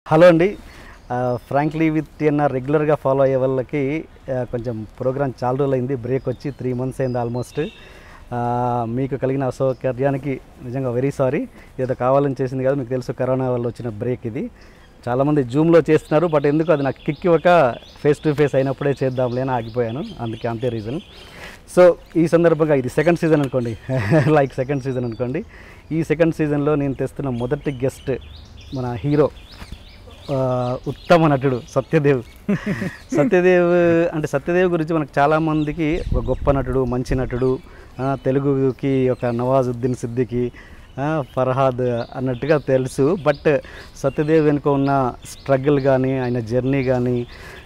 Hello అండి frankly with TNR రెగ్యులర్గా follow అయ్యే వాళ్ళకి ఆ, కొంచెం ప్రోగ్రామ్ చాలా రోజులు అయింది బ్రేక్ వచ్చి త్రీ మంత్స్ అయింది ఆల్మోస్ట్ ఆ, మీకు కలిగిన అసౌకర్యానికి నిజంగా వెరీ సారీ ఏదో కావాలని చేసింది కాదు మీకు తెలుసు కరోనా వల్ల వచ్చిన బ్రేక్ ఇది చాలామంది జూమ్లో చేస్తున్నారు బట్ ఎందుకు అది నాకు కిక్ ఇవ్వక ఫేస్ టు ఫేస్ అయినప్పుడే చేద్దాంలే అని ఆగిపోయాను అందుకే అంతే రీజన్ సో ఈ సందర్భంగా ఇది సెకండ్ సీజన్ అనుకోండి లైక్ సెకండ్ సీజన్ అనుకోండి ఈ సెకండ్ సీజన్లో నేను తెస్తున్న మొదటి గెస్ట్ మన హీరో ఆ, ఉత్తమ నటుడు సత్యదేవ్ సత్యదేవ్ అంటే సత్యదేవ్ గురించి మనకు చాలామందికి ఒక గొప్ప నటుడు మంచి నటుడు ఆ, తెలుగుకి ఒక నవాజుద్దీన్ సిద్దికి ఆ, ఫర్హాద్ అన్నట్టుగా తెలుసు బట్ సత్యదేవ్ వెనుక ఉన్న స్ట్రగుల్ కానీ ఆయన జర్నీ కానీ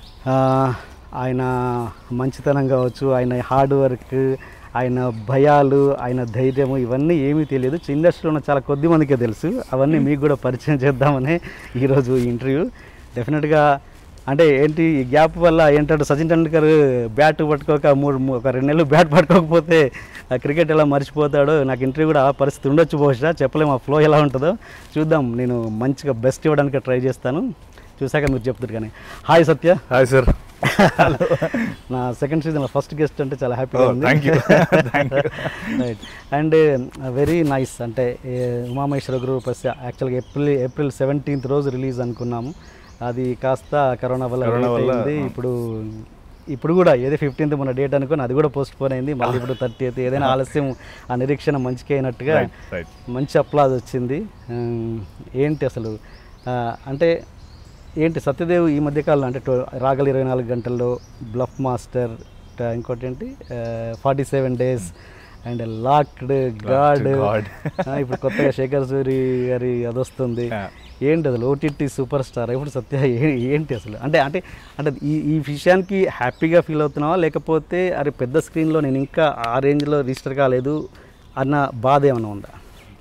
ఆయన మంచితనం కావచ్చు ఆయన హార్డ్ వర్క్ ఆయన భయాలు ఆయన ధైర్యము ఇవన్నీ ఏమీ తెలియదు ఇండస్ట్రీలో ఉన్న చాలా కొద్ది మందికే తెలుసు అవన్నీ మీకు కూడా పరిచయం చేద్దామనే ఈరోజు ఈ ఇంటర్వ్యూ డెఫినెట్గా అంటే ఏంటి ఈ గ్యాప్ వల్ల ఏంటంటే సచిన్ టెండూల్కర్ బ్యాట్ పట్టుకోక మూడు మూ- ఒక రెండు నెలలు బ్యాట్ పట్టుకోకపోతే ఆ క్రికెట్ ఎలా మర్చిపోతాడో నాకు ఇంటర్వ్యూ కూడా ఆ పరిస్థితి ఉండొచ్చు బహుశా చెప్పలేము ఆ ఫ్లో ఎలా ఉంటుందో చూద్దాం నేను మంచిగా బెస్ట్ ఇవ్వడానికి ట్రై చేస్తాను చూసాక మీరు చెప్తారు కానీ హాయ్ సత్య హాయ్ సార్ నా సెకండ్ సీజన్ ఫస్ట్ గెస్ట్ అంటే చాలా హ్యాపీగా ఉంది thank you thank you right and very nice అంటే ఏ, ఉమామహేశ్వర గ్రూప్ యాక్చువల్గా ఏప్రిల్ ఏప్రిల్ సెవెంటీన్త్ రోజు రిలీజ్ అనుకున్నాము అది కాస్త కరోనా వల్ల కరోనా late వల్ల, అయింది ఆ. ఇప్పుడు ఇప్పుడు కూడా ఏదో ఫిఫ్టీన్త్ మన డేట్ అనుకుని అది కూడా పోస్ట్ పోన్ అయింది మళ్ళీ ఇప్పుడు థర్టీ అయితే ఏదైనా ఆలస్యం ఆ నిరీక్షణ మంచిగా అయినట్టుగా రైట్ రైట్ మంచి అప్లాజ్ వచ్చింది ఉమ్, ఏంటి అసలు ఆ, అంటే ఏంటి సత్యదేవ్ ఈ మధ్యకాలంలో అంటే టో- రాగల ఇరవై నాలుగు గంటల్లో బ్లఫ్ మాస్టర్ ట- ఇంకోటి ఏంటి forty seven days and locked God God. ఇప్పుడు కొత్తగా శేఖర్ సూరి గారి అది వస్తుంది Yeah. ఏంటి అసలు ఓటీటీ సూపర్ స్టార్ ఇప్పుడు సత్య ఏ- ఏంటి అసలు అంటే అంటే అంటే ఈ ఈ విషయానికి హ్యాపీగా ఫీల్ అవుతున్నావా లేకపోతే అరే పెద్ద స్క్రీన్లో నేను ఇంకా ఆ రేంజ్లో రిజిస్టర్ కాలేదు అన్న బాధ ఏమైనా ఉందా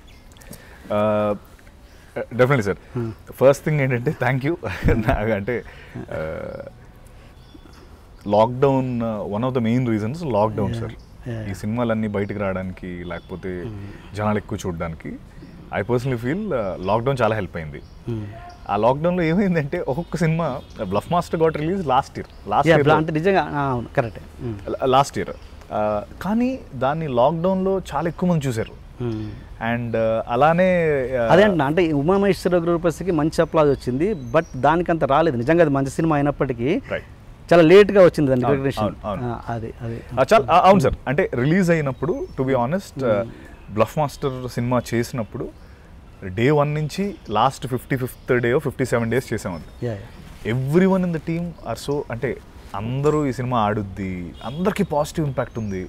డెఫినెట్లీ సార్ ఫస్ట్ థింగ్ ఏంటంటే థ్యాంక్ యూ నాకు అంటే lockdown one of the main reasons lockdown sir Yeah. ఈ సినిమాలన్నీ బయటకు రావడానికి లేకపోతే జనాలు ఎక్కువ చూడడానికి ఐ పర్సనలీ ఫీల్ లాక్డౌన్ చాలా హెల్ప్ అయింది ఆ లాక్డౌన్లో ఏమైందంటే ఒక్కొక్క సినిమా Bluff Master got release last year last Yeah, year అంటే నిజంగా ఆ, అవును కరెక్టే లాస్ట్ ఇయర్ కానీ దాన్ని లాక్డౌన్లో చాలా ఎక్కువ మంది చూశారు అండ్ అలానే uh, అదే అంటున్నా అంటే ఉమామహేశ్వర గ్రూపస్కి మంచి అప్లాజ్ వచ్చింది బట్ దానికి అంత రాలేదు నిజంగా అది మంచి సినిమా అయినప్పటికీ Right. చాలా లేట్గా వచ్చింది దాని అవును, రికగ్నిషన్ అవును, అవును. అది అది ఆ, చాలా ఆ, అవును సార్ అంటే రిలీజ్ అయినప్పుడు to be honest Bluff Master సినిమా చేసినప్పుడు డే వన్ నుంచి last fifty fifth day fifty seven days చేసామండి yeah everyone in the team are so అంటే అందరూ ఈ సినిమా ఆడుద్ది అందరికీ పాజిటివ్ ఇంపాక్ట్ ఉంది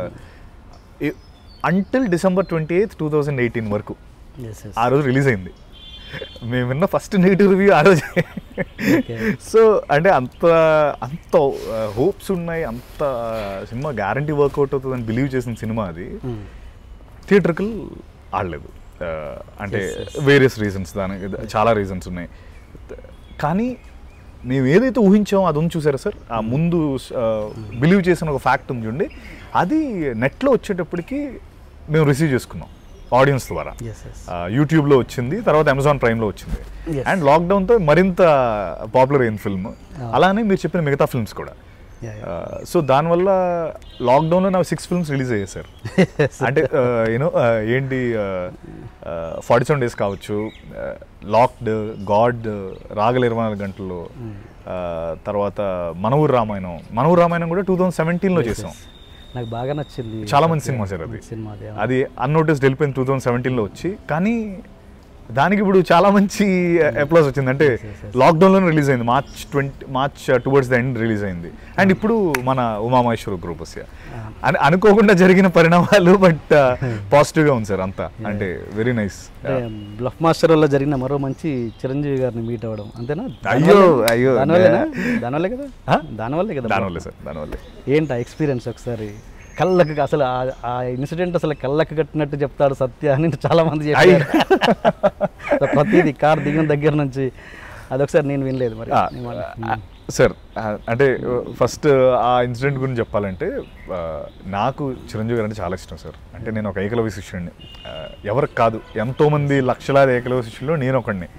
until December twenty eighth two thousand eighteen వరకు ఎస్ ఎస్ ఆ రోజు రిలీజ్ అయింది మేము విన్న ఫస్ట్ నెగిటివ్ రివ్యూ ఆ రోజే సో అంటే అంత అంత హోప్స్ ఉన్నాయి అంత సినిమా గ్యారంటీ వర్కౌట్ అవుతుందని బిలీవ్ చేసిన సినిమా అది థియేటర్కల్ ఆడలేదు ఆ, అంటే వేరియస్ రీజన్స్ దానికి చాలా రీజన్స్ ఉన్నాయి కానీ మేము ఏదైతే ఊహించామో అది ఉంది చూసారా సార్ ఆ ముందు బిలీవ్ చేసిన ఒక ఫ్యాక్ట్ ఉంది చూడండి అది నెట్లో వచ్చేటప్పటికి మేము రిసీవ్ చేసుకున్నాం ఆడియన్స్ ద్వారా ఎస్ ఎస్ ఆ, యూట్యూబ్లో వచ్చింది తర్వాత అమెజాన్ ప్రైమ్లో వచ్చింది Yes. అండ్ లాక్డౌన్తో మరింత పాపులర్ అయింది ఫిల్మ్ అలానే మీరు చెప్పిన మిగతా ఫిల్మ్స్ కూడా యా సో దానివల్ల లాక్డౌన్లో నాకు సిక్స్ ఫిల్మ్స్ రిలీజ్ అయ్యాయి సార్ అంటే యూనో ఏంటి ఫార్టీ సెవెన్ డేస్ కావచ్చు లాక్డ్ గాడ్ రాగల ఇరవై నాలుగు గంటల్లో ఆ, తర్వాత మనవూరు రామాయణం మనవూరు రామాయణం కూడా టూ థౌజండ్ సెవెంటీన్లో చేసాం నాకు బాగా నచ్చింది చాలా మంచి సినిమా సార్ అది మంచి సినిమా అది అది అన్నోటిస్డ్ వెళ్ళిపోయింది టూ థౌజండ్ సెవెంటీన్లో వచ్చి కానీ దానికి ఇప్పుడు చాలా మంచి అప్లాస్ వచ్చింది అంటే లాక్డౌన్లో రిలీజ్ అయింది March twenty March towards the end release అయింది అండ్ ఇప్పుడు మన ఉమామహేశ్వర గ్రూప్ అని అనుకోకుండా జరిగిన పరిణామాలు బట్ పాజిటివ్గా ఉంది సార్ అంతా అంటే వెరీ నైస్ అంటే బ్లఫ్ మాస్టర్ వల్ల జరిగిన మరో మంచి చిరంజీవి గారిని మీట్ అవ్వడం అంతేనా అయ్యో, అయ్యో. దానివల్లేనా దానివల్లే కదా ఆ? దానివల్లే కదా దానివల్లే సార్ దానివల్లే ఏంటి ఆ ఎక్స్పీరియన్స్ ఒకసారి కళ్ళకు అసలు ఆ- ఆ ఇన్సిడెంట్ అసలు కళ్ళకు కట్టినట్టు చెప్తాడు సత్య అని చాలా మంది చెప్పారు ప్రతిదీ కార్ దిగిన దగ్గర నుంచి అదొకసారి నేను వినలేదు మరి ఆ, నీ మాట. ఆ, సార్ ఆ, అంటే ఫస్ట్ ఆ ఇన్సిడెంట్ గురించి చెప్పాలంటే ఆ, నాకు చిరంజీవి గారు అంటే చాలా ఇష్టం సార్ అంటే నేను ఒక ఏకలవ్య శిష్యుడిని ఆ, ఎవరికి కాదు ఎంతోమంది లక్షలాది ఏకలవ్య శిష్యుల్లో నేను ఒకడిని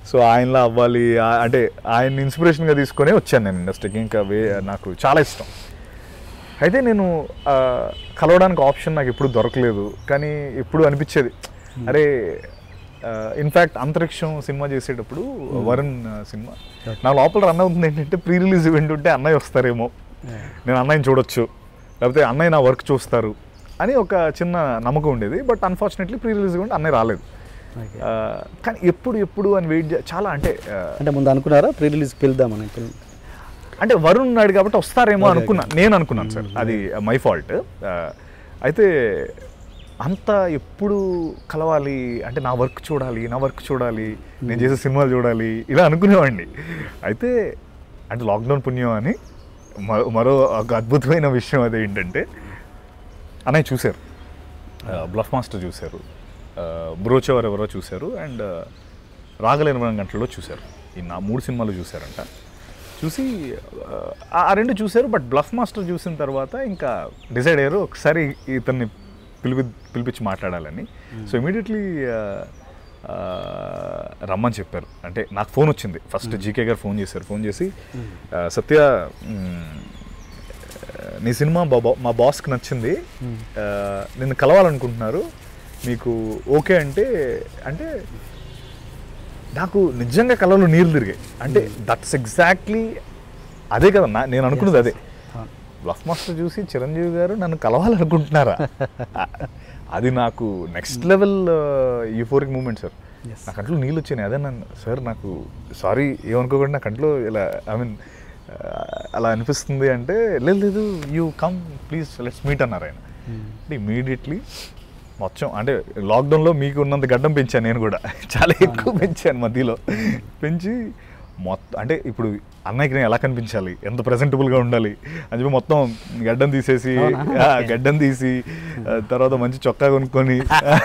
సో ఆయనలా అవ్వాలి ఆ- అంటే ఆయన ఇన్స్పిరేషన్గా తీసుకొని వచ్చాను నేను ఇండస్ట్రీకి ఇంకా వే నాకు చాలా ఇష్టం అయితే నేను ఆ, కలవడానికి ఆప్షన్ నాకు ఎప్పుడు దొరకలేదు కానీ ఎప్పుడు అనిపించేది అరే ఇన్ఫ్యాక్ట్ అంతరిక్షం సినిమా చేసేటప్పుడు వరుణ్ ఆ, సినిమా నా లోపల రన్ అవుతుంది ఏంటంటే ప్రీ రిలీజ్ ఈవెంట్ ఉంటే అన్నయ్య వస్తారేమో నేను అన్నయ్యని చూడొచ్చు లేకపోతే అన్నయ్య నా వర్క్ చూస్తారు అని ఒక చిన్న నమ్మకం ఉండేది but unfortunately pre release event అన్నయ్య రాలేదు ఓకే ఆ, కానీ ఎప్పుడు ఎప్పుడు అని వెయిట్ చాలా అంటే ఆ, అంటే ముందు అనుకున్నారా ప్రీ రిలీజ్ పిలుద్దామని పిల్- అంటే వరుణ్ ఉన్నాడు కాబట్టి వస్తారేమో అనుకున్నా నేను అనుకున్నాను సార్ అది మై ఫాల్ట్ అయితే అంత ఎప్పుడు కలవాలి అంటే నా వర్క్ చూడాలి నా వర్క్ చూడాలి నేను చేసే సినిమాలు చూడాలి ఇలా అనుకునేవాడిని అయితే అంటే లాక్డౌన్ పుణ్యం అని మరో మరో ఒక అద్భుతమైన విషయం అది ఏంటంటే అన్నయ్య చూశారు బ్లఫ్ మాస్టర్ చూశారు బ్రోచవర్ ఎవరో చూశారు అండ్ రాగలేని ఎనభై గంటల్లో చూశారు ఈ నా మూడు సినిమాలు చూశారంట చూసి ఆ ఆ రెండు చూశారు బట్ బ్లఫ్ మాస్టర్ చూసిన తర్వాత ఇంకా డిసైడ్ అయ్యారు ఒకసారి ఇతన్ని పిలిపి పిలిపించి మాట్లాడాలని సో ఇమీడియట్లీ రమ్మని చెప్పారు అంటే నాకు ఫోన్ వచ్చింది ఫస్ట్ జీకే గారు ఫోన్ చేశారు ఫోన్ చేసి ఆ, సత్య మ్, నీ సినిమా బా- బా- మా బాస్కి నచ్చింది ఆ, నిన్ను కలవాలనుకుంటున్నారు మీకు ఓకే అంటే అంటే నాకు నిజంగా కళ్ళలో నీళ్ళు తిరిగాయి అంటే దట్స్ ఎగ్జాక్ట్లీ అదే కదా నా- నేను అనుకున్నది అదే అవును. బ్లఫ్ మాస్టర్ చూసి చిరంజీవి గారు నన్ను కలవాలనుకుంటున్నారా అది నాకు next level euphoric moment sir Yes. నా కంట్లో నీళ్ళు వచ్చినాయి అదే నన్ను సార్ నాకు సారీ ఏమనుకోకుండా నా కంట్లో ఇలా ఐ మీన్ అలా అనిపిస్తుంది అంటే లేదు లేదు you come please let's meet అన్నారు ఆయన అంటే ఇమీడియట్లీ మొత్తం అంటే లాక్డౌన్లో మీకు ఉన్నంత గడ్డం పెంచాను నేను కూడా చాలా ఎక్కువ పెంచాను మధ్యలో పెంచి మొత్తం అంటే ఇప్పుడు అన్నయ్యకి నేను ఎలా కనిపించాలి ఎంత ప్రజెంటబుల్గా ఉండాలి అని చెప్పి మొత్తం గడ్డం తీసేసి అవునా? ఆ, Okay. గడ్డం తీసి ఆ, తర్వాత మంచి చొక్కా కొనుక్కొని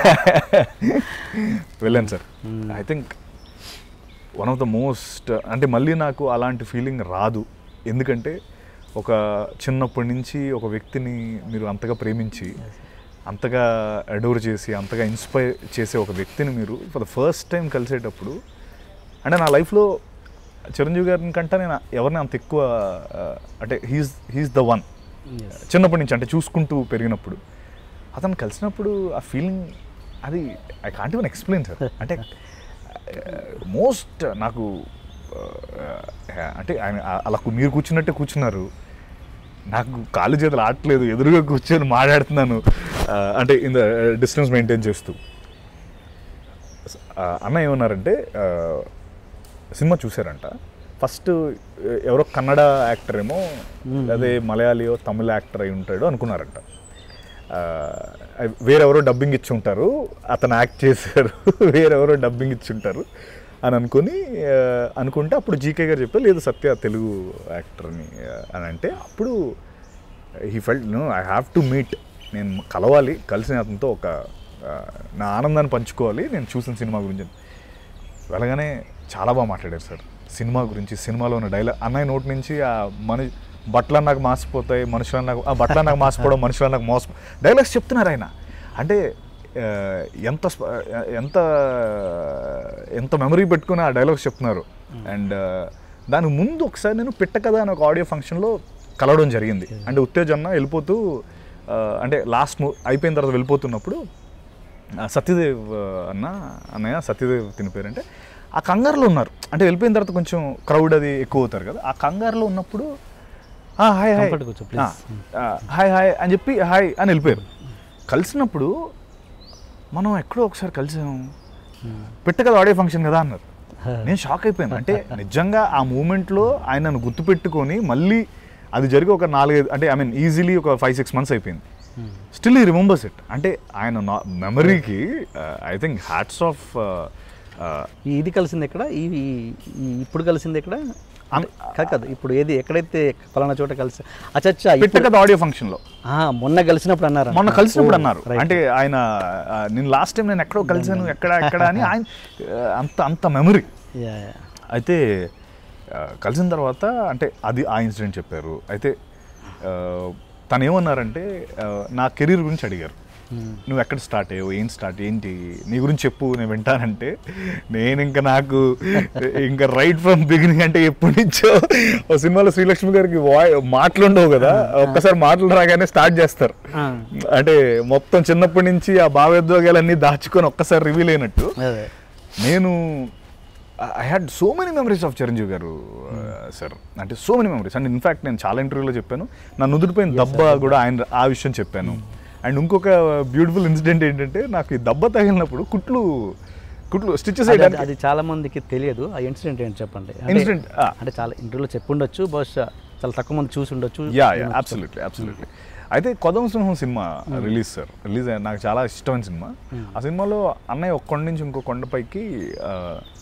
వెళ్ళాను sir Hmm. I think one of the most అంటే మళ్ళీ నాకు అలాంటి ఫీలింగ్ రాదు ఎందుకంటే ఒక చిన్నప్పటి నుంచి ఒక వ్యక్తిని మీరు అంతగా ప్రేమించి అంతగా అడోర్ చేసి అంతగా ఇన్స్పైర్ చేసే ఒక వ్యక్తిని మీరు ఫర్ ద ఫస్ట్ టైం కలిసేటప్పుడు అంటే నా లైఫ్లో చిరంజీవి గారిని కంటే నేను ఎవరిని అంత ఎక్కువ ఆ, అంటే he's he's the one Yes. చిన్నప్పటి నుంచి అంటే చూసుకుంటూ పెరిగినప్పుడు అతను కలిసినప్పుడు ఆ ఫీలింగ్ అది I can't even explain sir అంటే మోస్ట్ నాకు ఆ, అంటే ఆయన ఆ- అలా కు- మీరు కూర్చున్నట్టే కూర్చున్నారు నాకు కాళ్ళు చేతులు ఆడట్లేదు ఎదురుగా కూర్చొని మాట్లాడుతున్నాను ఆ, అంటే ఇన్ ద డిస్టెన్స్ మెయింటైన్ చేస్తూ ఆ, అన్న ఏమన్నారంటే ఆ, సినిమా చూసారంట ఫస్ట్ ఎవరో కన్నడ యాక్టర్ ఏమో అదే మలయాళీయో తమిళ యాక్టర్ అయి ఉంటాడు అనుకున్నారంట ఆ, వేరెవరో డబ్బింగ్ ఇచ్చి ఉంటారు అతను యాక్ట్ చేశారు వేరెవరో డబ్బింగ్ ఇచ్చి ఉంటారు అని అనుకుని ఆ, అనుకుంటే అప్పుడు జీకే గారు చెప్పారు లేదు సత్య తెలుగు యాక్టర్ని ఆ, అని అంటే అప్పుడు he felt no I have to meet నేను కలవాలి కలిసిన అతనితో ఒక ఆ, నా ఆనందాన్ని పంచుకోవాలి నేను చూసిన సినిమా గురించి అని. వెళ్ళగానే చాలా బాగా మాట్లాడారు సార్ సినిమా గురించి సినిమాలో ఉన్న డైలాగ్ అన్నయ్య నోటి నుంచి ఆ మన బట్టలు నాకు మాసిపోతాయి మనుషులు నాకు ఆ బట్టలు నాకు మాసిపోవడం మనుషులు నాకు మోస డైలాగ్స్ చెప్తున్నారు ఆయన అంటే ఆ, ఎంత స్ప- ఎంత ఎంత మెమరీ పెట్టుకుని ఆ డైలాగ్స్ చెప్తున్నారు అండ్ దానికి ముందు ఒకసారి నేను పిట్ట కదా అని ఒక ఆడియో ఫంక్షన్లో కలవడం జరిగింది అంటే ఉత్తేజన్న వెళ్ళిపోతూ ఆ, అంటే లాస్ట్ అయిపోయిన తర్వాత వెళ్ళిపోతున్నప్పుడు ఆ, సత్యదేవ్ ఆ, అన్న అన్నయ్య సత్యదేవ్ తిని పేరంటే ఆ కంగారులో ఉన్నారు అంటే వెళ్ళిపోయిన తర్వాత కొంచెం క్రౌడ్ అది ఎక్కువ అవుతారు కదా ఆ కంగారులో ఉన్నప్పుడు "ఆ, హాయ్ హాయ్ Comfort కూర్చో, please. ఆ, ఆ, హాయ్ హాయ్ అని చెప్పి హాయ్ అని వెళ్ళిపోయారు కలిసినప్పుడు మనం ఎక్కడో ఒకసారి కలిసాం పెట్ట కదా ఆడియో ఫంక్షన్ కదా అన్నారు నేను షాక్ అయిపోయాను అంటే నిజంగా ఆ మూమెంట్లో ఆయన నన్ను గుర్తుపెట్టుకొని మళ్ళీ అది జరిగి ఒక నాలుగైదు అంటే ఐ మీన్ ఈజీలీ ఒక ఫైవ్ సిక్స్ మంత్స్ అయిపోయింది స్టిల్ ఈ రిమెంబర్స్ ఇట్ అంటే ఆయన మెమరీకి ఐ థింక్ హ్యాట్స్ ఆఫ్ ఈ ఇది కలిసింది ఎక్కడ ఈ ఈ- ఈ ఇప్పుడు కలిసింది ఎక్కడ అంటే కాదు కాదు ఇప్పుడు ఏది ఎక్కడైతే ఫలానా చోట కలిసి అచ్చచ్చా పెట్ట కదా ఆడియో ఫంక్షన్లో ఆ, మొన్న కలిసినప్పుడు అన్నారు మొన్న కలిసినప్పుడు ఓ, అన్నారు right. అంటే ఆయన ఆ, నేను లాస్ట్ టైం నేను ఎక్కడో కలిసాను ఎక్కడ ఎక్కడ అని ఆయన ఆ, అంత అంత మెమరీ Yeah, yeah. అయితే ఆ, కలిసిన తర్వాత అంటే అది ఆ ఇన్సిడెంట్ చెప్పారు అయితే ఆ, తను ఏమన్నారంటే ఆ, నా కెరీర్ గురించి అడిగారు నువ్వు ఎక్కడ స్టార్ట్ అయ్యావు ఏం స్టార్ట్ ఏంటి నీ గురించి చెప్పు నేను వింటానంటే నేను ఇంకా నాకు ఇంకా రైట్ ఫ్రమ్ బిగినింగ్ అంటే ఎప్పటి నుంచో ఓ సినిమాలో శ్రీలక్ష్మి గారికి వాయ్ మాటలు ఉండవు కదా ఒక్కసారి మాటలు రాగానే స్టార్ట్ చేస్తారు అంటే మొత్తం చిన్నప్పటి నుంచి ఆ భావోద్వేగాలన్నీ దాచుకొని ఒక్కసారి రివీల్ అయినట్టు అదే నేను I had so many memories of Chiranjeevi garu sir అంటే so many memories and in fact నేను చాలా ఇంటర్వ్యూలో చెప్పాను నా నుదుటిపోయిన దెబ్బ కూడా ఆయన ఆ విషయం చెప్పాను అండ్ ఇంకొక బ్యూటిఫుల్ ఇన్సిడెంట్ ఏంటంటే నాకు ఈ దెబ్బ తగిలినప్పుడు కుట్లు కుట్లు స్టిచెస్ అది- అది- వేయడానికి అది చాలా మందికి తెలియదు ఆ ఇన్సిడెంట్ ఏంటి చెప్పండి అంటే- Incident, ఆ. అంటే చాలా ఇంటర్వ్యూలో చెప్పుండొచ్చు బహుశా చాలా తక్కువ మంది చూసి ఉండొచ్చు యా యా అబ్సల్యూట్లీ అబ్సల్యూట్లీ అయితే కొదం సింహం సినిమా రిలీజ్ సార్ రిలీజ్ నాకు చాలా ఇష్టమైన సినిమా ఆ సినిమాలో అన్నయ్య ఒక కొండ నుంచి ఇంకో కొండపైకి ఆ,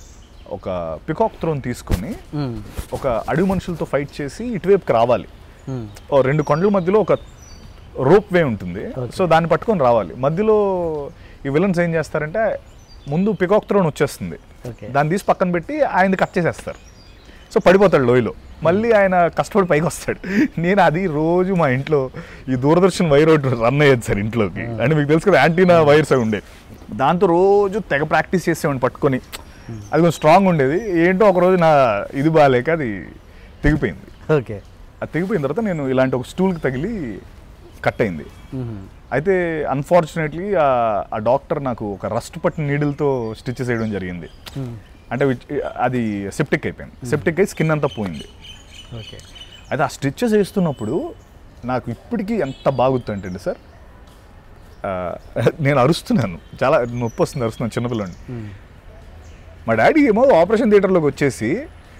ఒక పికాక్ థ్రోన్ తీసుకొని మ్మ్. ఒక అడవి మనుషులతో ఫైట్ చేసి ఇటువైపుకి రావాలి మ్మ్. ఓ రెండు కొండల మధ్యలో ఒక రోప్ వే ఉంటుంది సో దాన్ని పట్టుకొని రావాలి మధ్యలో ఈ విలన్స్ ఏం చేస్తారంటే ముందు పికాక్ థ్రోన్ వచ్చేస్తుంది ఓకే దాన్ని తీసి పక్కన పెట్టి ఆయన కట్ చేసేస్తారు సో పడిపోతాడు లోయలో మళ్ళీ ఆయన కష్టపడి పైకి వస్తాడు నేను అది రోజు మా ఇంట్లో ఈ దూరదర్శన్ వైర్ ఒకటి రన్ అయ్యేది సార్ ఇంట్లోకి అంటే మీకు తెలుసు కదా యాంటీనా వైర్స్ అవి ఉండే దాంతో రోజు తెగ ప్రాక్టీస్ చేసేవాడిని పట్టుకొని అది కొంచెం స్ట్రాంగ్ ఉండేది ఏంటో ఒక రోజు నా ఇది బాగాలేక అది తెగిపోయింది ఓకే అది తెగిపోయిన తర్వాత నేను ఇలాంటి ఒక స్టూల్కి తగిలి కట్ అయింది మ్మ్. అయితే అన్ఫార్చునేట్లీ ఆ డాక్టర్ నాకు ఒక రస్ట్ పట్టిన నీడిల్తో స్టిచెస్ వేయడం జరిగింది మ్మ్. అంటే which- అది సెప్టిక్ అయిపోయింది సెప్టిక్ అయి స్కిన్ అంతా పోయింది ఓకే అయితే ఆ స్టిచెస్ వేస్తున్నప్పుడు నాకు ఇప్పటికీ ఎంత బాగుతుందంటే సార్ ఆ, నేను అరుస్తున్నాను చాలా నొప్పి వస్తుంది అరుస్తున్నాను చిన్నపిల్లని మ్మ్. మా డాడీ ఏమో ఆపరేషన్ థియేటర్లోకి వచ్చేసి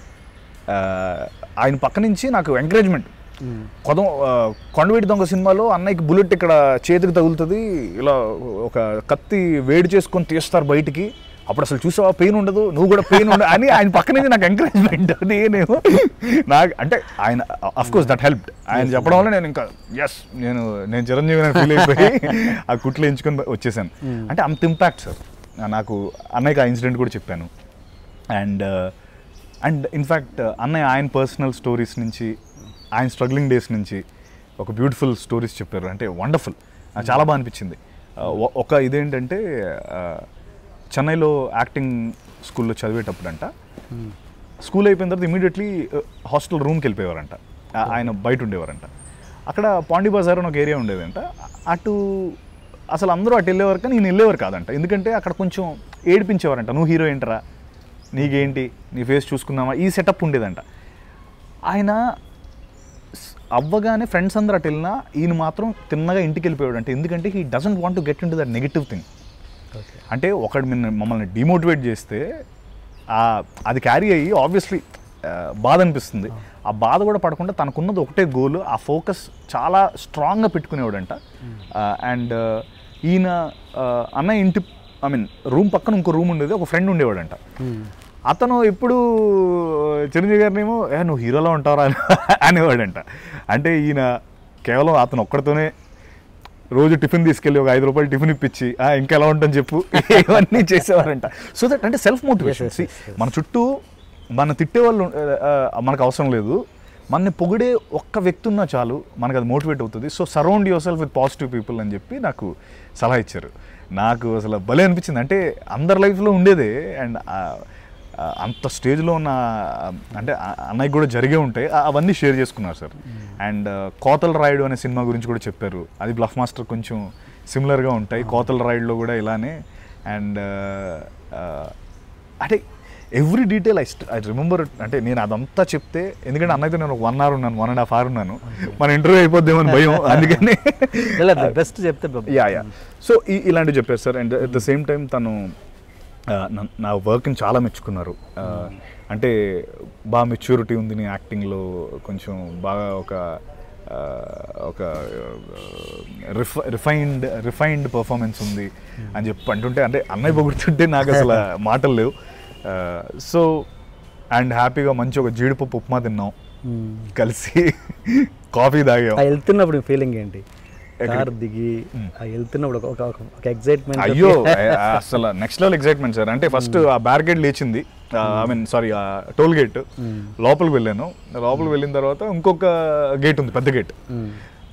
ఆ, ఆయన పక్క నుంచి నాకు ఎంకరేజ్మెంట్ మ్మ్. కొదం ఆ, కొండవీటి దొంగ సినిమాలో అన్నయ్యకి బుల్లెట్ ఇక్కడ చేతికి తగులుతుంది ఇలా ఒక కత్తి వేడి చేసుకొని తీస్తారు బయటికి అప్పుడు అసలు చూసావా పెయిన్ ఉండదు నువ్వు కూడా పెయిన్ ఉండదు అని ఆయన పక్క నుంచి నాకు ఎంకరేజ్మెంట్ నేనేమో నాకు అంటే ఆయన అఫ్ కోర్స్ దట్ హెల్ప్ ఆయన చెప్పడం వల్ల నేను ఇంకా ఎస్ నేను నేను చిరంజీవి ఫీల్ అయిపోయి ఆ కుట్లు ఎంచుకొని వచ్చేసాను అంటే అంత ఇంపాక్ట్ సార్ నాకు అన్నయ్యకి ఆ ఇన్సిడెంట్ కూడా చెప్పాను అండ్ అండ్ ఇన్ఫ్యాక్ట్ అన్నయ్య ఆయన పర్సనల్ స్టోరీస్ నుంచి ఆయన స్ట్రగ్లింగ్ డేస్ నుంచి ఒక బ్యూటిఫుల్ స్టోరీస్ చెప్పారు అంటే వండర్ఫుల్ చాలా బాగా అనిపించింది Uh, ఒ- ఒక ఇదేంటంటే uh, చెన్నైలో యాక్టింగ్ స్కూల్లో చదివేటప్పుడు అంట మ్మ్. స్కూల్ అయిపోయిన తర్వాత ఇమీడియట్లీ హాస్టల్ రూమ్కి వెళ్ళిపోయేవారంట ఆ- ఆయన బయట ఉండేవారంట అక్కడ పాండి బజార్ అని ఒక ఏరియా ఉండేదంట అటు అసలు అందరూ అటు వెళ్ళేవారు కానీ నేను వెళ్ళేవారు కాదంట ఎందుకంటే అక్కడ కొంచెం ఏడిపించేవారంట నువ్వు హీరో ఏంటరా నీకేంటి నీ ఫేస్ చూసుకుందామా ఈ సెటప్ ఉండేదంట ఆయన స్- అవ్వగానే ఫ్రెండ్స్ అందరూ అటు వెళ్ళినా ఈయన మాత్రం తిన్నగా ఇంటికి వెళ్ళిపోయాడు అంటే ఎందుకంటే he doesn't want to get into that negative thing okay అంటే ఒకడు మిన్న- మమ్మల్ని డిమోటివేట్ చేస్తే ఆ- అది క్యారీ అయ్యి ఆబ్వియస్లీ బాధ అనిపిస్తుంది ఆ బాధ కూడా పడకుండా తనకున్నది ఒకటే గోల్ ఆ ఫోకస్ చాలా స్ట్రాంగ్గా పెట్టుకునేవాడంట అండ్ ఈయన ఆ, అన్న ఇంటి ఐ మీన్ రూమ్ పక్కన ఇంకో రూమ్ ఉండేది ఒక ఫ్రెండ్ ఉండేవాడంట మ్మ్. అతను ఎప్పుడు చిరంజీవి గారిని ఏమో ఏ నువ్వు హీరోలో ఉంటావరా అని అనేవాడంట అంటే ఈయన కేవలం అతను ఒక్కడితోనే రోజు టిఫిన్ తీసుకెళ్ళి ఒక ఐదు రూపాయలు టిఫిన్ ఇప్పించి "ఆ, ఇంకా ఎలా ఉంటుంది చెప్పు ఇవన్నీ చేసేవారంట సో దట్ అంటే self motivation Yes, yes, yes, yes. మన చుట్టూ మన తిట్టే వాళ్ళు ఆ, మనకు అవసరం లేదు మనని పొగిడే ఒక్క వ్యక్తి ఉన్నా చాలు మనకు అది మోటివేట్ అవుతుంది so surround yourself with positive people అని చెప్పి నాకు సలహా ఇచ్చారు నాకు అసలు భలే అనిపించింది అంటే అందరి లైఫ్లో ఉండేదే అండ్ అంత స్టేజ్లో ఉన్న ఆ, అంటే ఆ అన్నయ్య కూడా జరిగే ఉంటాయి ఆ- అవన్నీ షేర్ చేసుకున్నారు సార్ అండ్ కోతల రాయుడు అనే సినిమా గురించి కూడా చెప్పారు అది బ్లఫ్ మాస్టర్ కొంచెం సిమిలర్గా ఉంటాయి కోతల రాయుడులో కూడా ఇలానే అండ్ అంటే every detail I I remember అంటే నేను అదంతా చెప్తే ఎందుకంటే అన్నైతే నేను ఒక వన్ అవర్ ఉన్నాను వన్ అండ్ హాఫ్ అవర్ ఉన్నాను మన ఇంటర్వ్యూ అయిపోద్దేమని భయం అందుకని బెస్ట్ చెప్తే బె- యా యా సో ఈ ఇలాంటివి చెప్పారు sir and at the same time తను ఆ, నా- నా వర్క్ని చాలా మెచ్చుకున్నారు ఆ, అంటే బాగా మెచ్యూరిటీ ఉంది నీ యాక్టింగ్లో కొంచెం బాగా ఒక ఆ, ఒక రిఫ రిఫైన్డ్ రిఫైన్డ్ పర్ఫార్మెన్స్ ఉంది అని చెప్పి అంటుంటే అంటే అన్నయ్య పొగుడుతుంటే నాకు అసలు మాటలు లేవు సో అండ్ హ్యాపీగా మంచి ఒక జీడిపప్పు ఉప్మా తిన్నాం మ్మ్. కలిసి కాఫీ తాగాం ఆ వెళ్తున్నప్పుడు ఫీలింగ్ ఏంటి ఎక్కడికి? కార్ దిగి మ్మ్. ఆ వెళ్తున్నప్పుడు ఒక- ఒక ఒక ఎక్సైట్మెంట్ అయ్యో ఆ- అసలు నెక్స్ట్ లెవెల్ ఎక్సైట్మెంట్ సార్ అంటే ఫస్ట్ ఆ బ్యారికేడ్ లేచింది ఐ మీన్ సారీ ఆ టోల్ గేట్ లోపలికి వెళ్ళాను లోపలికి వెళ్ళిన తర్వాత ఇంకొక గేట్ ఉంది పెద్ద గేట్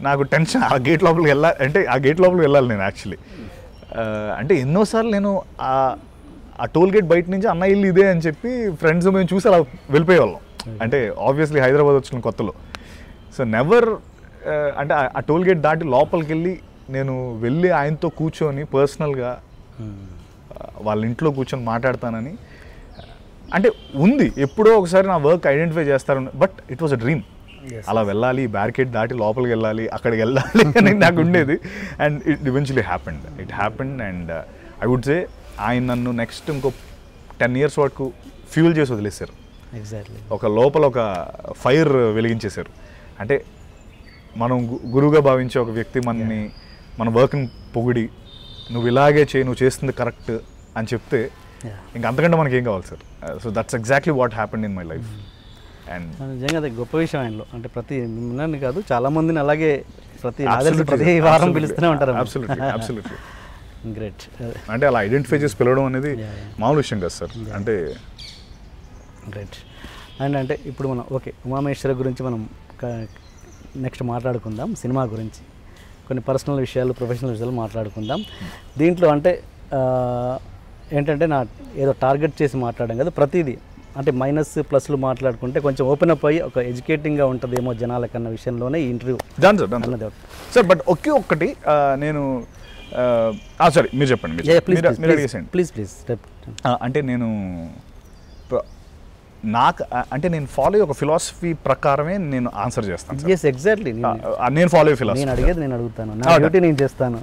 నాకు టెన్షన్ ఆ గేట్ లోపలికి వెళ్ళాలి అంటే ఆ గేట్ లోపలికి వెళ్ళాలి నేను యాక్చువల్లీ అంటే ఎన్నోసార్లు నేను ఆ ఆ టోల్ గేట్ బయట నుంచి అన్న ఇల్లు ఇదే అని చెప్పి ఫ్రెండ్స్ మేము చూసి అలా వెళ్ళిపోయేవాళ్ళం అంటే ఆబ్వియస్లీ హైదరాబాద్ వచ్చిన కొత్తలో సో నెవర్ అంటే ఆ- ఆ టోల్ గేట్ దాటి లోపలికి వెళ్ళి నేను వెళ్ళి ఆయనతో కూర్చొని పర్సనల్గా వాళ్ళ ఇంట్లో కూర్చొని మాట్లాడతానని అంటే ఉంది ఎప్పుడో ఒకసారి నా వర్క్ ఐడెంటిఫై చేస్తారు but it was a dream Yes. అలా వెళ్ళాలి బ్యారికేడ్ దాటి లోపలికి వెళ్ళాలి అక్కడికి వెళ్ళాలి అని నాకు ఉండేది and it eventually happened it happened and I would say ఆయన నన్ను నెక్స్ట్ ఇంకో టెన్ ఇయర్స్ వరకు ఫ్యూల్ చేసి వదిలేశారు ఎగ్జాక్ట్లీ ఒక లోపల ఒక ఫైర్ వెలిగించేశారు అంటే మనం గు- గురువుగా భావించే ఒక వ్యక్తి మనని మన వర్క్ని పొగిడి నువ్వు ఇలాగే చేయి నువ్వు చేస్తుంది కరెక్ట్ అని చెప్తే Yeah. ఇంక అంతకంటే మనకి ఏం కావాలి sir so that's exactly what happened in my life and నిజంగా అది గొప్ప విషయం ఆయనలో అంటే ప్రతి మిమ్మల్ని కాదు చాలా మందిని అలాగే ప్రతి నాకు తెలిసి ప్రతి వారం పిలుస్తూనే ఉంటారు అబ్సల్యూట్లీ అబ్సల్యూట్లీ గ్రేట్ అంటే అలా ఐడెంటిఫై చేసి పిలవడం అనేది Yeah, yeah. మామూలు విషయం కాదు సార్ అంటే గ్రేట్ అండ్ అంటే ఇప్పుడు మనం ఓకే ఉమామేశ్వర గురించి మనం నెక్స్ట్ మాట్లాడుకుందాం సినిమా గురించి కొన్ని పర్సనల్ విషయాలు ప్రొఫెషనల్ విషయాలు మాట్లాడుకుందాం దీంట్లో అంటే ఆ, ఏంటంటే నా ఏదో టార్గెట్ చేసి మాట్లాడడం కదా ప్రతిదీ అంటే మైనస్ ప్లస్లు మాట్లాడుకుంటే కొంచెం ఓపెన్ అప్ అయ్యి ఒక ఎడ్యుకేటింగ్గా ఉంటుందేమో జనాలకన్న విషయంలోనే ఈ ఇంటర్వ్యూ డన్ సార్ డన్ అన్నది సార్ బట్ ఒకే ఒక్కటి ఆ, నేను సారీ మీరు చెప్పండి మీరు చెప్పండి. మీరు- మీరు అడిగేసేయండి ప్లీజ్ ప్లీజ్ ఆ, అంటే నేను ప- నాకు ఆ, అంటే నేను ఫాలో అయ్యే ఒక ఫిలాసఫీ ప్రకారమే నేను ఆన్సర్ చేస్తాను సార్. ఎస్ ఎగ్జాక్ట్లీ ఆ, ఆ, నేను ఫాలో అయ్యే నేను ఫిలాసఫీ అడిగేది నేను అడుగుతాను నా Ah, డ్యూటీ నేను చేస్తాను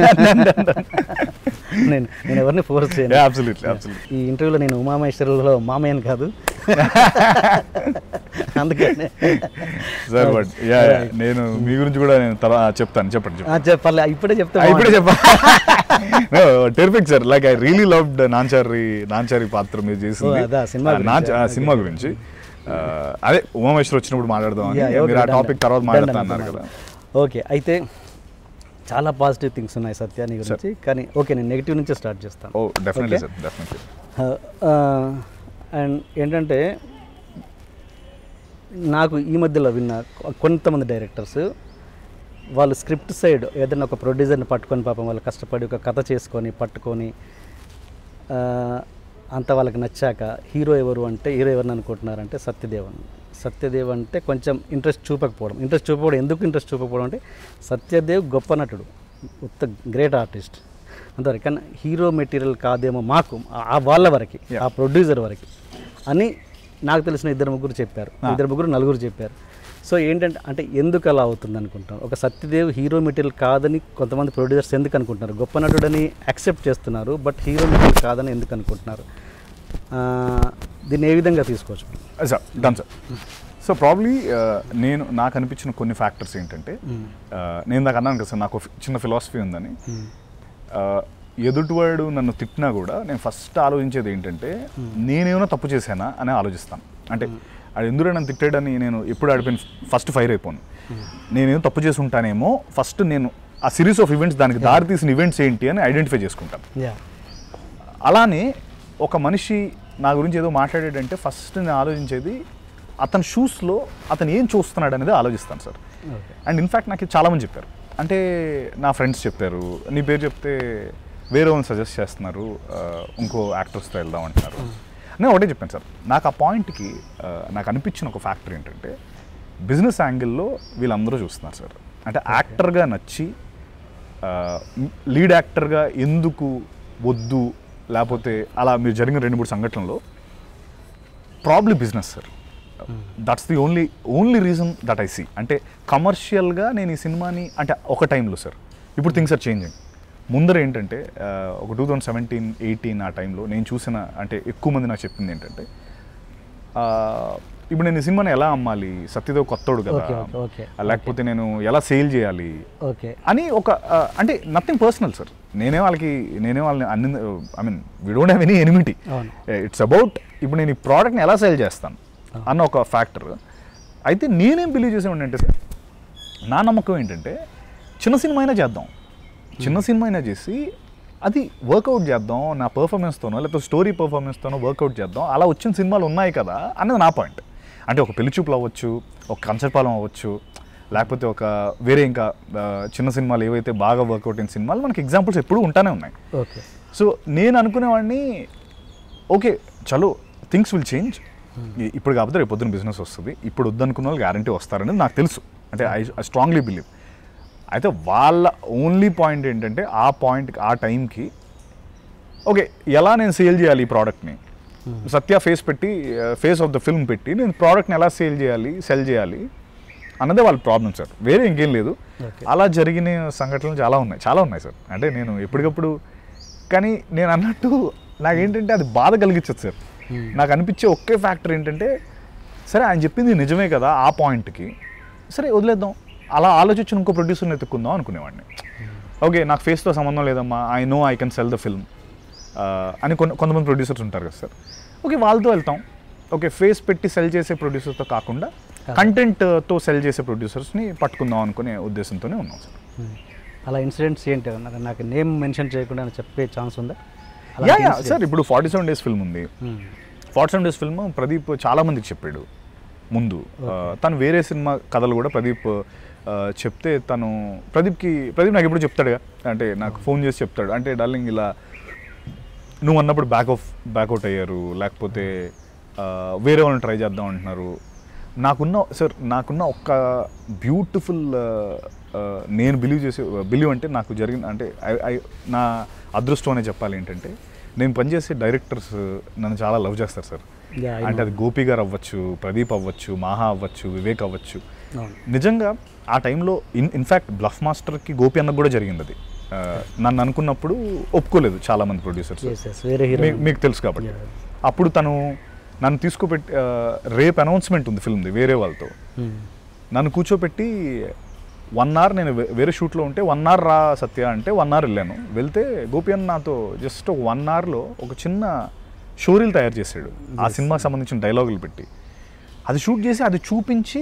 నేను నేను ఎవరిని ఫోర్స్ చేయను అబ్సల్యూట్లీ అబ్సల్యూట్లీ ఈ ఇంటర్వ్యూలో నేను ఉమామేశ్వరులో మామయ్యని కాదు అందుకనే సార్ బట్ యా నేను మీ గురించి కూడా నేను తర్వాత చెప్తాను చెప్పండి చెప్పండి ఆ, చెప్పాలి ఇప్పుడే చెప్తే ఆ, ఇప్పుడే చెప్పా terrific sir like I really loved Nanchari Nanchari పాత్ర మీరు చేసింది ఓ, అదా, సినిమా ఆ, గురించి. నాంచ- ఆ, సినిమా గురించి ఆ, అదే ఉమామేశ్వర్ వచ్చినప్పుడు మాట్లాడదాం అని Yeah, okay, మీరు ఆ done, టాపిక్ done. తర్వాత Done, మాట్లాడతా done, అన్నారు done. కదా ఓకే అయితే చాలా పాజిటివ్ థింగ్స్ ఉన్నాయి సత్య నీ గురించి కానీ ఓకే నేను నెగిటివ్ నుంచే స్టార్ట్ చేస్తాను oh definitely Okay. Sir definitely and ఏంటంటే నాకు ఈ మధ్యలో విన్న కొ- కొంతమంది డైరెక్టర్స్ వాళ్ళు స్క్రిప్ట్ సైడ్ ఏదైనా ఒక ప్రొడ్యూసర్ని పట్టుకొని పాపం వాళ్ళు కష్టపడి ఒక కథ చేసుకొని పట్టుకొని ఆ, అంత వాళ్ళకి నచ్చాక హీరో ఎవరు అంటే హీరో ఎవరిని అనుకుంటున్నారంటే సత్యదేవన్ సత్యదేవ్ అంటే కొంచెం ఇంట్రెస్ట్ చూపకపోవడం ఇంట్రెస్ట్ చూపకపోవడం ఎందుకు ఇంట్రెస్ట్ చూపకపోవడం అంటే సత్యదేవ్ గొప్ప నటుడు ఉత్త గ్రేట్ ఆర్టిస్ట్ అంతవరకు కానీ హీరో మెటీరియల్ కాదేమో మాకు ఆ- ఆ వాళ్ళ వరకు Yeah. ఆ ప్రొడ్యూసర్ వరకు అని నాకు తెలిసిన ఇద్దరు ముగ్గురు చెప్పారు Ah. ఇద్దరు ముగ్గురు నలుగురు చెప్పారు సో ఏంటంటే అంటే ఎందుకు అలా అవుతుంది అనుకుంటాం ఒక సత్యదేవ్ హీరో మెటీరియల్ కాదని కొంతమంది ప్రొడ్యూసర్స్ ఎందుకు అనుకుంటున్నారు గొప్ప నటుడని యాక్సెప్ట్ చేస్తున్నారు బట్ హీరో మెటీరియల్ కాదని ఎందుకు అనుకుంటున్నారు ఆ, దీన్ని ఏ విధంగా తీసుకోవచ్చు sir done sir so probably నేను నాకు అనిపించిన కొన్ని ఫ్యాక్టర్స్ ఏంటంటే ఆ, నేను నాకు అన్నాను కదా సార్ నాకు ఒక చిన్న ఫిలాసఫీ ఉందని ఆ, ఎదుటివాడు నన్ను తిట్టినా కూడా నేను ఫస్ట్ ఆలోచించేది ఏంటంటే నేనేమైనా తప్పు చేశానా అని ఆలోచిస్తాను అంటే అది ఎందుకు నన్ను తిట్టాడని నేను ఎప్పుడు ఆడిపోయిన ఫస్ట్ ఫైర్ అయిపోను నేనేం తప్పు చేసి ఉంటానేమో ఫస్ట్ నేను ఆ సిరీస్ ఆఫ్ ఈవెంట్స్ దానికి దారి తీసిన ఈవెంట్స్ ఏంటి అని ఐడెంటిఫై చేసుకుంటాను యా అలానే ఒక మనిషి నా గురించి ఏదో మాట్లాడాడంటే ఫస్ట్ నేను ఆలోచించేది అతని షూస్లో అతను ఏం చూస్తున్నాడు అనేది ఆలోచిస్తాను సార్ ఓకే అండ్ ఇన్ఫ్యాక్ట్ నాకు ఇది చాలామంది చెప్పారు అంటే నా ఫ్రెండ్స్ చెప్పారు నీ పేరు చెప్తే వేరే వాళ్ళని సజెస్ట్ చేస్తున్నారు ఆ, ఇంకో యాక్టర్స్తో వెళ్దాం అంటున్నారు నేను ఒకటే చెప్పాను సార్ నాకు ఆ పాయింట్కి ఆ, నాకు అనిపించిన ఒక ఫ్యాక్టర్ ఏంటంటే బిజినెస్ యాంగిల్లో వీళ్ళందరూ చూస్తున్నారు సార్ అంటే యాక్టర్గా నచ్చి లీడ్ యాక్టర్గా ఎందుకు వద్దు లేకపోతే అలా మీరు జరిగిన రెండు మూడు సంఘటనలో probably business sir that's the only only reason that I see అంటే కమర్షియల్గా నేను ఈ సినిమాని అంటే ఒక టైంలో సార్ ఇప్పుడు థింగ్స్ ఆర్ చేంజింగ్ ముందర ఏంటంటే ఆ, ఒక టూ థౌజండ్ సెవెంటీన్ ఎయిటీన్ ఆ టైంలో నేను చూసిన అంటే ఎక్కువ మంది నాకు చెప్పింది ఏంటంటే ఆ, ఇప్పుడు నేను ఈ సినిమాని ఎలా అమ్మాలి సత్యదేవ్ కొత్తోడు కదా Okay, okay, okay, ఆ, లేకపోతే నేను ఎలా సేల్ చేయాలి ఓకే అని ఒక ఆ, అంటే నథింగ్ పర్సనల్ సార్ నేనే వాళ్ళకి నేనే వాళ్ళని అన్ని I mean we don't have any enmity అవును. ఇట్స్ అబౌట్ ఇప్పుడు నేను ఈ ప్రోడక్ట్ని ఎలా సేల్ చేస్తాను అన్న ఒక ఫ్యాక్టర్ అయితే నేనేం బిలీవ్ చేసేవాడిని అంటే సార్ నా నమ్మకం ఏంటంటే చిన్న సినిమా అయినా చేద్దాం చిన్న సినిమా అయినా చేసి అది వర్కౌట్ చేద్దాం నా పర్ఫార్మెన్స్తోనో లేకపోతే స్టోరీ పర్ఫార్మెన్స్తోనో వర్కౌట్ చేద్దాం అలా వచ్చిన సినిమాలు ఉన్నాయి కదా అన్నది నా పాయింట్ అంటే ఒక పెళ్లి చూపులు అవ్వచ్చు ఒక కంచర్పాలెం అవ్వచ్చు లేకపోతే ఒక వేరే ఇంకా ఆ, చిన్న సినిమాలు ఏవైతే బాగా వర్కౌట్ అయిన సినిమాలు మనకి ఎగ్జాంపుల్స్ ఎప్పుడూ ఉంటానే ఉన్నాయి ఓకే సో నేను అనుకునేవాడిని ఓకే చలో థింగ్స్ విల్ చేంజ్ ఇప్పుడు కాకపోతే రేపు పొద్దున బిజినెస్ వస్తుంది ఇప్పుడు వద్దనుకున్న వాళ్ళు గ్యారంటీ వస్తారనేది నాకు తెలుసు అంటే ఐ ఐ స్ట్రాంగ్లీ బిలీవ్ అయితే వాళ్ళ ఓన్లీ పాయింట్ ఏంటంటే ఆ పాయింట్కి ఆ టైంకి ఓకే ఎలా నేను సేల్ చేయాలి ఈ ప్రోడక్ట్ని సత్య ఫేస్ పెట్టి ఫేస్ ఆఫ్ ద ఫిల్మ్ పెట్టి నేను ప్రోడక్ట్ని ఎలా సేల్ చేయాలి సెల్ చేయాలి అన్నదే వాళ్ళ ప్రాబ్లం సార్ వేరే ఇంకేం లేదు Okay. అలా జరిగిన సంఘటనలు చాలా ఉన్నాయి చాలా ఉన్నాయి సార్ అంటే నేను ఎప్పటికప్పుడు కానీ నేను అన్నట్టు నాకేంటంటే అది బాధ కలిగించదు సార్ నాకు అనిపించే ఒకే ఫ్యాక్టర్ ఏంటంటే సరే ఆయన చెప్పింది నిజమే కదా ఆ పాయింట్కి సరే వదిలేద్దాం అలా ఆలోచించి ఇంకో ప్రొడ్యూసర్ని ఎత్తుక్కుందాం అనుకునేవాడిని ఓకే నాకు ఫేస్తో సంబంధం లేదమ్మా I know I can sell the film అని కొన్ని కొంతమంది ప్రొడ్యూసర్స్ ఉంటారు కదా సార్ ఓకే వాళ్ళతో వెళ్తాం ఓకే ఫేస్ పెట్టి సెల్ చేసే ప్రొడ్యూసర్తో కాకుండా కంటెంట్తో సెల్ చేసే ప్రొడ్యూసర్స్ని పట్టుకుందాం అనుకునే ఉద్దేశంతోనే ఉన్నాం సార్ అలా ఇన్సిడెంట్స్ ఏంటి నాకు నాకు నేమ్ మెన్షన్ చేయకుండా చెప్పే ఛాన్స్ ఉందా యా యా సార్ ఇప్పుడు ఫార్టీ సెవెన్ డేస్ ఫిల్మ్ ఉంది Hmm. Forty seven days film Pradeep చాలా మందికి చెప్పాడు ముందు ఆ, తను వేరే సినిమా కథలు కూడా ప్రదీప్ ఆ, చెప్తే తను ప్రదీప్కి ప్రదీప్ నాకు ఎప్పుడు చెప్తాడుగా అంటే నాకు ఫోన్ చేసి చెప్తాడు అంటే డార్లింగ్ ఇలా నువ్వు అన్నప్పుడు బ్యాక్ ఆఫ్ బ్యాక్అవుట్ అయ్యారు లేకపోతే ఆ, వేరే వాళ్ళని ట్రై చేద్దాం అంటున్నారు నాకున్న సార్ నాకున్న ఒక్క బ్యూటిఫుల్ నేను బిలీవ్ చేసే బిలీవ్ అంటే నాకు జరిగిన అంటే I- I- నా అదృష్టం అనే చెప్పాలి ఏంటంటే నేను పనిచేసే డైరెక్టర్స్ నన్ను చాలా లవ్ చేస్తారు సార్ Yeah, I అంటే అది గోపి గారు అవ్వచ్చు ప్రదీప్ అవ్వచ్చు మాహా అవ్వచ్చు వివేక్ అవ్వచ్చు అవును నిజంగా ఆ టైంలో ఇన్ ఇన్ఫ్యాక్ట్ బ్లఫ్ మాస్టర్కి గోపి అన్నకు కూడా జరిగింది అది ఆ, నన్ను అనుకున్నప్పుడు ఒప్పుకోలేదు చాలా మంది ప్రొడ్యూసర్స్ Yes, yes. వేరే హీరో మీ- మీకు తెలుసు కాబట్టి Yeah. అప్పుడు తను నన్ను తీసుకుపెట్టి ఆ, రేపు అనౌన్స్మెంట్ ఉంది ఫిల్మ్ది వేరే వాళ్ళతో నన్ను కూర్చోపెట్టి వన్ అవర్ నేను వే- వేరే షూట్లో ఉంటే వన్ అవర్ రా సత్య అంటే వన్ అవర్ వెళ్ళాను వెళ్తే గోపి అన్న నాతో జస్ట్ ఒక వన్ అవర్లో ఒక చిన్న షోరీలు తయారు చేశాడు ఆ సినిమాకి సంబంధించిన డైలాగులు పెట్టి అది షూట్ చేసి అది చూపించి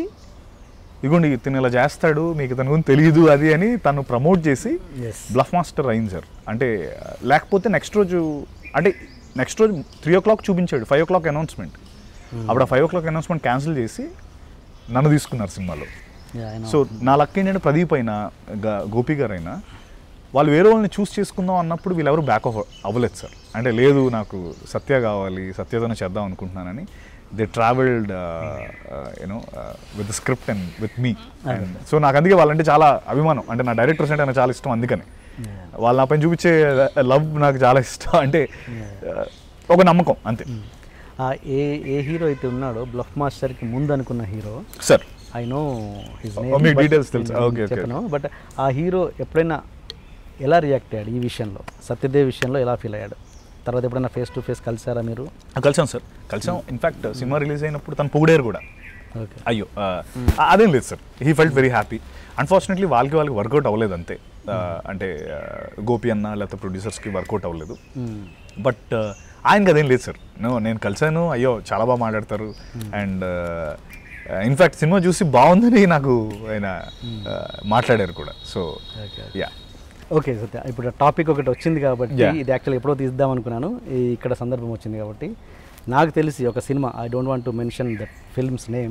ఇగోండి తిను ఇలా చేస్తాడు మీకు తన గురించి తెలియదు అది అని తను ప్రమోట్ చేసి ఎస్ బ్లఫ్ మాస్టర్ అయింది సార్ అంటే లేకపోతే నెక్స్ట్ రోజు అంటే నెక్స్ట్ రోజు త్రీ ఓ క్లాక్ చూపించాడు ఫైవ్ ఓ క్లాక్ అనౌన్స్మెంట్ అప్పుడు ఆ five o'clock announcement cancel చేసి నన్ను తీసుకున్నారు సినిమాలో సో నా లక్ ఏంటంటే ప్రదీప్ అయినా గా- గోపి గారు అయినా వాళ్ళు వేరే వాళ్ళని చూస్ చేసుకుందాం అన్నప్పుడు వీళ్ళెవరు బ్యాక్ ఆఫ్ అవ్వలేదు సార్ అంటే లేదు నాకు సత్య కావాలి సత్యతోనే చేద్దాం అనుకుంటున్నానని they travelled you know with script and with me so నాకు అందుకే వాళ్ళంటే చాలా అభిమానం అంటే నా డైరెక్టర్స్ అంటే నాకు చాలా ఇష్టం అందుకని వాళ్ళు నా పైన చూపించే లవ్ నాకు చాలా ఇష్టం అంటే uh, ఒక నమ్మకం అంతే ఆ ఏ ఏ హీరో అయితే ఉన్నాడో బ్లఫ్ మాస్టర్కి ముందు అనుకున్న hero sir I know his Oh, మీకు details తెలుసా? Okay, okay. చెప్పను బట్ ఆ హీరో ఎప్పుడైనా ఎలా రియాక్ట్ అయ్యాడు ఈ విషయంలో సత్యదేవ్ విషయంలో ఎలా ఫీల్ అయ్యాడు తర్వాత ఎప్పుడైనా ఫేస్ టు ఫేస్ కలిసారా మీరు కలిసాం సార్ కలిసాం ఇన్ఫాక్ట్ సినిమా రిలీజ్ అయినప్పుడు తను పొగిడారు కూడా ఓకే అయ్యో ఆ, అదేం లేదు sir he felt very happy unfortunately వాళ్ళకి వాళ్ళకి వర్కౌట్ అవ్వలేదు అంతే ఆ, అంటే ఆ, గోపి అన్న లేకపోతే ప్రొడ్యూసర్స్కి వర్కౌట్ అవ్వలేదు బట్ ఆయనకి అదేం లేదు సార్ నో నేను కలిసాను అయ్యో చాలా బాగా మాట్లాడతారు అండ్ ఇన్ఫ్యాక్ట్ సినిమా చూసి బాగుందని నాకు ఆయన ఆ, మాట్లాడారు కూడా so okay yeah okay Satya ఇప్పుడు టాపిక్ ఒకటి వచ్చింది కాబట్టి Yeah. ఇది యాక్చువల్ ఎప్పుడో తీద్దాం అనుకున్నాను ఈ ఇక్కడ సందర్భం వచ్చింది కాబట్టి నాకు తెలిసి ఒక సినిమా I don't want to mention the film's name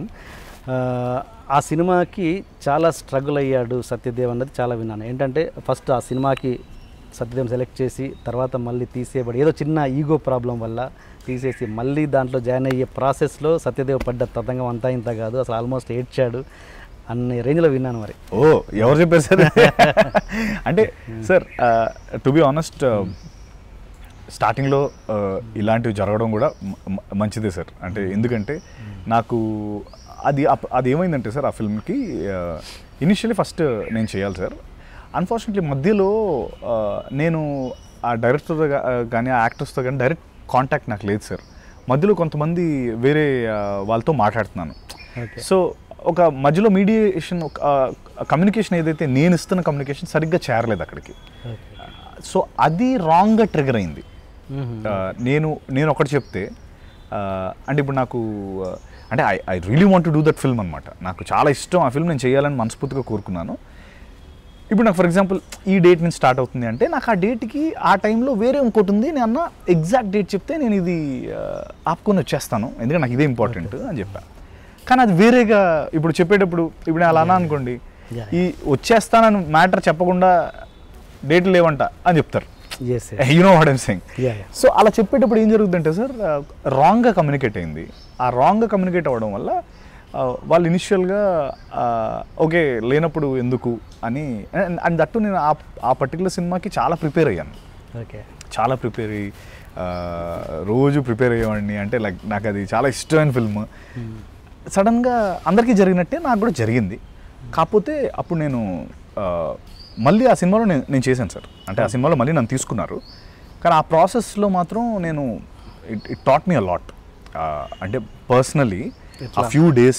ఆ సినిమాకి చాలా స్ట్రగుల్ అయ్యాడు సత్యదేవ్ అన్నది చాలా విన్నాను ఏంటంటే ఫస్ట్ ఆ సినిమాకి సత్యదేవ్ సెలెక్ట్ చేసి తర్వాత మళ్ళీ తీసేయబడి ఏదో చిన్న ఈగో ప్రాబ్లం వల్ల తీసేసి మళ్ళీ దాంట్లో జాయిన్ అయ్యే ప్రాసెస్లో సత్యదేవ్ పడ్డ తతంగం అంతా ఇంత కాదు అసలు ఆల్మోస్ట్ ఏడ్చాడు అన్ని రేంజ్లో విన్నాను మరి ఓ ఎవరు చెప్పారు సార్ అంటే సార్ టు బి ఆనెస్ట్ స్టార్టింగ్లో ఇలాంటివి జరగడం కూడా మ- మ- మంచిదే సార్ అంటే ఎందుకంటే నాకు అది అప్- అది ఏమైందంటే సార్ ఆ ఫిల్మ్కి ఇనిషియలీ ఫస్ట్ నేను చేయాలి సార్ అన్ఫార్చునేట్లీ మధ్యలో ఆ, నేను ఆ డైరెక్టర్ కానీ ఆ యాక్టర్స్తో కానీ డైరెక్ట్ కాంటాక్ట్ నాకు లేదు సార్ మధ్యలో కొంతమంది వేరే ఆ, వాళ్ళతో మాట్లాడుతున్నాను ఓకే సో ఒక మధ్యలో మీడియేషన్ కమ్యూనికేషన్ ఏదైతే నేను ఇస్తున్న కమ్యూనికేషన్ సరిగ్గా చేరలేదు అక్కడికి ఓకే సో అది రాంగ్గా ట్రిగర్ అయింది ఆ, నేను నేను ఒకటి చెప్తే ఆ, అంటే ఇప్పుడు నాకు ఆ, అంటే I I really want to do that film అనమాట నాకు చాలా ఇష్టం ఆ ఫిల్మ్ నేను చేయాలని మనస్ఫూర్తిగా కోరుకున్నాను ఇప్పుడు నాకు ఫర్ ఎగ్జాంపుల్ ఈ డేట్ నుంచి స్టార్ట్ అవుతుంది అంటే నాకు ఆ డేట్కి ఆ టైంలో వేరే ఇంకోటి ఉంది నేను అన్న ఎగ్జాక్ట్ డేట్ చెప్తే నేను ఇది ఆ, ఆపుకొని వచ్చేస్తాను ఎందుకంటే నాకు ఇదే ఇంపార్టెంట్ అని చెప్పాను కానీ అది వేరేగా ఇప్పుడు చెప్పేటప్పుడు ఇప్పుడు నేను అలా అన్నా అనుకోండి Yeah. ఈ వచ్చేస్తానని మ్యాటర్ చెప్పకుండా డేట్ లేవంట అని చెప్తారు yes you know what I'm saying yeah yeah so అలా చెప్పేటప్పుడు ఏం జరుగుతుందంటే సార్ రాంగ్గా కమ్యూనికేట్ అయింది ఆ రాంగ్గా కమ్యూనికేట్ అవ్వడం వల్ల ఆ, వాళ్ళు ఇనిషియల్గా ఓకే లేనప్పుడు ఎందుకు అని అండ్ దట్టు నేను ఆ ఆ పర్టికులర్ సినిమాకి చాలా ప్రిపేర్ అయ్యాను ఓకే చాలా ప్రిపేర్ అయ్యి ఆ, రోజు ప్రిపేర్ అయ్యేవాడిని అంటే లైక్ నాకు అది చాలా ఇష్టమైన ఫిల్మ్ సడన్గా అందరికీ జరిగినట్టే నాకు కూడా జరిగింది కాకపోతే అప్పుడు నేను ఆ, మళ్ళీ ఆ సినిమాలో నేను నేను చేశాను సార్ అంటే ఆ సినిమాలో మళ్ళీ నన్ను తీసుకున్నారు కానీ ఆ ప్రాసెస్లో మాత్రం నేను it it taught me a lot అంటే పర్సనలీ ఆ ఎట్లా? ఫ్యూ డేస్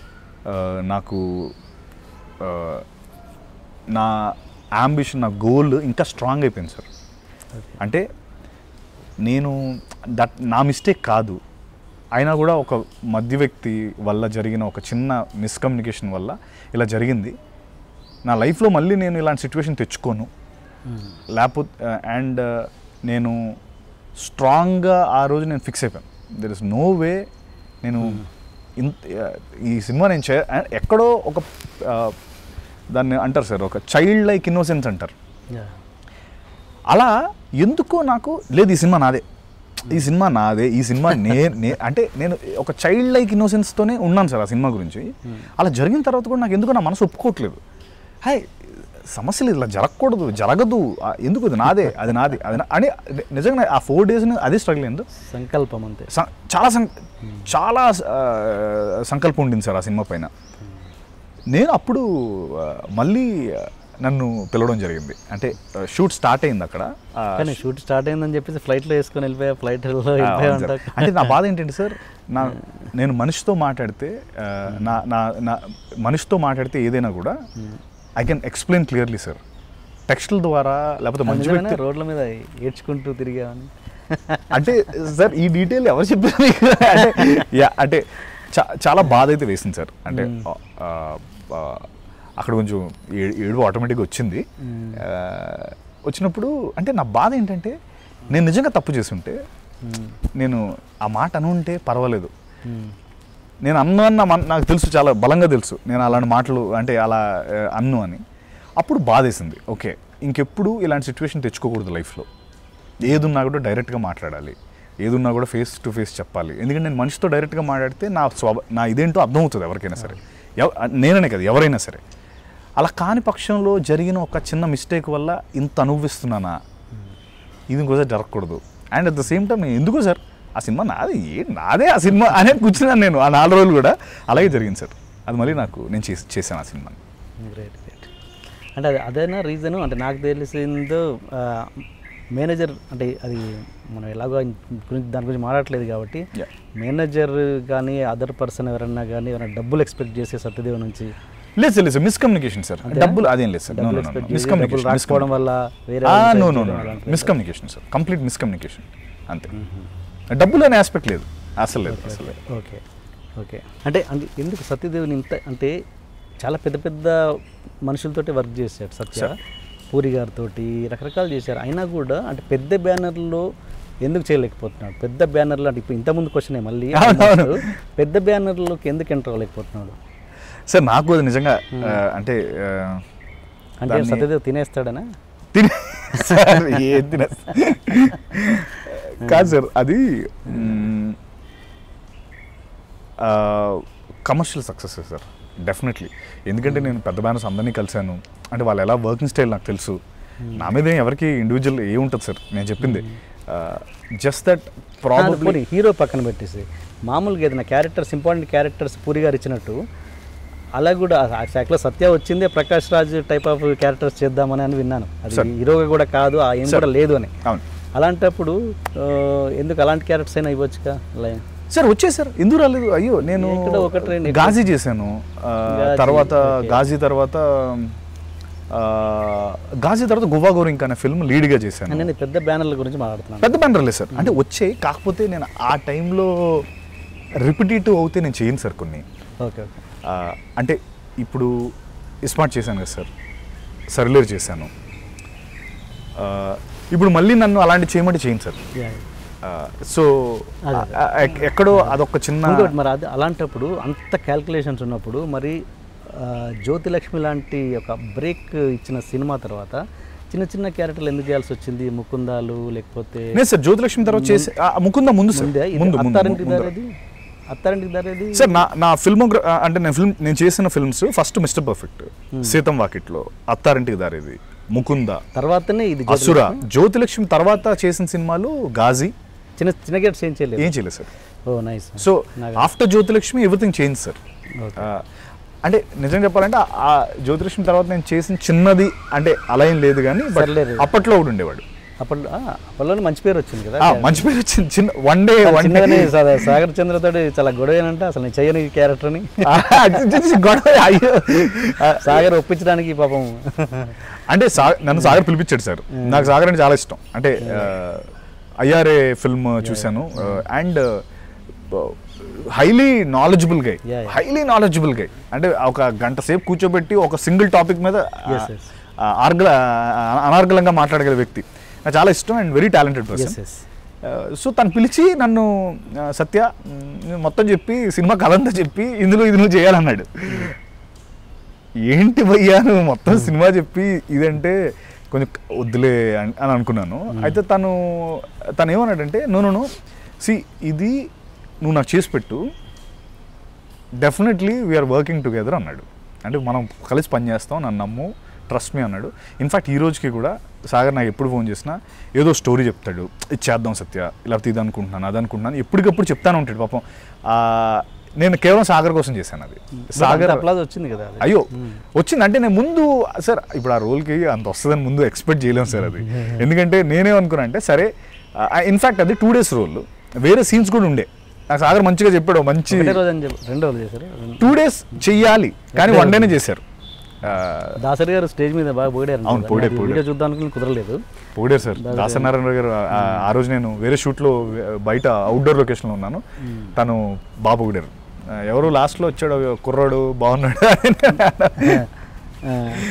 నాకు ఆ, నా అంబిషన్ నా గోల్ ఇంకా స్ట్రాంగ్ అయిపోయింది సార్ అంటే నేను దట్ నా మిస్టేక్ కాదు అయినా కూడా ఒక మధ్య వ్యక్తి వల్ల జరిగిన ఒక చిన్న మిస్కమ్యూనికేషన్ వల్ల ఇలా జరిగింది నా లైఫ్లో మళ్ళీ నేను ఇలాంటి సిచ్యువేషన్ తెచ్చుకోను లేకపోతే అండ్ నేను స్ట్రాంగ్గా ఆ రోజు నేను ఫిక్స్ అయిపోయాను దెర్ ఇస్ నో వే నేను ఇంత ఈ సినిమా నేను చే ఎక్కడో ఒక ఆ, దాన్ని అంటారు సార్ ఒక చైల్డ్ లైక్ ఇన్నోసెన్స్ అంటారు యా అలా ఎందుకో నాకు లేదు ఈ సినిమా నాదే ఈ సినిమా నాదే ఈ సినిమా నే నే అంటే నేను ఒక చైల్డ్ లైక్ ఇన్నోసెన్స్తోనే ఉన్నాను సార్ ఆ సినిమా గురించి అలా జరిగిన తర్వాత కూడా నాకు ఎందుకో నా మనసు ఒప్పుకోవట్లేదు హాయ్ సమస్యలు ఇలా జరగకూడదు జరగదు ఆ, ఎందుకు అది నాదే అది నాది అది నా- అని నిజంగా ఆ ఫోర్ డేస్ అదే స్ట్రగుల్ అయింది సంకల్పం అంతే సం- చాలా సం చాలా ఆ, సంకల్పం ఉండింది సార్ ఆ సినిమా పైన నేను అప్పుడు ఆ, మళ్ళీ ఆ, నన్ను పిలవడం జరిగింది అంటే షూట్ స్టార్ట్ అయింది అక్కడ ఆ, కానీ షూట్ స్టార్ట్ అయిందని చెప్పేసి ఫ్లైట్లో వేసుకొని వెళ్ళిపోయా ఫ్లైట్లో ఆ, వెళ్ళిపోయా అవును సార్. ఉంటా అంటే నా బాధ ఏంటంటే సార్ నా నేను మనిషితో మాట్లాడితే ఆ, నా నా నా మనిషితో మాట్లాడితే ఏదైనా కూడా I can explain clearly sir టెక్స్టుల ద్వారా లేకపోతే మంచి నిజమేనా? వ్యక్తి రోడ్ల మీద ఏడ్చుకుంటూ తిరిగామని అంటే సార్ ఈ డీటెయిల్ ఎవరు చెప్పారు మీకు అంటే యా అంటే చా- చాలా బాధ అయితే వేసింది సార్ అంటే ఆ, ఆ, అక్కడ కొంచెం ఏ- ఏడుపు ఆటోమేటిక్గా వచ్చింది మ్మ్. ఆ, వచ్చినప్పుడు అంటే నా బాధ ఏంటంటే నేను నిజంగా తప్పు చేస్తుంటే నేను ఆ మాట అనుంటే పర్వాలేదు నేను అన్ను అన్న మన- నాకు తెలుసు చాలా బలంగా తెలుసు నేను అలాంటి మాటలు అంటే అలా ఆ, అన్ను అని అప్పుడు బాధేసింది ఓకే ఇంకెప్పుడు ఇలాంటి సిచ్యువేషన్ తెచ్చుకోకూడదు లైఫ్లో ఏదున్నా కూడా డైరెక్ట్గా మాట్లాడాలి ఏదున్నా కూడా ఫేస్ టు ఫేస్ చెప్పాలి ఎందుకంటే నేను మనిషితో డైరెక్ట్గా మాట్లాడితే నా స్వభ నా ఇదేంటో అర్థమవుతుంది ఎవరికైనా సరే ఎవ నేననే కదా ఎవరైనా సరే అలా కాని పక్షంలో జరిగిన ఒక చిన్న మిస్టేక్ వల్ల ఇంత అనుభవిస్తున్నానా ఇది ఇంకోసారి జరగకూడదు and at the same time నేను ఎందుకు సార్ ఆ సినిమా నాది ఏ నాదే ఆ సినిమా అనేది కూర్చున్నాను నేను ఆ నాలుగు రోజులు కూడా అలాగే జరిగింది సార్ అది మళ్ళీ నాకు నేను చేసి చేశాను ఆ సినిమాని గ్రేట్ గ్రేట్ అంటే అది అదేనా రీజను అంటే నాకు తెలిసిందో మేనేజర్ అంటే అది మనం ఎలాగో ఆయన గురించి దాని గురించి మాట్లాడట్లేదు కాబట్టి Yeah. మేనేజర్ కానీ అదర్ పర్సన్ ఎవరన్నా కానీ ఎవరైనా డబ్బులు ఎక్స్పెక్ట్ చేసే సత్యదేవ్ నుంచి లేదు సార్ లేదు సార్ మిస్కమ్యూనికేషన్ సార్ అంతేనా? డబ్బులు అదేం లేదు సార్ డబ్బులు expect చేసి, డబ్బులు మిస్కమ్యూనికేషన్ రాకపోవడం వల్ల వేరే వాళ్ళని నో side నో చేయడం నో అలాంటివి మిస్కమ్యూనికేషన్ సార్ కంప్లీట్ మిస్కమ్యూనికేషన్ అంతే డబ్బులు అనే ఆస్పెక్ట్ లేదు అసలు లేదు అసలు లేదు ఓకే ఓకే అంటే అంటే ఎందుకు సత్యదేవుని ఇంత అంటే చాలా పెద్ద పెద్ద మనుషులతోటి వర్క్ చేశాడు సత్య Sir. పూరి గారితో రకరకాలు చేశారు అయినా కూడా అంటే పెద్ద బ్యానర్లో ఎందుకు చేయలేకపోతున్నాడు పెద్ద బ్యానర్లు అంటే ఇప్పుడు ఇంతకుముందు క్వశ్చన్ మళ్ళీ అవును, అవును. పెద్ద బ్యానర్లోకి ఎందుకు ఎంటర్ అవ్వలేకపోతున్నాడు సార్ నాకు అది నిజంగా ఆ, అంటే ఆ, అంటే దాన్ని- సత్యదేవ్ తినేస్తాడనా తిని సార్ ఏం తిన కాదు సార్ అది కమర్షియల్ సక్సెస్ సార్ డెఫినెట్లీ ఎందుకంటే నేను పెద్ద బ్యానర్స్ అందరినీ కలిశాను అంటే వాళ్ళు ఎలా వర్కింగ్ స్టైల్ నాకు తెలుసు నా మీద ఏం ఎవరికి ఇండివిజువల్ ఏ ఉంటుంది సార్ నేను చెప్పింది జస్ట్ దట్ ప్రాబ్లీ పోనీ హీరో పక్కన పెట్టేసి మామూలుగా ఏదైనా క్యారెక్టర్స్ ఇంపార్టెంట్ క్యారెక్టర్స్ పూరి గారు ఇచ్చినట్టు అలా కూడా ఆ శాఖలో సత్య వచ్చిందే Prakash Raj type of characters చేద్దామని అని విన్నాను అది Sir. హీరోగా కూడా కాదు ఆ ఏం Sir. కూడా లేదు అని అవును అలాంటప్పుడు ఆ, ఎందుకు అలాంటి క్యారెక్టర్స్ అయినా ఇవ్వచ్చుగా అలా సార్ వచ్చే సార్ ఎందుకు రాలేదు అయ్యో నేను ఎక్కడో ఒకటి రెండు గాజీ చేశాను ఆ, గాజీ, తర్వాత okay. గాజీ తర్వాత ఆ, గాజీ తర్వాత గువా గోరింగ్ అనే ఫిల్మ్ లీడ్గా చేశాను నేను పెద్ద బ్యానర్ల గురించి మాట్లాడుతున్నాను పెద్ద బ్యానర్ లేదు సార్ అంటే వచ్చాయి కాకపోతే నేను ఆ టైంలో రిపిటేటివ్ అవుతే నేను చేయను సార్ కొన్ని ఓకే ఓకే ఆ, అంటే ఇప్పుడు ఇస్మార్ట్ చేశాను కదా సార్ సర్లేర్ చేశాను ఆ, ఇప్పుడు మళ్ళీ నన్ను అలాంటి చేయమంటే చేయను సార్ సో అదే. ఎక్కడో అదొక చిన్న ఇంకోటి మరి అది అలాంటప్పుడు అంత క్యాల్కులేషన్స్ ఉన్నప్పుడు మరి ఆ, జ్యోతిలక్ష్మి లాంటి ఒక బ్రేక్ ఇచ్చిన సినిమా తర్వాత చిన్న చిన్న క్యారెక్టర్లు ఎందుకు చేయాల్సి వచ్చింది ముకుందాలు లేకపోతే నేను సార్ జ్యోతిలక్ష్మి తర్వాత చేసి ఆ, ముకుంద ముందు సార్ ముందే ఇది ముందు ముందు అత్తారింటికి ముందు. దారేది అత్తారింటికి దారేది సార్ నా నా ఫిల్మ్ అంటే నేను ఫిల్మ్ నేను చేసిన films first Mister Perfect Seetham Vakitlo Attarintiki దారేది ముకుంద తర్వాతనే ఇది అసుర జ్యోతిలక్ష్మి తర్వాత చేసిన సినిమాలు గాజీ చిన్న చిన్న గేట్స్ ఏం చేయలేదు ఏం చేయలేదు sir oh nice so after Jyothilakshmi everything change sir అంటే నిజం చెప్పాలంటే ఆ- ఆ జ్యోతిలక్ష్మి తర్వాత నేను చేసిన చిన్నది అంటే అలా ఏం లేదు కానీ బట్ సర్లేదు. అప్పట్లో ఒకడు ఉండేవాడు అప్పట్లో ఆ, అప్పట్లోనే మంచి పేరు వచ్చింది కదా ఆ, మంచి పేరు వచ్చింది చిన్న వన్ డే వన్ చిన్నగానే సా- సాగర్ చంద్రతో చాలా గొడవేనంట అసలు నేను చెయ్యని క్యారెక్టర్ని గొడవ అయ్యో సాగర్ ఒప్పించడానికి పాపం అంటే సా నన్ను సాగర్ పిలిపించాడు సార్ నాకు సాగర్ అంటే చాలా ఇష్టం అంటే ఐఆర్ఏ ఫిల్మ్ చూశాను and highly knowledgeable guy Yeah, yeah. Highly knowledgeable guy అంటే ఒక గంట సేపు కూర్చోబెట్టి ఒక సింగిల్ టాపిక్ మీద Yes, yes. ఆ, ఆర్గల ఆ, అనర్గళంగా మాట్లాడగల వ్యక్తి నాకు చాలా ఇష్టం and very talented yes person yes so తను పిలిచి నన్ను ఆ, సత్య మ్, నేను మొత్తం చెప్పి సినిమా కథంతా చెప్పి ఇందులో ఇది నువ్వు చేయాలన్నాడు ఏంటి భయ్యా నువ్వు మొత్తం సినిమా చెప్పి ఇదంటే కొంచెం వద్దులే అని అని అనుకున్నాను అయితే తను తను ఏమన్నాడంటే నూనెను సి ఇది నువ్వు నాకు చేసి పెట్టు డెఫినెట్లీ వీఆర్ వర్కింగ్ టుగెదర్ అన్నాడు అంటే మనం కలిసి పని చేస్తాం నన్ను నమ్ము ట్రస్ట్ మీ అన్నాడు ఇన్ఫాక్ట్ ఈ రోజుకి కూడా సాగర్ నాకు ఎప్పుడు ఫోన్ చేసినా ఏదో స్టోరీ చెప్తాడు ఇది చేద్దాం సత్య లేకపోతే ఇది అనుకుంటున్నాను అది అనుకుంటున్నాను ఎప్పటికప్పుడు చెప్తానే ఉంటాడు పాపం ఆ, నేను కేవలం సాగర్ కోసం చేశాను అది సాగర్ అప్లాజ్ వచ్చింది కదా అది. అయ్యో వచ్చింది అంటే నేను ముందు సార్ ఇప్పుడు ఆ రోల్కి అంత వస్తుందని ముందు ఎక్స్పెక్ట్ చేయలేము సార్ అది ఎందుకంటే నేనే అనుకున్నా అంటే సరే ఇన్ఫాక్ట్ అది టూ డేస్ రోల్ వేరే సీన్స్ కూడా ఉండే నాకు సాగర్ మంచిగా చెప్పాడు మంచి ఒకటే రోజు అని చెప్పి రెండు రోజులు చేశారు టూ డేస్ చెయ్యాలి కానీ వన్ డేనే చేశారు ఆ, దాసరి గారు స్టేజ్ మీద బాగా పోయారు అవును, పొగిడారు, పొగిడారు. వీడియో చూద్దాం అనుకుని కుదరలేదు పొగిడారు సార్ దాసనారాయణ గారు ఆ- ఆ రోజు నేను వేరే షూట్లో బయట అవుట్డోర్ లొకేషన్లో ఉన్నాను తను బాగా పొగిడారు ఆ, ఎవరు లాస్ట్లో వచ్చాడు కుర్రాడు బాగున్నాడు ఆ,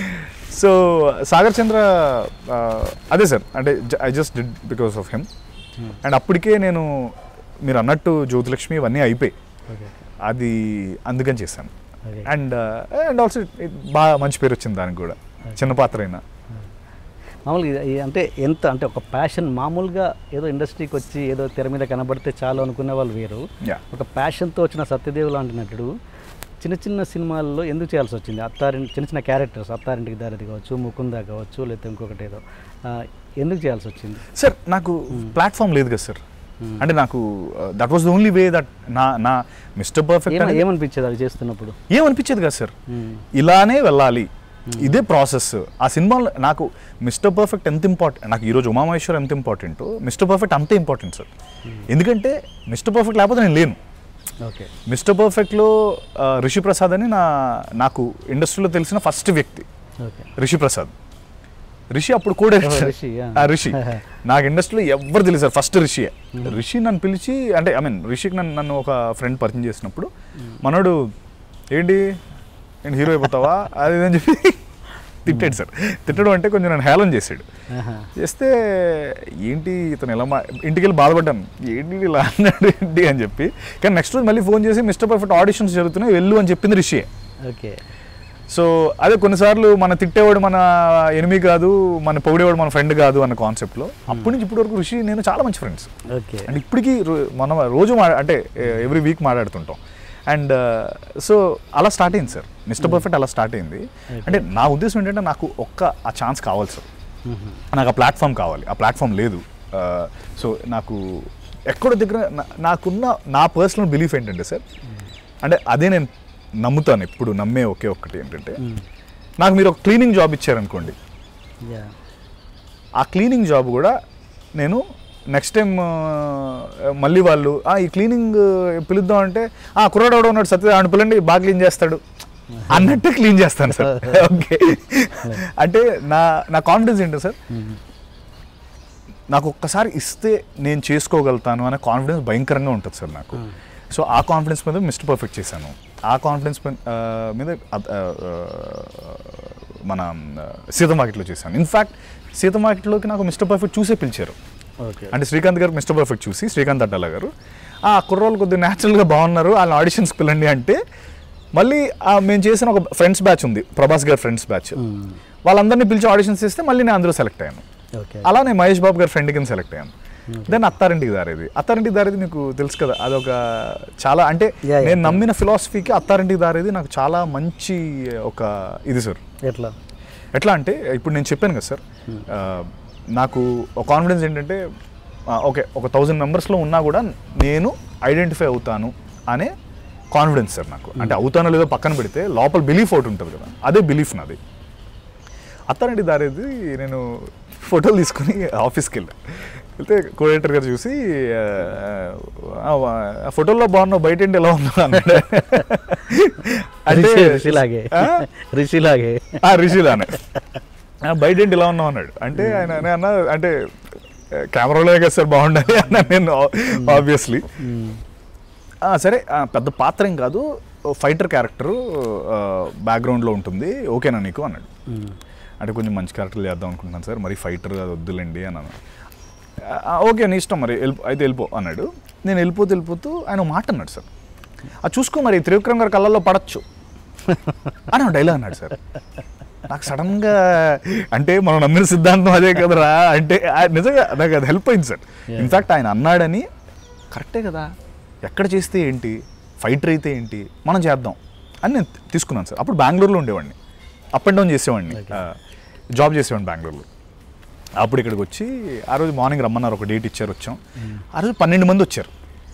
సో సాగర్ చంద్ర ఆ, అదే సార్ అంటే I just did because of him and అప్పటికే నేను మీరు అన్నట్టు జ్యోతిలక్ష్మి ఇవన్నీ అయిపోయి ఓకే అది అందుకని చేశాను ఓకే అండ్ అండ్ ఆల్సో బాగా మంచి పేరు వచ్చింది దానికి కూడా చిన్న పాత్ర అయినా మామూలుగా ఇది- ఇది అంటే ఎంత అంటే ఒక ప్యాషన్ మామూలుగా ఏదో ఇండస్ట్రీకి వచ్చి ఏదో తెర మీద కనబడితే చాలు అనుకునే వాళ్ళు వేరు యా ఒక ప్యాషన్తో వచ్చిన సత్యదేవ్ లాంటి నటుడు చిన్న చిన్న సినిమాల్లో ఎందుకు చేయాల్సి వచ్చింది అత్తారింటి చిన్న చిన్న క్యారెక్టర్స్ అత్తారింటికి దారిది కావచ్చు ముకుంద కావచ్చు లేకపోతే ఇంకొకటి ఏదో ఆ, ఎందుకు చేయాల్సి వచ్చింది సార్ నాకు ప్లాట్ఫామ్ లేదు కదా సార్ అంటే నాకు that was the only way that నా నా మిస్టర్ పర్ఫెక్ట్ ఏమ ఏమనిపించేది అవి చేస్తున్నప్పుడు ఏమనిపించేది కదా సార్ మ్మ్. ఇలానే వెళ్ళాలి ఇదే ప్రాసెస్ ఆ సినిమాలో నాకు మిస్టర్ పర్ఫెక్ట్ ఎంత ఇంపార్టెంట్ నాకు ఈరోజు ఉమామహేశ్వర్ ఎంత ఇంపార్టెంట్ మిస్టర్ పర్ఫెక్ట్ అంతే ఇంపార్టెంట్ సార్ ఎందుకంటే మిస్టర్ పర్ఫెక్ట్ లేకపోతే నేను లేను ఓకే మిస్టర్ పర్ఫెక్ట్లో ఆ, రిషి ప్రసాద్ అని నా నాకు ఇండస్ట్రీలో తెలిసిన ఫస్ట్ వ్యక్తి ఓకే రిషి ప్రసాద్ రిషి అప్పుడు కూడా ఓ, రిషి, yeah. ఆ, రిషి నాకు ఇండస్ట్రీలో ఎవరు తెలియదు సార్ ఫస్ట్ రిషి రిషి నన్ను పిలిచి అంటే ఐ మీన్ రిషికి నన్ను నన్ను ఒక ఫ్రెండ్ పరిచయం చేసినప్పుడు మనోడు ఏంటి నేను హీరో అయిపోతావా అది ఇది అని చెప్పి తిట్టాడు సార్ తిట్టడం అంటే కొంచెం నన్ను హేళన చేశాడు ఆహా. చేస్తే ఏంటి ఇతను ఎలా మా ఇంటికి వెళ్ళి బాధపడ్డాను ఏంటి ఇలా అన్నాడు ఏంటి అని చెప్పి కానీ నెక్స్ట్ రోజు మళ్ళీ ఫోన్ చేసి మిస్టర్ పర్ఫెక్ట్ ఆడిషన్స్ జరుగుతున్నాయి వెళ్ళు అని చెప్పింది రిషియే ఓకే సో అదే కొన్నిసార్లు మన తిట్టేవాడు మన ఎనిమి కాదు మన పొగిడేవాడు మన ఫ్రెండ్ కాదు అన్న కాన్సెప్ట్లో అప్పటి నుంచి ఇప్పటి వరకు ఋషి నేను చాలా మంచి ఫ్రెండ్స్ ఓకే అండ్ ఇప్పటికీ రో- మనం రోజు మా అంటే ఎవ్రీ వీక్ మాట్లాడుతుంటాం అండ్ సో అలా స్టార్ట్ అయింది సార్ మిస్టర్ పర్ఫెక్ట్ అలా స్టార్ట్ అయింది అంటే నా ఉద్దేశం ఏంటంటే నాకు ఒక్క ఆ ఛాన్స్ కావాలి సార్ మ్మ్. నాకు ఆ ప్లాట్ఫామ్ కావాలి ఆ ప్లాట్ఫామ్ లేదు సో నాకు ఎక్కడో దగ్గర నా- నాకున్న నా పర్సనల్ బిలీఫ్ ఏంటంటే సార్ అంటే అదే నేను నమ్ముతాను ఎప్పుడు నమ్మే ఒకే ఒక్కటి ఏంటంటే మ్మ్. నాకు మీరు ఒక క్లీనింగ్ జాబ్ ఇచ్చారనుకోండి యా ఆ క్లీనింగ్ జాబ్ కూడా నేను నెక్స్ట్ టైం మళ్ళీ వాళ్ళు "ఆ, ఈ క్లీనింగ్ పిలుద్దాం అంటే ఆ కుర్రాడు ఎవడో ఉన్నాడు సత్య ఆయన పిల్లండి బాగా క్లీన్ చేస్తాడు అన్నట్టు క్లీన్ చేస్తాను సార్ ఓకే అంటే నా నా కాన్ఫిడెన్స్ ఏంటి సార్ మ్మ్. నాకు ఒక్కసారి ఇస్తే నేను చేసుకోగలుగుతాను అనే కాన్ఫిడెన్స్ భయంకరంగా ఉంటుంది సార్ నాకు సో ఆ కాన్ఫిడెన్స్ మీద మిస్టర్ పర్ఫెక్ట్ చేశాను ఆ కాన్ఫిడెన్స్ మీద అద్- ఆ, ఆ, మన సీత మార్కెట్లో చేశాను ఇన్ఫ్యాక్ట్ సీత మార్కెట్లోకి నాకు మిస్టర్ పర్ఫెక్ట్ చూసే పిలిచారు ఓకే అంటే శ్రీకాంత్ గారు మిస్టర్ పర్ఫెక్ట్ చూసి శ్రీకాంత్ అడ్డాల గారు ఆ కుర్రోళ్ళు కొద్దిగా న్యాచురల్గా బాగున్నారు వాళ్ళని ఆడిషన్స్కి వెళ్ళండి అంటే మళ్ళీ ఆ మేము చేసిన ఒక ఫ్రెండ్స్ బ్యాచ్ ఉంది ప్రభాస్ గారి ఫ్రెండ్స్ బ్యాచ్ వాళ్ళందరినీ పిలిచి ఆడిషన్స్ చేస్తే మళ్ళీ నేను అందులో సెలెక్ట్ అయ్యాను ఓకే అలా నేను మహేష్ బాబు గారి ఫ్రెండ్ కింద సెలెక్ట్ అయ్యాను దెన్ అత్తారింటికి దారేది అత్తారింటికి దారేది మీకు తెలుసు కదా అదొక చాలా అంటే Yeah, yeah. నేను నమ్మిన ఫిలాసఫీకి అత్తారింటికి దారేది నాకు చాలా మంచి ఒక ఇది సార్ ఎట్లా ఎట్లా అంటే ఇప్పుడు నేను చెప్పాను కదా సార్ ఆ, నాకు ఒక కాన్ఫిడెన్స్ ఏంటంటే ఓకే ఒక థౌజండ్ మెంబర్స్లో ఉన్నా కూడా నేను ఐడెంటిఫై అవుతాను అనే కాన్ఫిడెన్స్ సార్ నాకు అంటే అవుతానో లేదో పక్కన పెడితే లోపల బిలీఫ్ ఒకటి ఉంటుంది కదా అదే బిలీఫ్ నాది అత్తానండి దారేది నేను ఫోటోలు తీసుకుని ఆఫీస్కి వెళ్ళా వెళ్తే కోఆర్డినేటర్ గారు చూసి ఆ, ఆ, ఆ ఫోటోల్లో బాగున్నావు బయట ఏంటి ఎలా ఉన్నావు అన్నాడు అంటే రిషి- రిషిలాగే ఆ? రిషిలాగే ఆ రిషిలానే ఆ, బయట ఏంటి ఇలా ఉన్నావు అన్నాడు అంటే ఆయన నేను అన్న అంటే కెమెరాలో కదా సార్ బాగుండాలి అన్న నేను ఆబ్వియస్లీ సరే ఆ, పెద్ద పాత్ర ఏం కాదు ఫైటర్ క్యారెక్టరు బ్యాక్గ్రౌండ్లో ఉంటుంది ఓకేనా నీకు అన్నాడు అంటే కొంచెం మంచి క్యారెక్టర్లు చేద్దాం అనుకుంటున్నాను సార్ మరి ఫైటర్ అది వద్దులేండి అన్నాను "ఆ, ఓకే నీ ఇష్టం మరి వెళ్ళిపో అయితే వెళ్ళిపో అన్నాడు నేను వెళ్ళిపోతూ వెళ్ళిపోతూ ఆయన ఒక మాట అన్నాడు సార్ అది చూసుకో మరి త్రివిక్రమ్ గారి కళ్ళల్లో పడచ్చు అని ఒక డైలాగ్ అన్నాడు సార్ నాకు సడన్గా అంటే మనం నమ్మిన సిద్ధాంతం అదే కదరా అంటే ఆ- నిజంగా నాకు అది హెల్ప్ అయింది సార్ Yeah. ఇన్ఫాక్ట్ ఆయన అన్నాడని కరెక్టే కదా ఎక్కడ చేస్తే ఏంటి ఫైటర్ అయితే ఏంటి మనం చేద్దాం అని నేను తీసుకున్నాను సార్ అప్పుడు బెంగళూరులో ఉండేవాడిని అప్ అండ్ డౌన్ చేసేవాడిని Okay. ఆ, జాబ్ చేసేవాడిని బెంగళూరులో అప్పుడు ఇక్కడికి వచ్చి ఆ రోజు మార్నింగ్ రమ్మన్నారు ఒక డేట్ ఇచ్చారు వచ్చాం ఆ రోజు పన్నెండు మంది వచ్చారు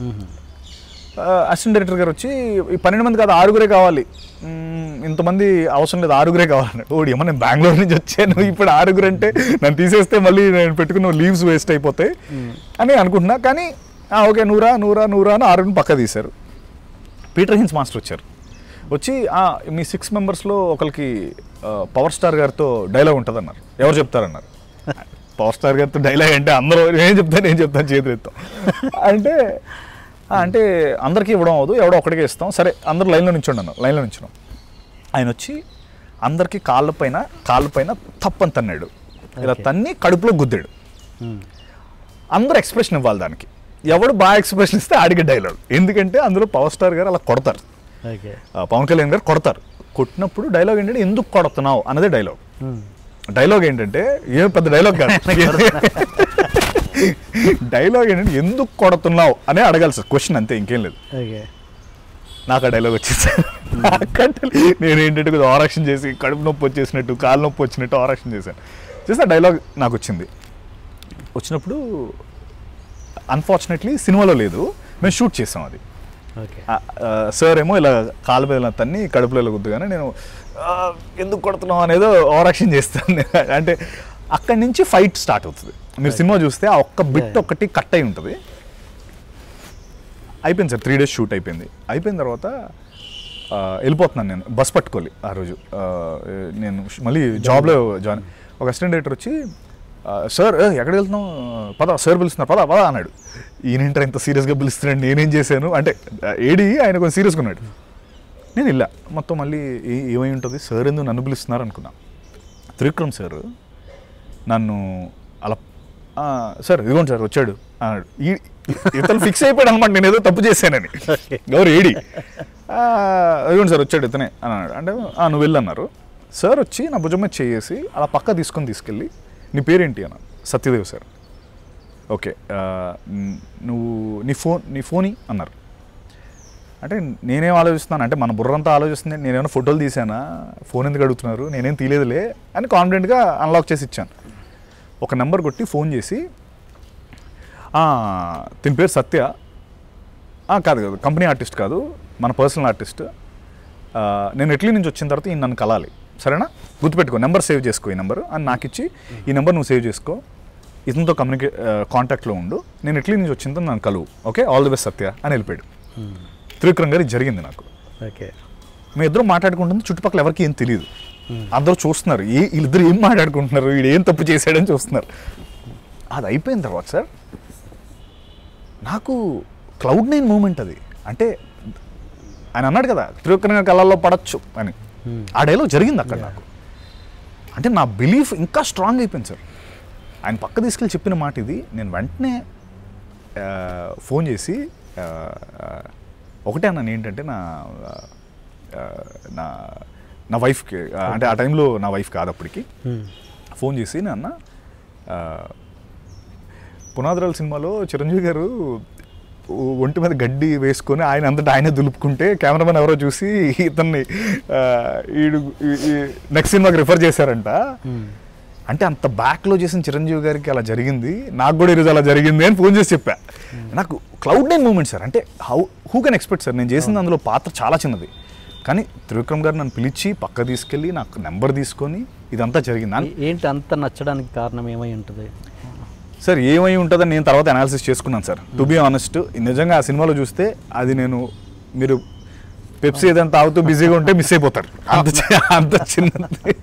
అసిస్టెంట్ డైరెక్టర్ గారు వచ్చి ఈ పన్నెండు మంది కాదు ఆరుగురే కావాలి మ్మ్, ఇంతమంది అవసరం లేదు ఆరుగురే కావాలన్నాడు ఓడి ఏమో నేను బెంగళూరు నుంచి వచ్చాను ఇప్పుడు ఆరుగురు అంటే నన్ను తీసేస్తే మళ్ళీ నేను పెట్టుకున్న లీవ్స్ వేస్ట్ అయిపోతాయి అని అనుకుంటున్నా కానీ "ఆ, ఓకే నూరా నూరా నూరా అని ఆరుగురిని పక్క తీశారు పీటర్ హిన్స్ మాస్టర్ వచ్చారు వచ్చి "ఆ, మీ సిక్స్ మెంబర్స్లో ఒకరికి పవర్ స్టార్ గారితో డైలాగ్ ఉంటుంది అన్నారు ఎవరు చెప్తారన్నారు పవర్ స్టార్ గారితో డైలాగ్ అంటే అందరూ నేను చెప్తాను నేను చెప్తాను చేతులు ఎత్తాం అంటే "ఆ, అంటే అందరికీ ఇవ్వడం అవ్వదు ఎవడో ఒకటికే ఇస్తాం సరే అందరూ లైన్లో నించోండి అన్నారు లైన్లో నించున్నాం ఆయన వచ్చి అందరికీ కాళ్ళ పైన కాళ్ళ పైన తప్పని తన్నాడు ఇలా Okay. తన్ని కడుపులో గుద్దాడు అందరూ ఎక్స్ప్రెషన్ ఇవ్వాలి దానికి ఎవడు బాగా ఎక్స్ప్రెషన్ ఇస్తే ఆడికి డైలాగ్ ఎందుకంటే అందులో పవర్ స్టార్ గారు అలా కొడతారు ఓకే ఆ, పవన్ కళ్యాణ్ గారు కొడతారు కొట్టినప్పుడు డైలాగ్ ఏంటంటే ఎందుకు కొడుతున్నావు అన్నదే డైలాగ్ డైలాగ్ ఏంటంటే ఏం పెద్ద డైలాగ్ కాదు డైలాగ్ ఏంటంటే ఎందుకు కొడుతున్నావు అనే అడగాలి సార్ క్వశ్చన్ అంతే ఇంకేం లేదు ఓకే నాకు ఆ డైలాగ్ వచ్చింది నాకంటే నేను ఏంటంటే కొద్దిగా ఆరాక్షన్ చేసి కడుపు నొప్పి వచ్చేసినట్టు కాలు నొప్పి వచ్చినట్టు ఆరాక్షన్ చేశాను చేస్తే ఆ డైలాగ్ నాకు వచ్చింది వచ్చినప్పుడు అన్ఫార్చునేట్లీ సినిమాలో లేదు మేము షూట్ చేసాం అది ఓకే సార్ ఏమో ఇలా కాలు మీద ఇలా తన్ని కడుపులో ఇలా గుద్దుగానే నేను "ఆ, ఎందుకు కొడుతున్నావు అనేదో ఓవరాక్షన్ చేస్తాను అంటే అక్కడి నుంచి ఫైట్ స్టార్ట్ అవుతుంది మీరు సినిమా చూస్తే ఆ ఒక్క బిట్ Yeah. ఒకటి కట్ అయి ఉంటుంది అయిపోయింది సార్ త్రీ డేస్ షూట్ అయిపోయింది అయిపోయిన తర్వాత ఆ, వెళ్ళిపోతున్నాను నేను బస్ పట్టుకోవాలి ఆ రోజు ఆ, నేను మళ్ళీ జాబ్లో జాయిన్ ఒక అసిస్టెంట్ డైరెక్టర్ వచ్చి "ఆ, సార్ ఏ, ఎక్కడికి వెళ్తున్నావు పద సార్ పిలుస్తున్నారు పద పద అన్నాడు ఈయనేంటారు ఇంత సీరియస్గా పిలుస్తున్నాడు నేనేం చేశాను అంటే ఆ, ఏడి ఆయన కొంచెం సీరియస్గా ఉన్నాడు నేను ఇలా మొత్తం మళ్ళీ ఏ- ఏమై ఉంటుంది సార్ ఎందుకు నన్ను పిలుస్తున్నారు అనుకున్నా త్రివిక్రమ్ సార్ నన్ను అలా "ఆ, సార్ ఇదిగోండి సార్ వచ్చాడు అన్నాడు ఈ ఇతను ఫిక్స్ అయిపోయాడు అనమాట నేను ఏదో తప్పు చేశానని Okay. ఎవరు ఏడి "ఆ, ఇదిగోండి సార్ వచ్చాడు ఇతనే అన్నాడు అంటే "ఆ, నువ్వు వెళ్ళన్నారు సార్ వచ్చి నా భుజం మీద చేసి అలా పక్క తీసుకొని తీసుకెళ్ళి నీ పేరేంటి అన్నాడు సత్యదేవ్ సార్ ఓకే ఆ, న్- నువ్వు నీ ఫోన్ నీ ఫోని అన్నారు అంటే నేనేం ఆలోచిస్తున్నాను అంటే మన బుర్రంతా ఆలోచిస్తుంది నేనేమైనా ఫోటోలు తీసానా ఫోన్ ఎందుకు అడుగుతున్నారు నేనేం తీయలేదులే అని కాన్ఫిడెంట్గా అన్లాక్ చేసి ఇచ్చాను ఒక నెంబర్ కొట్టి ఫోన్ చేసి "ఆ, దీని పేరు సత్య "ఆ, కాదు కాదు కంపెనీ ఆర్టిస్ట్ కాదు మన పర్సనల్ ఆర్టిస్ట్ ఆ, నేను ఇటలీ నుంచి వచ్చిన తర్వాత ఈయన నన్ను కలాలి సరేనా గుర్తుపెట్టుకో నెంబర్ సేవ్ చేసుకో ఈ నెంబర్ అని నాకు ఇచ్చి ఈ నెంబర్ నువ్వు సేవ్ చేసుకో ఇతనితో కమ్యూనికే కాంటాక్ట్లో ఉండు నేను ఇటలీ నుంచి వచ్చిన తర్వాత నన్ను కలువు okay all the best Satya అని వెళ్ళిపోయాడు త్రివిక్రమ్ గారు ఇది జరిగింది నాకు ఓకే మీ ఇద్దరు మాట్లాడుకుంటుంది చుట్టుపక్కల ఎవరికి ఏం తెలియదు అందరూ చూస్తున్నారు ఏ వీళ్ళిద్దరు ఏం మాట్లాడుకుంటున్నారు వీడు ఏం తప్పు చేశాడని చూస్తున్నారు అది అయిపోయిన తర్వాత సార్ నాకు క్లౌడ్ నైన్ మూమెంట్ అది అంటే ఆయన అన్నాడు కదా త్రివిక్రమ్ గారి కళ్ళల్లో పడచ్చు అని ఆ డైలాగ్ జరిగింది అక్కడ నాకు అంటే నా బిలీఫ్ ఇంకా స్ట్రాంగ్ అయిపోయింది సార్ ఆయన పక్క తీసుకెళ్ళి చెప్పిన మాట ఇది నేను వెంటనే ఆ, ఫోన్ చేసి ఆ, ఆ, ఒకటే అన్నాను ఏంటంటే నా ఆ, నా నా వైఫ్కి ఆ, అంటే ఆ టైంలో నా వైఫ్ కాదు అప్పటికి Hmm. ఫోన్ చేసి నాన్న ఆ, పునాదరాల సినిమాలో చిరంజీవి గారు ఒ- ఒంటి మీద గడ్డి వేసుకొని ఆయన అంతటా ఆయనే దులుపుకుంటే కెమెరామెన్ ఎవరో చూసి ఇతన్ని ఆ, ఈడు నెక్స్ట్ సినిమాకి రిఫర్ చేశారంట Hmm. అంటే అంత బ్యాక్లో చేసిన చిరంజీవి గారికి అలా జరిగింది నాకు కూడా ఈరోజు అలా జరిగింది అని ఫోన్ చేసి చెప్పా నాకు క్లౌడ్ నైన్ మూమెంట్ సార్ అంటే how who can expect sir నేను చేసింది అందులో పాత్ర చాలా చిన్నది కానీ త్రివిక్రమ్ గారు నన్ను పిలిచి పక్క తీసుకెళ్ళి నాకు నెంబర్ తీసుకొని ఇదంతా జరిగింది అన్- ఏ- ఏంటి అంత నచ్చడానికి కారణం ఏమై ఉంటుంది సార్ ఏమై ఉంటుందని నేను తర్వాత అనాలిసిస్ చేసుకున్నాను సార్ టు బీ ఆనెస్ట్ నిజంగా ఆ సినిమాలో చూస్తే అది నేను మీరు పెప్సీ ఏదైనా తాగుతూ బిజీగా ఉంటే మిస్ అయిపోతారు అంత చి- అంత చిన్నది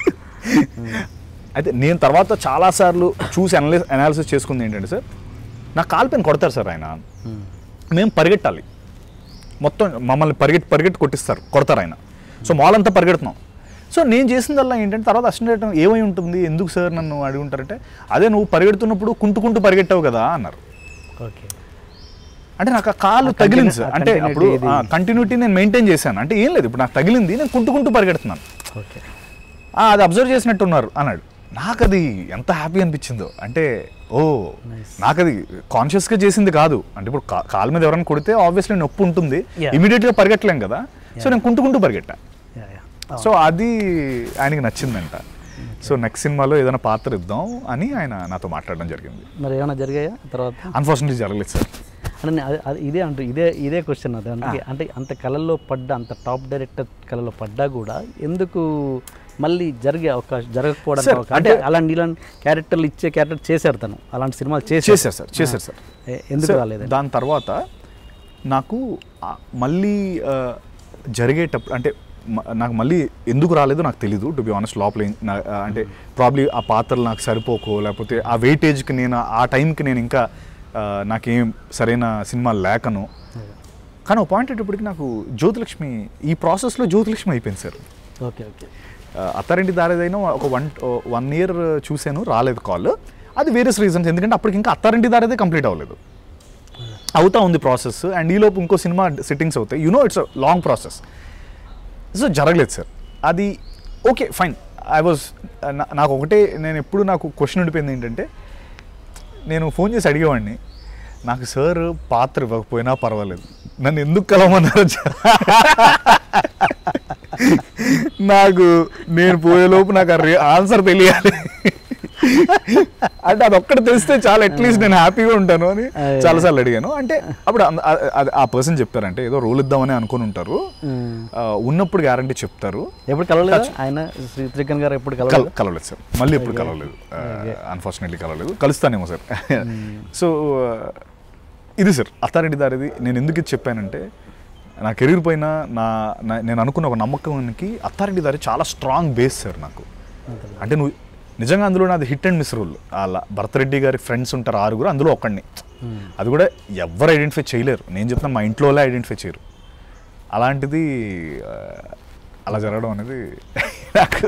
అయితే నేను తర్వాత చాలాసార్లు చూసి అనలై అనాలిసిస్ చేసుకుంది ఏంటంటే సార్ నా కాల్ పెన్ కొడతారు సార్ ఆయన Hmm. మేము పరిగెట్టాలి మొత్తం మమ్మల్ని పరిగెట్టి పరిగెట్టి కొట్టిస్తారు కొడతారు ఆయన సో మాల్ అంతా పరిగెడుతున్నాం సో నేను చేసిందల్లా ఏంటంటే తర్వాత అసిస్టెంట్ ఏమై ఉంటుంది ఎందుకు సార్ నన్ను అడిగి ఉంటారంటే అదే నువ్వు పరిగెడుతున్నప్పుడు కుంటుకుంటూ పరిగెట్టావు కదా అన్నారు ఓకే అంటే నాకు ఆ కాలు ఆ తగిలింది continu- సార్ ఆ అంటే continuity అప్పుడు ఇది- కంటిన్యూటీ నేను మెయింటైన్ చేశాను అంటే ఏం లేదు ఇప్పుడు నాకు తగిలింది నేను కుంటుకుంటూ పరిగెడుతున్నాను ఓకే "ఆ, అది అబ్జర్వ్ చేసినట్టున్నారు అన్నాడు నాకు అది ఎంత హ్యాపీ అనిపించిందో అంటే ఓ Nice. నాకు అది కాన్షియస్గా చేసింది కాదు అంటే ఇప్పుడు కా- కాలు మీద ఎవరైనా కొడితే ఆబ్వియస్లీ నొప్పి ఉంటుంది Yeah. ఇమీడియట్గా పరిగెట్టలేం కదా సో నేను కుంటుకుంటూ పరిగెట్టా యా యా సో అది ఆయనకి నచ్చిందంట సో నెక్స్ట్ సినిమాలో ఏదైనా పాత్ర ఇద్దాం అని ఆయన నాతో మాట్లాడడం జరిగింది మరి ఏమైనా జరిగాయా తర్వాత అన్ఫార్చునేట్లీ జరగలేదు సార్ అంటే నేను అదే- అదే- ఇదే అంటూ ఇదే ఇదే క్వశ్చన్ అది అందుకే అంటే అంత కళల్లో పడ్డా అంత టాప్ డైరెక్టర్ కళలో పడ్డా కూడా ఎందుకు మళ్ళీ జరిగే అవకాశం జరగకపోవడానికి Sir, అవకాశం అంటే అంటే- అలాంటి ఇలాంటి క్యారెక్టర్లు ఇచ్చే క్యారెక్టర్ చేశారు తను అలాంటి సినిమాలు చేశారు చేశారు సార్ చేశారు సార్ ఏ- ఎందుకు సార్, రాలేదు దాని తర్వాత నాకు ఆ మళ్ళీ ఆ, జరిగేటప్పుడు అంటే మ- నాకు మళ్ళీ ఎందుకు రాలేదో నాకు తెలీదు టు బి ఆనెస్ట్ లోపల ఏం- నా- ఆ, అంటే ప్రాబ్లీ ఆ పాత్రలు నాకు సరిపోకో లేకపోతే ఆ వెయిటేజ్కి నేను ఆ టైంకి నేను ఇంకా ఆ, నాకేం సరైన సినిమా లేకను కానీ ఒక పాయింట్ అయ్యేటప్పటికి నాకు జ్యోతిలక్ష్మి ఈ ప్రాసెస్లో జ్యోతిలక్ష్మి అయిపోయింది సార్ ఓకే ఓకే ఆ, అత్తారింటి దారేదైనా ఒక వన్ వన్ ఇయర్ చూశాను రాలేదు కాల్ అది వేరియస్ రీజన్స్ ఎందుకంటే అప్పటికి ఇంకా అత్తారింటి దారేదే కంప్లీట్ అవ్వలేదు అవుతా ఉంది ప్రాసెస్ అండ్ ఈలోపు ఇంకో సినిమా సిట్టింగ్స్ అవుతాయి you know it's long process so జరగలేదు సార్ అది ఓకే ఫైన్ ఐ వాజ్ నాకు ఒకటే నేను ఎప్పుడు నాకు క్వశ్చన్ ఉండిపోయింది ఏంటంటే నేను ఫోన్ చేసి అడిగేవాడిని నాకు సార్ పాత్ర ఇవ్వకపోయినా పర్వాలేదు నన్ను ఎందుకు కలవమన్నారు నాకు నేను పోయేలోపు నాకు ఆన్సర్ తెలియాలి అంటే అది ఒక్కటి తెలిస్తే చాలా అట్లీస్ట్ నేను హ్యాపీగా ఉంటాను అని అదే. చాలాసార్లు అడిగాను అంటే అప్పుడు అంద- ఆ- ఆ- ఆ పర్సన్ చెప్పారంటే ఏదో రోల్ ఇద్దామని అనుకుని ఉంటారు ఆ, ఉన్నప్పుడు గ్యారంటీ చెప్తారు ఎప్పుడు కలవలేదు ఆయన శ్రీ త్రికన్ గారు ఎప్పుడు కల కలవలేదు కలవలేదు సార్ మళ్ళీ ఎప్పుడు కలవలేదు అన్ఫార్చునేట్లీ కలవలేదు కలుస్తానేమో సార్ సో ఇది సార్ అథారిటీ దారిది నేను ఎందుకు ఇది చెప్పానంటే నా కెరీర్ పైన నా నా- నేను అనుకున్న ఒక నమ్మకానికి అథారిటీ దారి చాలా స్ట్రాంగ్ బేస్ సార్ నాకు అంటే నువ్వు నిజంగా అందులో నాది హిట్ అండ్ మిస్ రూల్ అలా భరతరెడ్డి గారి ఫ్రెండ్స్ ఉంటారు ఆరుగురు అందులో ఒక్కడిని అది కూడా ఎవరు ఐడెంటిఫై చేయలేరు నేను చెప్తాను మా ఇంట్లో వాళ్ళే ఐడెంటిఫై చేయరు అలాంటిది ఆ, అలా జరగడం అనేది నాకు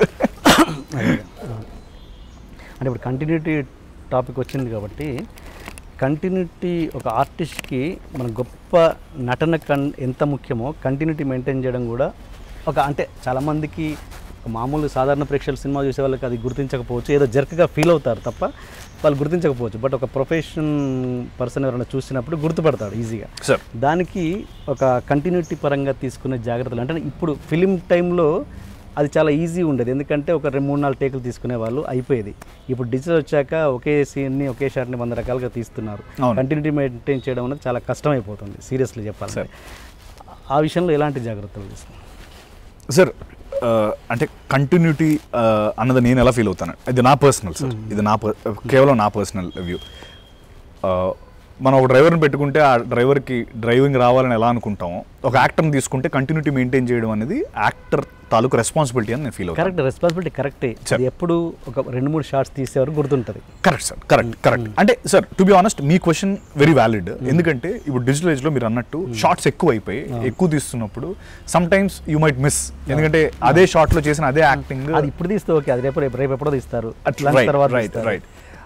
అంటే ఇప్పుడు కంటిన్యూటీ టాపిక్ వచ్చింది కాబట్టి కంటిన్యూటీ ఒక ఆర్టిస్ట్కి మన గొప్ప నటన కన్ ఎంత ముఖ్యమో కంటిన్యూటీ మెయింటైన్ చేయడం కూడా ఒక అంటే చాలామందికి ఒక మామూలు సాధారణ ప్రేక్షకులు సినిమా చూసే వాళ్ళకి అది గుర్తించకపోవచ్చు ఏదో జర్క్గా ఫీల్ అవుతారు తప్ప వాళ్ళు గుర్తించకపోవచ్చు బట్ ఒక ప్రొఫెషన్ పర్సన్ ఎవరైనా చూసినప్పుడు గుర్తుపడతాడు ఈజీగా సార్ దానికి ఒక కంటిన్యూటీ పరంగా తీసుకునే జాగ్రత్తలు అంటే ఇప్పుడు ఫిలిం టైంలో అది చాలా ఈజీ ఉండేది ఎందుకంటే ఒక రెండు మూడు నాలుగు టేకులు తీసుకునే వాళ్ళు అయిపోయేది ఇప్పుడు డిజిటల్ వచ్చాక ఒకే సీన్ని ఒకే షాట్ని వంద రకాలుగా తీస్తున్నారు అవును. కంటిన్యూటీ మెయింటైన్ చేయడం అనేది చాలా కష్టమైపోతుంది సీరియస్లీ చెప్పాలి సార్. ఆ విషయంలో ఎలాంటి జాగ్రత్తలు తీసుకున్నారు సార్ ఆ, అంటే కంటిన్యూటీ అన్నది నేను ఎలా ఫీల్ అవుతాను ఇది నా పర్సనల్ సార్ ఇది నా per- కేవలం నా పర్సనల్ వ్యూ మనం ఒక డ్రైవర్ని పెట్టుకుంటే ఆ డ్రైవర్కి డ్రైవింగ్ రావాలని ఎలా అనుకుంటామో ఒక యాక్టర్ని తీసుకుంటే కంటిన్యూటీ మెయింటైన్ చేయడం అనేది యాక్టర్ తాలూకు రెస్పాన్సిబిలిటీ అని నేను ఫీల్ అవుతాను కరెక్ట్ రెస్పాన్సిబిలిటీ కరెక్టే Sir. అది ఎప్పుడు ఒక రెండు మూడు షార్ట్స్ తీసేవారు గుర్తుంటుంది కరెక్ట్ సార్ కరెక్ట్ కరెక్ట్ అంటే సార్ టు బి ఆనెస్ట్ మీ క్వశ్చన్ వెరీ వ్యాలిడ్ ఎందుకంటే ఇప్పుడు డిజిటల్ ఏజ్ లో మీరు అన్నట్టు షార్ట్స్ ఎక్కువ అయిపోయి ఎక్కువ తీస్తున్నప్పుడు sometimes you might miss ఎందుకంటే అదే షార్ట్ లో చేసిన అదే యాక్టింగ్ అది ఇప్పుడు తీస్తే ఓకే అది రేపు రేపు రేపు ఎప్పుడో తీస్తారు అట్లా Lunch రైట్ తర్వాత రైట్ తీస్తారు. రైట్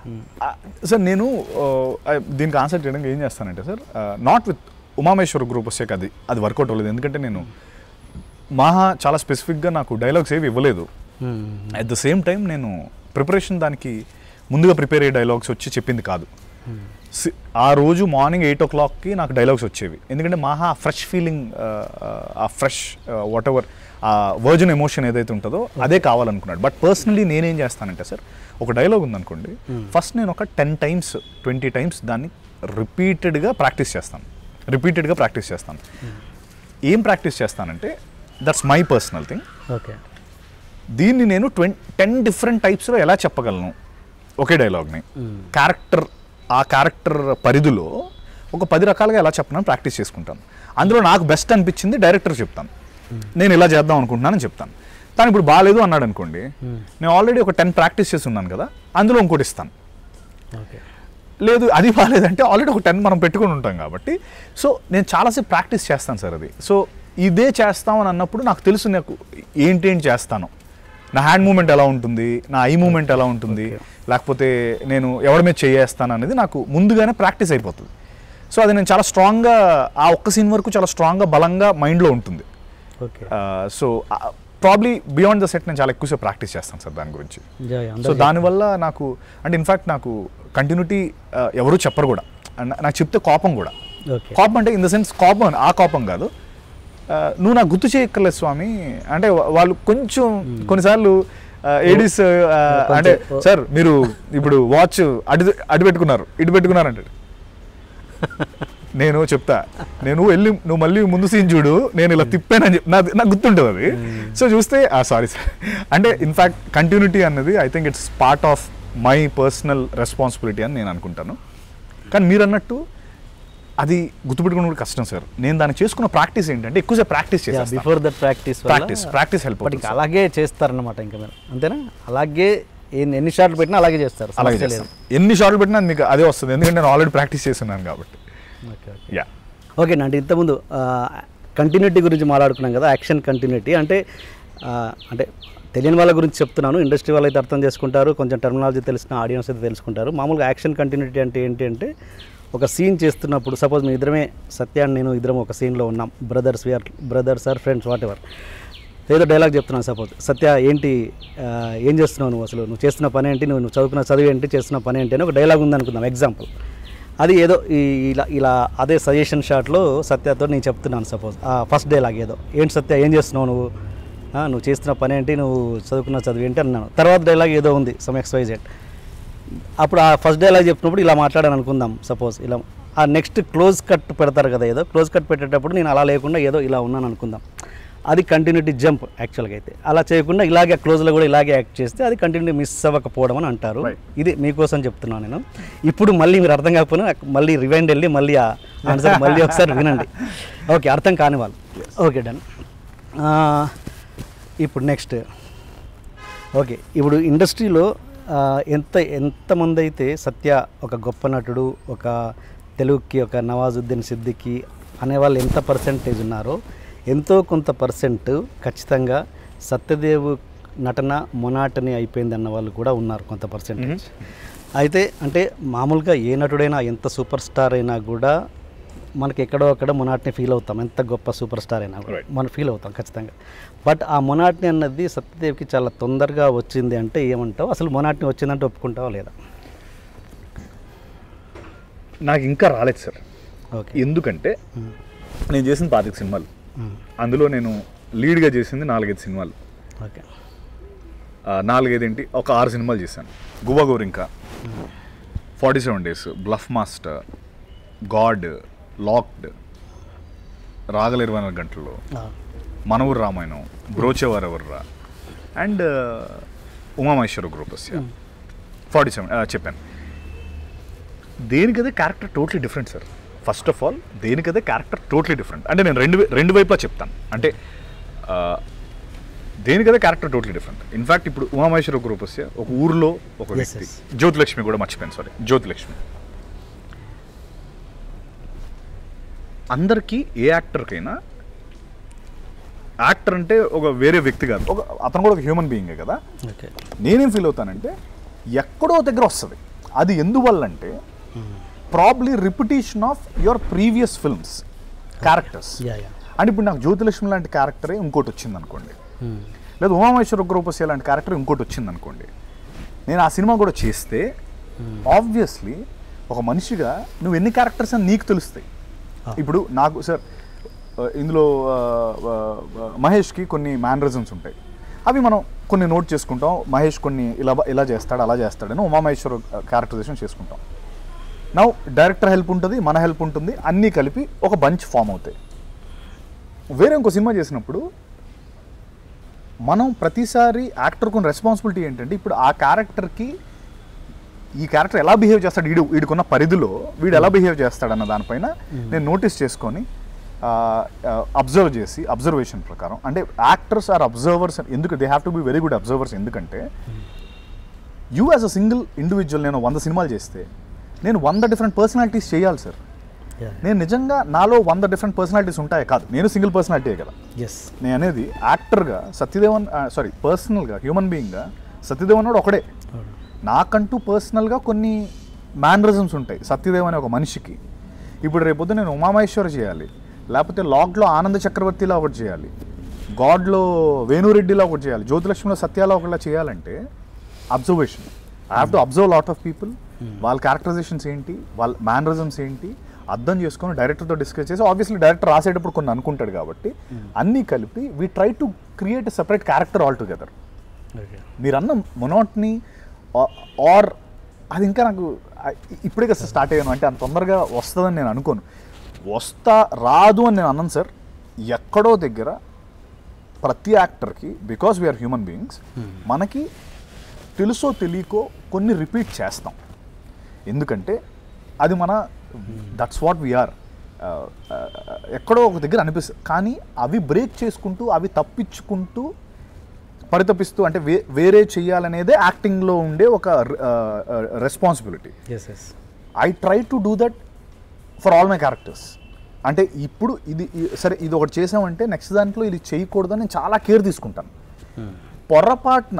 సార్ నేను ఆ, దీనికి ఆన్సర్ చేయడానికి ఏం చేస్తానంటే sir not with Umamaheswara group వస్తే అది అది వర్కౌట్ అవ్వలేదు ఎందుకంటే నేను మహా చాలా స్పెసిఫిక్గా నాకు డైలాగ్స్ ఏవి ఇవ్వలేదు అట్ ద సేమ్ టైం నేను ప్రిపరేషన్ దానికి ముందుగా ప్రిపేర్ అయ్యే డైలాగ్స్ వచ్చి చెప్పింది కాదు సి- ఆ రోజు మార్నింగ్ ఎయిట్ ఓ క్లాక్కి నాకు డైలాగ్స్ వచ్చేవి ఎందుకంటే మహా ఫ్రెష్ ఫీలింగ్ ఆ ఫ్రెష్ వాట్ ఎవర్ ఆ వర్జన్ ఎమోషన్ ఏదైతే ఉంటుందో అదే కావాలనుకున్నాడు బట్ పర్సనలీ నేనేం చేస్తానంటే సార్ ఒక డైలాగ్ ఉందనుకోండి ఫస్ట్ నేను ఒక టెన్ టైమ్స్ ట్వంటీ టైమ్స్ దాన్ని రిపీటెడ్గా ప్రాక్టీస్ చేస్తాను రిపీటెడ్గా ప్రాక్టీస్ చేస్తాను ఏం ప్రాక్టీస్ చేస్తానంటే that's my personal thing okay దీన్ని నేను ట్వంటీ టెన్ డిఫరెంట్ టైప్స్లో ఎలా చెప్పగలను ఒకే డైలాగ్ని క్యారెక్టర్ ఆ క్యారెక్టర్ పరిధిలో ఒక పది రకాలుగా ఎలా చెప్పనని ప్రాక్టీస్ చేసుకుంటాను అందులో నాకు బెస్ట్ అనిపించింది డైరెక్టర్ చెప్తాను నేను ఇలా చేద్దాం అనుకుంటున్నానని చెప్తాను కానీ ఇప్పుడు బాగాలేదు అన్నాడు అనుకోండి నేను ఆల్రెడీ ఒక టెన్ ప్రాక్టీస్ చేసి ఉన్నాను కదా అందులో ఇంకోటి ఇస్తాను ఓకే లేదు అది బాగాలేదంటే ఆల్రెడీ ఒక టెన్ మనం పెట్టుకుని ఉంటాం కాబట్టి సో నేను చాలాసేపు ప్రాక్టీస్ చేస్తాను సార్ అది సో ఇదే చేస్తామని అన్నప్పుడు నాకు తెలుసు నాకు ఏంటి ఏంటి చేస్తాను నా హ్యాండ్ మూమెంట్ ఎలా ఉంటుంది నా ఐ మూమెంట్ ఎలా ఉంటుంది లేకపోతే నేను ఎవరి మీద చేయేస్తాను అనేది నాకు ముందుగానే ప్రాక్టీస్ అయిపోతుంది సో అది నేను చాలా స్ట్రాంగ్గా ఆ ఒక్క సీన్ వరకు చాలా స్ట్రాంగ్గా బలంగా మైండ్లో ఉంటుంది okay so probably beyond the set నేను చాలా ఎక్కువసేపు ప్రాక్టీస్ చేస్తాను సార్ దాని గురించి జాయ్ సో అందరూ దానివల్ల నాకు అంటే ఇన్ఫ్యాక్ట్ నాకు కంటిన్యూటీ ఎవరు చెప్పరు కూడా అండ్ నాకు చెప్తే కోపం కూడా ఓకే కోపం అంటే ఇన్ ద సెన్స్ కోపం ఆ కోపం కాదు ఆ, నువ్వు నాకు గుర్తు చేయక్కర్లేదు స్వామి అంటే వా- వాళ్ళు కొంచెం కొన్నిసార్లు ఏడీస్ అంటే కొంచెం- సార్ మీరు ఇప్పుడు వాచ్ అటు అటు పెట్టుకున్నారు ఇటు పెట్టుకున్నారు అంటాడు నేను చెప్తా నేను వెళ్ళి నువ్వు మళ్ళీ ముందు సీన్ చూడు నేను ఇలా తిప్పానని చెప్పి నాకు నాకు గుర్తుంటుంది అది సో చూస్తే సారీ సార్ అంటే ఇన్ఫ్యాక్ట్ కంటిన్యూటీ అన్నది I think it's part of my personal responsibility అని నేను అనుకుంటాను కానీ మీరు అన్నట్టు అది గుర్తుపెట్టుకున్న కూడా కష్టం సార్ నేను దాన్ని చేసుకున్న ప్రాక్టీస్ ఏంటంటే ఎక్కువసేపు ప్రాక్టీస్ చేస్తాను before that practice practice practice help but ఇంకా అలాగే చేస్తారన్నమాట ఇంకా మీరు అంతేనా అలాగే ఎన్ని ఎన్ని షాట్లు పెట్టినా అలాగే చేస్తారు అలాగే సమస్య లేదు చేస్తాను ఎన్ని షార్ట్లు పెట్టినా అది మీకు అదే వస్తుంది ఎందుకంటే నేను ఆల్రెడీ ప్రాక్టీస్ చేస్తున్నాను కాబట్టి ఓకే ఓకే యా ఓకే అంటే ఇంతకుముందు కంటిన్యూటీ గురించి మాట్లాడుకున్నాం కదా యాక్షన్ కంటిన్యూటీ అంటే ఆ, అంటే తెలియని వాళ్ళ గురించి చెప్తున్నాను ఇండస్ట్రీ వాళ్ళు అయితే అర్థం చేసుకుంటారు కొంచెం టెర్మినాలజీ తెలిసిన ఆడియన్స్ అయితే తెలుసుకుంటారు మామూలుగా యాక్షన్ కంటిన్యూటీ అంటే ఏంటి అంటే ఒక సీన్ చేస్తున్నప్పుడు సపోజ్ మీ ఇద్దరమే సత్య and నేను ఇద్దరం ఒక సీన్లో ఉన్నాం brothers we are brothers or friends whatever ఏదో డైలాగ్ చెప్తున్నాను సపోజ్ సత్య ఏంటి ఆ, ఏం చేస్తున్నావు నువ్వు అసలు నువ్వు చేస్తున్న పని ఏంటి నువ్వు నువ్వు చదువుకున్న చదువు ఏంటి చేస్తున్న పని ఏంటి అని ఒక డైలాగ్ ఉందనుకుందాం ఎగ్జాంపుల్ అది ఏదో ఈ ఇలా ఇలా అదే సజెషన్ షాట్లో సత్యతో నేను చెప్తున్నాను సపోజ్ ఫస్ట్ డైలాగ్ ఏదో ఏంటి సత్య ఏం చేస్తున్నావు నువ్వు ఆ, నువ్వు చేస్తున్న పని ఏంటి నువ్వు చదువుకున్న చదువు ఏంటి అన్నాను తర్వాత డైలాగ్ ఏదో ఉంది సమ్ ఎక్స్వైజెడ్ అప్పుడు ఆ ఫస్ట్ డైలాగ్ చెప్పినప్పుడు ఇలా మాట్లాడాను అనుకుందాం సపోజ్ ఇలా ఆ నెక్స్ట్ క్లోజ్ కట్ పెడతారు కదా ఏదో క్లోజ్ కట్ పెట్టేటప్పుడు నేను అలా లేకుండా ఏదో ఇలా ఉన్నాను అనుకుందాం అది కంటిన్యూటీ జంప్ యాక్చువల్గా అయితే అలా చేయకుండా ఇలాగే క్లోజ్లో కూడా ఇలాగే యాక్ట్ చేస్తే అది కంటిన్యూటీ మిస్ అవ్వకపోవడం అని అంటారు Right. ఇది మీకోసం చెప్తున్నాను నేను ఇప్పుడు మళ్ళీ మీరు అర్థం కాకపోయినా మళ్ళీ రివైండ్ వెళ్ళి మళ్ళీ ఆ ఆన్సర్ మళ్ళీ ఒకసారి వినండి ఓకే అర్థం కాని వాళ్ళు ఓకే డన్ ఇప్పుడు నెక్స్ట్ ఓకే ఇప్పుడు ఇండస్ట్రీలో ఆ, ఎంత ఎంతమంది అయితే సత్య ఒక గొప్ప నటుడు ఒక తెలుగుకి ఒక నవాజుద్దీన్ సిద్దికి అనేవాళ్ళు ఎంత పర్సెంటేజ్ ఉన్నారో ఎంతో కొంత పర్సెంట్ ఖచ్చితంగా సత్యదేవ్ నటన మొనాటని అయిపోయింది అన్న వాళ్ళు కూడా ఉన్నారు కొంత పర్సెంటేజ్ అయితే అంటే మామూలుగా ఏ నటుడైనా ఎంత సూపర్ స్టార్ అయినా కూడా మనకి ఎక్కడో అక్కడ మొనాట్ని ఫీల్ అవుతాం ఎంత గొప్ప సూపర్ స్టార్ అయినా కూడా Right. మనం ఫీల్ అవుతాం ఖచ్చితంగా బట్ ఆ మొనాట్ని అన్నది సత్యదేవ్కి చాలా తొందరగా వచ్చింది అంటే ఏమంటావు అసలు మొనాట్ని వచ్చిందంటే ఒప్పుకుంటావా లేదా నాకు ఇంకా రాలేదు సార్ ఓకే ఎందుకంటే నేను చేసిన పాతిక సినిమాలు అందులో నేను లీడ్గా చేసింది నాలుగైదు సినిమాలు ఓకే ఆ, నాలుగైదేంటి ఒక ఆరు సినిమాలు చేశాను Guvva Gorinka forty seven days bluff master god locked Ragala ఇరవై నాలుగు గంటల్లో మనవురు రామాయణం బ్రోచేవారెవర్రా అండ్ ఉమామహేశ్వర గ్రూపస్ ఫార్టీ సెవెన్ చెప్పాను దేనికదే character totally different sir first of all దేనికదే క్యారెక్టర్ టోటలీ డిఫరెంట్ అంటే నేను రెండు వై- రెండు వైపులా చెప్తాను అంటే ఆ, దేనికదే క్యారెక్టర్ టోటలీ డిఫరెంట్ ఇన్ఫాక్ట్ ఇప్పుడు ఉమామహేశ్వర గ్రూపస్ ఒక ఊర్లో ఒక Yes, వ్యక్తి yes. జ్యోతిలక్ష్మి కూడా మర్చిపోయాను సారీ జ్యోతిలక్ష్మి అందరికీ ఏ యాక్టర్కైనా యాక్టర్ అంటే ఒక వేరే వ్యక్తి కాదు ఒక అతను కూడా ఒక హ్యూమన్ బీయింగే కదా ఓకే నేనేం ఫీల్ అవుతానంటే ఎక్కడో దగ్గర వస్తుంది అది ఎందువల్లంటే probably repetition of your previous films characters yeah yeah అంటే ఇప్పుడు నాకు జ్యోతిలక్ష్మి లాంటి క్యారెక్టరే ఇంకోటి వచ్చింది అనుకోండి లేదా ఉమామేశ్వర ఉగ్రూపస్య లాంటి క్యారెక్టర్ ఇంకోటి వచ్చింది అనుకోండి నేను ఆ సినిమా కూడా చేస్తే ఆబ్వియస్లీ ఒక మనిషిగా నువ్వు ఎన్ని క్యారెక్టర్స్ అని నీకు తెలుస్తాయి ఇప్పుడు నాకు సార్ ఇందులో ఆ, ఆ, ఆ, మహేష్కి కొన్ని మేనరిజమ్స్ ఉంటాయి అవి మనం కొన్ని నోట్ చేసుకుంటాం మహేష్ కొన్ని ఇలా ఇలా చేస్తాడు అలా చేస్తాడని ఉమామహేశ్వర క్యారెక్టరైజేషన్ చేసుకుంటాం నౌ డైరెక్టర్ హెల్ప్ ఉంటుంది మన హెల్ప్ ఉంటుంది అన్నీ కలిపి ఒక బంచ్ ఫామ్ అవుతాయి వేరే ఇంకో సినిమా చేసినప్పుడు మనం ప్రతిసారి యాక్టర్ కొన్ని రెస్పాన్సిబిలిటీ ఏంటంటే ఇప్పుడు ఆ క్యారెక్టర్కి ఈ క్యారెక్టర్ ఎలా బిహేవ్ చేస్తాడు వీడు వీడికున్న పరిధిలో వీడు ఎలా బిహేవ్ చేస్తాడన్న దానిపైన నేను నోటీస్ చేసుకొని అబ్జర్వ్ చేసి అబ్జర్వేషన్ ప్రకారం అంటే యాక్టర్స్ ఆర్ అబ్జర్వర్స్ ఎందుకు they have to be very good observers ఎందుకంటే you as a single individual నేను వంద సినిమాలు చేస్తే నేను వంద డిఫరెంట్ పర్సనాలిటీస్ చేయాలి సార్ యా నేను నిజంగా నాలో వంద డిఫరెంట్ పర్సనాలిటీస్ ఉంటాయి కాదు నేను సింగిల్ పర్సనాలిటీయే కదా ఎస్ నేను అనేది యాక్టర్గా సత్యదేవన్ సారీ పర్సనల్గా హ్యూమన్ బీయింగ్గా సత్యదేవన్ వాడు ఒకడే నాకంటూ పర్సనల్గా కొన్ని మేనరిజమ్స్ ఉంటాయి సత్యదేవ్ అనే ఒక మనిషికి ఇప్పుడు రేపొద్దు నేను ఉమామహేశ్వర చేయాలి లేకపోతే లాగ్లో ఆనంద చక్రవర్తిలా ఒకటి చేయాలి గాడ్లో వేణురెడ్డిలా ఒకటి చేయాలి జ్యోతిలక్ష్మిలో సత్యాలో ఒకలా చేయాలంటే observation I have to observe lot of people వాళ్ళ క్యారెక్టరైజేషన్స్ ఏంటి వాళ్ళ మేనరిజమ్స్ ఏంటి అర్థం చేసుకొని డైరెక్టర్తో డిస్కస్ చేసి ఆబ్వియస్లీ డైరెక్టర్ రాసేటప్పుడు కొన్ని అనుకుంటాడు కాబట్టి అన్నీ కలిపి we try to create separate character all together okay మీరు అన్న మొనోట్ని ఆర్ అది ఇంకా నాకు ఆ, ఇప్పుడే కదా స్టార్ట్ అయ్యాను అంటే అంత తొందరగా వస్తుందని నేను అనుకోను వస్తా రాదు అని నేను అన్నాను సార్ ఎక్కడో దగ్గర ప్రతి యాక్టర్కి బికాస్ వీఆర్ హ్యూమన్ బీయింగ్స్ మనకి తెలుసో తెలియకో కొన్ని రిపీట్ చేస్తాం ఎందుకంటే అది మన దట్స్ వాట్ వీఆర్ ఎక్కడో ఒక దగ్గర అనిపిస్తుంది కానీ అవి బ్రేక్ చేసుకుంటూ అవి తప్పించుకుంటూ పరితపిస్తూ అంటే వే వేరే చెయ్యాలనేదే యాక్టింగ్లో ఉండే ఒక responsibility yes yes I try to do that for all my characters అంటే ఇప్పుడు ఇది ఈ- సరే ఇది ఒకటి చేసామంటే నెక్స్ట్ దాంట్లో ఇది చేయకూడదని నేను చాలా కేర్ తీసుకుంటాను పొరపాటున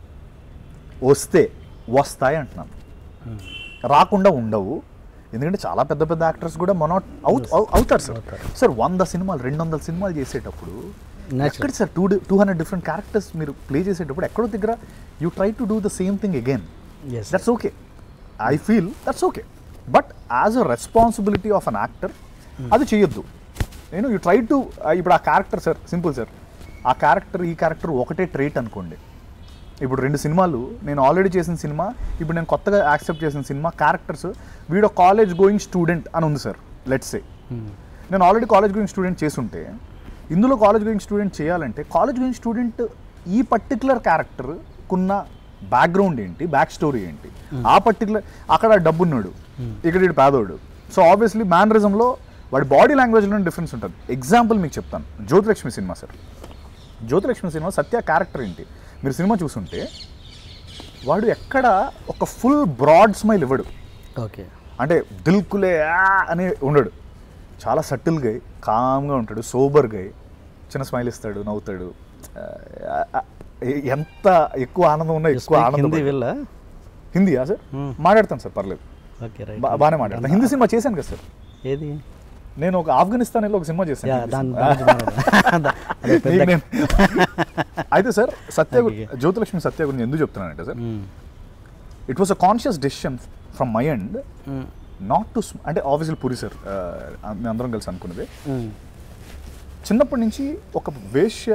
వస్తే వస్తాయి అంటున్నాను రాకుండా ఉండవు ఎందుకంటే చాలా పెద్ద పెద్ద యాక్టర్స్ కూడా మన అవుతారు సార్ సార్ వంద సినిమాలు రెండు వందల సినిమాలు చేసేటప్పుడు Natural. ఎక్కడ sir two two hundred different characters మీరు ప్లే చేసేటప్పుడు ఎక్కడో దగ్గర you try to do the same thing again yes that's okay I feel that's okay but as a responsibility of an actor అది చేయొద్దు నేను యూ ట్రై టు ఇప్పుడు ఆ character sir simple sir ఆ క్యారెక్టర్ ఈ క్యారెక్టర్ ఒకటే trait అనుకోండి ఇప్పుడు రెండు సినిమాలు నేను ఆల్రెడీ చేసిన సినిమా ఇప్పుడు నేను కొత్తగా యాక్సెప్ట్ చేసిన సినిమా క్యారెక్టర్స్ వీడో కాలేజ్ గోయింగ్ స్టూడెంట్ అని ఉంది సార్ లెట్స్ సే నేను ఆల్రెడీ కాలేజ్ గోయింగ్ స్టూడెంట్ చేసుంటే ఇందులో కాలేజ్ గోయింగ్ స్టూడెంట్ చేయాలంటే కాలేజ్ గోయింగ్ స్టూడెంట్ ఈ పర్టికులర్ క్యారెక్టర్ కున్న బ్యాక్గ్రౌండ్ ఏంటి బ్యాక్ స్టోరీ ఏంటి ఆ పర్టికులర్ అక్కడ డబ్బున్నాడు ఇక్కడ ఇటు పేదోడు సో ఆబ్వియస్లీ మేనరిజంలో వాడి బాడీ లాంగ్వేజ్లో డిఫరెన్స్ ఉంటుంది ఎగ్జాంపుల్ మీకు చెప్తాను జ్యోతిలక్ష్మి సినిమా సార్ జ్యోతిలక్ష్మి సినిమా సత్య క్యారెక్టర్ ఏంటి మీరు సినిమా చూసుంటే వాడు ఎక్కడ ఒక ఫుల్ బ్రాడ్ స్మైల్ ఇవ్వడు ఓకే అంటే దిల్కులే ఆ అని ఉండడు చాలా సటిల్గా కామ్గా ఉంటాడు సోబర్ గా చిన్న స్మైల్ ఇస్తాడు నవ్వుతాడు ఆ, ఆ, ఎంత ఎక్కువ ఆనందం ఉన్నా ఎక్కువ ఆనందం హిందీ వెళ్ళ హిందీయా సార్ Hmm. మాట్లాడతాను సార్ పర్లేదు ఓకే రైట్ బా- బాగానే మాట్లాడతాను హిందీ సినిమా చేశాను కదా సార్ ఏది నేను ఒక ఆఫ్ఘనిస్తాన్ వెళ్ళి ఒక సినిమా చేశాను యా హిందీ దాని సినిమా. దాని గురించి మాట్లాడదాం. అదే పెద్ద నీకు నేను- అయితే సార్ సత్య గు- Okay. జ్యోతిలక్ష్మి సత్య గురించి ఎందుకు చెప్తున్నానంటే sir hmm. It was a conscious decision from my end hmm. Not to అంటే ఆబ్వియస్లీ పూరి సార్ మేము అందరం కలిసి అనుకున్నది మ్మ్. చిన్నప్పటి నుంచి ఒక వేశ్య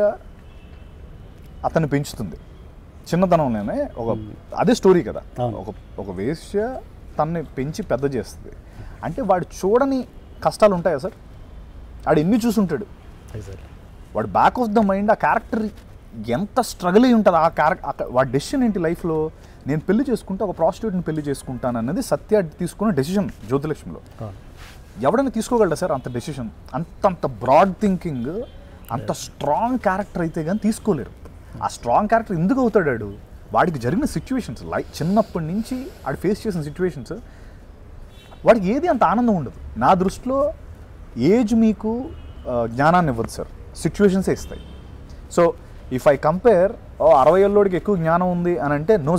అతన్ని పెంచుతుంది చిన్నతనంలోనే ఒక అదే స్టోరీ కదా అవును. ఒక ఒక వేశ్య తన్ని పెంచి పెద్ద చేస్తుంది అంటే వాడు చూడని కష్టాలు ఉంటాయా సార్ వాడు ఎన్ని చూసుంటాడు Exactly. వాడు బ్యాక్ ఆఫ్ ద మైండ్ ఆ క్యారెక్టర్ ఎంత స్ట్రగుల్ అయి ఉంటుంది ఆ క్యారెక్టర్ వాడి డెసిషన్ ఏంటి లైఫ్లో నేను పెళ్లి చేసుకుంటే ఒక ప్రాస్టిట్యూట్ని పెళ్లి చేసుకుంటాను అన్నది సత్య తీసుకున్న డెసిషన్ జ్యోతిలక్ష్మిలో అవును. ఎవడైనా తీసుకోగలరా సార్ అంత డెసిషన్ అంత అంత బ్రాడ్ థింకింగ్ అంత స్ట్రాంగ్ క్యారెక్టర్ అయితే కానీ తీసుకోలేరు ఆ స్ట్రాంగ్ క్యారెక్టర్ ఎందుకు అవుతాడు వాడు వాడికి జరిగిన సిచ్యువేషన్స్ లైక్ చిన్నప్పటి నుంచి వాడు ఫేస్ చేసిన సిచ్యువేషన్స్ వాడికి ఏది అంత ఆనందం ఉండదు నా దృష్టిలో ఏజ్ మీకు ఆ, జ్ఞానాన్ని ఇవ్వదు సార్ సిచ్యువేషన్సే ఇస్తాయి సో ఇఫ్ ఐ కంపేర్ ఓ అరవై ఏళ్ళోడికి ఎక్కువ జ్ఞానం ఉంది అని అంటే నో సార్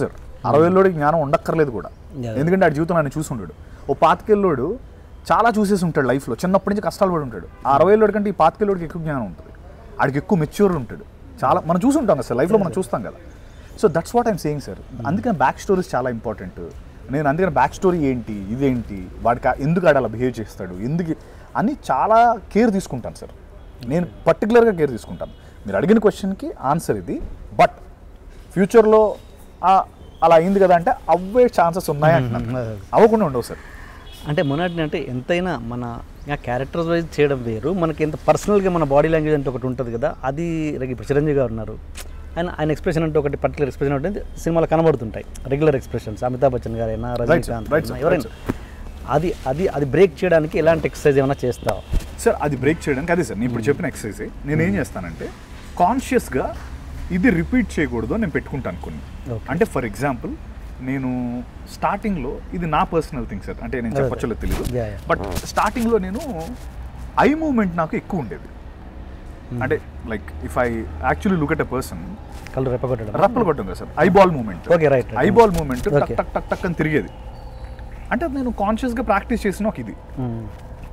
అరవై ఏళ్ళోడికి జ్ఞానం ఉండక్కర్లేదు కూడా Yeah. ఎందుకంటే ఆడి జీవితం ఆయన చూసి ఉంటాడు ఓ పాతికేళ్ళోడు చాలా చూసేసి ఉంటాడు లైఫ్లో చిన్నప్పటి నుంచి కష్టాలు పడి ఉంటాడు ఆ అరవై ఏళ్ళోడి కంటే ఈ పాతికేళ్ళోడికి ఎక్కువ జ్ఞానం ఉంటుంది ఆడికి ఎక్కువ మెచ్యూర్ ఉంటాడు చాలా మనం చూసి ఉంటాం కదా సార్ లైఫ్లో మనం చూస్తాం కదా so that's what I'm saying sir అందుకని బ్యాక్ స్టోరీస్ చాలా ఇంపార్టెంట్ నేను అందుకని బ్యాక్ స్టోరీ ఏంటి ఇదేంటి వాడికి ఆ- ఎందుకు ఆడ అలా బిహేవ్ చేస్తాడు ఎందుకు అని చాలా కేర్ తీసుకుంటాను సార్ నేను పర్టికులర్గా కేర్ తీసుకుంటాను మీరు అడిగిన క్వశ్చన్కి ఆన్సర్ ఇది బట్ ఫ్యూచర్లో అలా అయింది కదా అంటే అవే ఛాన్సెస్ ఉన్నాయి అంటున్నాను అవ్వకుండా ఉండవు సార్ అంటే మొన్నటి అంటే ఎంతైనా మన క్యారెక్టర్స్ వైజ్ చేయడం వేరు మనకి ఎంత పర్సనల్గా మన బాడీ లాంగ్వేజ్ అంటే ఒకటి ఉంటుంది కదా అది like ఇప్పుడు చిరంజీవి గారు ఉన్నారు ఆయన ఆయన ఎక్స్ప్రెషన్ అంటే ఒకటి పర్టికులర్ ఎక్స్ప్రెషన్ ఉంటుంది సినిమాలో కనబడుతుంటాయి రెగ్యులర్ ఎక్స్ప్రెషన్స్ అమితాబ్ బచ్చన్ గారైనా రజనీకాంత్ right, sir, అయినా, ఎవరైనా అది అది అది బ్రేక్ చేయడానికి ఎలాంటి ఎక్సర్సైజ్ ఏమైనా చేస్తావా సార్ అది బ్రేక్ చేయడానికి అదే సార్ నేను ఇప్పుడు చెప్పిన ఎక్సర్సైజ్ నేను ఏం చేస్తానంటే కాన్షియస్గా ఇది రిపీట్ చేయకూడదు అని నేను పెట్టుకుంటాను కొన్ని Okay. అంటే ఫర్ ఎగ్జాంపుల్ నేను స్టార్టింగ్లో ఇది నా పర్సనల్ థింగ్ సార్ అంటే నేను అదే. చెప్పచ్చో తెలియదు Yeah, yeah. బట్ స్టార్టింగ్లో నేను ఐ మూమెంట్ నాకు ఎక్కువ ఉండేది అంటే like if I actually look at a person కళ్ళు రెప్పగొట్టడం రప్పలు కొట్టుంది కదా sir eyeball movement Okay, right, right. Eyeball movement టక్ Okay. టక్ టక్ టక్ అని తిరిగేది అంటే అది నేను కాన్షియస్గా ప్రాక్టీస్ చేసిన ఒక ఇది మ్మ్.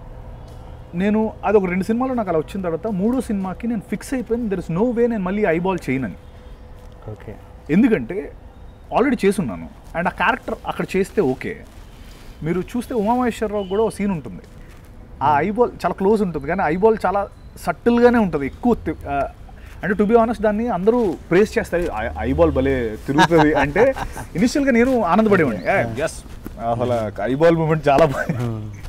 నేను అది ఒక రెండు సినిమాలు నాకు అలా వచ్చిన తర్వాత మూడో సినిమాకి నేను ఫిక్స్ అయిపోయింది దర్ ఇస్ నో వే నేను మళ్ళీ ఐబాల్ చేయనని ఓకే ఎందుకంటే ఆల్రెడీ చేసున్నాను అండ్ ఆ క్యారెక్టర్ అక్కడ చేస్తే ఓకే మీరు చూస్తే ఉమామహేశ్వరరావు కూడా ఒక సీన్ ఉంటుంది ఆ ఐబాల్ చాలా క్లోజ్ ఉంటుంది కానీ ఐబాల్ చాలా సటిల్గానే ఉంటుంది ఎక్కువ తి- ఆ, అంటే టు బి ఆనెస్ట్ దాన్ని అందరూ ప్రేస్ చేస్తారు "ఐ- ఐబాల్ భలే తిరుగుతుంది అంటే ఇనిషియల్గా నేను ఆనందపడేవాడిని ఎస్ అసలు ఐబాల్ మూమెంట్ చాలా బాగుంది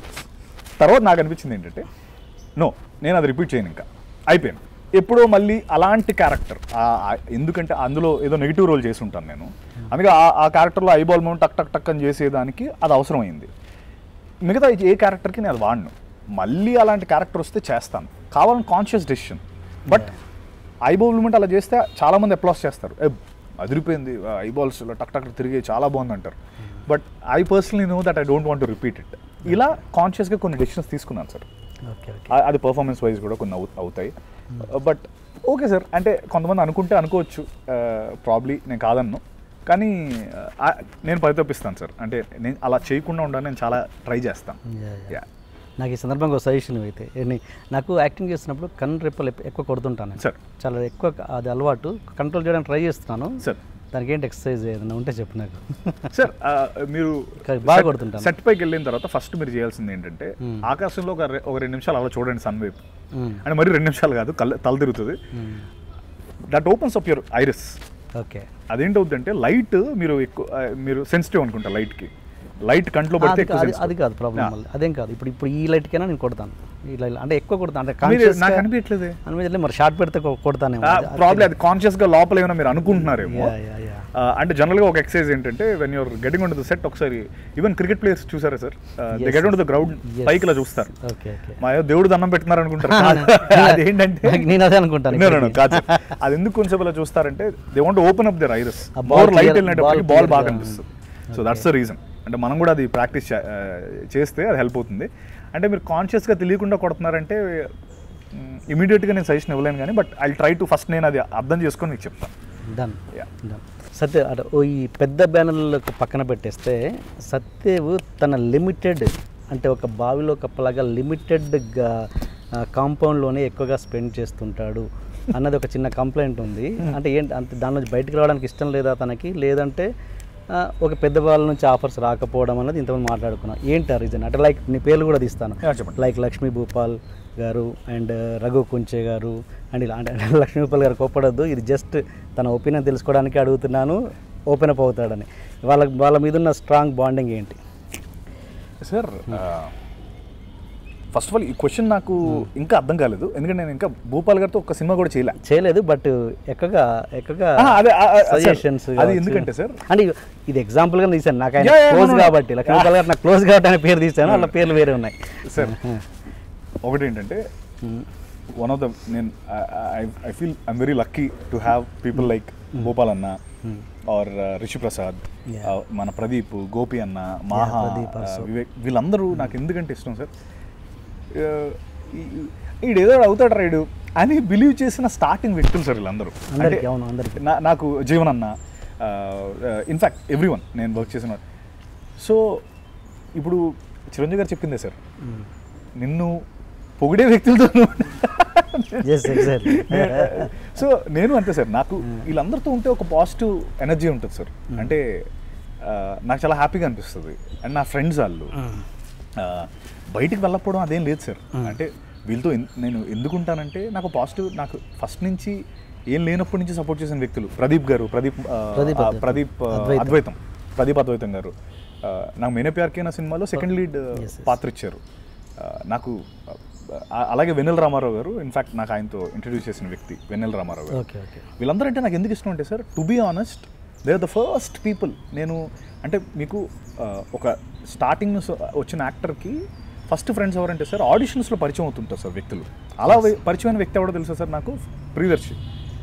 తర్వాత నాకు అనిపించింది ఏంటంటే నో నేను అది రిపీట్ చేయను ఇంకా అయిపోయాను ఎప్పుడో మళ్ళీ అలాంటి క్యారెక్టర్ ఎందుకంటే అందులో ఏదో నెగిటివ్ రోల్ చేసి ఉంటాను నేను అందుకే ఆ- ఆ క్యారెక్టర్లో ఐబాల్ మౌంట్ టక్ టక్ టక్ అని చేసేదానికి అది అవసరమైంది మిగతా ఏ క్యారెక్టర్కి నేను అది వాడను మళ్ళీ అలాంటి క్యారెక్టర్ వస్తే చేస్తాను కావాలని conscious decision but eyeball movement అలా చేస్తే చాలామంది అప్లాస్ చేస్తారు "ఏ, అదిరిపోయింది ఐబాల్స్ టక్ టక్ తిరిగి చాలా బాగుంది అంటారు but I personally know that I don't want to repeat it ఇలా కాన్షియస్గా కొన్ని డెసిషన్స్ తీసుకున్నాను సార్ ఓకే ఓకే ఆ- అది పర్ఫార్మెన్స్ వైజ్ కూడా కొన్ని అవు- అవుతాయి బట్ ఓకే సార్ అంటే కొంతమంది అనుకుంటే అనుకోవచ్చు ప్రాబ్లీ నేను కాదన్ను కానీ ఆ, నేను పరితపిస్తాను సార్ అంటే నేను అలా చేయకుండా ఉండాలని నేను చాలా ట్రై చేస్తాను Yeah, yeah. యా నాకు ఈ సందర్భంగా ఒక సజెషన్ అయితే ఏంటి, నాకు యాక్టింగ్ చేస్తున్నప్పుడు కన్ను రెప్పలు ఎప్ప- ఎక్కువ కొడుతుంటాను నేను. సార్ చాలా ఎక్కువ అది అలవాటు కంట్రోల్ చేయడానికి ట్రై చేస్తున్నాను సార్ దానికి ఏంటి ఎక్సర్సైజ్ ఏదైనా ఉంటే చెప్పు నాకు సార్ ఆ, మీరు కానీ బాగా కొడుతుంటాను. సెట్ పైకి వెళ్ళిన తర్వాత ఫస్ట్ మీరు చేయాల్సింది ఏంటంటే Hmm. ఆకాశంలో ఒక రె- ఒక రెండు నిమిషాలు అలా చూడండి సన్ వైపు మ్మ్. అంటే మరి రెండు నిమిషాలు కాదు కళ్ళ తల తిరుగుతుంది hmm. That opens up your iris okay అదేంటవుతుందంటే లైట్ మీరు ఎక్కువ ఆ, మీరు సెన్సిటివ్ అనుకుంటా లైట్కి లైట్ కంట్లో పడితే అది ఎక్కువ కాదు- sensitive. అది కాదు ప్రాబ్లం Yeah. మళ్ళీ అదేం కాదు ఇప్పుడు ఇప్పుడు ఈ లైట్కైనా నేను కొడతాను ఇలా ఇలా అంటే ఎక్కువ కొడతాను అంటే మీరు conscious నాకు గా- అనిపించట్లేదే అనిపించట్లేదు మరి షార్ట్ పెడితే కొ- కొడతానేమో అది- అది ప్రాబ్లం అది కాన్షియస్ గా లోపల ఏమైనా మీరు అనుకుంటున్నారేమో Yeah, yeah, yeah. ఆ, అంటే జనరల్ గా ఒక ఎక్సర్సైజ్ ఏంటంటే when you're getting on the set ఒకసారి ఈవెన్ క్రికెట్ ప్లేయర్స్ చూసారా sir they Yes, get on the ground Yes. పైకి ఇలా చూస్తారు ఓకే ఓకే మా ఏదో దేవుడు దండం పెడుతున్నారు అనుకుంటారు కాదు. అదేంటంటే నాకు- నేను అదే అనుకుంటాను No, no, no, ఇప్పటికీ. కాదు సార్. అది ఎందుకు కొంచెం ఇలా చూస్తారంటే they want open up their iris ఆ ball మోర్ లైట్ clear- వెళ్ళినప్పటికీ ball బాల్ clear బాగా గా- కనిపిస్తుంది సో దట్స్ ద రీజన్ అంటే మనం కూడా అది ప్రాక్టీస్ చేస్తే అది హెల్ప్ అవుతుంది అంటే మీరు కాన్షియస్గా తెలియకుండా కొడుతున్నారంటే ఇమీడియట్గా నేను సజెషన్ ఇవ్వలేను కానీ but I try to first నేను అది అర్థం చేసుకొని మీకు చెప్తాను డన్ Yeah. డన్ సత్య అటు ఓ ఈ పెద్ద బ్యానర్లకు పక్కన పెట్టేస్తే సత్యవ్ తన లిమిటెడ్ అంటే ఒక బావిలో కప్పలాగా లిమిటెడ్గా కాంపౌండ్లోనే ఎక్కువగా స్పెండ్ చేస్తుంటాడు అన్నది ఒక చిన్న కంప్లైంట్ ఉంది అంటే ఏంటి అంటే దాని నుంచి బయటకు రావడానికి ఇష్టం లేదా తనకి లేదంటే ఆ, ఒక పెద్ద వాళ్ళ నుంచి ఆఫర్స్ రాకపోవడం అన్నది ఇంతమంది మాట్లాడుకున్నాం ఏంటి ఆ రీజన్ అంటే లైక్ నీ పేర్లు కూడా తీస్తాను Yeah, చెప్పండి. లైక్ లక్ష్మీ భూపాల్ గారు అండ్ రఘు కుంచే గారు అండ్ ఇలా అంటే లక్ష్మీ భూపాల్ గారు కోప్పడద్దు ఇది జస్ట్ తన ఒపీనియన్ తెలుసుకోవడానికి అడుగుతున్నాను ఓపెన్ అప్ అవుతాడని వాళ్ళ వాళ్ళ మీద ఉన్న స్ట్రాంగ్ బాండింగ్ ఏంటి సార్ ఫస్ట్ ఆఫ్ ఆల్ ఈ క్వశ్చన్ నాకు ఇంకా అర్థం కాలేదు ఎందుకంటే నేను ఇంకా భూపాల్ గారితో ఒక సినిమా కూడా చేయలే చేయలేదు బట్ ఎక్కువగా ఎక్కువగా ఆ, అదే, ఆ, ఆ, sir, సజెషన్స్ అది ఎందుకంటే సార్ అంటే ఇది ఎగ్జాంపుల్ గా తీసాను నాకు ఆయన Yeah, yeah, no, close no, no. కాబట్టి లక్ష్మీ భూపాల్ గారు నాకు క్లోజ్ కాబట్టి ఆయన పేరు తీసాను వాళ్ళ పేర్లు వేరే ఉన్నాయి సార్ ఒకటి ఏంటంటే వన్ ఆఫ్ ద నేను I feel I'm very lucky to have people like Bhupal అన్న or Rishi Prasad Yeah. uh, మన ప్రదీప్ గోపి అన్న మాహా ప్రదీప్ uh, also. వివేక్ వీళ్ళందరూ నాకు ఎందుకంటే ఇష్టం సార్ ఈడేదో అవుతాడు రైడు అని బిలీవ్ చేసిన స్టార్టింగ్ వ్యక్తులు సార్ వీళ్ళందరూ అందరికీ అవును అందరికీ నా- నాకు జీవన్ అన్న ఇన్ఫ్యాక్ట్ ఎవ్రీ వన్ నేను వర్క్ చేసిన సో ఇప్పుడు చిరంజీవి గారు చెప్పిందే సార్ నిన్ను పొగిడే వ్యక్తులతో Yes, exactly. సో నేను అంతే సార్ నాకు వీళ్ళందరితో ఉంటే ఒక పాజిటివ్ ఎనర్జీ ఉంటుంది సార్ అంటే ఆ, నాకు చాలా హ్యాపీగా అనిపిస్తుంది అండ్ నా ఫ్రెండ్స్ వాళ్ళు ఆ, బయటికి వెళ్ళకపోవడం అదేం లేదు సార్ అంటే వీళ్ళతో ఎన్- నేను ఎందుకు ఉంటానంటే నాకు పాజిటివ్ నాకు ఫస్ట్ నుంచి ఏం లేనప్పటి నుంచి సపోర్ట్ చేసిన వ్యక్తులు ప్రదీప్ గారు ప్రదీప్ ఆ, ప్రదీప్ ఆ, అద్వైతం. ప్రదీప్ ఆ, అద్వైతం. అద్వైతం ప్రదీప్ అద్వైతం గారు ఆ, నాకు మేనే ప్యార్కే నా సినిమాలో సెకండ్ లీడ్ Yes, yes. పాత్ర ఇచ్చారు ఆ, నాకు ఆ, అలాగే వెన్నెల రామారావు గారు ఇన్ఫాక్ట్ నాకు ఆయనతో ఇంట్రడ్యూస్ చేసిన వ్యక్తి వెన్నెల రామారావు గారు ఓకే ఓకే వీళ్ళందరూ అంటే నాకు ఎందుకు ఇష్టం అంటే sir to be honest they are the first people నేను అంటే మీకు ఆ, ఒక స్టార్టింగ్ వచ్చిన యాక్టర్కి ఫస్ట్ ఫ్రెండ్స్ ఎవరంటే సార్ ఆడిషన్స్లో పరిచయం అవుతుంటారు సార్ వ్యక్తులు అలా వే- పరిచయమైన వ్యక్తి ఎవడో తెలుసా సార్ నాకు ప్రియదర్శి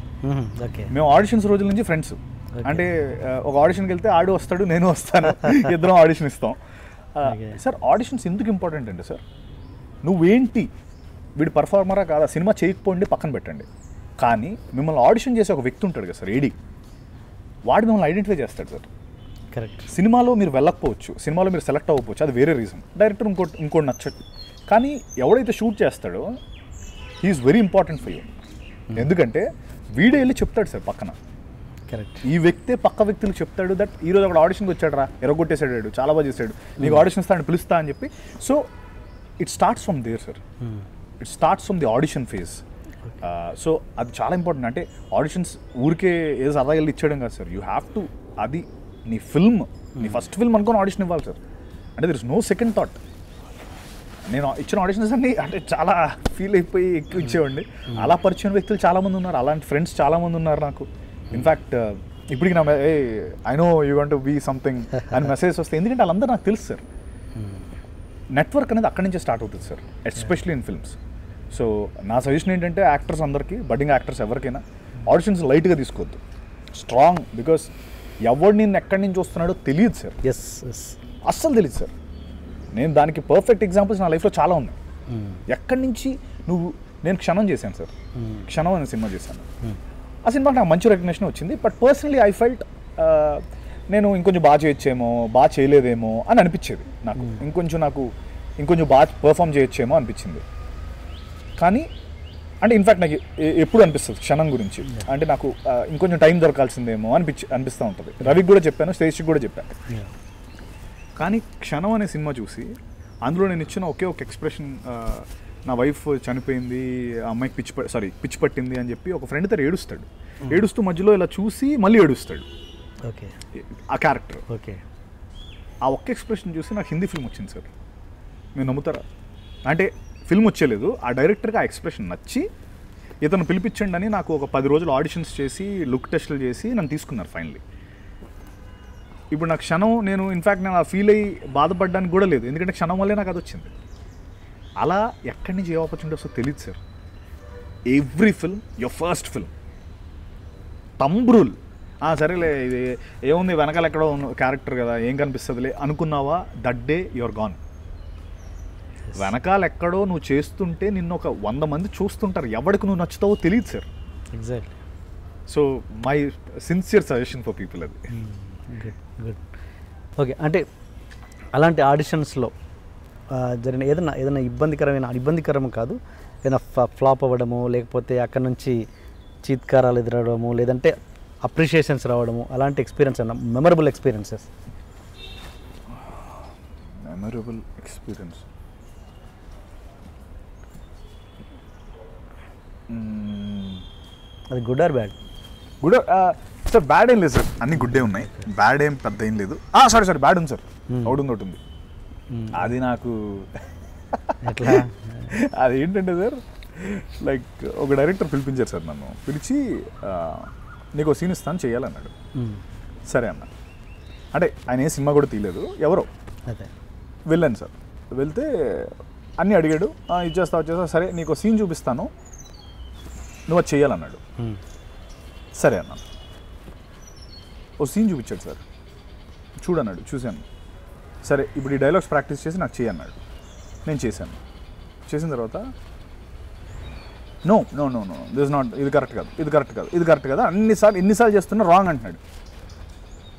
ఓకే మేము ఆడిషన్స్ రోజుల నుంచి ఫ్రెండ్స్ అంటే ఆ, ఒక ఆడిషన్కి వెళ్తే ఆడు వస్తాడు నేను వస్తాను ఇద్దరం ఆడిషన్ ఇస్తాం ఆ, Okay. సార్ ఆడిషన్స్ ఎందుకు ఇంపార్టెంట్ అంటే సార్ నువ్వేంటి వీడు పర్ఫార్మరా కాదా సినిమా చేయకపోండి పక్కన పెట్టండి కానీ మిమ్మల్ని ఆడిషన్ చేసే ఒక వ్యక్తి ఉంటాడు కదా సార్ ఏడి వాడు మిమ్మల్ని ఐడెంటిఫై చేస్తాడు సార్ కరెక్ట్ సినిమాలో మీరు వెళ్ళకపోవచ్చు సినిమాలో మీరు సెలెక్ట్ అవ్వకపోవచ్చు అది వేరే రీజన్ డైరెక్టర్ ఇంకోటి ఇంకోటి నచ్చదు కానీ ఎవడైతే షూట్ చేస్తాడో he's very important for you ఎందుకంటే వీడే వెళ్ళి చెప్తాడు సార్ పక్కన కరెక్ట్ ఈ వ్యక్తే పక్క వ్యక్తులకు చెప్తాడు దట్ ఈ రోజు అక్కడ ఆడిషన్కి వచ్చాడు రా ఎరగొట్టేశాడు వాడు, చాలా బాగా చేశాడు నీకు ఆడిషన్ ఇస్తాను పిలుస్తా అని చెప్పి so it starts from there sir it starts from the audition phase so అది చాలా ఇంపార్టెంట్ అంటే ఆడిషన్స్ ఊరికే ఏదో సరదా వెళ్ళి ఇచ్చేయడం కాదు సార్ యూ హ్యావ్ టు అది నీ ఫిల్మ్ నీ ఫస్ట్ ఫిల్మ్ అనుకొని ఆడిషన్ ఇవ్వాలి సార్ అంటే there is no second thought నేను ఇచ్చిన ఆడిషన్స్ అన్ని అంటే చాలా ఫీల్ అయిపోయి ఎక్కువ ఇచ్చేవాడిని అలా పరిచయం వ్యక్తులు చాలా మంది ఉన్నారు అలాంటి ఫ్రెండ్స్ చాలా మంది ఉన్నారు నాకు ఇన్ఫ్యాక్ట్ ఇప్పటికి నా ఏ I know you want be something అని మెసేజ్ వస్తే ఎందుకంటే వాళ్ళందరూ నాకు తెలుసు సార్ నెట్వర్క్ అనేది అక్కడి నుంచే స్టార్ట్ అవుతుంది sir especially in films so నా సజెషన్ ఏంటంటే యాక్టర్స్ అందరికీ బడ్డింగ్ యాక్టర్స్ ఎవరికైనా ఆడిషన్స్ లైట్గా తీసుకోవద్దు స్ట్రాంగ్ బికాస్ ఎవడు నేను ఎక్కడి నుంచి వస్తున్నాడో తెలియదు సార్ ఎస్ ఎస్ అస్సలు తెలియదు సార్ నేను దానికి పర్ఫెక్ట్ ఎగ్జాంపుల్స్ నా లైఫ్లో చాలా ఉన్నాయి ఎక్కడి నుంచి నువ్వు నేను క్షణం చేశాను సార్ క్షణం అనే సినిమా చేశాను ఆ సినిమాకి నాకు మంచి రికగ్నేషన్ వచ్చింది బట్ పర్సనలీ ఐ ఫెల్ట్ నేను ఇంకొంచెం బాగా చేయొచ్చేమో బాగా చేయలేదేమో అని అనిపించేది నాకు ఇంకొంచెం నాకు ఇంకొంచెం బాగా పర్ఫామ్ చేయొచ్చేమో అనిపించింది కానీ అంటే ఇన్ఫాక్ట్ నాకు ఎ- ఎప్పుడు అనిపిస్తుంది క్షణం గురించి అంటే నాకు ఆ, ఇంకొంచెం టైం దొరకాల్సిందేమో అనిపించి అనిపిస్తూ ఉంటుంది రవికి కూడా చెప్పాను స్టేజ్కి కూడా చెప్పాను కానీ క్షణం అనే సినిమా చూసి అందులో నేను ఇచ్చిన ఒకే ఒక ఎక్స్ప్రెషన్ నా వైఫ్ చనిపోయింది ఆ అమ్మాయికి పిచ్చి సారీ పిచ్చి పట్టింది అని చెప్పి ఒక ఫ్రెండ్ తర ఏడుస్తాడు ఏడుస్తూ మధ్యలో ఇలా చూసి మళ్ళీ ఏడుస్తాడు ఓకే ఆ క్యారెక్టర్ ఓకే ఆ ఒక్క ఎక్స్ప్రెషన్ చూసి నాకు హిందీ ఫిల్మ్ వచ్చింది సార్ మీరు నమ్ముతారా అంటే ఫిల్మ్ వచ్చేలేదు ఆ డైరెక్టర్కి ఆ ఎక్స్ప్రెషన్ నచ్చి ఇతను పిలిపించండి అని నాకు ఒక పది రోజులు ఆడిషన్స్ చేసి లుక్ టెస్ట్లు చేసి నన్ను తీసుకున్నారు ఫైనలీ ఇప్పుడు నా క్షణం నేను ఇన్ఫ్యాక్ట్ నేను ఆ ఫీల్ అయ్యి బాధపడడానికి కూడా లేదు ఎందుకంటే క్షణం వల్లే నాకు అది వచ్చింది అలా ఎక్కడి నుంచి ఏ ఆపర్చునిటీ వస్తుందో తెలియదు sir every film your first film thumb rule ఆ, సరేలే ఇది ఏముంది వెనకాల ఎక్కడో ఉన్న క్యారెక్టర్ కదా ఏం కనిపిస్తుందిలే అనుకున్నావా దట్ డే యువర్ గాన్ వెనకాల ఎక్కడో నువ్వు చేస్తుంటే నిన్ను ఒక వంద మంది చూస్తుంటారు ఎవరికి నువ్వు నచ్చుతావో తెలియదు sir exactly so my sincere suggestion for people అది గుడ్ గుడ్ ఓకే అంటే అలాంటి ఆడిషన్స్లో జరిగిన ఏదైనా ఏదైనా ఇబ్బందికరమైన ఇబ్బందికరం కాదు ఏదైనా ఫ్లాప్ అవ్వడము లేకపోతే అక్కడ నుంచి చీత్కారాలు ఎదురవడము లేదంటే అప్రిషియేషన్స్ రావడము అలాంటి ఎక్స్పీరియన్స్ అన్న మెమరబుల్ ఎక్స్పీరియన్సెస్ మెమరబుల్ ఎక్స్పీరియన్స్ అది good or bad good sir bad ఏం లేదు సార్ అన్ని గుడ్డే ఉన్నాయి బ్యాడ్ ఏం పెద్ద ఏం లేదు సారీ సారీ బ్యాడ్ ఉంది సార్ అవుట్ ఉంది ఒకటి ఉంది అది నాకు ఎట్లా అది ఏంటంటే సార్ లైక్ ఒక డైరెక్టర్ పిలిపించారు సార్ నన్ను పిలిచి ఆ, నీకు సీన్ ఇస్తాను చేయాలన్నాడు మ్మ్. సరే అన్న అంటే ఆయన ఏ సినిమా కూడా తీయలేదు ఎవరో అదే వెళ్ళాను సార్ వెళ్తే అన్నీ అడిగాడు "ఆ, ఇచ్చేస్తా వచ్చేస్తా సరే నీకు సీన్ చూపిస్తాను నువ్వు అది చేయాలన్నాడు మ్మ్. సరే అన్నాను ఓ సీన్ చూపించాడు సార్ చూడన్నాడు చూశాను సరే ఇప్పుడు ఈ డైలాగ్స్ ప్రాక్టీస్ చేసి నాకు చేయన్నాడు నేను చేశాను చేసిన తర్వాత no no no no this not ఇది కరెక్ట్ కాదు ఇది కరెక్ట్ కాదు ఇది కరెక్ట్ కదా అన్నిసార్లు ఎన్నిసార్లు చేస్తున్నా రాంగ్ అంటున్నాడు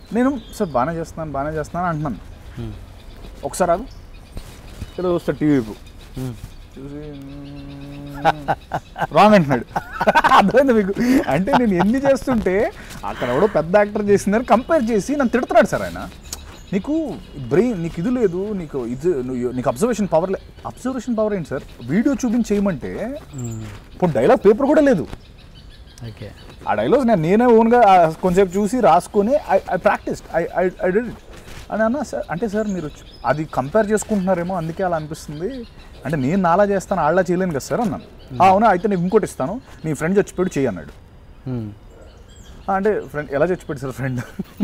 నేను సార్ బాగానే చేస్తున్నాను బాగానే చేస్తున్నాను అంటున్నాను మ్మ్. ఒకసారి ఆగు ఇలా చూస్తా టీవీ వైపు మ్మ్. చూసి రాంగ్ అంటున్నాడు అర్థమైంది మీకు అంటే నేను ఎన్ని చేస్తుంటే అక్కడ ఎవడో పెద్ద యాక్టర్ చేసిందని కంపేర్ చేసి నన్ను తిడుతున్నాడు సార్ ఆయన నీకు బ్రెయిన్ నీకు ఇది లేదు నీకు ఇది నువ్వు నీకు అబ్జర్వేషన్ పవర్ లే అబ్జర్వేషన్ పవర్ ఏంటి సార్ వీడియో చూపించి చేయమంటే మ్మ్. ఇప్పుడు డైలాగ్ పేపర్ కూడా లేదు ఓకే ఆ డైలాగ్స్ నేను నేనే ఓన్గా కొంచెంసేపు చూసి రాసుకొని I I practice I I I did అని అన్న సార్ అంటే సార్ మీరు చు- అది కంపేర్ చేసుకుంటున్నారేమో అందుకే అలా అనిపిస్తుంది అంటే నేను నాలా చేస్తాను ఆళ్ళ చేయలేను కదా సార్ అన్నాను "ఆ, అవునా అయితే నేను ఇంకోటి ఇస్తాను నీ ఫ్రెండ్ చచ్చిపోయాడు చెయ్యి అన్నాడు మ్మ్. "ఆ, అంటే ఫ్రెండ్ ఎలా చచ్చిపోయాడు సార్ ఫ్రెండ్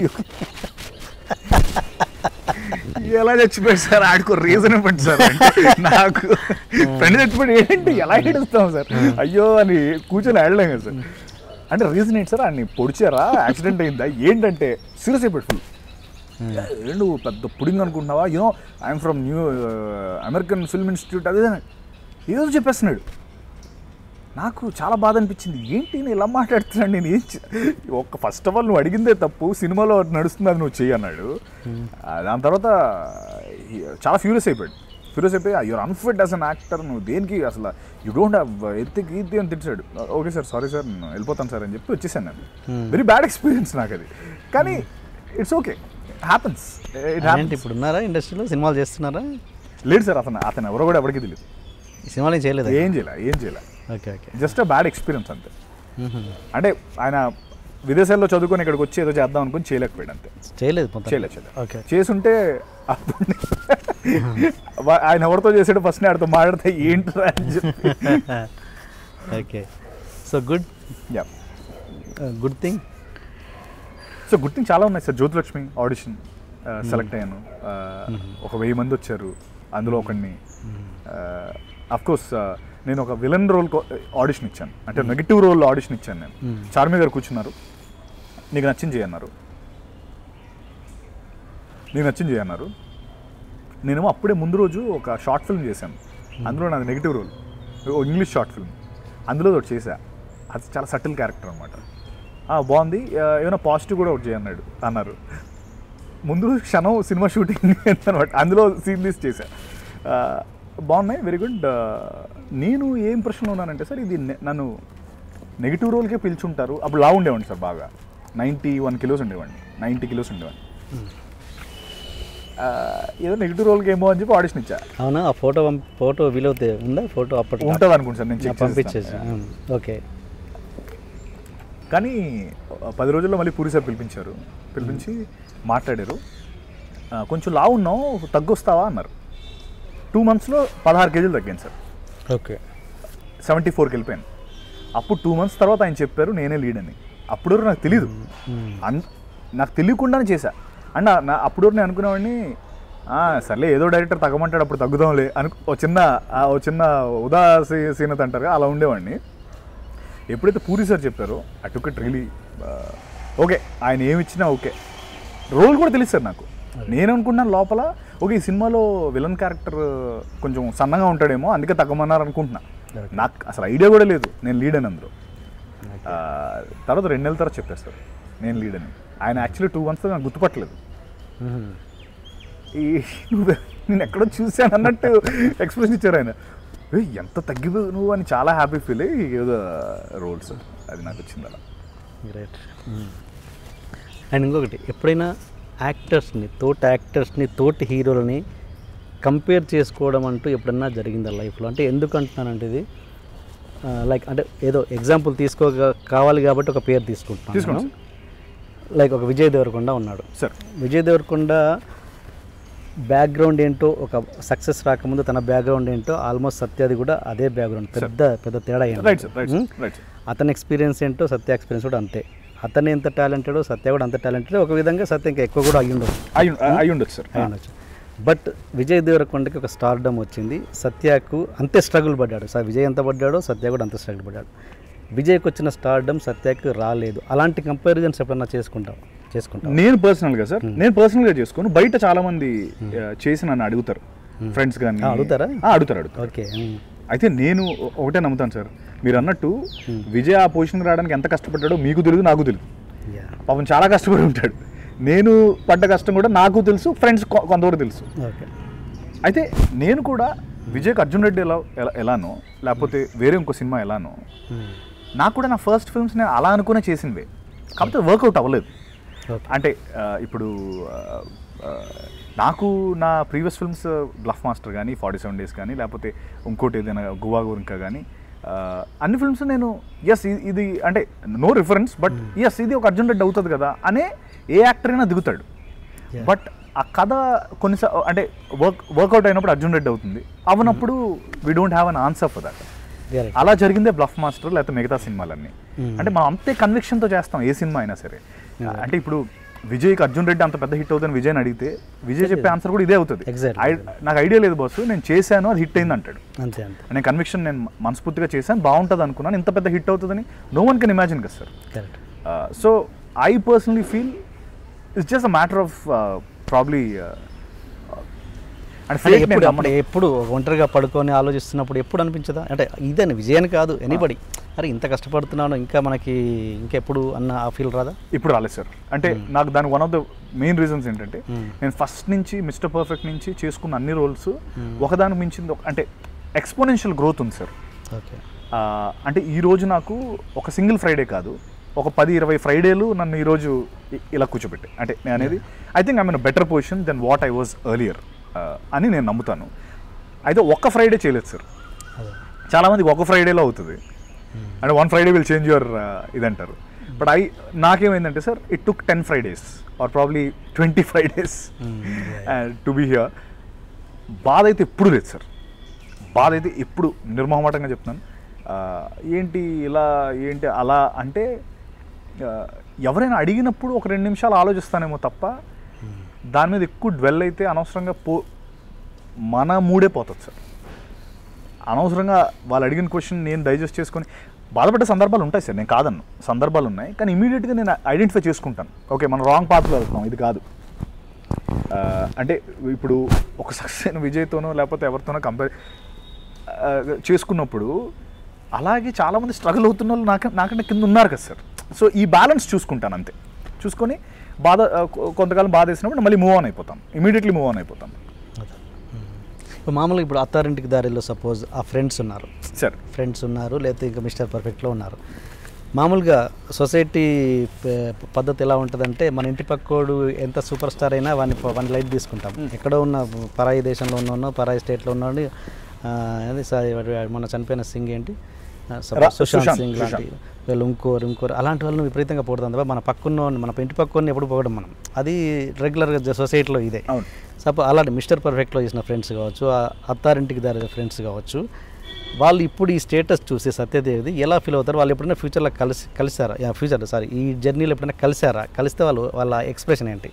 ఎలా చచ్చిపోయాడు సార్ ఆడికో రీజన్ ఇవ్వండి సార్ అంటే నాకు ఫ్రెండ్ చచ్చిపోయాడు ఏంటి ఎలా ఏడుస్తాం సార్ అయ్యో అని కూర్చొని ఆడలేం కదా సార్ అంటే రీజన్ ఏంటి సార్ అన్ని పొడిచారా యాక్సిడెంట్ అయిందా ఏంటంటే సీరియస్ అయిపోయాడు ఫుల్ ఏంటి నువ్వు పెద్ద పుడింగ్ అనుకుంటున్నావా you know I'm from new American film institute అదే ఏదో చెప్పేస్తున్నాడు నాకు చాలా బాధ అనిపించింది ఏంటి నేను ఇలా మాట్లాడుతున్నాను నేను ఏం చే- ఒక్క ఫస్ట్ ఆఫ్ ఆల్ నువ్వు అడిగిందే తప్పు సినిమాలో నడుస్తుంది అది నువ్వు చెయ్యి అన్నాడు ఆ, దాని తర్వాత ఈ- చాలా ఫ్యూరియస్ అయిపోయాడు ఫ్యూరియస్ అయిపోయి you're unfit as an actor నువ్వు దేనికి అసలు యూ డోంట్ హ్యావ్ ఎత్తికి ఇది అని తిట్టాడు ఓకే సార్ సారీ సార్ నేను వెళ్ళిపోతాను సార్ అని చెప్పి వచ్చేసాను నేను వెరీ బ్యాడ్ ఎక్స్పీరియన్స్ నాకు అది కానీ ఇట్స్ ఓకే హ్యాపన్స్ ఇట్ ఏంటి ఇప్పుడు ఉన్నారా ఇండస్ట్రీలో సినిమాలు చేస్తున్నారా లేదు సార్ అతను అతను ఎవరో కూడా ఎవరికి తెలియదు ఈ సినిమాలు ఏం చేయలేదా ఏం చేయలే ఏం చేయలే okay okay just bad experience అంతే మ్మ్. అంటే ఆయన విదేశాల్లో చదువుకొని ఇక్కడికి వచ్చి ఏదో చేద్దాం అనుకుని చేయలేకపోయాడు అంతే చేయలేదు మొత్తం చేయలేదు చేయలేదు ఓకే చేసుంటే అప్పుడు వా- ఆయన ఎవరితో చేసాడు ఫస్ట్ ఆడితో మాట్లాడితే ఏంట్రా అని చెప్పి okay so good yeah good thing so good thing చాలా ఉన్నాయి సార్ జ్యోతిలక్ష్మి ఆడిషన్ సెలెక్ట్ అయ్యాను Uh, ఒక వెయ్యి మంది వచ్చారు అందులో ఒకడిని కోర్స్ నేను ఒక విలన్ రోల్ ఆడిషన్ ఇచ్చాను అంటే నెగిటివ్ రోల్ ఆడిషన్ ఇచ్చాను నేను Hmm. చార్మి గారు కూర్చున్నారు నీకు నచ్చింది చేయన్నారు నీకు నచ్చింది చేయన్నారు నేనేమో అప్పుడే ముందు రోజు ఒక షార్ట్ ఫిల్మ్ చేశాను అందులో నాది negative role English short film అందులో ఒకటి చేశా అది చాలా సటిల్ క్యారెక్టర్ అనమాట బాగుంది ఆ, ఏమైనా పాజిటివ్ కూడా ఒకటి చేయన్నాడు అన్నారు ముందు క్షణం సినిమా షూటింగ్ అనమాట అందులో సీన్ తీసి చేశా ఆ, బాగున్నాయి వెరీ గుడ్ నేను ఏ ఇంప్రెషన్లో ఉన్నానంటే సార్ ఇది నె- నన్ను నెగిటివ్ రోల్కే పిలుచుంటారు అప్పుడు లా ఉండేవాడిని సార్ బాగా నైంటీ వన్ కిలోస్ ఉండేవాడిని నైంటీ కిలోస్ ఉండేవాడిని ఆ, ఏదో నెగిటివ్ రోల్కి ఏమో అని చెప్పి ఆడిషన్ ఇచ్చా అవునా ఆ ఫోటో ఫోటో వీలవుతే ఉందా ఫోటో అప్పటి ఉంటుంది అనుకుంటా సార్ నేను చెక్ పంపించేసి చేసేస్తాను. ఓకే కానీ ఆ, పది రోజుల్లో మళ్ళీ పూరి సార్ పిలిపించారు పిలిపించి మాట్లాడారు ఆ, కొంచెం లా ఉన్నావు తగ్గొస్తావా అన్నారు టూ మంత్స్లో పదహారు కేజీలు తగ్గాను సార్ ఓకే సెవెంటీ ఫోర్కి వెళ్ళిపోయాను అప్పుడు టూ మంత్స్ తర్వాత ఆయన చెప్పారు నేనే లీడ్ అని అప్పుడు వరకు నాకు తెలీదు అన్ నాకు తెలియకుండానే చేశా అండ్ నా అప్పుడు వరకు నేను అనుకునేవాడిని "ఆ, సర్లే ఏదో డైరెక్టర్ తగ్గమంటాడు అప్పుడు తగ్గుదాంలే అని ఓ చిన్న ఆ, ఓ చిన్న ఉదాసీనత అంటారు కదా, అలా ఉండేవాడిని ఎప్పుడైతే పూరి సార్ చెప్పారో I took it really okay ఆయన ఏమి ఇచ్చినా ఓకే రోల్ కూడా తెలుసు సార్ నాకు నేను అనుకున్నాను లోపల ఓకే ఈ సినిమాలో విలన్ క్యారెక్టర్ కొంచెం సన్నగా ఉంటాడేమో అందుకే తగ్గమన్నారు అనుకుంటున్నా నాకు అసలు ఐడియా కూడా లేదు నేను లీడ్ అని అందులో ఆ, తర్వాత రెండు నెలల తర్వాత చెప్పారు సార్ నేను లీడ్ అని ఆయన యాక్చువల్లీ టూ మంత్స్ నాకు గుర్తుపట్టలేదు ఈ నువ్వు నేను ఎక్కడో చూశాను అన్నట్టు ఎక్స్ప్రెషన్ ఇచ్చారు ఆయన "ఏయ్, ఎంత తగ్గిపోయావు నువ్వు అని చాలా హ్యాపీ ఫీల్ అయ్యి ఏదో రోల్స్ అది నాకు వచ్చింది అలా గ్రేట్ అండ్ ఇంకొకటి ఎప్పుడైనా యాక్టర్స్ని తోటి యాక్టర్స్ని తోటి హీరోలని కంపేర్ చేసుకోవడం అంటూ ఎప్పుడన్నా జరిగిందా లైఫ్లో అంటే ఎందుకు అంటున్నానంటే ఇది లైక్ అంటే ఏదో ఎగ్జాంపుల్ తీసుకో కావాలి కాబట్టి ఒక పేరు తీసుకుంటున్నాను తీసుకోండి లైక్ ఒక విజయ్ దేవరకొండ ఉన్నాడు సార్ విజయ్ దేవరకొండ బ్యాక్గ్రౌండ్ ఏంటో ఒక సక్సెస్ రాకముందు తన బ్యాక్గ్రౌండ్ ఏంటో ఆల్మోస్ట్ సత్యాది కూడా అదే బ్యాక్గ్రౌండ్ పెద్ద పెద్ద తేడా ఏం రైట్ లేదు. Sir right Hmm? Sir right sir అతని ఎక్స్పీరియన్స్ ఏంటో సత్య ఎక్స్పీరియన్స్ కూడా అంతే అతను ఎంత టాలెంటెడో సత్య కూడా అంత టాలెంటెడ్ ఒక విధంగా సత్య ఇంకా ఎక్కువ కూడా అయ్యి ఉండదు అయి అయి ఉండొచ్చు సార్ అయి ఉండొచ్చు బట్ విజయ్ దేవరకొండకి ఒక స్టార్డమ్ వచ్చింది సత్యకు అంతే స్ట్రగుల్ పడ్డాడు సార్ విజయ్ ఎంత పడ్డాడో సత్య కూడా అంత స్ట్రగుల్ పడ్డాడు విజయ్కి వచ్చిన స్టార్డమ్ సత్యకు రాలేదు అలాంటి కంపారిజన్స్ ఎప్పుడన్నా చేసుకుంటాం చేసుకుంటాం నేను పర్సనల్గా సార్ నేను పర్సనల్గా చేసుకోను బయట చాలా మంది ఆ, చేసి నన్ను అడుగుతారు ఫ్రెండ్స్ కానీ ఆ, అడుగుతారా? ఆ, అడుగుతారు అడుగుతారు ఓకే అయితే నేను ఒ- ఒకటే నమ్ముతాను సార్ మీరు అన్నట్టు విజయ్ ఆ పొజిషన్కి రావడానికి ఎంత కష్టపడ్డాడో మీకు తెలియదు నాకు తెలియదు యా పాపం చాలా కష్టపడి ఉంటాడు నేను పడ్డ కష్టం కూడా నాకు తెలుసు ఫ్రెండ్స్ కొంతవరకు తెలుసు ఓకే అయితే నేను కూడా విజయ్కి అర్జున్ రెడ్డి ఎలా ఎలా ఎలానో లేకపోతే వేరే ఇంకో సినిమా ఎలానో నాకు కూడా నా ఫస్ట్ ఫిల్మ్స్ నేను అలా అనుకునే చేసినవే కాకపోతే వర్కౌట్ అవ్వలేదు ఓకే అంటే ఆ, ఇప్పుడు ఆ, ఆ, నాకు నా ప్రీవియస్ ఫిల్మ్స్ బ్లఫ్ మాస్టర్ కానీ ఫార్టీ సెవెన్ డేస్ కానీ లేకపోతే ఇంకోటి ఏదైనా గువా గురింకా కానీ ఆ, అన్ని ఫిల్మ్స్ నేను ఎస్ ఇది అంటే నో రిఫరెన్స్ బట్ ఎస్ ఇది ఒక అర్జున్ రెడ్డి అవుతుంది కదా అనే ఏ యాక్టర్ అయినా దిగుతాడు Yeah. బట్ ఆ కథ కొన్నిసా అంటే వర్క్ వర్కౌట్ అయినప్పుడు అర్జున్ రెడ్డి అవుతుంది అవనప్పుడు we don't have an answer for that Correct. అలా జరిగిందే బ్లఫ్ మాస్టర్ లేకపోతే మిగతా సినిమాలన్నీ Hmm. అంటే మనం అంతే కన్విక్షన్తో చేస్తాం ఏ సినిమా అయినా సరే అంటే ఇప్పుడు విజయ్కి అర్జున్ రెడ్డి అంత పెద్ద హిట్ అవుతుందని విజయ్ని అడిగితే విజయ్ చెప్పే ఆన్సర్ కూడా ఇదే అవుతుంది Exactly. I- నాకు ఐడియా లేదు బాస్ నేను చేశాను అది హిట్ అయింది అంటాడు అంతే అంతే నేను కన్విక్షన్ నేను మనస్ఫూర్తిగా చేశాను బాగుంటుంది అనుకున్నాను ఇంత పెద్ద హిట్ అవుతుందని నో వన్ కెన్ ఇమాజిన్ కదా sir correct so I personally feel it's just a matter of probably and అంటే ఎప్పుడు అప్పుడు ఎప్పుడు ఒంటరిగా పడుకొని ఆలోచిస్తున్నప్పుడు ఎప్పుడు అనిపించదా అంటే ఇదని విజయాన్ని కాదు ఎనీబడి అరే ఇంత కష్టపడుతున్నాను ఇంకా మనకి ఇంకెప్పుడు అన్న ఆ ఫీల్ రాదా ఇప్పుడు రాలేదు సార్ అంటే నాకు దానికి one of the main reasons ఏంటంటే Hmm. నేను ఫస్ట్ నుంచి మిస్టర్ పర్ఫెక్ట్ నుంచి చేసుకున్న అన్ని రోల్స్ ఒకదానికి మించింది ఒక- అంటే ఎక్స్పోనెన్షియల్ గ్రోత్ ఉంది సార్ ఓకే ఆ, అంటే ఈ రోజు నాకు ఒక సింగిల్ ఫ్రైడే కాదు ఒక పది ఇరవై ఫ్రైడేలు నన్ను ఈరోజు ఇ- ఇలా కూర్చోబెట్టి అంటే నేను అనేది I think I mean better position then what I was earlier అని నేను నమ్ముతాను అయితే ఒక్క ఫ్రైడే చేయలేదు సార్ అదే చాలామందికి ఒక ఫ్రైడేలో అవుతుంది అంటే one Friday will change your ఇదంటారు బట్ ఐ నాకేమైందంటే sir it took ten Fridays or probably twenty Fridays to be here బాధ అయితే ఎప్పుడు లేదు సార్ బాధ అయితే ఎప్పుడు నిర్మోహమాటంగా చెప్తున్నాను ఆ, ఏంటి ఇలా ఏంటి అలా అంటే ఆ, ఎవరైనా అడిగినప్పుడు ఒక రెండు నిమిషాలు ఆలోచిస్తానేమో తప్ప దాని మీద ఎక్కువ డ్వెల్ అయితే అనవసరంగా పో మన మూడే పోతుంది సార్ అనవసరంగా వాళ్ళు అడిగిన క్వశ్చన్ నేను డైజెస్ట్ చేసుకొని బాధపడే సందర్భాలు ఉంటాయి సార్ నేను కాదన్ను సందర్భాలు ఉన్నాయి కానీ ఇమీడియట్గా నేను ఐడెంటిఫై చేసుకుంటాను ఓకే మనం రాంగ్ పాత్లో వెళ్తున్నాం ఇది కాదు ఆ, అంటే ఇప్పుడు ఒక సక్సెస్ అయిన విజయ్తోనో లేకపోతే ఎవరితోనో కంపేర్ చేసుకున్నప్పుడు అలాగే చాలామంది స్ట్రగుల్ అవుతున్న వాళ్ళు నాక నాకంటే కింద ఉన్నారు కదా సార్ సో ఈ బ్యాలెన్స్ చూసుకుంటాను అంతే చూసుకొని బాధ ఆ, కొ- కొంతకాలం బాధ వేసినప్పుడు మళ్ళీ మూవ్ ఆన్ అయిపోతాం ఇమీడియట్లీ మూవ్ ఆన్ అయిపోతాం అదే ఇప్పుడు మామూలుగా ఇప్పుడు అత్తారింటికి దారిలో సపోజ్ ఆ ఫ్రెండ్స్ ఉన్నారు సార్ ఫ్రెండ్స్ ఉన్నారు లేకపోతే ఇంకా మిస్టర్ పర్ఫెక్ట్లో ఉన్నారు మామూలుగా సొసైటీ ప- పద్ధతి ఎలా ఉంటుందంటే మన ఇంటి పక్కోడు ఎంత సూపర్ స్టార్ అయినా వాడిని వాడిని లైట్ తీసుకుంటాం ఎక్కడో ఉన్న పరాయి దేశంలో ఉన్నోనో పరాయి స్టేట్లో ఉన్నోడి అది సా- వాడు మొన్న చనిపోయిన సింగ్ ఏంటి ఆ, suppose రా- సుశాంత్ సుశాంత్, సింగ్ లాంటి సుశాంత్. వీళ్ళు ఇంకోరు ఇంకోరు అలాంటి వాళ్ళని విపరీతంగా పోడుతుంది మన పక్కన్న మన ఇంటి పక్కన ఎప్పుడు పోవడం మనం అది రెగ్యులర్గా సొసైటీలో ఇదే అవును సపో అలాంటి మిస్టర్ పర్ఫెక్ట్లో చేసిన ఫ్రెండ్స్ కావచ్చు ఆ అత్తారింటికి దారి ఫ్రెండ్స్ కావచ్చు వాళ్ళు ఇప్పుడు ఈ స్టేటస్ చూసి సత్యదేవిది ఎలా ఫీల్ అవుతారు వాళ్ళు ఎప్పుడైనా ఫ్యూచర్లో కలిసి కలిసారా యా, ఫ్యూచర్ సారీ ఈ జర్నీలో ఎప్పుడైనా కలిసారా కలిస్తే వాళ్ళు వాళ్ళ ఎక్స్ప్రెషన్ ఏంటి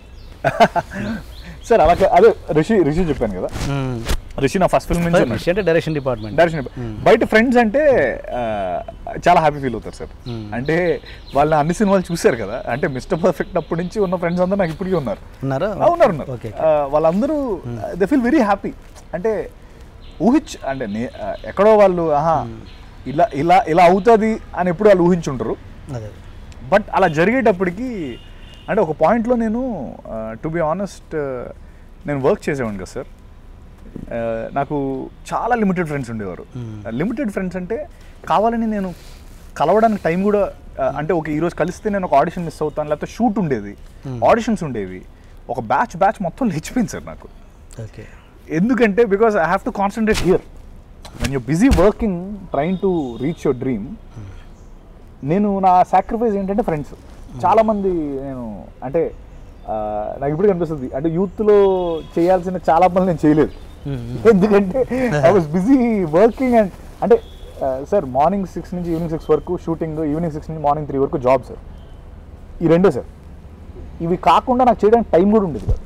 సార్ అలా కా- అదే రిషి రిషి చెప్పాను కదా రిషి నా ఫస్ట్ ఫిల్మ్ నుంచి ఉన్నాడు. విషయం అంటే డైరెక్షన్ డిపార్ట్మెంట్ డైరెక్షన్ బయట ఫ్రెండ్స్ అంటే ఆ, చాలా హ్యాపీ ఫీల్ అవుతారు సార్ Hmm. అంటే వాళ్ళ అన్ని సినిమాలు చూశారు కదా అంటే మిస్టర్ పర్ఫెక్ట్ అప్పటి నుంచి ఉన్న ఫ్రెండ్స్ అందరూ నాకు ఇప్పటికీ ఉన్నారు ఉన్నారా ఆ, ఉన్నారు ఉన్నారు ఓకే ఆ, వాళ్ళందరూ దే ఫీల్ వెరీ హ్యాపీ అంటే ఊహించు అంటే నే- ఆ, ఎక్కడో వాళ్ళు ఆహా ఇలా ఇలా ఇలా అవుతుంది అని ఎప్పుడు వాళ్ళు ఊహించుంటారు అదే బట్ అలా జరిగేటప్పటికి అంటే ఒక పాయింట్లో నేను టు బి ఆనెస్ట్ నేను వర్క్ చేసేవాడిని కదా సార్ ఆ, నాకు చాలా లిమిటెడ్ ఫ్రెండ్స్ ఉండేవారు లిమిటెడ్ ఫ్రెండ్స్ అంటే కావాలని నేను కలవడానికి టైం కూడా ఆ, అంటే ఒక ఈరోజు కలిస్తే నేను ఒక ఆడిషన్ మిస్ అవుతాను లేకపోతే షూట్ ఉండేది ఆడిషన్స్ ఉండేవి ఒక బ్యాచ్ బ్యాచ్ మొత్తం లేచిపోయింది సార్ నాకు ఓకే ఎందుకంటే because I have to concentrate here when you busy working trying to reach your dream నేను నా సాక్రిఫైస్ ఏంటంటే ఫ్రెండ్స్ చాలా మంది నేను అంటే ఆ, నాకు ఇప్పుడు కనిపిస్తుంది అంటే యూత్లో చేయాల్సిన చాలా పనులు నేను చేయలేదు ఎందుకంటే I was busy working and అంటే సార్ మార్నింగ్ సిక్స్ నుంచి ఈవినింగ్ సిక్స్ వరకు షూటింగ్ ఈవినింగ్ సిక్స్ నుంచి మార్నింగ్ త్రీ వరకు జాబ్ సార్ ఈ రెండే సార్ ఇవి కాకుండా నాకు చేయడానికి టైం కూడా ఉండేది కాదు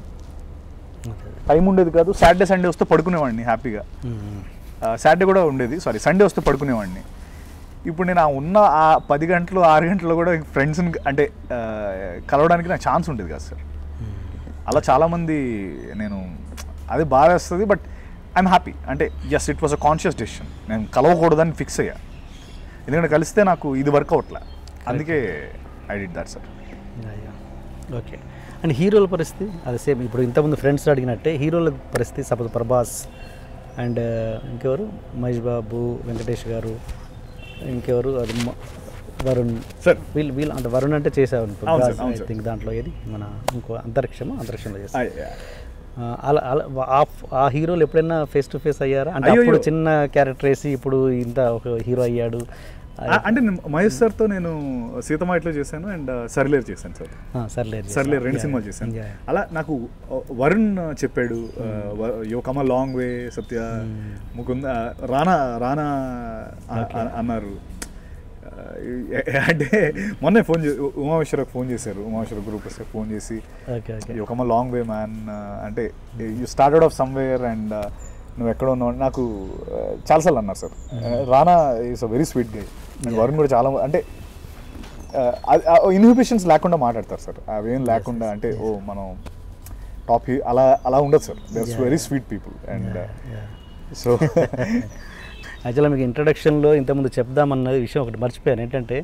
టైం ఉండేది కాదు సాటర్డే సండే వస్తే పడుకునేవాడిని హ్యాపీగా సాటర్డే కూడా ఉండేది సారీ సండే వస్తే పడుకునేవాడిని ఇప్పుడు నేను ఆ ఉన్న ఆ పది గంటలు ఆరు గంటలు కూడా ఫ్రెండ్స్ని అంటే ఆ, కలవడానికి నాకు ఛాన్స్ ఉండేది కదా సార్ అలా చాలామంది నేను అది బాగా వేస్తుంది బట్ ఐఎమ్ హ్యాపీ అంటే yes it was a conscious decision నేను కలవకూడదని ఫిక్స్ అయ్యా ఎందుకంటే కలిస్తే నాకు ఇది వర్క్ అవట్లే అందుకే I did that sir okay and హీరోల పరిస్థితి అది సేమ్ ఇప్పుడు ఇంతకుముందు ఫ్రెండ్స్ అడిగినట్టే హీరోల పరిస్థితి సపోజ్ ప్రభాస్ అండ్ ఇంకెవరు మహేష్ బాబు వెంకటేష్ గారు ఇంకెవరు అది మ- వరుణ్ సార్ వీళ్ళు వీళ్ళు అంటే వరుణ్ అంటే చేసావు అవును సార్, అవును ఐ సార్. థింక్ దాంట్లో ఏది మన ఇంకో అంతరిక్షమా అంతరిక్షంలో చేసావు ఆ, ఆ, అలా అలా ఆ- ఆ హీరోలు ఎప్పుడైనా ఫేస్ టు ఫేస్ అయ్యారా అంటే అయ్యో, అప్పుడు అయ్యో. చిన్న క్యారెక్టర్ వేసి ఇప్పుడు ఇంత ఒక హీరో అయ్యాడు ఆ, అంటే నేను మహేష్ సార్తో నేను సీతమ్మ ఇట్లా చేశాను అండ్ సరిలేరు చేశాను సార్ ఆ, సర్లే సర్లే రెండు సినిమాలు చేశాను అలా నాకు వరుణ్ చెప్పాడు you come a long way Satya Mukunda Rana Rana అ- అ- అన్నారు ఆ, అంటే మొన్నే ఫోన్ చే ఉమామేశ్వరకు ఫోన్ చేశారు ఉమామేశ్వర గ్రూప్ వస్తే ఫోన్ చేసి okay okay you come long way man అంటే you started off somewhere and నువ్వు ఎక్కడ ఉన్నావు అని నాకు uh, చాలాసార్లు అన్నారు sir Rana is a very sweet guy and Varun కూడా చాలా అంటే ఇన్హిబిషన్స్ లేకుండా మాట్లాడతారు సార్ అవేం లేకుండా అంటే ఓ మనం టాప్ అలా అలా ఉండదు sir they are very sweet people and so యాక్చువల్గా మీకు ఇంట్రడక్షన్లో ఇంతకుముందు చెప్దామన్న విషయం ఒకటి మర్చిపోయాను ఏంటంటే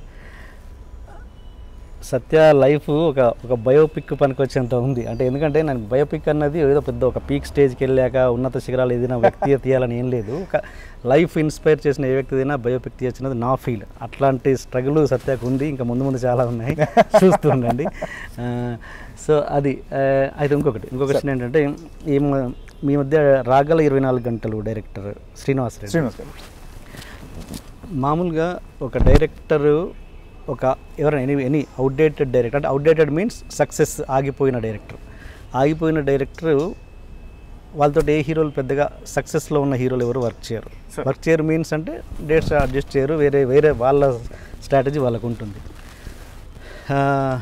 సత్య లైఫ్ ఒక ఒక బయోపిక్ పనికొచ్చేంత ఉంది అంటే ఎందుకంటే నేను బయోపిక్ అన్నది ఏదో పెద్ద ఒక పీక్ స్టేజ్కి వెళ్ళాక ఉన్నత శిఖరాలు ఏదైనా వ్యక్తి తీయాలని ఏం లేదు ఒక లైఫ్ ఇన్స్పైర్ చేసిన ఏ వ్యక్తి అయినా బయోపిక్ తీయచ్చినది నా ఫీల్ అట్లాంటి స్ట్రగుల్ సత్యకు ఉంది ఇంకా ముందు ముందు చాలా ఉన్నాయి చూస్తూ ఉండండి సో అది ఆ, అయితే ఇంకొకటి ఇంకొక క్వశ్చన్ ఏంటంటే ఈ మ- మీ మధ్య రాగల ఇరవై నాలుగు గంటలు డైరెక్టర్ శ్రీనివాస్ రెడ్డి శ్రీనివాస్ గారు మామూలుగా ఒక డైరెక్టరు ఒక ఎవరైనా ఎనీ ఎనీ అవుట్డేటెడ్ డైరెక్టర్ అంటే అవుట్డేటెడ్ మీన్స్ సక్సెస్ ఆగిపోయిన డైరెక్టర్ ఆగిపోయిన డైరెక్టర్ వాళ్ళతో ఏ హీరోలు పెద్దగా సక్సెస్లో ఉన్న హీరోలు ఎవరు వర్క్ చేయరు Sir. వర్క్ చేయరు మీన్స్ అంటే డేట్స్ అడ్జస్ట్ చేయరు వేరే వేరే వాళ్ళ స్ట్రాటజీ వాళ్ళకు ఉంటుంది ఆ,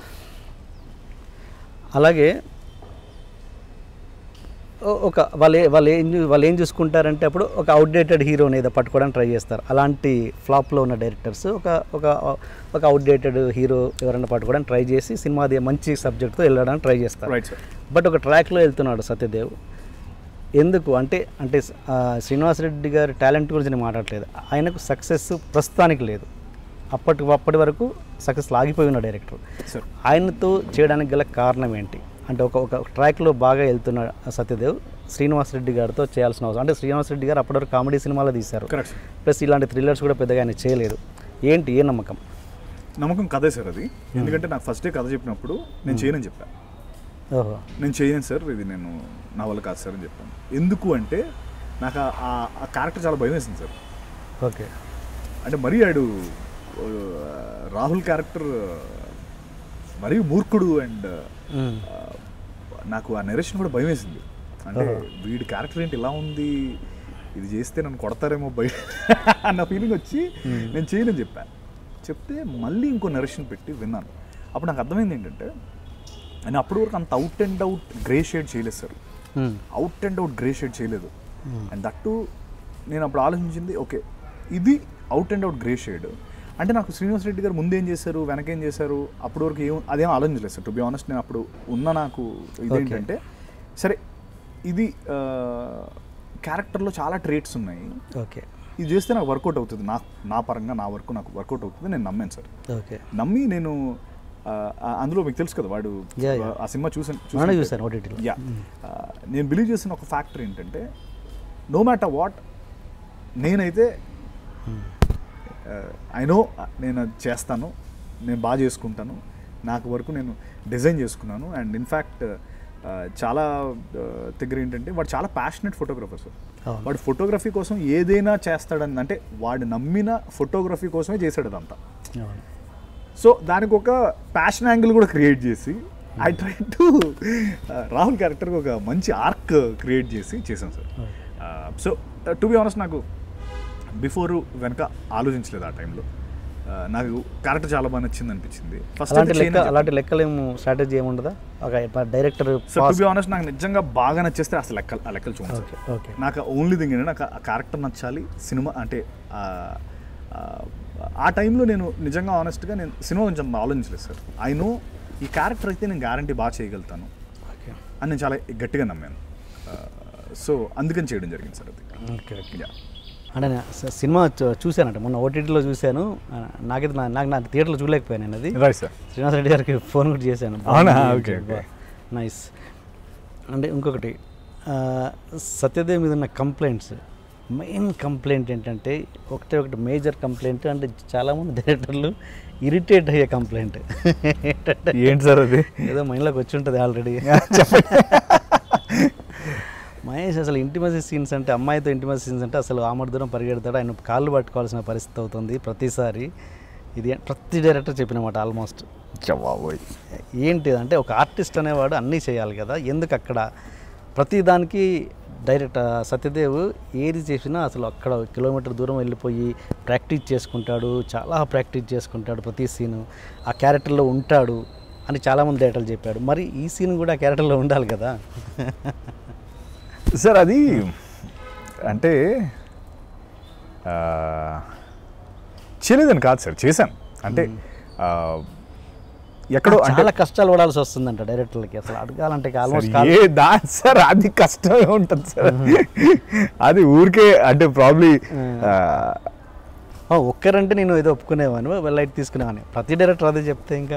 అలాగే ఓ- ఒక వాళ్ళు ఏ- వాళ్ళు ఏం చూ- వాళ్ళు ఏం చూసుకుంటారంటే అప్పుడు ఒక అవుట్డేటెడ్ హీరోని ఏదో పట్టుకోవడానికి ట్రై చేస్తారు అలాంటి ఫ్లాప్లో ఉన్న డైరెక్టర్స్ ఒక ఒక ఒక అవుట్డేటెడ్ హీరో ఎవరైనా పట్టుకోవడానికి ట్రై చేసి సినిమాది మంచి సబ్జెక్ట్తో వెళ్ళడానికి ట్రై చేస్తారు రైట్ సార్ బట్ ఒక ట్రాక్లో వెళ్తున్నాడు సత్యదేవ్ ఎందుకు అంటే అంటే ఆ, శ్రీనివాస్ రెడ్డి గారి టాలెంట్ గురించి నేను మాట్లాడలేదు ఆయనకు సక్సెస్ ప్రస్తుతానికి లేదు అప్పటి అప్పటి వరకు సక్సెస్ ఆగిపోయి ఉన్న డైరెక్టర్ సార్ ఆయనతో చేయడానికి గల కారణం ఏంటి అంటే ఒక ఒక ట్రాక్లో బాగా వెళ్తున్న సత్యదేవ్ శ్రీనివాస్ రెడ్డి గారితో చేయాల్సిన అవసరం అంటే శ్రీనివాస్ రెడ్డి గారు అప్పటివరకు కామెడీ సినిమాలో తీశారు కరెక్ట్ సార్ ప్లస్ ఇలాంటి థ్రిల్లర్స్ కూడా పెద్దగా ఆయన చేయలేదు ఏంటి ఏ నమ్మకం నమ్మకం కథే సార్ అది ఎందుకంటే నాకు ఫస్ట్ డే కథ చెప్పినప్పుడు నేను చేయనని చెప్పాను ఓహో నేను చేయను సార్ ఇది నేను నా వల్ల కాదు సార్ అని చెప్పాను ఎందుకు అంటే నాకు ఆ- ఆ- ఆ క్యారెక్టర్ చాలా భయం వేసింది సార్ ఓకే అంటే మరీ ఆడు ఆ, రాహుల్ క్యారెక్టర్ మరీ మూర్ఖుడు అండ్ నాకు ఆ నెరేషన్ కూడా భయం వేసింది అంటే వీడి క్యారెక్టర్ ఏంటి ఇలా ఉంది ఇది చేస్తే నన్ను కొడతారేమో బయట అన్న ఫీలింగ్ వచ్చి నేను చేయనని చెప్పాను చెప్తే మళ్ళీ ఇంకో నెరేషన్ పెట్టి విన్నాను అప్పుడు నాకు అర్థమైంది ఏంటంటే నేను అప్పటి వరకు అంత out and out grey shade చేయలేదు sir out and out grey shade చేయలేదు అండ్ దట్టు నేను అప్పుడు ఆలోచించింది ఓకే ఇది out and out grey shade అంటే నాకు శ్రీనివాస్ రెడ్డి గారు ముందేం చేశారు వెనకేం చేశారు అప్పటి వరకు ఏం అదేం ఆలోచించలేదు సార్ టు బి ఆనెస్ట్ నేను అప్పుడు ఉన్న నాకు ఇదేంటంటే సరే ఇది క్యారెక్టర్లో చాలా ట్రేట్స్ ఉన్నాయి ఓకే ఇది చేస్తే నాకు వర్కౌట్ అవుతుంది నా నా పరంగా నా వర్క్ నాకు వర్కౌట్ అవుతుంది నేను నమ్మాను సార్ ఓకే నమ్మి నేను ఆ, ఆ, అందులో మీకు తెలుసు కదా వాడు Yeah, yeah. ఆ సినిమా చూసాను మొన్న చూశాను ఓటీటీలో యా నేను బిలీవ్ చేసిన ఒక ఫ్యాక్టర్ ఏంటంటే నో మ్యాటర్ వాట్ నేనైతే ఐ నో నేను అది చేస్తాను నేను బాగా చేసుకుంటాను నాకు వరకు నేను డిజైన్ చేసుకున్నాను అండ్ ఇన్ఫ్యాక్ట్ చాలా ఆ, దగ్గర ఏంటంటే వాడు చాలా ప్యాషనెట్ ఫోటోగ్రఫర్ సార్ అవును. వాడు ఫోటోగ్రఫీ కోసం ఏదైనా చేస్తాడని అంటే వాడు నమ్మిన ఫోటోగ్రఫీ కోసమే చేశాడు అదంతా అవును సో దానికి ఒక ప్యాషన్ యాంగిల్ కూడా క్రియేట్ చేసి ఐ ట్రై టు రాహుల్ క్యారెక్టర్కి ఒక మంచి ఆర్క్ క్రియేట్ చేసి చేశాను sir so to be honest నాకు బిఫోర్ వెనక ఆలోచించలేదు ఆ టైంలో నాకు క్యారెక్టర్ చాలా బాగా నచ్చింది అనిపించింది ఫస్ట్ అలాంటి లెక్క అలాంటి లెక్కలేము స్ట్రాటజీ ఏముండదా ఒక director so to be honest నాకు నిజంగా బాగా నచ్చేస్తే అసలు లెక్కలు ఆ లెక్కలు చూడండి ఓకే ఓకే నాకు ఓన్లీ థింగ్ ఏంటంటే నాకు ఆ క్యారెక్టర్ నచ్చాలి సినిమా అంటే ఆ, ఆ, ఆ టైంలో నేను నిజంగా ఆనెస్ట్గా నేను సినిమా కొంచెం ఆలోచించలేదు సార్ ఐ నో ఈ క్యారెక్టర్ అయితే నేను గ్యారంటీ బాగా చేయగలుగుతాను ఓకే అని నేను చాలా గట్టిగా నమ్మాను సో అందుకని చేయడం జరిగింది సార్ అది ఓకే ఓకే యా అంటే నేను స- సినిమా చూ- చూశానంట మొన్న ఓటీటీలో చూశాను ఆ, నాకైతే నా- నాకు నా థియేటర్లో చూడలేకపోయాను నేను అది రైట్ సార్ శ్రీనివాస్ రెడ్డి గారికి ఫోన్ కూడా చేశాను అవునా? బాగుంది ఓకే, అని ఓకే. చెప్పి. నైస్ అంటే ఇంకొకటి ఆ, సత్యదేవ్ మీద ఉన్న కంప్లైంట్స్ మెయిన్ కంప్లైంట్ ఏంటంటే ఒకటే ఒకటి మేజర్ కంప్లైంట్ అంటే చాలామంది డైరెక్టర్లు ఇరిటేట్ అయ్యే కంప్లైంట్ ఏంటంటే ఏంటి సార్ అది ఏదో మైండ్లోకి వచ్చి ఉంటుంది ఆల్రెడీ మహేష్ అసలు ఇంటిమసీ సీన్స్ అంటే అమ్మాయితో ఇంటిమసీ సీన్స్ అంటే అసలు ఆమడ దూరం పరిగెడతాడు ఆయన కాళ్ళు పట్టుకోవాల్సిన పరిస్థితి అవుతుంది ప్రతిసారి ఇది ప్రతి డైరెక్టర్ చెప్పిన మాట ఆల్మోస్ట్ బాబోయ్ ఏంటి అంటే ఒక ఆర్టిస్ట్ అనేవాడు అన్నీ చేయాలి కదా ఎందుకు అక్కడ ప్రతి దానికి డైరెక్ట్ సత్యదేవ్ ఏది చేసినా అసలు అక్కడ కిలోమీటర్ దూరం వెళ్ళిపోయి ప్రాక్టీస్ చేసుకుంటాడు చాలా ప్రాక్టీస్ చేసుకుంటాడు ప్రతి సీను ఆ క్యారెక్టర్లో ఉంటాడు అని చాలామంది డైరెక్టర్లు చెప్పాడు మరి ఈ సీన్ కూడా ఆ క్యారెక్టర్లో ఉండాలి కదా సార్ అది అంటే ఆ, చేయలేదని కాదు సార్ చేశాను అంటే ఆ, ఎక్కడో అంటే చాలా కష్టాలు పడాల్సి వస్తుందంట డైరెక్టర్లకి అసలు అడగాలంటే ఆల్మోస్ట్ సార్, ఏ దా సార్ అది కష్టమే ఉంటుంది సార్ అది ఊరికే అంటే ప్రాబ్లీ ఒక్కరంటే నేను ఏదో ఒప్పుకునేవాను లైట్ తీసుకునేవాడిని ప్రతి డైరెక్టర్ అదే చెప్తే ఇంకా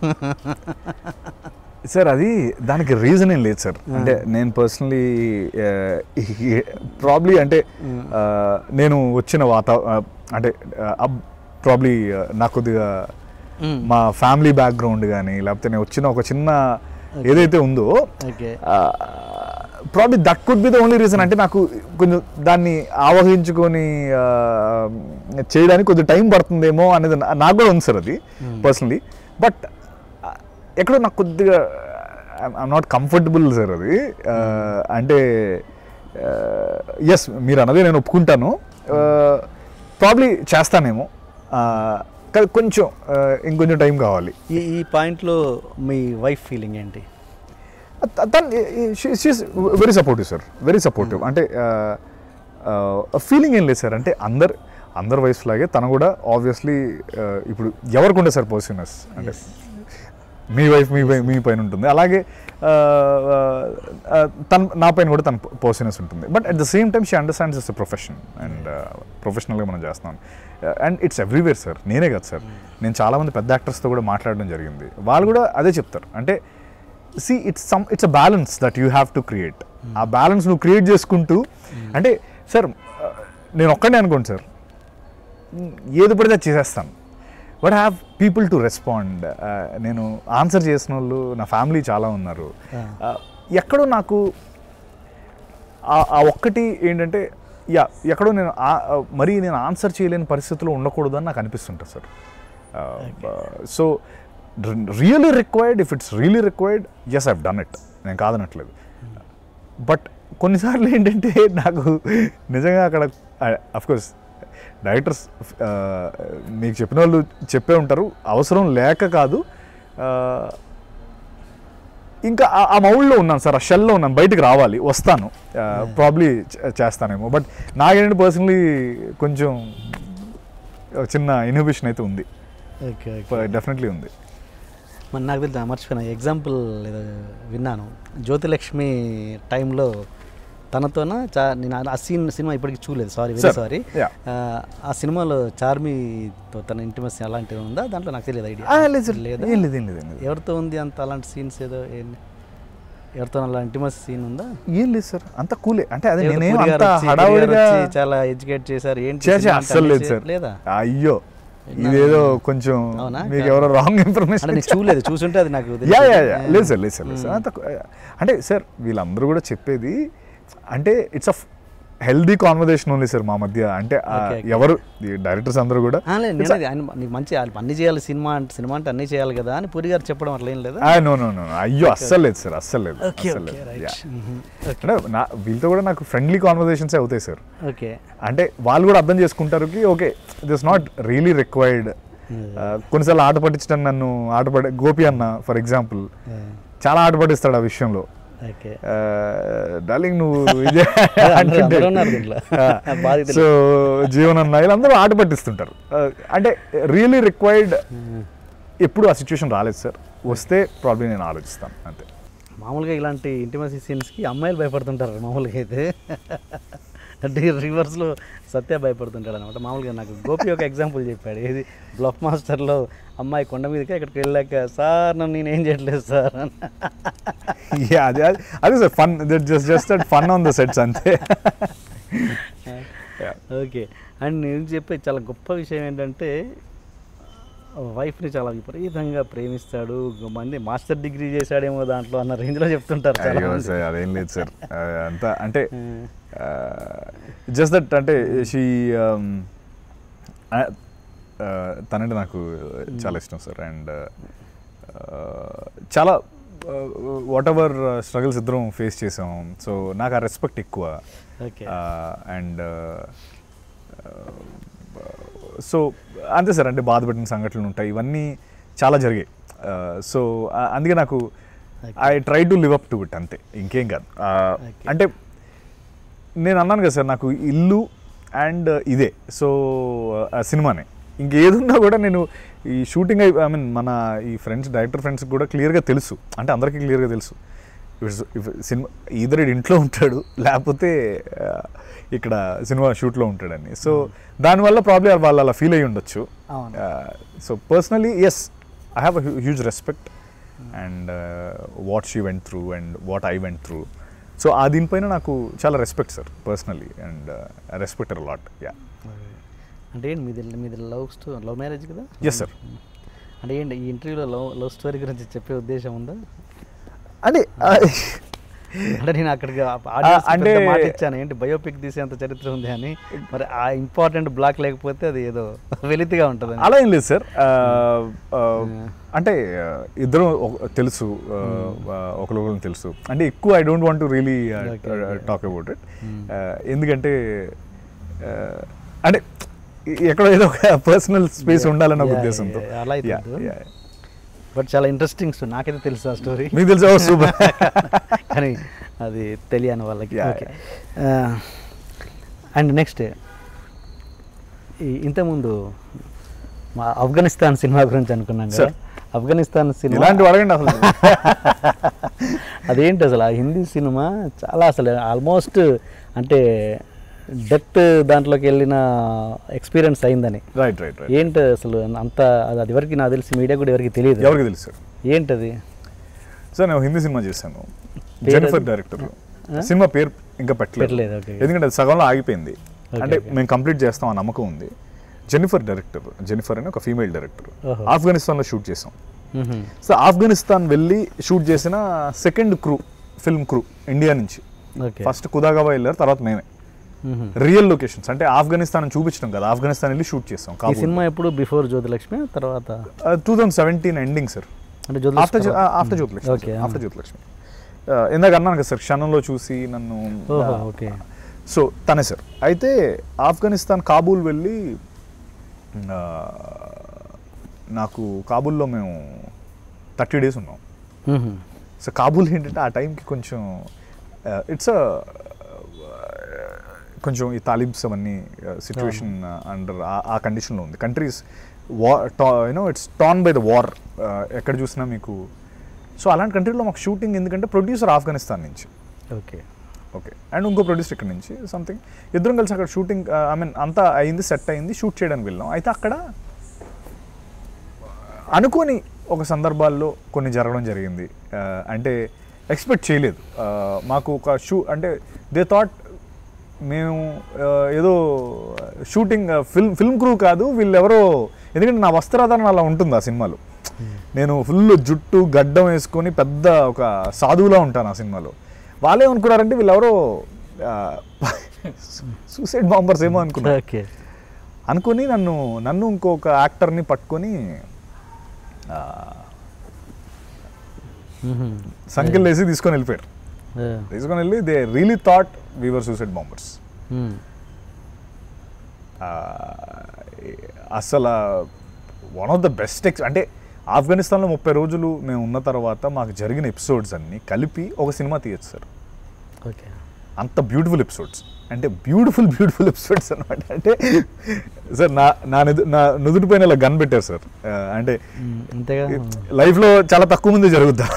సార్ అది దానికి రీజన్ ఏం లేదు సార్ అంటే నేను పర్సనలీ ప్రాబ్లీ అంటే ఆ, నేను వచ్చిన వాత అంటే ప్రాబ్లీ నాకు కొద్దిగా మ్మ్. మా ఫ్యామిలీ బ్యాక్గ్రౌండ్ కానీ లేకపోతే నేను వచ్చిన ఒక చిన్న ఏదైతే ఉందో okay probably that could be the only reason అంటే నాకు కొంచెం దాన్ని ఆవహించుకొని ఆ, చేయడానికి కొద్దిగా టైం పడుతుందేమో అనేది నా- నాకు కూడా ఉంది సార్ అది పర్సనలీ బట్ ఎక్కడో నాకు కొద్దిగా ఐఎమ్ నాట్ కంఫర్టబుల్ సార్ అది ఆ, అంటే ఎస్ మీరు అన్నదే నేను ఒప్పుకుంటాను ప్రాబ్లీ చేస్తానేమో ఆ, కానీ కొంచెం ఆ, ఇంకొంచెం టైం కావాలి ఈ ఈ పాయింట్లో మీ వైఫ్ ఫీలింగ్ ఏంటి తను she's very supportive sir very supportive అంటే ఫీలింగ్ ఏం లేదు సార్ అంటే అందరు అందరు వయసు లాగే తను కూడా ఆబ్వియస్లీ ఇప్పుడు ఎవరికి ఉండే సార్ పోసినెస్ అంటే మీ వైఫ్ మీ పై మీ పైన ఉంటుంది అలాగే ఆ, ఆ, తన నా పైన కూడా తన పోసినెస్ ఉంటుంది but at the same time she understands his profession and ప్రొఫెషనల్గా మనం చేస్తున్నాం అండ్ ఇట్స్ ఎవ్రీవేర్ సార్ నేనే కదా సార్ నేను చాలామంది పెద్ద యాక్టర్స్తో కూడా మాట్లాడడం జరిగింది వాళ్ళు కూడా అదే చెప్తారు అంటే see it's some it's a balance that you have to create ఆ బ్యాలెన్స్ నువ్వు క్రియేట్ చేసుకుంటూ అంటే సార్ నేను ఒక్కడే అనుకోండి సార్ ఏది పడితే అది చేసేస్తాను but have people to respond నేను ఆన్సర్ చేసిన వాళ్ళు నా ఫ్యామిలీ చాలా ఉన్నారు Uh, ఎక్కడో నాకు ఆ- ఆ ఒక్కటి ఏంటంటే యా ఎక్కడో నేను ఆ- ఆ మరీ నేను ఆన్సర్ చేయలేని పరిస్థితిలో ఉండకూడదు అని నాకు అనిపిస్తుంటుంది sir so really required if it's really required yes I've done it నేను కాదనట్లేదు బట్ కొన్నిసార్లు ఏంటంటే నాకు నిజంగా అక్కడ కోర్స్ డైరెక్టర్స్ మీకు చెప్పిన వాళ్ళు చెప్పే ఉంటారు అవసరం లేక కాదు ఆ, ఇంకా ఆ- ఆ మౌల్లో ఉన్నాను సార్ ఆ షెల్లో ఉన్నాను బయటికి రావాలి వస్తాను ప్రాబ్లీ చేస్తానేమో బట్ నాకేంటంటే పర్సనలీ కొంచెం ఒక చిన్న ఇన్హిబిషన్ అయితే ఉంది ఓకే ఓకే డెఫినెట్లీ ఉంది మరి నాకు తెలియదు మర్చిపోయినా ఎగ్జాంపుల్ ఏదో విన్నాను జ్యోతిలక్ష్మి టైంలో తనతోన చా నేను ఆ- ఆ సీన్ సినిమా ఇప్పటికి చూడలేదు sorry very Sir, sorry yeah. ఆ సినిమాలో చార్మీతో తన ఇంటిమసీ అలాంటిది ఉందా దాంట్లో నాకు తెలియదు ఐడియా ఆ, లేదు సార్ లేదా ఏం లేదు ఏం లేదు ఏం లేదు ఎవరితో ఉంది అంత అలాంటి సీన్స్ ఏదో ఏం- ఎవరితో అలా ఇంటిమసీ సీన్ ఉందా ఏం లేదు సార్ అంత కూలే అంటే అదే ఏదో నేనేం పూరి గారు అంత వచ్చి, పూరి గారు హడావుడిగా వచ్చి చాలా ఎడ్యుకేట్ చేశారు ఏంటి చేసే సినిమా అంటే అస్సలు లేదు అనేసి- సార్ లేదా అయ్యో ఇదేదో కొంచెం అవునా? మీకు ఎవరో రాంగ్ అంటే ఇన్ఫర్మేషన్ నేను చూడలేదు చూసుంటే అది నాకు యా యా తెలుసు. యా లేదు సార్ లేదు సార్ లేదు సార్ అంత అంటే సార్ వీళ్ళందరూ కూడా చెప్పేది అంటే it's a healthy conversation only sir మా మధ్య అంటే ఆ, Okay, okay. ఎవరు డైరెక్టర్స్ అందరూ కూడా ఆ, లేదు, నేను అది ఆయన నీకు మంచి అన్ని చేయాలి సినిమా అంటే సినిమా అంటే అన్ని చేయాలి కదా అని పూరి గారు చెప్పడం అట్లా ఏం లేదా నో నో నో అయ్యో అస్సలు లేదు సార్ అస్సలు లేదు ఓకే అస్సలు ఓకే లేదు రైట్ Yeah. అంటే నా వీళ్ళతో కూడా నాకు ఫ్రెండ్లీ కాన్వర్జేషన్స్ అవుతాయి సార్ ఓకే అంటే వాళ్ళు కూడా అర్థం చేసుకుంటారు కి okay this not really required కొన్నిసార్లు ఆట పట్టించడం నన్ను ఆట పడి గోపి అన్న ఫర్ ఎగ్జాంపుల్ చాలా ఆట పట్టిస్తాడు ఆ విషయంలో ఓకే డార్లింగ్ నువ్వు ఇదే అందరూ- అంటుంటే అందరూ ఉన్నారు దీంట్లో. బాధితులు. సో జీవన్ అన్న వీళ్ళందరూ ఆట పట్టిస్తుంటారు Uh, అంటే రియలీ రిక్వైర్డ్ ఎప్పుడు ఆ సిచ్యువేషన్ రాలేదు సార్ వస్తే ప్రాబ్లమ్ నేను ఆలోచిస్తాను అంతే మామూలుగా ఇలాంటి ఇంటిమసీ సీన్స్కి అమ్మాయిలు భయపడుతుంటారు మామూలుగా అయితే అంటే రివర్స్లో సత్య భయపడుతుంటాడు అనమాట మామూలుగా నాకు గోపి ఒక ఎగ్జాంపుల్ చెప్పాడు ఏది బ్లఫ్ మాస్టర్లో అమ్మాయి కొండ మీదకి అక్కడికి వెళ్ళాక సార్ నన్ను నేనేం చేయట్లేదు సార్ అని Yeah, అదే అదే- అదే sir fun just just that fun on the sets అంతే Yeah. ఓకే అండ్ నేను చెప్పే చాలా గొప్ప విషయం ఏంటంటే వైఫ్ని చాలా విపరీతంగా ప్రేమిస్తాడు మంది మాస్టర్ డిగ్రీ చేశాడేమో దాంట్లో అన్న రేంజ్లో చెప్తుంటారు చాలా అయ్యో మంది. సార్ అదేం లేదు సార్ అంతా అంటే Hmm. జస్ట్ దట్ అంటే షీ తనంటే నాకు చాలా ఇష్టం సార్ అండ్ చాలా వాట్ ఎవర్ స్ట్రగుల్స్ ఇద్దరం ఫేస్ చేసాం సో నాకు ఆ రెస్పెక్ట్ ఎక్కువ ఓకే అండ్ సో అంతే సార్ అంటే బాధపడిన సంఘటనలు ఉంటాయి ఇవన్నీ చాలా జరిగాయి సో అందుకే నాకు I try to live up to it అంతే ఇంకేం కాదు Uh, Okay. అంటే నేను అన్నాను కదా సార్ నాకు ఇల్లు అండ్ ఇదే సో ఆ సినిమానే ఇంకేదున్నా కూడా నేను ఈ షూటింగ్ ఐ ఐ మీన్ మన ఈ ఫ్రెండ్స్ డైరెక్టర్ ఫ్రెండ్స్కి కూడా క్లియర్గా తెలుసు అంటే అందరికీ క్లియర్గా తెలుసు సినిమా ఈదర్ ఇంట్లో ఉంటాడు లేకపోతే ఆ, ఇక్కడ సినిమా షూట్లో ఉంటాడని సో దానివల్ల ప్రాబ్లీ వాళ్ళు అలా ఫీల్ అయ్యి ఉండొచ్చు అవును. So personally yes I have a huge respect and what she went through and what I went through so ఆ దీనిపైన నాకు చాలా respect sir personally and I respect lot yeah అంటే ఏంటి మీది మీది లవ్ స్టో లవ్ మ్యారేజ్ కదా Yes, sir. అంటే ఏంటి ఈ ఇంటర్వ్యూలో లవ్ లవ్ స్టోరీ గురించి చెప్పే ఉద్దేశం ఉందా అంటే అంటే నేను అక్కడికి audience కి అంటే- పెద్ద మాట ఇచ్చాను ఏంటి బయోపిక్ తీసేంత చరిత్ర ఉంది అని మరి ఆ ఇంపార్టెంట్ బ్లాక్ లేకపోతే అది ఏదో వెలితిగా ఉంటుంది అలా ఏం లేదు సార్ అంటే ఆ, ఇద్దరు ఒక- తెలుసు ఒకరికొకరు తెలుసు అంటే ఎక్కువ I don't want to really Okay, okay. Talk about it Hmm. ఎందుకంటే ఆ, అంటే ఎక్కడో ఏదో ఒక పర్సనల్ స్పేస్ Yeah, ఉండాలన్న yeah, ఉద్దేశంతో yeah, అలా అయితే Yeah, వద్దు. yeah. బట్ చాలా ఇంట్రెస్టింగ్ స్టోరీ నాకైతే తెలుసు ఆ స్టోరీ మీకు తెలుసు సూపర్ కానీ అది తెలియని వాళ్ళకి Yeah, ఓకే అండ్ నెక్స్ట్ ఇంతకుముందు మా ఆఫ్ఘనిస్తాన్ సినిమా గురించి అనుకున్నాం కదా Sir. ఆఫ్ఘనిస్తాన్ సినిమా ఇలాంటివి అడగండి అసలు అదేంటి అసలు ఆ హిందీ సినిమా చాలా అసలు ఆల్మోస్ట్ అంటే డెప్త్ దాంట్లోకి వెళ్ళిన ఎక్స్పీరియన్స్ అయిందని రైట్ రైట్ రైట్ ఏంటి అసలు అంత అది అది ఎవరికి నాకు తెలిసి మీడియా కూడా ఎవరికి తెలియదు ఎవరికి తెలుసు సార్ ఏంటది సార్ నేను హిందీ సినిమా చేశాను పేరు జెనిఫర్ అది? డైరెక్టర్ ఆ? సినిమా పేరు ఇంకా పెట్టలేదు పెట్టలేదు, okay. ఎందుకంటే అది సగంలో ఆగిపోయింది Okay, అంటే okay. మేము కంప్లీట్ చేస్తాం ఆ నమ్మకం ఉంది జెనిఫర్ డైరెక్టర్ జెనిఫర్ అని ఒక ఫీమేల్ డైరెక్టర్ ఓహో. ఆఫ్ఘనిస్తాన్లో షూట్ చేసాం మ్హూ. సో ఆఫ్ఘనిస్తాన్ వెళ్ళి షూట్ చేసిన second crew film crew India నుంచి ఓకే ఫస్ట్ కుదాగవా వెళ్ళారు తర్వాత మేమే మ్హూ. రియల్ లొకేషన్స్ అంటే ఆఫ్ఘనిస్తాన్ చూపించడం కదా ఆఫ్ఘనిస్తాన్ వెళ్ళి షూట్ చేసాం ఈ సినిమా ఎప్పుడు బిఫోర్ జ్యోతిలక్ష్మి తర్వాత two thousand seventeen ending sir అంటే after Jyothilakshmi after Jyothilakshmi Okay, after Jyothilakshmi Uh, ఇందాక అన్నాను కదా సార్ క్షణంలో చూసి నన్ను ఓహో ఓకే సో తనే సార్ అయితే ఆఫ్ఘనిస్తాన్ కాబూల్ వెళ్ళి ఆ, నాకు కాబూల్లో మేము థర్టీ డేస్ ఉన్నాం మ్హూ. సో కాబూల్ ఏంటంటే ఆ టైంకి కొంచెం ఇట్స్ కొంచెం ఈ తాలిబ్స్ అవన్నీ సిచ్యువేషన్ అండర్ ఆ కండిషన్లో ఉంది countries war you know it's torn by the war ఎక్కడ చూసినా మీకు సో అలాంటి కంట్రీలో మాకు షూటింగ్ ఎందుకంటే ప్రొడ్యూసర్ ఆఫ్ఘనిస్తాన్ నుంచి ఓకే ఓకే అండ్ ఇంకో ప్రొడ్యూసర్ ఇక్కడ నుంచి సంథింగ్ ఇద్దరం కలిసి అక్కడ షూటింగ్ ఐ మీన్ అంతా అయింది సెట్ అయింది షూట్ చేయడానికి వెళ్ళాం అయితే అక్కడ అనుకోని ఒక సందర్భాల్లో కొన్ని జరగడం జరిగింది ఆ, అంటే ఎక్స్పెక్ట్ చేయలేదు ఆ, మాకు ఒక షూ అంటే దే థాట్ మేము ఆ, ఏదో షూటింగ్ ఫిల్మ్ ఫిల్మ్ క్రూ కాదు వీళ్ళెవరో ఎందుకంటే నా వస్త్రాధారణ అలా ఉంటుంది ఆ సినిమాలో నేను ఫుల్ జుట్టు గడ్డం వేసుకొని పెద్ద ఒక సాధువులా ఉంటాను ఆ సినిమాలో వాళ్ళే అనుకున్నారంటే వీళ్ళెవరో సూసైడ్ బాంబర్స్ ఏమో అనుకున్నారు ఓకే అనుకొని నన్ను నన్ను ఇంకొక యాక్టర్ని పట్టుకొని ఆ, మ్హూ. సంఖ్యలు వేసి తీసుకొని వెళ్ళిపోయారు ఆ. తీసుకొని వెళ్ళి they really thought we were suicide bombers మ్. అసలు వన్ ఆఫ్ ద బెస్ట్ ఎక్స్ అంటే ఆఫ్ఘనిస్తాన్లో ముప్పై రోజులు మేము ఉన్న తర్వాత మాకు జరిగిన ఎపిసోడ్స్ అన్నీ కలిపి ఒక సినిమా తీయచ్చు సార్ ఓకే అంత బ్యూటిఫుల్ ఎపిసోడ్స్ అంటే బ్యూటిఫుల్ బ్యూటిఫుల్ ఎపిసోడ్స్ అనమాట అంటే సార్ నా నా నుదు నా నుదుటి పైన ఇలా గన్ పెట్టారు సార్ ఆ, అంటే మ్, అంతేగా లైఫ్లో చాలా తక్కువ మంది జరుగుద్దా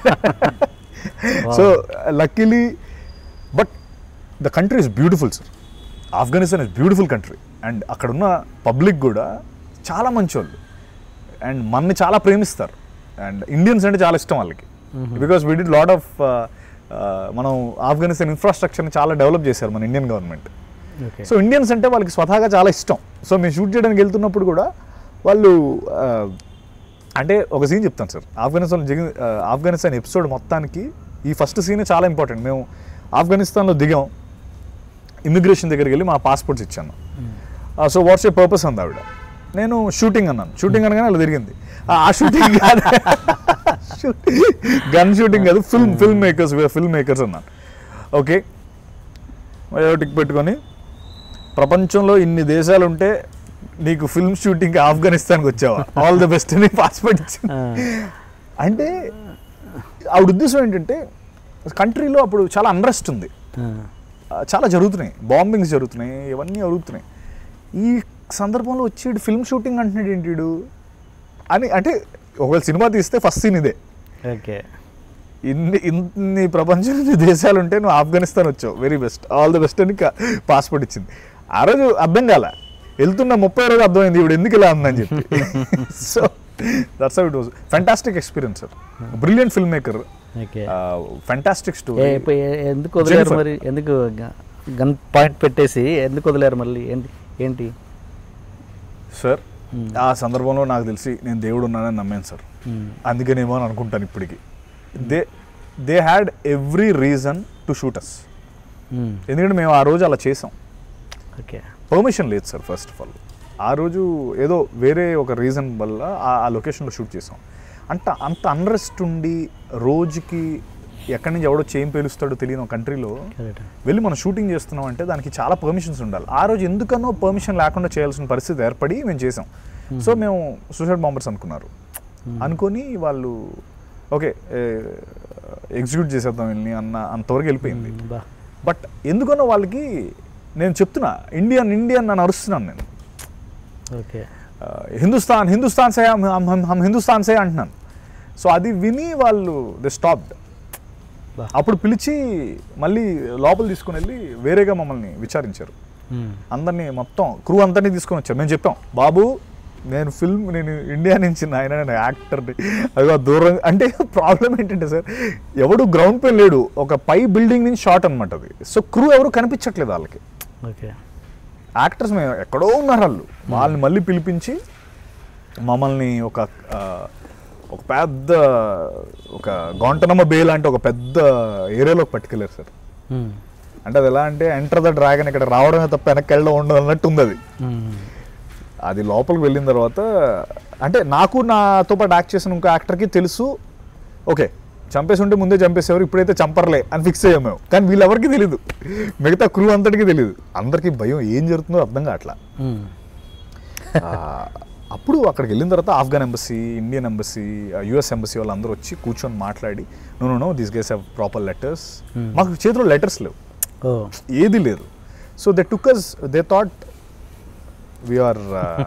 so luckily but the country is beautiful sir Afghanistan is beautiful country and అక్కడ ఉన్న పబ్లిక్ కూడా చాలా మంచి వాళ్ళు అండ్ మనని చాలా ప్రేమిస్తారు అండ్ ఇండియన్స్ అంటే చాలా ఇష్టం వాళ్ళకి because we did lot of మనం ఆఫ్ఘనిస్తాన్ ఇన్ఫ్రాస్ట్రక్చర్ని చాలా డెవలప్ చేశారు మన Indian government okay so Indians అంటే వాళ్ళకి స్వతహాగా చాలా ఇష్టం సో మేము షూట్ చేయడానికి వెళ్తున్నప్పుడు కూడా వాళ్ళు ఆ, అంటే ఒక సీన్ చెప్తాను సార్ ఆఫ్ఘనిస్తాన్ జగి ఆ, ఆఫ్ఘనిస్తాన్ ఎపిసోడ్ మొత్తానికి ఈ ఫస్ట్ సీన్ చాలా ఇంపార్టెంట్ మేము ఆఫ్ఘనిస్తాన్లో దిగాం ఇమిగ్రేషన్ దగ్గరికి వెళ్ళి మా పాస్పోర్ట్స్ ఇచ్చాను సో వాట్స్ ఏ పర్పస్ అంది ఆవిడ నేను షూటింగ్ అన్నాను షూటింగ్ అనగానే అలా తిరిగింది ఆ, ఆ షూటింగ్ కాదు గన్ షూటింగ్ కాదు film film makers film makers అన్నాను ఓకే టిక్ పెట్టుకొని ప్రపంచంలో ఇన్ని దేశాలు ఉంటే నీకు ఫిల్మ్ షూటింగ్ ఆఫ్ఘనిస్తాన్కి వచ్చావా ఆల్ ది బెస్ట్ అని పాస్పోర్ట్ ఇచ్చింది అంటే ఆవిడ ఉద్దేశం ఏంటంటే కంట్రీలో అప్పుడు చాలా అన్రెస్ట్ ఉంది ఆ, చాలా జరుగుతున్నాయి బాంబింగ్స్ జరుగుతున్నాయి ఇవన్నీ జరుగుతున్నాయి ఈ సందర్భంలో వచ్చి ఫిల్మ్ షూటింగ్ అంటున్నాడు ఏంటి వీడు? అని అంటే ఒకవేళ సినిమా తీస్తే ఫస్ట్ సీన్ ఇదే ఓకే ఇన్ని ఇన్ని ప్రపంచంలో దేశాలు ఉంటే నువ్వు ఆఫ్ఘనిస్తాన్ వచ్చావు very best all the best అని పాస్పోర్ట్ ఇచ్చింది ఆ రోజు అర్థం కాల వెళ్తున్న ముప్పై రోజు అర్థమైంది ఇప్పుడు ఎందుకు ఇలా ఉందని చెప్పి so that's it was fantastic experience sir brilliant film maker okay fantastic ఏ, స్టోరీ ఇప్పుడు ఏ- ఎందుకు వదిలేరు Jennifer. మరి ఎందుకు గ- గన్ పాయింట్ పెట్టేసి ఎందుకు వదిలేరు మళ్ళీ ఏంటి ఏంటి సార్ Hmm. ఆ సందర్భంలో నాకు తెలిసి నేను దేవుడు ఉన్నానని నమ్మాను సార్ మ్మ్. అందుకనేమో అని అనుకుంటాను ఇప్పటికి they they had every reason to shoot us మ్మ్. ఎందుకంటే మేము ఆ రోజు అలా చేసాం ఓకే పర్మిషన్ లేదు సార్ ఫస్ట్ ఆఫ్ ఆల్ ఆ రోజు ఏదో వేరే ఒక రీజన్ వల్ల ఆ ఆ లొకేషన్లో షూట్ చేసాం అంత అంత అన్రెస్ట్ ఉండి రోజుకి ఎక్కడి నుంచి ఎవడో చేయం పేలుస్తాడో తెలియని ఒక కంట్రీలో కరెక్ట్ వెళ్ళి మనం షూటింగ్ చేస్తున్నాం అంటే దానికి చాలా పర్మిషన్స్ ఉండాలి ఆ రోజు ఎందుకనో పర్మిషన్ లేకుండా చేయాల్సిన పరిస్థితి ఏర్పడి మేము చేసాం సో మేము సూసైడ్ బాంబర్స్ అనుకున్నారు అనుకొని వాళ్ళు ఓకే ఎగ్జిక్యూట్ చేసేద్దాం వెళ్ళి అన్న అంతవరకు వెళ్ళిపోయింది బా బట్ ఎందుకనో వాళ్ళకి నేను చెప్తున్నా ఇండియన్ ఇండియన్ అని అరుస్తున్నాను నేను ఓకే ఆ, హిందుస్థాన్ హిందుస్థాన్ సే హమ్ హమ్ హమ్ హమ్ హిందుస్థాన్ సే అంటున్నాను సో అది విని వాళ్ళు దే స్టాప్డ్ బా అప్పుడు పిలిచి మళ్ళీ లోపల తీసుకుని వెళ్ళి వేరేగా మమ్మల్ని విచారించారు మ్మ్. అందరినీ మొత్తం క్రూ అందరినీ తీసుకొని వచ్చారు మేము చెప్పాం బాబు నేను ఫిల్మ్ నేను ఇండియా నుంచి నాయన నేను యాక్టర్ని అదిగో దూరం అంటే ప్రాబ్లం ఏంటంటే సార్ ఎవడు గ్రౌండ్ పై లేడు ఒక పై బిల్డింగ్ నుంచి షాట్ అనమాట అది సో క్రూ ఎవరు కనిపించట్లేదు వాళ్ళకి ఓకే యాక్టర్స్ మేము ఎక్కడో ఉన్నారు వాళ్ళు వాళ్ళని మళ్ళీ పిలిపించి మమ్మల్ని ఒక ఆ, ఒక పెద్ద ఒక గొంటనమ్మ బే లాంటి ఒక పెద్ద ఏరియాలోకి పట్టుకెళ్ళారు సార్ మ్మ్. అంటే అది ఎలా అంటే ఎంటర్ ద డ్రాగన్ ఇక్కడ రావడమే తప్ప వెనక్కి వెళ్ళడం ఉండదు అన్నట్టు ఉంది అది మ్మ్. అది లోపలికి వెళ్ళిన తర్వాత అంటే నాకు నాతో పాటు యాక్ట్ చేసిన ఇంకో యాక్టర్కి తెలుసు ఓకే చంపేసి ఉంటే ముందే చంపేసేవారు ఇప్పుడైతే చంపర్లే అని ఫిక్స్ అయ్యాం మేము కానీ వీళ్ళెవరికి తెలియదు మిగతా క్రూ అంతటికి తెలియదు అందరికీ భయం ఏం జరుగుతుందో అర్థం కావట్లా మ్మ్. ఆ, అప్పుడు అక్కడికి వెళ్ళిన తర్వాత Afghan embassy Indian embassy US embassy వాళ్ళందరూ వచ్చి కూర్చొని మాట్లాడి no no this guys have proper letters Hmm. మాకు చేతిలో లెటర్స్ లేవు ఓ ఏది లేదు so they took us they thought we are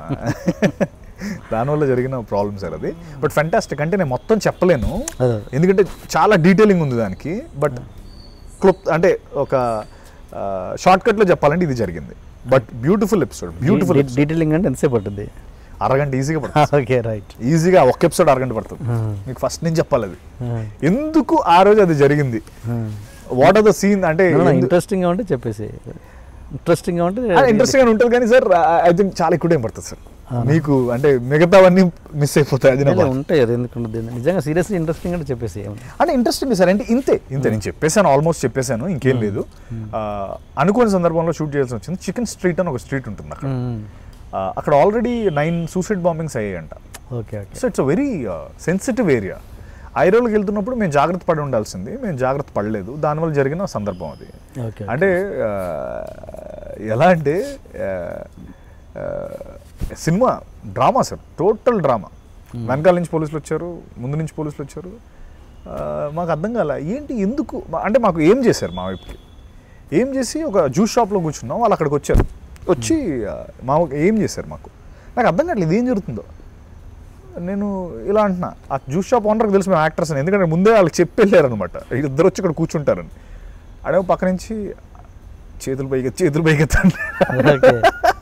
దానివల్ల జరిగిన ప్రాబ్లమ్ సార్ అది బట్ ఫెంటాస్టిక్ అంటే నేను మొత్తం చెప్పలేను అదే ఎందుకంటే చాలా డీటెయిలింగ్ ఉంది దానికి బట్ క్లుప్ అంటే ఒక షార్ట్ కట్లో చెప్పాలంటే ఇది జరిగింది బట్ బ్యూటిఫుల్ ఎపిసోడ్ బ్యూటిఫుల్ డీ- డీటెయిలింగ్ అంటే ఎంతసేపు పడుతుంది అరగంట ఈజీగా పడుతుంది ఓకే రైట్ ఈజీగా ఒక ఎపిసోడ్ అరగంట పడుతుంది మీకు ఫస్ట్ నుంచి చెప్పాలి అది ఎందుకు ఆ రోజు అది జరిగింది వాట్ ఆర్ ద సీన్ అంటే ఇంట్రెస్టింగ్ ఇంట్రెస్టింగ్గా ఉంటే చెప్పేసి ఇంట్రెస్టింగ్గా ఉంటే ఇంట్రెస్టింగ్ ఉంటుంది కానీ సార్ ఐ థింక్ చాలా ఎక్కువ టైం పడుతుంది సార్ మీకు అంటే మిగతావన్నీ మిస్ అయిపోతాయి అది నా లేదు, బాధ. ఉంటాయి అది ఎందుకు ఉండదు నిజంగా సీరియస్లీ ఇంట్రెస్టింగ్ అంటే చెప్పేసి ఏమన్నా అంటే ఇంట్రెస్టింగ్ సార్ అంటే ఇంతే ఇంతే నేను చెప్పేశాను ఆల్మోస్ట్ చెప్పేశాను ఇంకేం లేదు ఆ, అనుకోని సందర్భంలో షూట్ చేయాల్సి వచ్చింది చికెన్ స్ట్రీట్ అని ఒక స్ట్రీట్ ఉంటుంది అక్కడ ఆ, అక్కడ ఆల్రెడీ నైన్ సూసైడ్ బాంబింగ్స్ అయ్యాయంట okay okay so it's a very sensitive area ఐరోల్కి వెళ్తున్నప్పుడు మేము జాగ్రత్త పడి ఉండాల్సింది మేము జాగ్రత్త పడలేదు దానివల్ల జరిగిన సందర్భం అది ఓకే అంటే ఆ, ఎలా అంటే ఆ, ఆ, cinema drama sir total drama వెనకాల నుంచి పోలీసులు వచ్చారు ముందు నుంచి పోలీసులు వచ్చారు ఆ, మాకు అర్థం కాల ఏంటి ఎందుకు మా- అంటే మాకు ఏం చేశారు మా వైపుకి ఏం చేసి ఒక జ్యూస్ షాప్లో కూర్చున్నాం వాళ్ళు అక్కడికి వచ్చారు వచ్చి ఆ, మా ఏం చేశారు మాకు నాకు అర్థం కావట్లేదు ఏం జరుగుతుందో నేను ఇలా అంటున్నా ఆ జ్యూస్ షాప్ ఓనర్కి తెలుసు మేము యాక్టర్స్ అని ఎందుకంటే ముందే వాళ్ళకి చెప్పి వెళ్ళారు అనమాట ఇద్దరు వచ్చి ఇక్కడ కూర్చుంటారని అడే పక్క నుంచి చేతులు పైకి చేతులు పైకెత్తండి ఓకే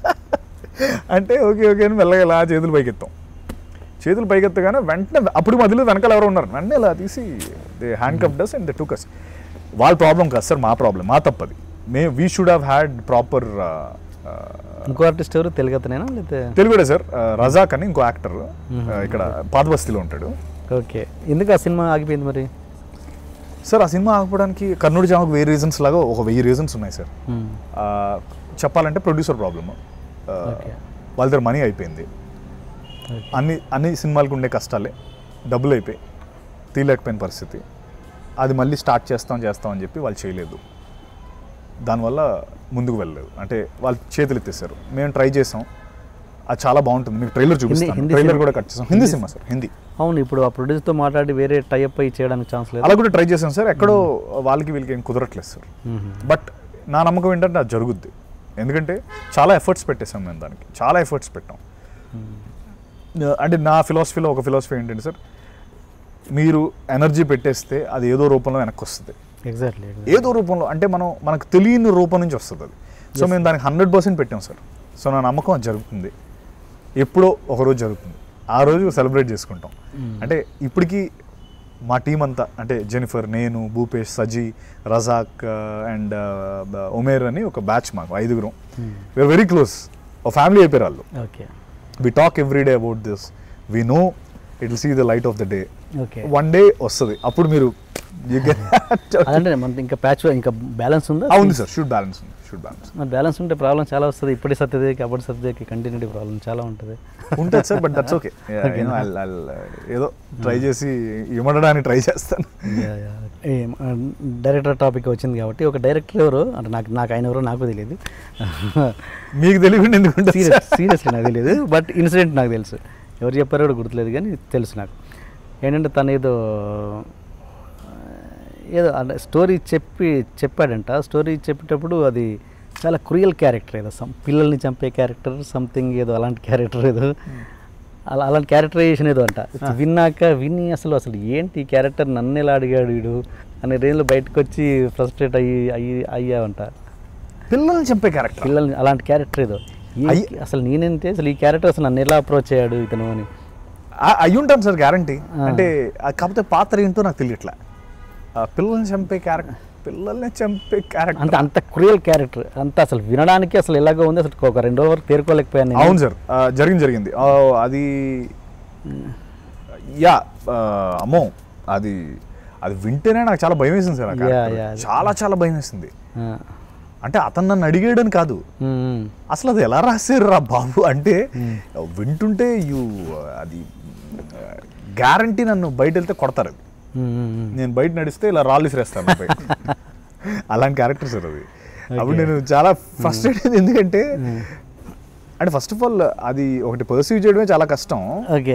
అంటే ఓకే ఓకే అని మెల్లగా ఇలా చేతులు పైకెత్తాం చేతులు పైకెత్తగానే వెంటనే అప్పుడు మధ్యలో వెనకాల ఎవరో ఉన్నారు వెంటనే ఇలా తీసి they handcuffed us and they took us వాళ్ళ ప్రాబ్లం కాదు సార్ మా ప్రాబ్లం మా తప్పది may we should have had proper ఇంకో ఆర్టిస్ట్ ఎవరు తెలుగు అతనేనా లేకపోతే తెలుగుడే సార్ రజాక్ అని ఇంకో యాక్టర్ ఇక్కడ పాతబస్తీలో ఉంటాడు ఓకే ఎందుకు ఆ సినిమా ఆగిపోయింది మరి సార్ ఆ సినిమా ఆగిపోవడానికి కర్నూలు జామకు వెయ్యి రీజన్స్ లాగా ఒక వెయ్యి రీజన్స్ ఉన్నాయి సార్ మ్మ్. ఆ, చెప్పాలంటే ప్రొడ్యూసర్ ప్రాబ్లమ్ Okay. వాళ్ళ దగ్గర మనీ అయిపోయింది Okay. అన్ని అన్ని సినిమాలకు ఉండే కష్టాలే డబ్బులు అయిపోయి తీయలేకపోయిన పరిస్థితి అది మళ్ళీ స్టార్ట్ చేస్తాం చేస్తాం అని చెప్పి వాళ్ళు చేయలేదు దానివల్ల ముందుకు వెళ్ళలేదు అంటే వాళ్ళు చేతులు ఎత్తేసారు మేము ట్రై చేసాం అది చాలా బాగుంటుంది మీకు ట్రైలర్ చూపిస్తాను హిందీ ట్రైలర్ సినిమా? కూడా కట్ చేసాం హిందీ సినిమా సార్ హిందీ అవును ఇప్పుడు ఆ ప్రొడ్యూసర్తో మాట్లాడి వేరే టైప్ అయి చేయడానికి ఛాన్స్ లేదు అలా కూడా ట్రై చేసాం సార్ ఎక్కడో వాళ్ళకి వీళ్ళకి ఏం కుదరట్లేదు సార్ మ్మ్. బట్ నా నమ్మకం ఏంటంటే అది జరుగుద్ది ఎందుకంటే చాలా ఎఫర్ట్స్ పెట్టేసాం మేము దానికి చాలా ఎఫర్ట్స్ పెట్టాం అంటే నా ఫిలాసఫీలో ఒక ఫిలాసఫీ ఏంటంటే సార్ మీరు ఎనర్జీ పెట్టేస్తే అది ఏదో రూపంలో వెనక్కి వస్తుంది ఎగ్జాక్ట్లీ ఏదో రూపంలో అంటే మనం మనకు తెలియని రూపం నుంచి వస్తుంది అది సో మేము దానికి హండ్రెడ్ పర్సెంట్ పెట్టాం సార్ సో నా నమ్మకం అది జరుగుతుంది ఎప్పుడో ఒక రోజు జరుగుతుంది ఆ రోజు సెలబ్రేట్ చేసుకుంటాం అంటే ఇప్పటికీ మా టీం అంతా అంటే జెనిఫర్ నేను భూపేష్ సజీ రజాక్ అండ్ ఉమేర్ అని ఒక బ్యాచ్ మాకు ఐదుగురం వీఆర్ వెరీ క్లోజ్ ఒక ఫ్యామిలీ అయిపోయారు వాళ్ళు okay we talk every day about this we know it will see the light of the day okay one day వస్తుంది అప్పుడు మీరు you get- అదంటే మన ఇంకా ప్యాచ్ ఇంకా బ్యాలెన్స్ ఉందా ఆ, ఉంది సార్ షూట్ బ్యాలెన్స్ ఉంది షూట్ బ్యాలెన్స్ మరి బ్యాలెన్స్ ఉంటే ప్రాబ్లం చాలా వస్తుంది ఇప్పటి సత్యదేకి అప్పటి సత్యదేకి కంటిన్యూటీ ప్రాబ్లం చాలా ఉంటుంది ఉంటుంది sir but that's okay Okay. ఏదో ట్రై చేసి ఇమ్మడడానికి ట్రై చేస్తాను డైరెక్టర్ టాపిక్ వచ్చింది కాబట్టి ఒక డైరెక్టర్ ఎవరు అంటే నాకు నాకు ఆయన ఎవరో నాకు తెలియదు మీకు తెలియకుండా ఎందుకుంటుంది సీరియస్ సీరియస్లీ నాకు తెలియదు బట్ ఇన్సిడెంట్ నాకు తెలుసు ఎవరు చెప్పారో కూడా గుర్తులేదు కానీ తెలుసు నాకు ఏంటంటే తను ఏదో ఆ, ఏదో అంటే స్టోరీ చెప్పి చెప్పాడంట స్టోరీ చెప్పేటప్పుడు అది చాలా క్రూయల్ క్యారెక్టర్ ఏదో సమ్ పిల్లల్ని చంపే క్యారెక్టర్ సంథింగ్ ఏదో అలాంటి క్యారెక్టర్ ఏదో అలా అలాంటి క్యారెక్టరైజేషన్ ఏదో అంట విన్నాక విని అసలు అసలు ఏంటి ఈ క్యారెక్టర్ నన్ను ఎలా అడిగాడు వీడు అనే రేంజ్లో బయటకు వచ్చి ఫ్రస్ట్రేట్ అయ్యి అయ్యి అయ్యావంట పిల్లల్ని చంపే క్యారెక్టర్ పిల్లల్ని అలాంటి క్యారెక్టర్ ఏదో ఈ- అయ్యి- అసలు నేనంటే అసలు ఈ క్యారెక్టర్ అసలు నన్ను ఎలా అప్రోచ్ అయ్యాడు ఇతను అని అయ్యి ఉంటాను సార్ గ్యారంటీ ఆ. అంటే ఆ కాకపోతే పాత్ర ఏంటో నాకు తెలియట్లే ఆ పిల్లల్ని చంపే క్యారెక్టర్ పిల్లల్ని చంపే అంత క్యారెక్టర్ అంత క్రూయల్ క్యారెక్టర్ అంత అసలు వినడానికి అసలు ఎలాగో ఉంది అసలు ఒక రెండు రోజుల వరకు తేరుకోలేకపోయాను నేను. అవును సార్ ఆ, జరిగింది జరిగింది ఆ, అది యా ఆ, అమ్మో అది అది వింటేనే నాకు చాలా భయం వేసింది సార్ ఆ Yeah, character. yeah. చాలా చాలా భయం వేసింది ఆ. అంటే అతను నన్ను అడిగాడని కాదు ఉమ్, ఉమ్. అసలు అది ఎలా రాశారు రా బాబు అంటే వింటుంటే యూ అది గ్యారంటీ నన్ను బయట వెళ్తే కొడతారు అది ఉమ్, ఉమ్, ఉమ్. నేను బయట నడిస్తే ఇలా రాళ్ళు విసిరేస్తాను నాపై. అలాంటి క్యారెక్టర్ సార్ అది అప్పుడు నేను చాలా ఫ్రస్ట్రేట్ అయింది ఎందుకంటే అంటే ఫస్ట్ ఆఫ్ ఆల్ అది ఒకటి పర్సీవ్ చేయడమే చాలా కష్టం ఓకే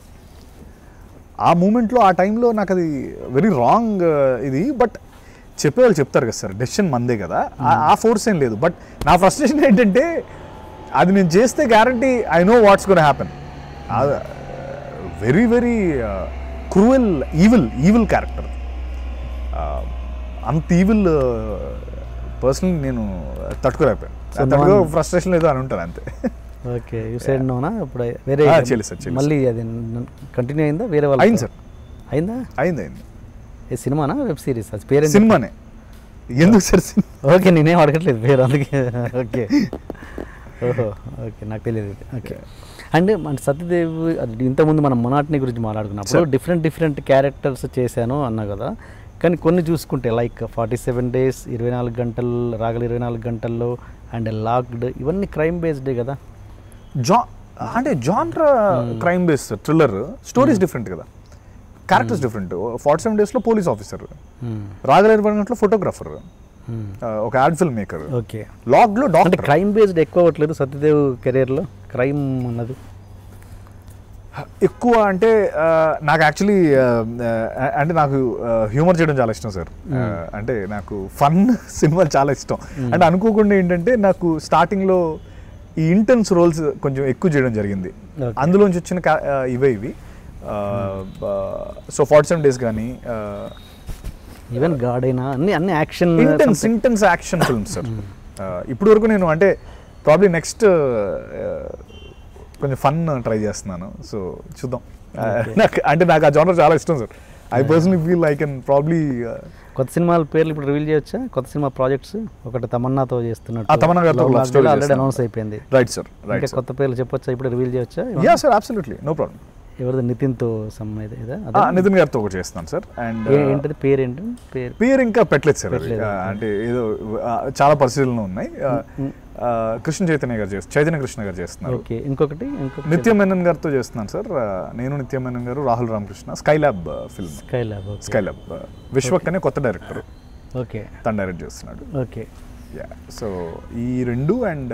ఆ మూమెంట్లో ఆ టైంలో నాకు అది వెరీ రాంగ్ ఇది బట్ చెప్పేవాళ్ళు చెప్తారు కదా సార్ డెసిషన్ మందే కదా ఆ- ఆ ఫోర్స్ ఏం లేదు బట్ నా ఫ్రస్ట్రేషన్ ఏంటంటే అది నేను చేస్తే guarantee I know what's gonna happen very very cruel evil evil character అంత ఈవిల్ పర్సనల్ నేను తట్టుకోలేకపోయాను So, తట్టుకో non- ఫ్రస్ట్రేషన్ లేదు అని ఉంటాను అంతే ఓకే యూ సైడ్ నోనా ఇప్పుడు వేరే ఆ, చెల్లి సార్, చెల్లి మళ్ళీ అది కంటిన్యూ అయిందా వేరే వాళ్ళు అయింది సార్ అయిందా అయింది అయింది ఏ సినిమానా వెబ్ సిరీస్ అది పేరు సినిమానే ఎందుకు సార్ సినిమా ఓకే నేనేం అడగట్లేదు పేరు అందుకే ఓకే ఓహో ఓకే నాకు తెలియదు ఇది. ఓకే అండ్ మన సత్యదేవ్ అది ఇంతకుముందు మనం మొనాటిని గురించి మాట్లాడుకున్నప్పుడు Sir. డిఫరెంట్ డిఫరెంట్ క్యారెక్టర్స్ చేశాను అన్నా కదా కానీ కొన్ని చూసుకుంటే లైక్ ఫార్టీ సెవెన్ డేస్ ఇరవై నాలుగు గంటలు రాగల ఇరవై నాలుగు గంటల్లో అండ్ లాక్డ్ ఇవన్నీ క్రైమ్ బేస్డే కదా జా అంటే genre crime base thriller stories different కదా క్యారెక్టర్స్ డిఫరెంట్ ఫార్టీ సెవెన్ డేస్లో పోలీస్ ఆఫీసర్ రాగల ఇరవై గంటలో ఫోటోగ్రాఫర్ ఒక యాడ్ ఫిల్మ్ మేకర్ ఓకే లాగ్లో అంటే డాక్టర్ క్రైమ్ బేస్డ్ ఎక్కువ అవ్వట్లేదు సత్యదేవ్ కెరీర్లో క్రైమ్ అన్నది ఎక్కువ అంటే ఆ, నాకు యాక్చువల్లీ అంటే నాకు హ్యూమర్ చేయడం చాలా ఇష్టం సార్ అంటే నాకు ఫన్ సినిమాలు చాలా ఇష్టం అంటే అనుకోకుండా ఏంటంటే నాకు స్టార్టింగ్లో ఈ ఇంటెన్స్ రోల్స్ కొంచెం ఎక్కువ చేయడం జరిగింది Okay. అందులోంచి వచ్చిన ca- ఆ, ఇవే ఇవి సో ఫార్టీ సెవెన్ డేస్ కానీ ఈవెన్ గాడ్ అయినా అన్ని అన్ని action intense intense action films sir ఇప్పుడు వరకు నేను అంటే ప్రాబ్లీ నెక్స్ట్ కొంచెం ఫన్ ట్రై చేస్తున్నాను సో చూద్దాం Okay. నాకు అంటే నాకు ఆ జానర్ చాలా ఇష్టం sir I personally feel I can probably కొత్త సినిమాల పేర్లు ఇప్పుడు రివీల్ చేయొచ్చా కొత్త సినిమా ప్రాజెక్ట్స్ ఒకటి తమన్నాతో చేస్తున్నట్టు ఆ, తమన్నా గారితో love story ఆల్రెడీ చేస్తున్నాం. అనౌన్స్ అయిపోయింది రైట్ సార్ ఇంకా రైట్ కొత్త పేర్లు చెప్పొచ్చా ఇప్పుడు రివీల్ చేయొచ్చా yeah sir absolutely no problem ఎవరిది నితిన్తో సమ్ ఇదే ఇదా? అదే? నితిన్ గారితో ఒకటి చేస్తున్నాను సార్ అండ్ ఏ- ఏంటిది పేరు ఏంటి పేరు పేరు ఇంకా పెట్టలేదు సార్ అది. పెట్టలేదు, ఆ, okay. అంటే ఏదో ఆ, చాలా పరిశీలనలు ఉన్నాయి ఆ, మ్. ఆ, కృష్ణ చైతన్య గారు చేస్తారు చైతన్య కృష్ణ గారు చేస్తున్నారు ఓకే ఇంకొకటి ఇంకొకటి నిత్య మేనన్ గారితో చేస్తున్నాను సార్ ఆ, నేను నిత్య మేనన్ గారు Rahul Ramakrishna Skylab film Skylab okay Skylab Vishwak అనే కొత్త డైరెక్టర్ ఓకే తను డైరెక్ట్ చేస్తున్నాడు ఓకే యా సో ఈ రెండు అండ్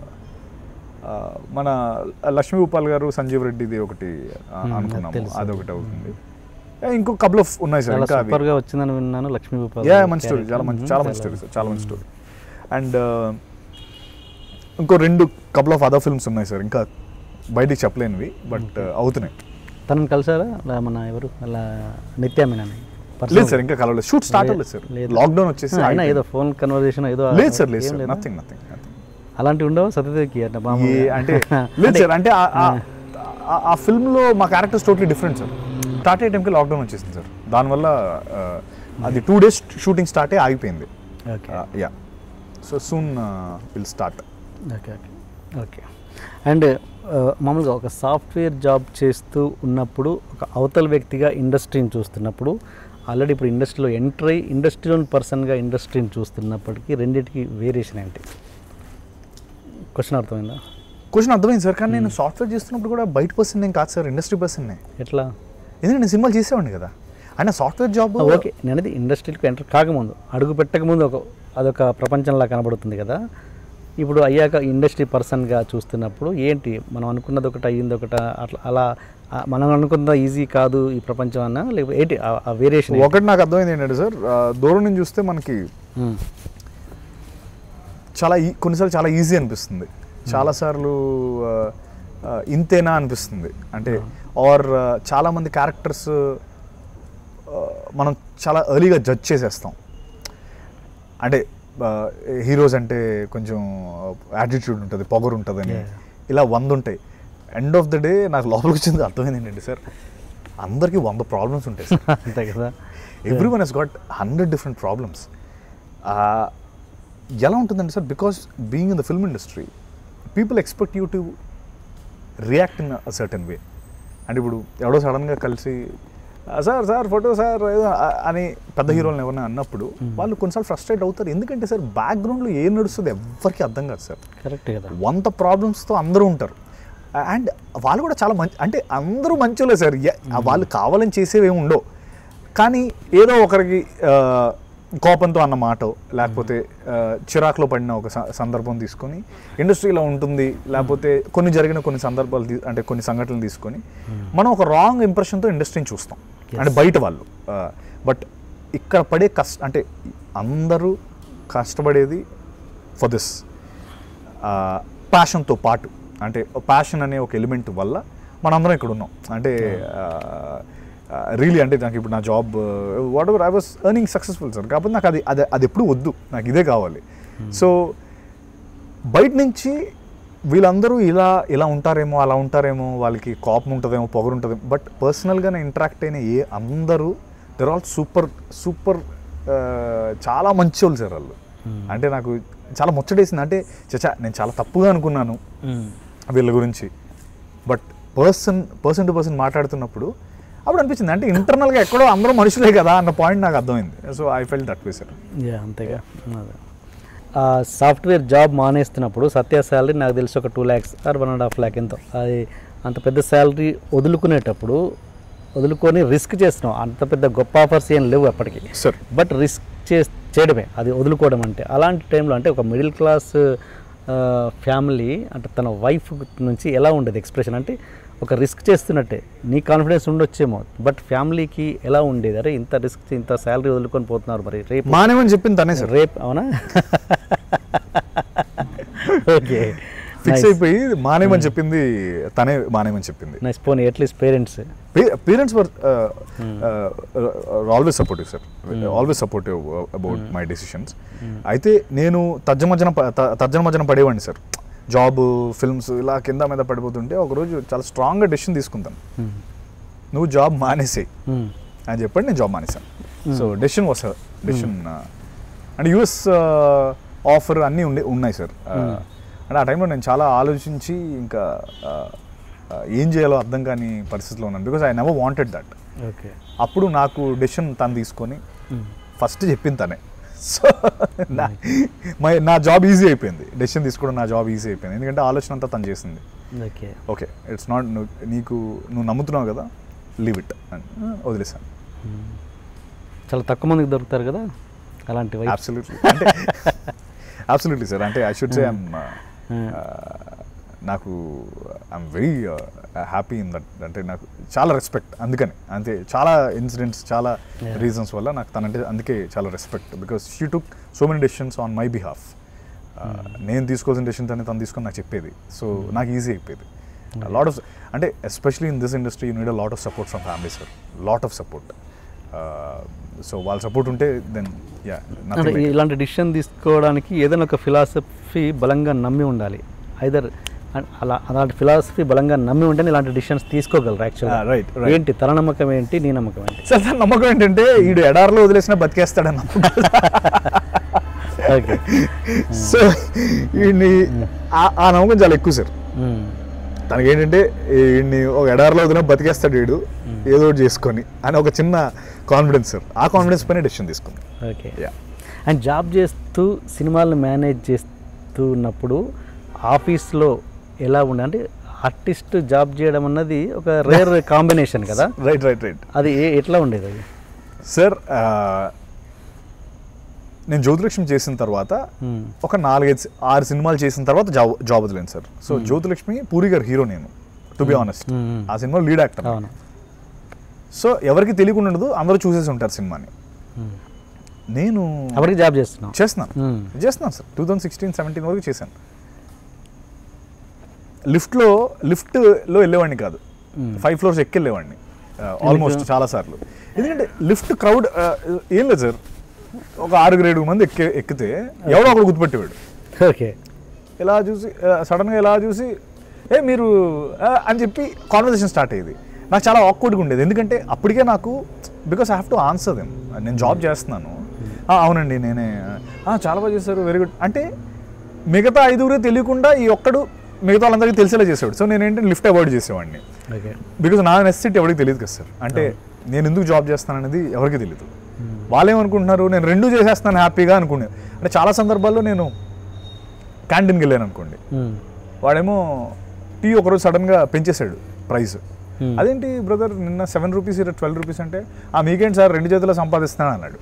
మన లక్ష్మీ గోపాల్ గారు సంజీవ్ రెడ్డిది ఒకటి ఆ, Hmm, అనుకున్నాము తెలుసు. అదొకటి అవుతుంది Yeah, ఇంకో కపుల్ ఆఫ్ ఉన్నాయి సార్ చాలా ఇంకా అవి. సూపర్ గా వచ్చిందని విన్నాను లక్ష్మీ గోపాల్ యా గారి మంచి స్టోరీ చాలా మంచి character. చాలా మంచి స్టోరీ సార్ చాలా మంచి స్టోరీ అండ్ ఇంకో రెండు కపుల్ ఆఫ్ అదర్ ఫిల్మ్స్ ఉన్నాయి సార్ ఇంకా బయటికి చెప్పలేనివి బట్ అవుతున్నాయి తనని కలిసారా అలా మన ఎవరు అలా నిత్యామేనని లేదు సార్ ఇంకా కలవలేదు షూట్ స్టార్ట్ అవ్వలేదు సార్ లేదు. లాక్డౌన్ వచ్చేసి అయినా ఆగిపోయింది. ఏదో ఫోన్ కన్వర్జేషన్ ఏదో లేదు సార్ లేదు ఏం సార్ లేదా? నథింగ్ నథింగ్ అలాంటివి ఉండవు సత్యదేవికి అంటే మామూలుగా. అంటే లేదు సార్ అంటే ఆ- ఆ- ఆ- ఆ ఫిల్మ్ లో మా characters totally different sir start అయ్యే టైంకి లాక్డౌన్ వచ్చేసింది సార్ దానివల్ల ఆ, అది టూ డేస్ షూటింగ్ స్టార్ట్ అయ్యి ఆగిపోయింది okay yeah so soon will start okay okay okay and మామూలుగా ఒక సాఫ్ట్వేర్ జాబ్ చేస్తూ ఉన్నప్పుడు ఒక అవతల వ్యక్తిగా ఇండస్ట్రీని చూస్తున్నప్పుడు ఆల్రెడీ ఇప్పుడు ఇండస్ట్రీలో ఎంటర్ అయ్యి ఇండస్ట్రీలోని పర్సన్గా ఇండస్ట్రీని చూస్తున్నప్పటికీ రెండింటికి వేరియేషన్ ఏంటి క్వశ్చన్ అర్థమైందా క్వశ్చన్ అర్థమైంది సార్ కానీ నేను సాఫ్ట్వేర్ చేస్తున్నప్పుడు కూడా బయట పర్సన్ నేను కాదు సార్ ఇండస్ట్రీ పర్సన్ ఎట్లా ఎందుకంటే నేను సినిమాలు చేసేవాడిని కదా అయినా సాఫ్ట్వేర్ జాబ్ ఆ, ఓకే నేను అనేది ఇండస్ట్రీకి ఎంటర్ కాకముందు అడుగు పెట్టక ముందు ఒక అదొక ప్రపంచంలా కనబడుతుంది కదా ఇప్పుడు అయ్యాక ఇండస్ట్రీ పర్సన్గా చూస్తున్నప్పుడు ఏంటి మనం అనుకున్నది ఒకటి అయ్యింది ఒకట అట్లా అలా ఆ, మనం అనుకున్నది ఈజీ కాదు ఈ ప్రపంచం అన్న లేకపోతే ఏంటి ఆ- ఆ వేరియేషన్ ఒకటి నాకు అర్థమైంది ఏంటంటే సార్ ఆ, దూరం నుంచి చూస్తే మనకి చాలా ఈ- కొన్నిసార్లు చాలా ఈజీ అనిపిస్తుంది చాలాసార్లు ఆ, ఆ, ఇంతేనా అనిపిస్తుంది అంటే ఆర్ చాలా మంది క్యారెక్టర్స్ మనం చాలా ఎర్లీగా జడ్జ్ చేసేస్తాం అంటే హీరోస్ అంటే కొంచెం యాటిట్యూడ్ ఉంటుంది పొగరు ఉంటుందని Yeah. ఇలా వంద ఉంటాయి ఎండ్ ఆఫ్ ద డే నాకు లోపలికి వచ్చింది అర్థమైంది ఏంటంటే సార్ అందరికీ వంద ప్రాబ్లమ్స్ ఉంటాయి సార్ అంతే కదా everyone he's got hundred different problems ఎలా ఉంటుందంటే sir because being in the film industry people expect you to react in a certain way అంటే ఇప్పుడు ఎవడో సడన్గా కలిసి "ఆ, సార్ సార్ ఫోటో సార్ ఏదో ఆ- అని పెద్ద హీరోలను ఎవరైనా అన్నప్పుడు వాళ్ళు కొన్నిసార్లు ఫ్రస్ట్రేట్ అవుతారు ఎందుకంటే సార్ బ్యాక్గ్రౌండ్లో ఏం నడుస్తుంది ఎవ్వరికి అర్థం కాదు సార్ కరెక్ట్ కదా వంద ప్రాబ్లమ్స్తో అందరూ ఉంటారు అండ్ వాళ్ళు కూడా చాలా మంచి అంటే అందరూ మంచోలే సార్ ఎ- వాళ్ళు కావాలని చేసేవి ఏమి ఉండవు కానీ ఏదో ఒకరికి ఆ, కోపంతో అన్న మాట లేకపోతే ఆ, చిరాకులో పడిన ఒక స- సందర్భం తీసుకొని ఇండస్ట్రీలో ఉంటుంది లేకపోతే కొన్ని జరిగిన కొన్ని సందర్భాలు తీ- అంటే కొన్ని సంఘటనలు తీసుకొని మనం ఒక రాంగ్ ఇంప్రెషన్తో ఇండస్ట్రీని చూస్తాం అంటే బయట వాళ్ళు బట్ ఇక్కడ పడే కష్ట అంటే అందరూ కష్టపడేది ఫర్ దిస్ ప్యాషన్తో పాటు అంటే ప్యాషన్ అనే ఒక ఎలిమెంట్ వల్ల మనందరం ఇక్కడ ఉన్నాం అంటే రియలీ అంటే నాకు ఇప్పుడు నా job whatever I was earning successful sir కాకపోతే నాకు అది అది అది ఎప్పుడు వద్దు నాకు ఇదే కావాలి సో బయట నుంచి వీళ్ళందరూ ఇలా ఇలా ఉంటారేమో అలా ఉంటారేమో వాళ్ళకి కోపం ఉంటుందేమో పొగరు ఉంటుందేమో బట్ పర్సనల్గా నేను ఇంటరాక్ట్ అయిన ఏ అందరూ దర్ ఆల్ సూపర్ సూపర్ చాలా మంచి వాళ్ళు సార్ వాళ్ళు అంటే నాకు చాలా ముచ్చటేసింది అంటే చచ్చా నేను చాలా తప్పుగా అనుకున్నాను వీళ్ళ గురించి but person person to person మాట్లాడుతున్నప్పుడు అప్పుడు అనిపించింది అంటే ఇంటర్నల్గా ఎక్కడో అందరూ మనుషులే కదా అన్న పాయింట్ నాకు అర్థమైంది so I fell that way sir yeah అంతేగా అదే ఆ సాఫ్ట్వేర్ జాబ్ మానేస్తున్నప్పుడు సత్య శాలరీ నాకు తెలిసి ఒక two lakhs or one and half lakh ఎంతో అది అంత పెద్ద శాలరీ వదులుకునేటప్పుడు వదులుకొని రిస్క్ చేస్తున్నాం అంత పెద్ద గొప్ప ఆఫర్స్ ఏం లేవు అప్పటికి సార్ బట్ రిస్క్ చే చేయడమే అది వదులుకోవడం అంటే అలాంటి టైంలో అంటే ఒక మిడిల్ క్లాస్ ఫ్యామిలీ అంటే తన వైఫ్ నుంచి ఎలా ఉండేది ఎక్స్ప్రెషన్ అంటే ఒక రిస్క్ చేస్తున్నట్టే నీ కాన్ఫిడెన్స్ ఉండొచ్చేమో బట్ ఫ్యామిలీకి ఎలా ఉండేది అరే ఇంత రిస్క్ ఇంత శాలరీ వదులుకొని పోతున్నారు మరి రేపు మానేమని చెప్పింది తనే సార్ రేప్ అవునా ఓకే ఫిక్స్ అయిపోయి మానేమని చెప్పింది తనే మానేమని చెప్పింది నైస్ పోనీ at least parents parents were always supportive sir always supportive about my decisions అయితే నేను తర్జమజన తర్జనమజన పడేవాడిని సార్ జాబ్ ఫిల్మ్స్ ఇలా కింద మీద పడిపోతుంటే ఒకరోజు చాలా స్ట్రాంగ్గా డెసిషన్ తీసుకుంటాను నువ్వు జాబ్ మానేసేయి అని చెప్పండి నేను జాబ్ మానేశాను so decision was decision and US offer అన్నీ ఉండే ఉన్నాయి సార్ అంటే ఆ టైంలో నేను చాలా ఆలోచించి ఇంకా uh, uh, ఏం చేయాలో అర్థం కాని పరిస్థితిలో ఉన్నాను because I never wanted that okay అప్పుడు నాకు డెసిషన్ తను తీసుకొని ఫస్ట్ చెప్పింది తనే సో నా మై నా జాబ్ ఈజీ అయిపోయింది డెసిషన్ తీసుకోవడం నా జాబ్ ఈజీ అయిపోయింది ఎందుకంటే ఆలోచన అంతా తను చేసింది ఓకే ఓకే ఇట్స్ నాట్ నీకు నువ్వు నమ్ముతున్నావు కదా లీవ్ ఇట్ అని వదిలేసాను చాలా తక్కువ మందికి దొరుకుతారు కదా అలాంటి వైఫ్ అబ్సల్యూట్లీ అంటే అబ్సల్యూట్లీ సార్ అంటే ఐ షుడ్ సే ఐమ్ నాకు I'm very happy in that అంటే నాకు చాలా రెస్పెక్ట్ అందుకని అంతే చాలా ఇన్సిడెంట్స్ చాలా Yeah. రీజన్స్ వల్ల నాకు తనంటే అందుకే చాలా respect because she took so many decisions on my behalf నేను తీసుకోవాల్సిన డెసిషన్ తను తను తీసుకొని నాకు చెప్పేది సో నాకు ఈజీ అయిపోయేది లాట్ ఆఫ్ అంటే especially in this industry you need a lot of support from family sir lot of support so వాళ్ళ సపోర్ట్ ఉంటే దెన్ యా అంటే ఇలాంటి డిసిషన్ తీసుకోవడానికి ఏదైనా ఒక ఫిలాసఫీ బలంగా నమ్మి ఉండాలి ఐదర్ అలా అలాంటి ఫిలాసఫీ బలంగా నమ్మి ఉంటేనే ఇలాంటి డిసిషన్స్ తీసుకోగలరు యాక్చువల్గా Ah, right, right. ఏంటి తన నమ్మకం ఏంటి నీ నమ్మకం ఏంటి సార్ దాని నమ్మకం ఏంటంటే ఈడు ఎడారిలో వదిలేసిన బతికేస్తాడని నమ్మకం ఓకే సో ఈయన్ని ఆ- ఆ నమ్మకం చాలా ఎక్కువ సార్ తనకి ఏంటంటే ఈయన్ని ఒక ఎడారిలో వదిలిన బతికేస్తాడు వీడు ఏదో ఒకటి చేసుకొని అని ఒక చిన్న కాన్ఫిడెన్స్ సార్ ఆ కాన్ఫిడెన్స్ పైన డెసిషన్ తీసుకుంది ఓకే యా అండ్ జాబ్ చేస్తూ సినిమాలను మేనేజ్ చేస్తూ ఉన్నప్పుడు ఆఫీస్లో ఎలా ఉండే అంటే ఆర్టిస్ట్ జాబ్ చేయడం అన్నది ఒక రేర్ కాంబినేషన్ కదా రైట్ రైట్ రైట్ అది ఏ- ఎట్లా ఉండేది అది సార్ నేను జ్యోతిలక్ష్మి చేసిన తర్వాత Hmm. ఒక నాలుగైదు సి- ఆరు సినిమాలు చేసిన తర్వాత జాబ్ జాబ్ వదిలేను సార్ సో జ్యోతిలక్ష్మి పూరి గారు హీరో నేను to be honest Hmm, hmm. ఆ సినిమా లీడ్ యాక్టర్ అవును సో ఎవరికి తెలియకుండా ఉండదు అందరూ చూసేసి ఉంటారు సినిమాని Hmm. నేను అప్పటికి జాబ్ చేస్తున్నాం చేస్తున్నాను Hmm. చేస్తున్నాను sir two thousand sixteen seventeen వరకు చేశాను లిఫ్ట్లో లిఫ్ట్లో వెళ్ళేవాడిని కాదు Hmm. ఫైవ్ ఫ్లోర్స్ ఎక్కి వెళ్ళేవాడిని ఆల్మోస్ట్ చాలా సార్లు ఎందుకంటే లిఫ్ట్ క్రౌడ్ ఏం లేదు సార్ ఒక ఆరుగురు ఏడు మంది ఎక్కే ఎక్కితే ఎవడో ఒకడు గుర్తుపెట్టేవాడు ఓకే ఇలా చూసి సడన్గా ఇలా చూసి ఏ మీరు ఆ, అని చెప్పి కాన్వర్సేషన్ స్టార్ట్ అయ్యేది నాకు చాలా ఆక్వర్డ్గా ఉండేది ఎందుకంటే అప్పటికే నాకు because I have to answer them నేను జాబ్ చేస్తున్నాను "ఆ, అవునండి నేనే "ఆ, చాలా బాగా చేశారు వెరీ గుడ్ అంటే మిగతా ఐదుగురే తెలియకుండా ఈ ఒక్కడు మిగతా వాళ్ళందరికీ తెలిసేలా చేసేవాడు సో నేను ఏంటంటే లిఫ్ట్ అవాయిడ్ చేసేవాడిని ఓకే బికాజ్ నా నెసెసిటీ ఎవరికి తెలియదు కదా సార్ అంటే నేను ఎందుకు జాబ్ చేస్తాననేది ఎవరికి తెలియదు వాళ్ళేమనుకుంటున్నారు నేను రెండు చేసేస్తాను హ్యాపీగా అనుకునే అంటే చాలా సందర్భాల్లో నేను క్యాంటీన్కి వెళ్ళాను అనుకోండి వాడేమో టీ ఒకరోజు సడన్గా పెంచేశాడు ప్రైస్ Hmm. అదేంటి బ్రదర్ నిన్న సెవెన్ రూపీస్ ఇక్కడ ట్వెల్వ్ రూపీస్ అంటే ఆ మీకేంటి సార్ రెండు చేతుల్లో సంపాదిస్తాను అన్నాడు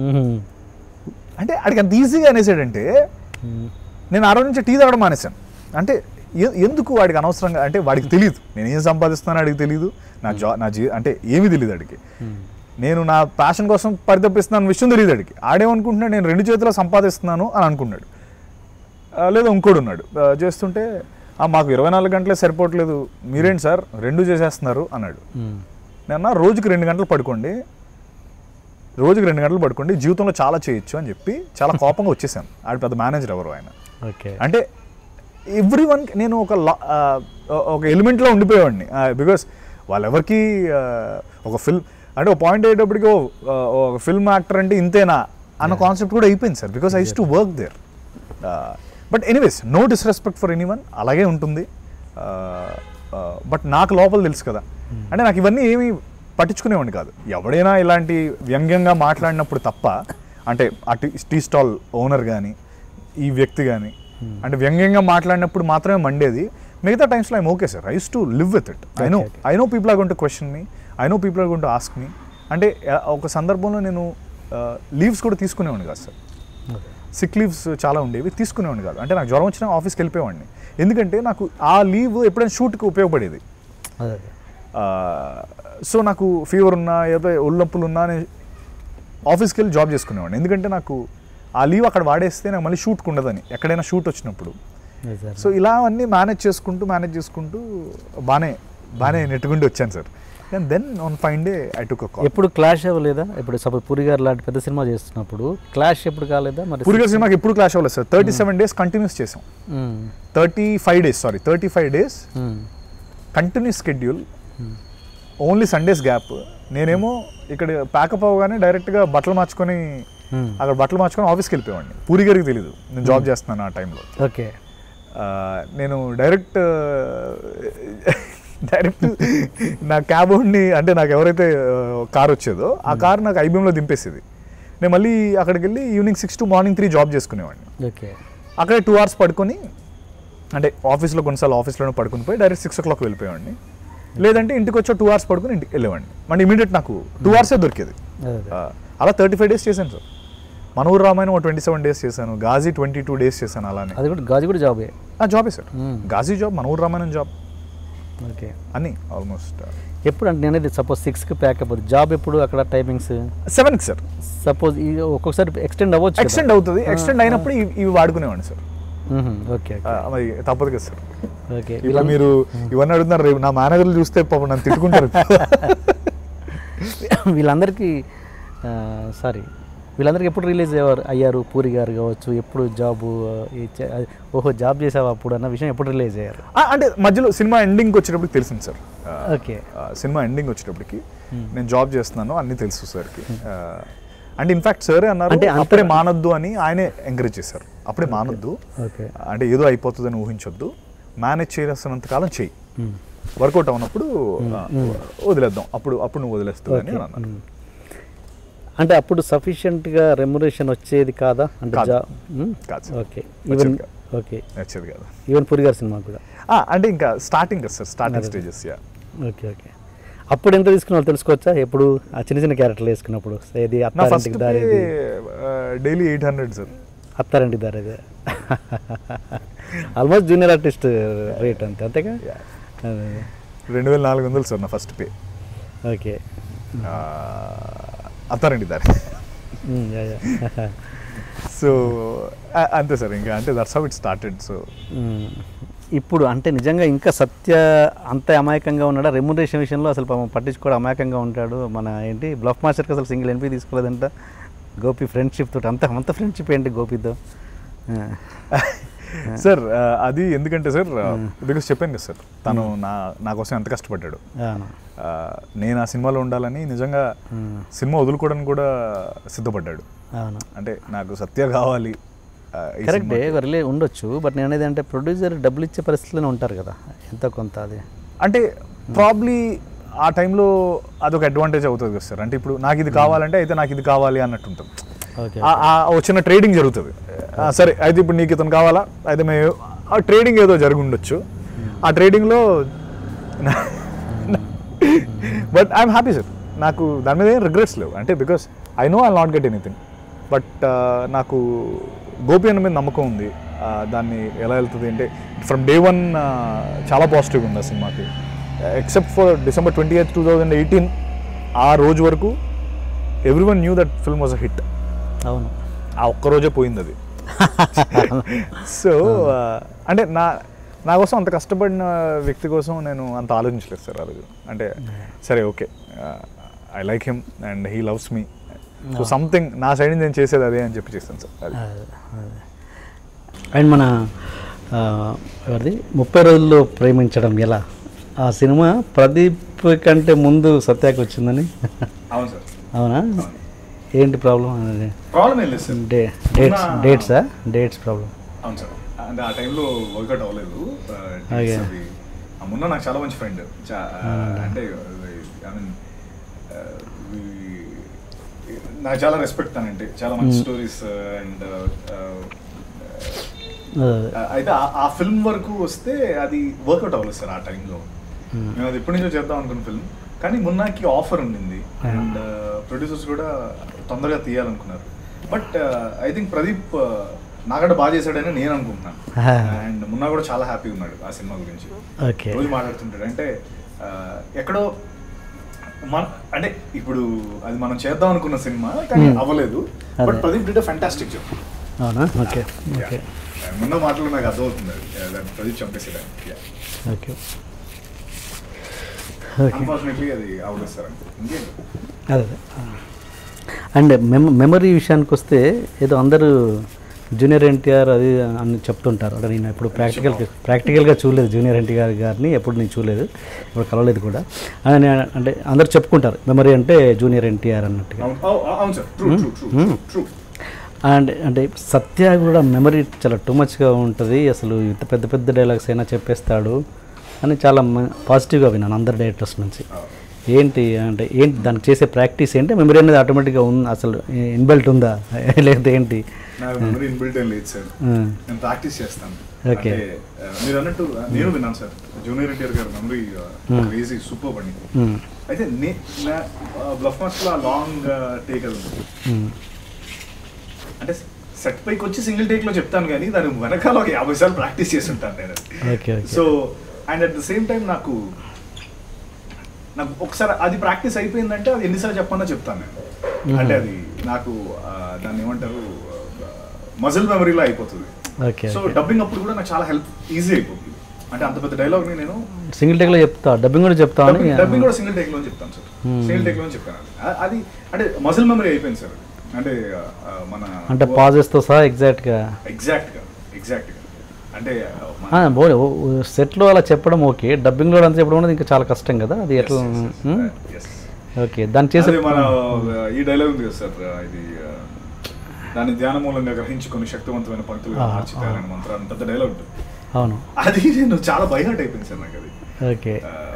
అంటే అడిగి అంత ఈజీగా అనేసాడంటే నేను ఆ రోజు నుంచి టీ తాగడం మానేశాను అంటే ఎ- ఎందుకు వాడికి అనవసరంగా అంటే వాడికి తెలియదు నేను ఏం సంపాదిస్తున్నానో వాడికి తెలియదు నా జా నా జీ అంటే ఏమీ తెలియదు వాడికి నేను నా ప్యాషన్ కోసం పరితపిస్తున్నాను విషయం తెలియదు వాడికి ఆడేమనుకుంటున్నాడు నేను రెండు చేతుల్లో సంపాదిస్తున్నాను అని అనుకున్నాడు ఆ, లేదా ఇంకోడు ఉన్నాడు ఆ, చేస్తుంటే "ఆ, మాకు ఇరవై నాలుగు గంటలే సరిపోవట్లేదు మీరేంటి సార్ రెండు చేసేస్తున్నారు అన్నాడు నేను అన్నా, రోజుకి రెండు గంటలు పడుకోండి రోజుకి రెండు గంటలు పడుకోండి జీవితంలో చాలా చేయొచ్చు అని చెప్పి చాలా కోపంగా వచ్చేసాను ఆడు పెద్ద మేనేజర్ ఎవరు ఆయన ఓకే అంటే ఎవ్రీ వన్ నేను ఒక లా- ఆ, ఒక ఎలిమెంట్లో ఉండిపోయేవాడిని బికాస్ వాళ్ళెవరికి ఆ, ఒక ఫిల్మ్ అంటే ఒక పాయింట్ అయ్యేటప్పటికి ఓ, ఆ, ఒక ఫిల్మ్ యాక్టర్ అంటే ఇంతేనా అన్న కాన్సెప్ట్ కూడా అయిపోయింది sir because I to work there but anyways no disrespect for anyone అలాగే ఉంటుంది బట్ నాకు లోపల తెలుసు కదా అంటే నాకు ఇవన్నీ ఏమీ పట్టించుకునేవాడిని కాదు ఎవడైనా ఇలాంటి వ్యంగ్యంగా మాట్లాడినప్పుడు తప్ప అంటే ఆ టీ టీ స్టాల్ ఓనర్ కానీ ఈ వ్యక్తి కానీ అంటే వ్యంగ్యంగా మాట్లాడినప్పుడు మాత్రమే మండేది మిగతా టైమ్స్లో I'm okay sir I's to live with it I know Okay, I know people are going to question me I know people are going to ask me అంటే ఆ, ఒక సందర్భంలో నేను లీవ్స్ కూడా తీసుకునేవాడిని కాదు సార్ సిక్ లీవ్స్ చాలా ఉండేవి తీసుకునేవాడిని కాదు అంటే నాకు జ్వరం వచ్చినా ఆఫీస్కి వెళ్ళిపోయేవాడిని ఎందుకంటే నాకు ఆ లీవ్ ఎప్పుడైనా షూట్కి ఉపయోగపడేది అదే సో నాకు ఫీవర్ ఉన్నా ఏదో ఒళ్ళు నొప్పులు ఉన్నా నేను ఆఫీస్కి వెళ్ళి జాబ్ చేసుకునేవాడిని ఎందుకంటే నాకు ఆ లీవ్ అక్కడ వాడేస్తే నాకు మళ్ళీ షూట్కి ఉండదని ఎక్కడైనా షూట్ వచ్చినప్పుడు అదే సార్ సో ఇలా అన్నీ మేనేజ్ చేసుకుంటూ మేనేజ్ చేసుకుంటూ బాగానే బాగానే నెట్టుకుంటూ వచ్చాను sir and then on fine day I took call ఎప్పుడు క్లాష్ అవ్వలేదా ఇప్పుడు సపోజ్ పూరి గారు లాంటి పెద్ద సినిమా చేస్తున్నప్పుడు క్లాష్ ఎప్పుడు కాలేదా మరి పూరిగా సినిమాకి ఎప్పుడు క్లాష్ అవ్వలేదు sir thirty seven days continuous చేసాం మ్మ్. Thirty five days sorry thirty five days మ్మ్. Continuous schedule only Sundays gap నేనేమో ఇక్కడ ప్యాకప్ అవ్వగానే డైరెక్ట్గా బట్టలు మార్చుకొని మ్మ్. అక్కడ బట్టలు మార్చుకొని ఆఫీస్కి వెళ్ళిపోయాడిని పూరి గారికి తెలియదు నేను జాబ్ చేస్తున్నాను ఆ టైంలో ఓకే నేను డైరెక్ట్ డైరెక్ట్ నా క్యాబ్ ఉండి అంటే నాకు ఎవరైతే కార్ వచ్చేదో ఆ కార్ నాకు ఐబీఎంలో దింపేసేది నేను మళ్ళీ అక్కడికి వెళ్ళి evening six to morning three job చేసుకునేవాడిని ఓకే అక్కడే టూ అవర్స్ పడుకొని అంటే ఆఫీస్లో కొన్నిసార్లు ఆఫీస్లోనే పడుకుని పోయి డైరెక్ట్ సిక్స్ ఓ క్లాక్ వెళ్ళిపోయేవాడిని లేదంటే ఇంటికి వచ్చి టూ అవర్స్ పడుకుని ఇంటికి వెళ్ళేవాడిని మళ్ళీ ఇమీడియట్ నాకు టూ అవర్సే దొరికేది అదే ఆ, అలా థర్టీ ఫైవ్ డేస్ చేశాను సార్ మన ఊరు రామాయణం ఒక ట్వంటీ సెవెన్ డేస్ చేశాను గాజీ ట్వంటీ టూ డేస్ చేశాను అలానే అది కూడా గాజు కూడా జాబే ఆ జాబే సార్ మ్మ్. Ghazi job Mana Ooru Ramayanam job okay అని ఆల్మోస్ట్ ఎప్పుడు అంటే నేనైతే సపోజ్ సిక్స్కి ప్యాకప్ అవుతుంది జాబ్ ఎప్పుడు అక్కడ టైమింగ్స్ సెవెన్కి సార్ సపోజ్ ఇది ఒక్కొక్కసారి ఎక్స్టెండ్ అవ్వచ్చు ఎక్స్టెండ్ అవుతుంది ఎక్స్టెండ్ అయినప్పుడు ఇవి- ఇవి వాడుకునేవాడిని సార్ ఓకే ఆ, మరి తప్పదు కదా సార్ ఓకే ఇప్పుడు మీరు ఇవన్నీ అడుగుతున్నారు రేపు నా మేనేజర్లు చూస్తే పాపం నన్ను తిట్టుకుంటారు వీళ్ళందరికీ సారీ వీళ్ళందరికీ ఎప్పుడు రిలీజ్ అయ్యారు అయ్యారు పూరి గారు కావచ్చు ఎప్పుడు జాబు ఓహో జాబ్ చేసావా అప్పుడు అన్న విషయం ఎప్పుడు రిలీజ్ అయ్యారు ఆ, అంటే మధ్యలో సినిమా ఎండింగ్ వచ్చేటప్పటికి తెలిసింది సార్ ఆ, ఓకే ఆ, సినిమా ఎండింగ్ వచ్చేటప్పటికి నేను జాబ్ చేస్తున్నాను అన్నీ తెలుసు సార్కి ఆ, అంటే ఇన్ఫాక్ట్ సరే అన్నారు అంటే అంత- అప్పుడే మానొద్దు అని ఆయనే ఎంకరేజ్ చేశారు అప్పుడే మానొద్దు ఓకే అంటే ఏదో అయిపోతుందని ఊహించొద్దు మేనేజ్ చేయాల్సినంత కాలం చెయ్యి వర్కౌట్ అవునప్పుడు ఆ, వదిలేద్దాం అప్పుడు అప్పుడు నువ్వు వదిలేస్తావు అని ఓకే. అన్నారు మ్మ్. అంటే అప్పుడు సఫిషియెంట్గా రెమ్యురేషన్ వచ్చేది కాదా అంటే కాదు. జా మ్మ్? కాదు సార్. ఓకే వచ్చేది ఈవెన్ కాదు. ఓకే నచ్చేది కాదు ఈవెన్ పూరి గారి సినిమా కూడా ఆ, అంటే ఇంకా స్టార్టింగ్ కదా సార్ స్టార్టింగ్ అదే. స్టేజెస్ యా ఓకే ఓకే అప్పుడు ఎంత తీసుకున్నావు తెలుసుకోవచ్చా ఎప్పుడు ఆ చిన్న చిన్న క్యారెక్టర్లు వేసుకున్నప్పుడు ఇది నా ఫస్ట్ అత్తారింటికి దారి ఇది daily eight hundred sir Attarintiki Daari ఇది ఆల్మోస్ట్ జూనియర్ ఆర్టిస్ట్ రేట్ అంతే అంతేగా Yeah. అదే. రెండు వేల నాలుగు వందలు సార్ నా first pay okay Attarintiki Daari మ్మ్, యా, యా. సో అంతే సార్ ఇంకా అంటే that's how it started so మ్మ్. ఇప్పుడు అంటే నిజంగా ఇంకా సత్య అంత అమాయకంగా ఉన్నాడా రెమ్యునరేషన్ విషయంలో అసలు పాపం పట్టించుకోవడం అమాయకంగా ఉంటాడు మన ఏంటి బ్లఫ్ మాస్టర్కి అసలు సింగిల్ ఎన్పీ తీసుకోలేదంట గోపి ఫ్రెండ్షిప్ తోటి అంత అంత ఫ్రెండ్షిప్ ఏంటి గోపితో ఆ. సార్ అది ఎందుకంటే సార్ బికాస్ చెప్పాను కదా సార్ తను నా నా కోసం ఎంత కష్టపడ్డాడు అవును ఆ, నేను ఆ సినిమాలో ఉండాలని నిజంగా మ్మ్. సినిమా వదులుకోవడానికి కూడా సిద్ధపడ్డాడు అవును అంటే నాకు సత్య కావాలి ఆ, ఈ కరెక్టే సినిమాకి. రిలే ఉండొచ్చు బట్ నేను అనేది అంటే ప్రొడ్యూసర్ డబ్బులు ఇచ్చే పరిస్థితిలోనే ఉంటారు కదా ఎంతో కొంత అది అంటే ప్రాబ్లీ ఆ టైంలో అదొక అడ్వాంటేజ్ అవుతుంది కదా సార్ అంటే ఇప్పుడు నాకు ఇది కావాలంటే అయితే నాకు ఇది కావాలి అన్నట్టు ఉంటుంది ఓకే ఆ- ఆ ఓ చిన్న ట్రేడింగ్ జరుగుతుంది ఆ, సరే అయితే ఇప్పుడు నీకు ఇతను కావాలా అయితే మేము ఆ ట్రేడింగ్ ఏదో జరిగి ఉండొచ్చు ఆ ట్రేడింగ్లో బట్ ఐఎమ్ హ్యాపీ సార్ నాకు దాని మీద ఏం రిగ్రెట్స్ లేవు అంటే because I know I not get anything but నాకు గోపి అన్న మీద నమ్మకం ఉంది ఆ, దాన్ని ఎలా వెళ్తుంది అంటే ఫ్రమ్ డే వన్ చాలా పాజిటివ్ ఉంది ఆ సినిమాకి except for December twenty eighth two thousand eighteen ఆ రోజు వరకు everyone knew that film was a hit అవును ఆ ఒక్క రోజే పోయింది అది సో అంటే నా నా కోసం అంత కష్టపడిన వ్యక్తి కోసం నేను అంత ఆలోచించలేదు సార్ ఆ రోజు అంటే సరే okay I like him and he loves me so something నా సైడ్ నుంచి నేను చేసేది అదే అని చెప్పి చేస్తాను సార్ అది అండ్ మన ఆ, ఎవరిది ముప్పై రోజుల్లో ప్రేమించడం ఎలా ఆ సినిమా ప్రదీప్ కంటే ముందు సత్యాకి వచ్చిందని అవును సార్ అవునా ఏంటి ప్రాబ్లం అనేది ప్రాబ్లం ఏం లేదు సార్ డే డేట్స్ డేట్సా డేట్స్ ప్రాబ్లం అవును సార్ అంటే ఆ టైంలో వర్కౌట్ అవ్వలేదు Okay. అది ఆ మున్న నాకు చాలా మంచి ఫ్రెండ్ అంటే ఐ మీన్ నాకు చాలా రెస్పెక్ట్ తనంటే చాలా మంచి Mm. స్టోరీస్ అండ్ అదే. అయితే ఆ- ఆ ఫిల్మ్ వరకు వస్తే అది వర్కౌట్ అవ్వలేదు సార్ ఆ టైంలో Hmm. మేము అది ఎప్పటి నుంచో చేద్దాం అనుకున్న ఫిల్మ్ కానీ మున్నాకి ఆఫర్ ఉండింది Ah. అండ్ ప్రొడ్యూసర్స్ కూడా తొందరగా తీయాలనుకున్నారు but I think Pradeep uh, నాకంటే బాగా చేశాడని నేను అనుకుంటున్నాను Ah. అండ్ మున్నా కూడా చాలా హ్యాపీ ఉన్నాడు ఆ సినిమా గురించి ఓకే రోజు మాట్లాడుతుంటాడు అంటే ఆ, ఎక్కడో మన అంటే ఇప్పుడు అది మనం చేద్దాం అనుకున్న సినిమా కానీ Hmm. అవ్వలేదు అదే. But Pradeep did fantastic job అవునా ఓకే ఓకే మొన్న మాటలు నాకు అర్థమవుతుంది అది. Yeah, that ప్రదీప్ చంపేసేదాన్ని Yeah. ఓకే అన్ఫార్చునేట్లీ అది అవ్వలేదు సార్ అంతే ఇంకేంటి అదే అదే అండ్ మెమ మెమరీ విషయానికి వస్తే ఏదో అందరూ జూనియర్ ఎన్టీఆర్ అది అని చెప్తుంటారు అంటే నేను ఎప్పుడు ప్రాక్టికల్ ప్రాక్టికల్గా చూడలేదు జూనియర్ ఎన్టీఆర్ గారిని ఎప్పుడు నేను చూడలేదు ఇప్పుడు కలవలేదు కూడా అని నేను అంటే అందరు చెప్పుకుంటారు మెమరీ అంటే జూనియర్ ఎన్టీఆర్ అన్నట్టుగా అవును అవు- అవును sir true true true true and అంటే సత్య కూడా మెమరీ చాలా టూ మచ్గా ఉంటుంది అసలు ఇంత పెద్ద పెద్ద డైలాగ్స్ అయినా చెప్పేస్తాడు అని చాలా పాజిటివ్గా విన్నాను అందరు డైరెక్టర్స్ నుంచి ఏంటి అంటే ఏంటి దానికి చేసే ప్రాక్టీస్ ఏంటి మెమరీ అనేది ఆటోమేటిక్గా ఉంది అసలు ఇన్బెల్ట్ ఉందా లేకపోతే ఏంటి నాకు మెమరీ ఇన్బిల్ట్ ఏం లేదు సార్ ఆ, నేను ప్రాక్టీస్ చేస్తాను Okay. అంటే ఆ, మీరు అన్నట్టు ఆ, నేను విన్నాను సార్ జూనియర్ ఎన్టీఆర్ గారు మెమరీ క్రేజీ సూపర్ బండి ఉమ్, అయితే నే నా బ్లఫ్ మాస్క్ లో లాంగ్ టేక్ అది ఉంటుంది ఉమ్, అంటే సెట్ పైకి వచ్చి సింగిల్ టేక్ లో చెప్తాను కానీ దాని వెనకాల ఒక యాభై సార్లు ప్రాక్టీస్ చేసి ఉంటాను నేను okay okay so and at the same time నాకు నాకు ఒకసారి అది ప్రాక్టీస్ అయిపోయిందంటే అది ఎన్నిసార్లు చెప్పానో చెప్తాను నేను అంటే అది నాకు ఆ, దాన్ని ఏమంటారు మజిల్ మెమరీలో అయిపోతుంది ఓకే సో డబ్బింగ్ అప్పుడు కూడా నాకు చాలా హెల్ప్ ఈజీ అయిపోతుంది అంటే అంత పెద్ద డైలాగ్ ని నేను సింగిల్ టేక్లో చెప్తా డబ్బింగ్ కూడా చెప్తా అని డబ్బింగ్ కూడా సింగిల్ టేక్ లో చెప్తాను సార్ Hmm. సింగిల్ టేక్ లో చెప్పాను అది. ఆ- అది అంటే మజిల్ మెమరీ అయిపోయింది సార్ అంటే ఆ, మన అంటే పాజెస్తో సహా ఎగ్జాక్ట్గా ఎగ్జాక్ట్ గా ఎగ్జాక్ట్ గా అంటే ఆ, మన- సెట్లో అలా చెప్పడం ఓకే డబ్బింగ్లో అంతా చెప్పడం అనేది ఇంకా చాలా కష్టం కదా అది ఎట్లా Yes, yes, yes. Um, Yes. Okay దాన్ని చేసే అదే మన ఆ, ఈ డైలాగ్ ఉంది కదా సార్ ఆ, ఇది ఆ, దాన్ని ధ్యాన మూలంగా గ్రహించుకొని శక్తివంతమైన పంక్తులు ఆ, మార్చితారని మంత్రాన్ని పెద్ద డైలాగ్ ఉంటుంది అవును అది నేను చాలా బైహార్ట్ అయిపోయింది సార్ నాకు అది ఓకే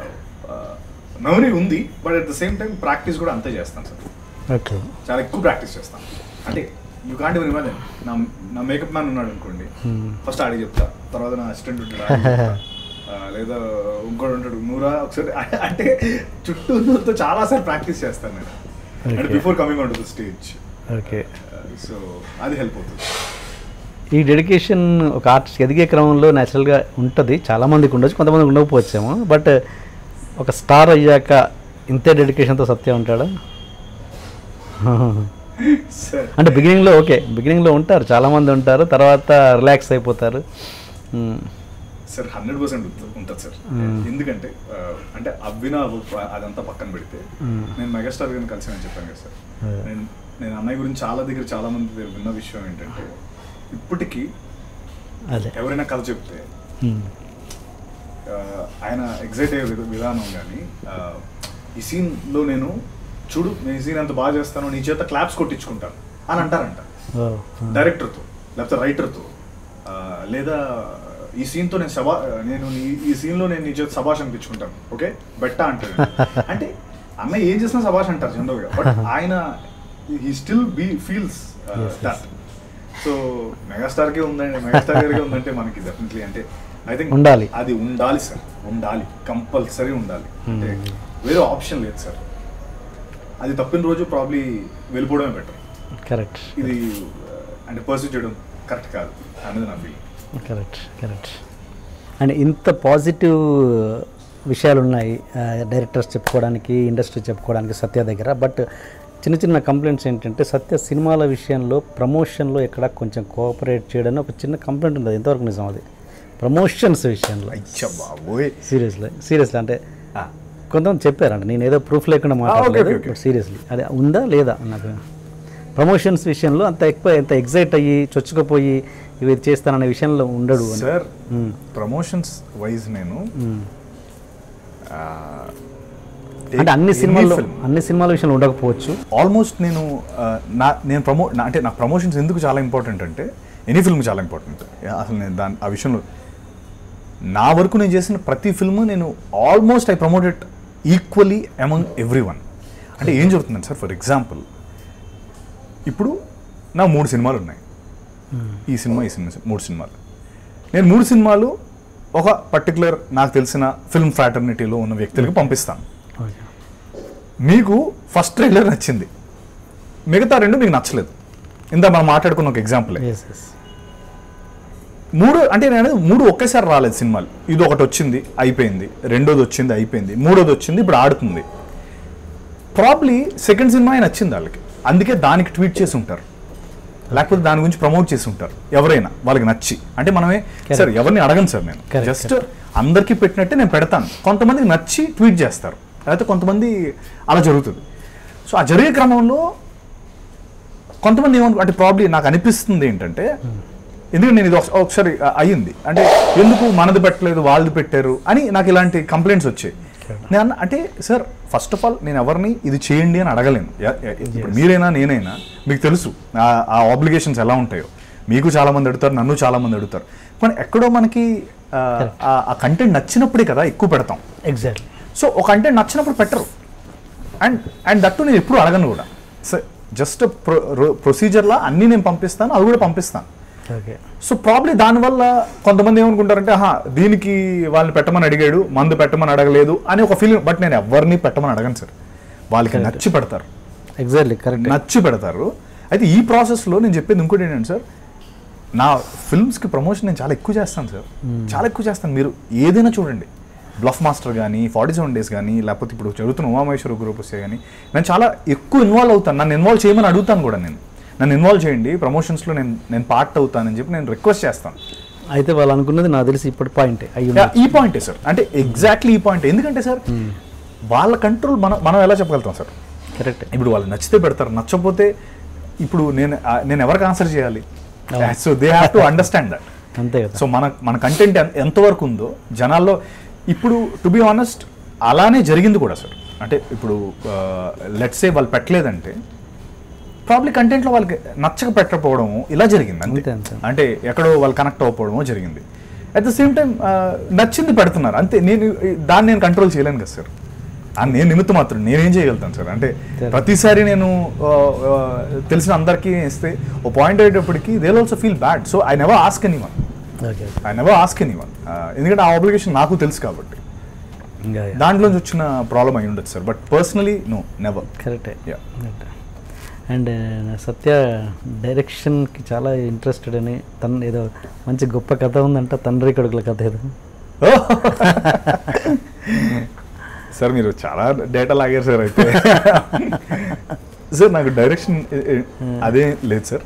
మెమరీ ఉంది but at the same time practice కూడా అంతే చేస్తాను సార్ ఓకే చాలా ఎక్కువ ప్రాక్టీస్ చేస్తాను అంటే యూ కాంట్ ఇవన్ ఇమాజిన్ నా నా మేకప్ మ్యాన్ ఉన్నాడు అనుకోండి Hmm. ఫస్ట్ ఆడి చెప్తా తర్వాత నా అసిస్టెంట్ ఉంటాడు ఆడికి చెప్తా. ఆ, లేదా ఇంకోటి ఉంటాడు నూరా ఒకసారి అంటే చుట్టూ నూరుతో చాలా సార్లు ప్రాక్టీస్ చేస్తాను నేను అంటే Okay. Before coming on to the stage okay so అది హెల్ప్ అవుతుంది ఈ డెడికేషన్ ఒక ఆర్టిస్ట్ ఎదిగే క్రమంలో న్యాచురల్గా ఉంటుంది చాలామందికి ఉండొచ్చు కొంతమందికి ఉండకపోవచ్చేమో బట్ ఒక స్టార్ అయ్యాక ఇంతే డెడికేషన్తో సత్య ఉంటాడా సార్ అంటే బిగినింగ్లో ఓకే బిగినింగ్లో ఉంటారు చాలామంది ఉంటారు తర్వాత రిలాక్స్ అయిపోతారు మ్మ్. సార్ హండ్రెడ్ పర్సెంట్ ఉంటుంది సార్ Hmm. ఎందుకంటే ఆ, అంటే అవ్వినా అవ్వకపో- అదంతా పక్కన పెడితే Hmm. నేను మెగాస్టార్ గారిని కలిసి నేను చెప్పాను కదా సార్ అదే. నేను నేను అన్నయ్య గురించి చాలా దగ్గర చాలా మంది దగ్గర విన్న విషయం ఏంటంటే ఇప్పటికీ అదే ఎవరైనా కథ చెప్తే మ్మ్. ఆ, ఆయన ఎగ్జైట్ అయ్యే విధ- విధానం కానీ ఈ సీన్లో నేను చూడు నేను ఈ సీన్ అంత బాగా చేస్తాను నీ చేత క్లాప్స్ కొట్టించుకుంటాను అని అంటారంట ఓ, ఆ. డైరెక్టర్తో లేకపోతే రైటర్తో లేదా ఈ సీన్తో నేను సభా నేను ఈ- ఈ సీన్లో నేను నీ చేత సభాష్ అనిపించుకుంటాను ఓకే బెట్ట అంటాడు అంటే అన్నయ్య ఏం చేసినా సభాష్ అంటారు జనరల్గా బట్ ఆయన he still be feels Yes, that so మెగాస్టార్కే ఉందండి మెగాస్టార్ గారికి ఉందంటే మనకి డెఫినెట్లీ అంటే ఐ థింక్ ఉండాలి. అది ఉండాలి సార్ ఉండాలి కంపల్సరీ ఉండాలి అంటే Hmm. వేరే ఆప్షన్ లేదు సార్ అది తప్పిన రోజు ప్రాబ్లీ వెళ్ళిపోవడమే బెటర్ కరెక్ట్ ఇది ఆ, అంటే పర్సూ చేయడం కరెక్ట్ కాదు అనేది నా ఫీలింగ్ కరెక్ట్ కరెక్ట్ అండ్ ఇంత పాజిటివ్ విషయాలు ఉన్నాయి డైరెక్టర్స్ చెప్పుకోవడానికి ఇండస్ట్రీ చెప్పుకోవడానికి సత్య దగ్గర బట్ చిన్న చిన్న కంప్లైంట్స్ ఏంటంటే సత్య సినిమాల విషయంలో ప్రమోషన్లో ఎక్కడ కొంచెం కోఆపరేట్ చేయడం ఒక చిన్న కంప్లైంట్ ఉంది అది ఎంతవరకు నిజం అది ప్రమోషన్స్ విషయంలో అయ్యా బాబోయ్ సీరియస్లీ సీరియస్లీ అంటే ఆ, కొంతమంది చెప్పారంట నేను ఏదో ప్రూఫ్ లేకుండా okay, మాట్లాడలేదు okay, okay. బట్ సీరియస్లీ అది ఉందా లేదా నాకు ప్రమోషన్స్ విషయంలో అంత ఎక్కువ ఎంత ఎగ్జైట్ అయ్యి చొచ్చుకుపోయి ఇవి చేస్తాననే విషయంలో ఉండడు అని సార్ మ్మ్. ప్రమోషన్స్ వైజ్ నేను మ్మ్. ఆ, అంటే అన్ని ఎనీ సినిమాల్లో film, అన్ని సినిమాల విషయంలో ఉండకపోవచ్చు ఆల్మోస్ట్ నేను ఆ, నా నేను ప్రమో నా- అంటే నా ప్రమోషన్స్ ఎందుకు చాలా ఇంపార్టెంట్ అంటే ఎనీ ఫిల్మ్ చాలా ఇంపార్టెంట్ అసలు నేను దాని ఆ విషయంలో నా వరకు నేను చేసిన ప్రతి ఫిల్మ్ నేను almost I promoted equally among every one అంటే ఏం జరుగుతుందండి సార్ ఫర్ ఎగ్జాంపుల్ ఇప్పుడు నా మూడు సినిమాలు ఉన్నాయి ఈ సినిమా ఈ సినిమా మూడు సినిమాలు నేను మూడు సినిమాలు ఒక పర్టికులర్ నాకు తెలిసిన ఫిల్మ్ ఫ్రాటర్నిటీలో ఉన్న వ్యక్తులకి పంపిస్తాను ఓకే మీకు ఫస్ట్ ట్రైలర్ నచ్చింది మిగతా రెండు మీకు నచ్చలేదు ఇంత మనం మాట్లాడుకున్న ఒక ఎగ్జాంపుల్ ఎస్ ఎస్ మూడు అంటే నేను అనేది మూడు ఒకేసారి రాలేదు సినిమాలు ఇది ఒకటి వచ్చింది అయిపోయింది రెండోది వచ్చింది అయిపోయింది మూడోది వచ్చింది ఇప్పుడు ఆడుతుంది ప్రాబ్లీ సెకండ్ సినిమా నచ్చింది వాళ్ళకి అందుకే దానికి ట్వీట్ చేసి ఉంటారు లేకపోతే దాని గురించి ప్రమోట్ చేసి ఉంటారు ఎవరైనా వాళ్ళకి నచ్చి అంటే మనమే Correct. సార్ ఎవరిని అడగను సార్ నేను Correct, జస్ట్ అందరికీ పెట్టినట్టే నేను పెడతాను కొంతమందికి నచ్చి ట్వీట్ చేస్తారు అయితే కొంతమంది అలా జరుగుతుంది సో ఆ జరిగే క్రమంలో కొంతమంది ఏమను అంటే ప్రాబ్లీ నాకు అనిపిస్తుంది ఏంటంటే ఎందుకంటే నేను ఇది ఒక- ఒకసారి అ- అయ్యింది అంటే ఎందుకు మనది పెట్టలేదు వాళ్ళది పెట్టారు అని నాకు ఇలాంటి కంప్లైంట్స్ వచ్చాయి నేను అన్న- అంటే సార్ ఫస్ట్ ఆఫ్ ఆల్ నేను ఎవరిని ఇది చేయండి అని అడగలేను ఎ- ఎ- ఇప్పుడు మీరైనా నేనైనా మీకు తెలుసు ఆ- ఆ ఆబ్లిగేషన్స్ ఎలా ఉంటాయో మీకు చాలా మంది అడుగుతారు నన్ను చాలా మంది అడుగుతారు కానీ ఎక్కడో మనకి ఆ, ఆ- ఆ కంటెంట్ నచ్చినప్పుడే కదా ఎక్కువ పెడతాం ఎగ్జాక్ట్లీ సో ఒక కంటెంట్ నచ్చినప్పుడు పెట్టరు అండ్ అండ్ దట్టు నేను ఎప్పుడు అడగను కూడా సో జస్ట్ ప్రొసీజర్లా అన్నీ నేను పంపిస్తాను అది కూడా పంపిస్తాను ఓకే సో ప్రాబ్లీ దానివల్ల కొంతమంది ఏమనుకుంటారంటే ఆహా దీనికి వాళ్ళని పెట్టమని అడిగాడు మందు పెట్టమని అడగలేదు అని ఒక ఫీలింగ్ బట్ నేను ఎవరిని పెట్టమని అడగను సార్ వాళ్ళకి నచ్చి పెడతారు ఎగ్జాక్ట్లీ కరెక్ట్ నచ్చి పెడతారు అయితే ఈ ప్రాసెస్లో నేను చెప్పేది ఇంకోటి ఏంటంటే సార్ నా ఫిల్మ్స్కి ప్రమోషన్ నేను చాలా ఎక్కువ చేస్తాను సార్ చాలా ఎక్కువ చేస్తాను మీరు ఏదైనా చూడండి బ్లఫ్ మాస్టర్ కానీ ఫార్టీ సెవెన్ డేస్ కానీ లేకపోతే ఇప్పుడు చదువుతున్న ఉమామేశ్వర గ్రూప్ వస్తే కానీ నేను చాలా ఎక్కువ ఇన్వాల్వ్ అవుతాను నన్ను ఇన్వాల్వ్ చేయమని అడుగుతాను కూడా నేను నన్ను ఇన్వాల్వ్ చేయండి ప్రమోషన్స్లో నేను నేను పార్ట్ అవుతానని చెప్పి నేను రిక్వెస్ట్ చేస్తాను అయితే వాళ్ళు అనుకున్నది నాకు తెలిసి ఇప్పుడు పాయింట్ అయ్యి యా, ఈ పాయింటే సార్ అంటే ఎగ్జాక్ట్లీ ఈ పాయింట్ ఎందుకంటే సార్ వాళ్ళ కంట్రోల్ మనం మనం ఎలా చెప్పగలుగుతాం సార్ కరెక్ట్ ఇప్పుడు వాళ్ళు నచ్చితే పెడతారు నచ్చకపోతే ఇప్పుడు నేను ఆ, నేను ఎవరికి ఆన్సర్ చేయాలి so they have to understand that అంతే కదా సో మన మన కంటెంట్ ఎంతవరకు ఉందో జనాల్లో ఇప్పుడు టు బి ఆనెస్ట్ అలానే జరిగింది కూడా సార్ అంటే ఇప్పుడు లెట్స్ సే వాళ్ళు పెట్టలేదంటే ప్రాబ్లీ కంటెంట్లో వాళ్ళకి నచ్చక పెట్టకపోవడం ఇలా జరిగింది అంతే అంతే, అంతే. అంటే ఎక్కడో వాళ్ళు కనెక్ట్ అవ్వకపోవడమో జరిగింది అట్ ద సేమ్ టైం నచ్చింది పెడుతున్నారు అంతే నేను దాన్ని నేను కంట్రోల్ చేయలేను కదా సార్ ఆ నేను నిమిత్తం మాత్రం నేనేం చేయగలుగుతాను సార్ అంటే ప్రతిసారి నేను ఆ, ఆ, తెలిసిన అందరికీ ఇస్తే ఓ పాయింట్ అయ్యేటప్పటికి they also feel bad so I never ask anyone okay I never ask anyone ఎందుకంటే ఆ ఆబ్లిగేషన్ నాకు తెలుసు కాబట్టి ఇంకా దాంట్లోంచి వచ్చిన ప్రాబ్లం అయి ఉండొచ్చు sir but personally no never కరెక్టే యా అండ్ సత్య డైరెక్షన్కి చాలా ఇంట్రెస్టెడ్ అని తన ఏదో మంచి గొప్ప కథ ఉందంట తండ్రి కొడుకుల కథ ఏదో సార్ మీరు చాలా డేటా లాగారు సార్ అయితే సార్ నాకు డైరెక్షన్ అదే లేదు సార్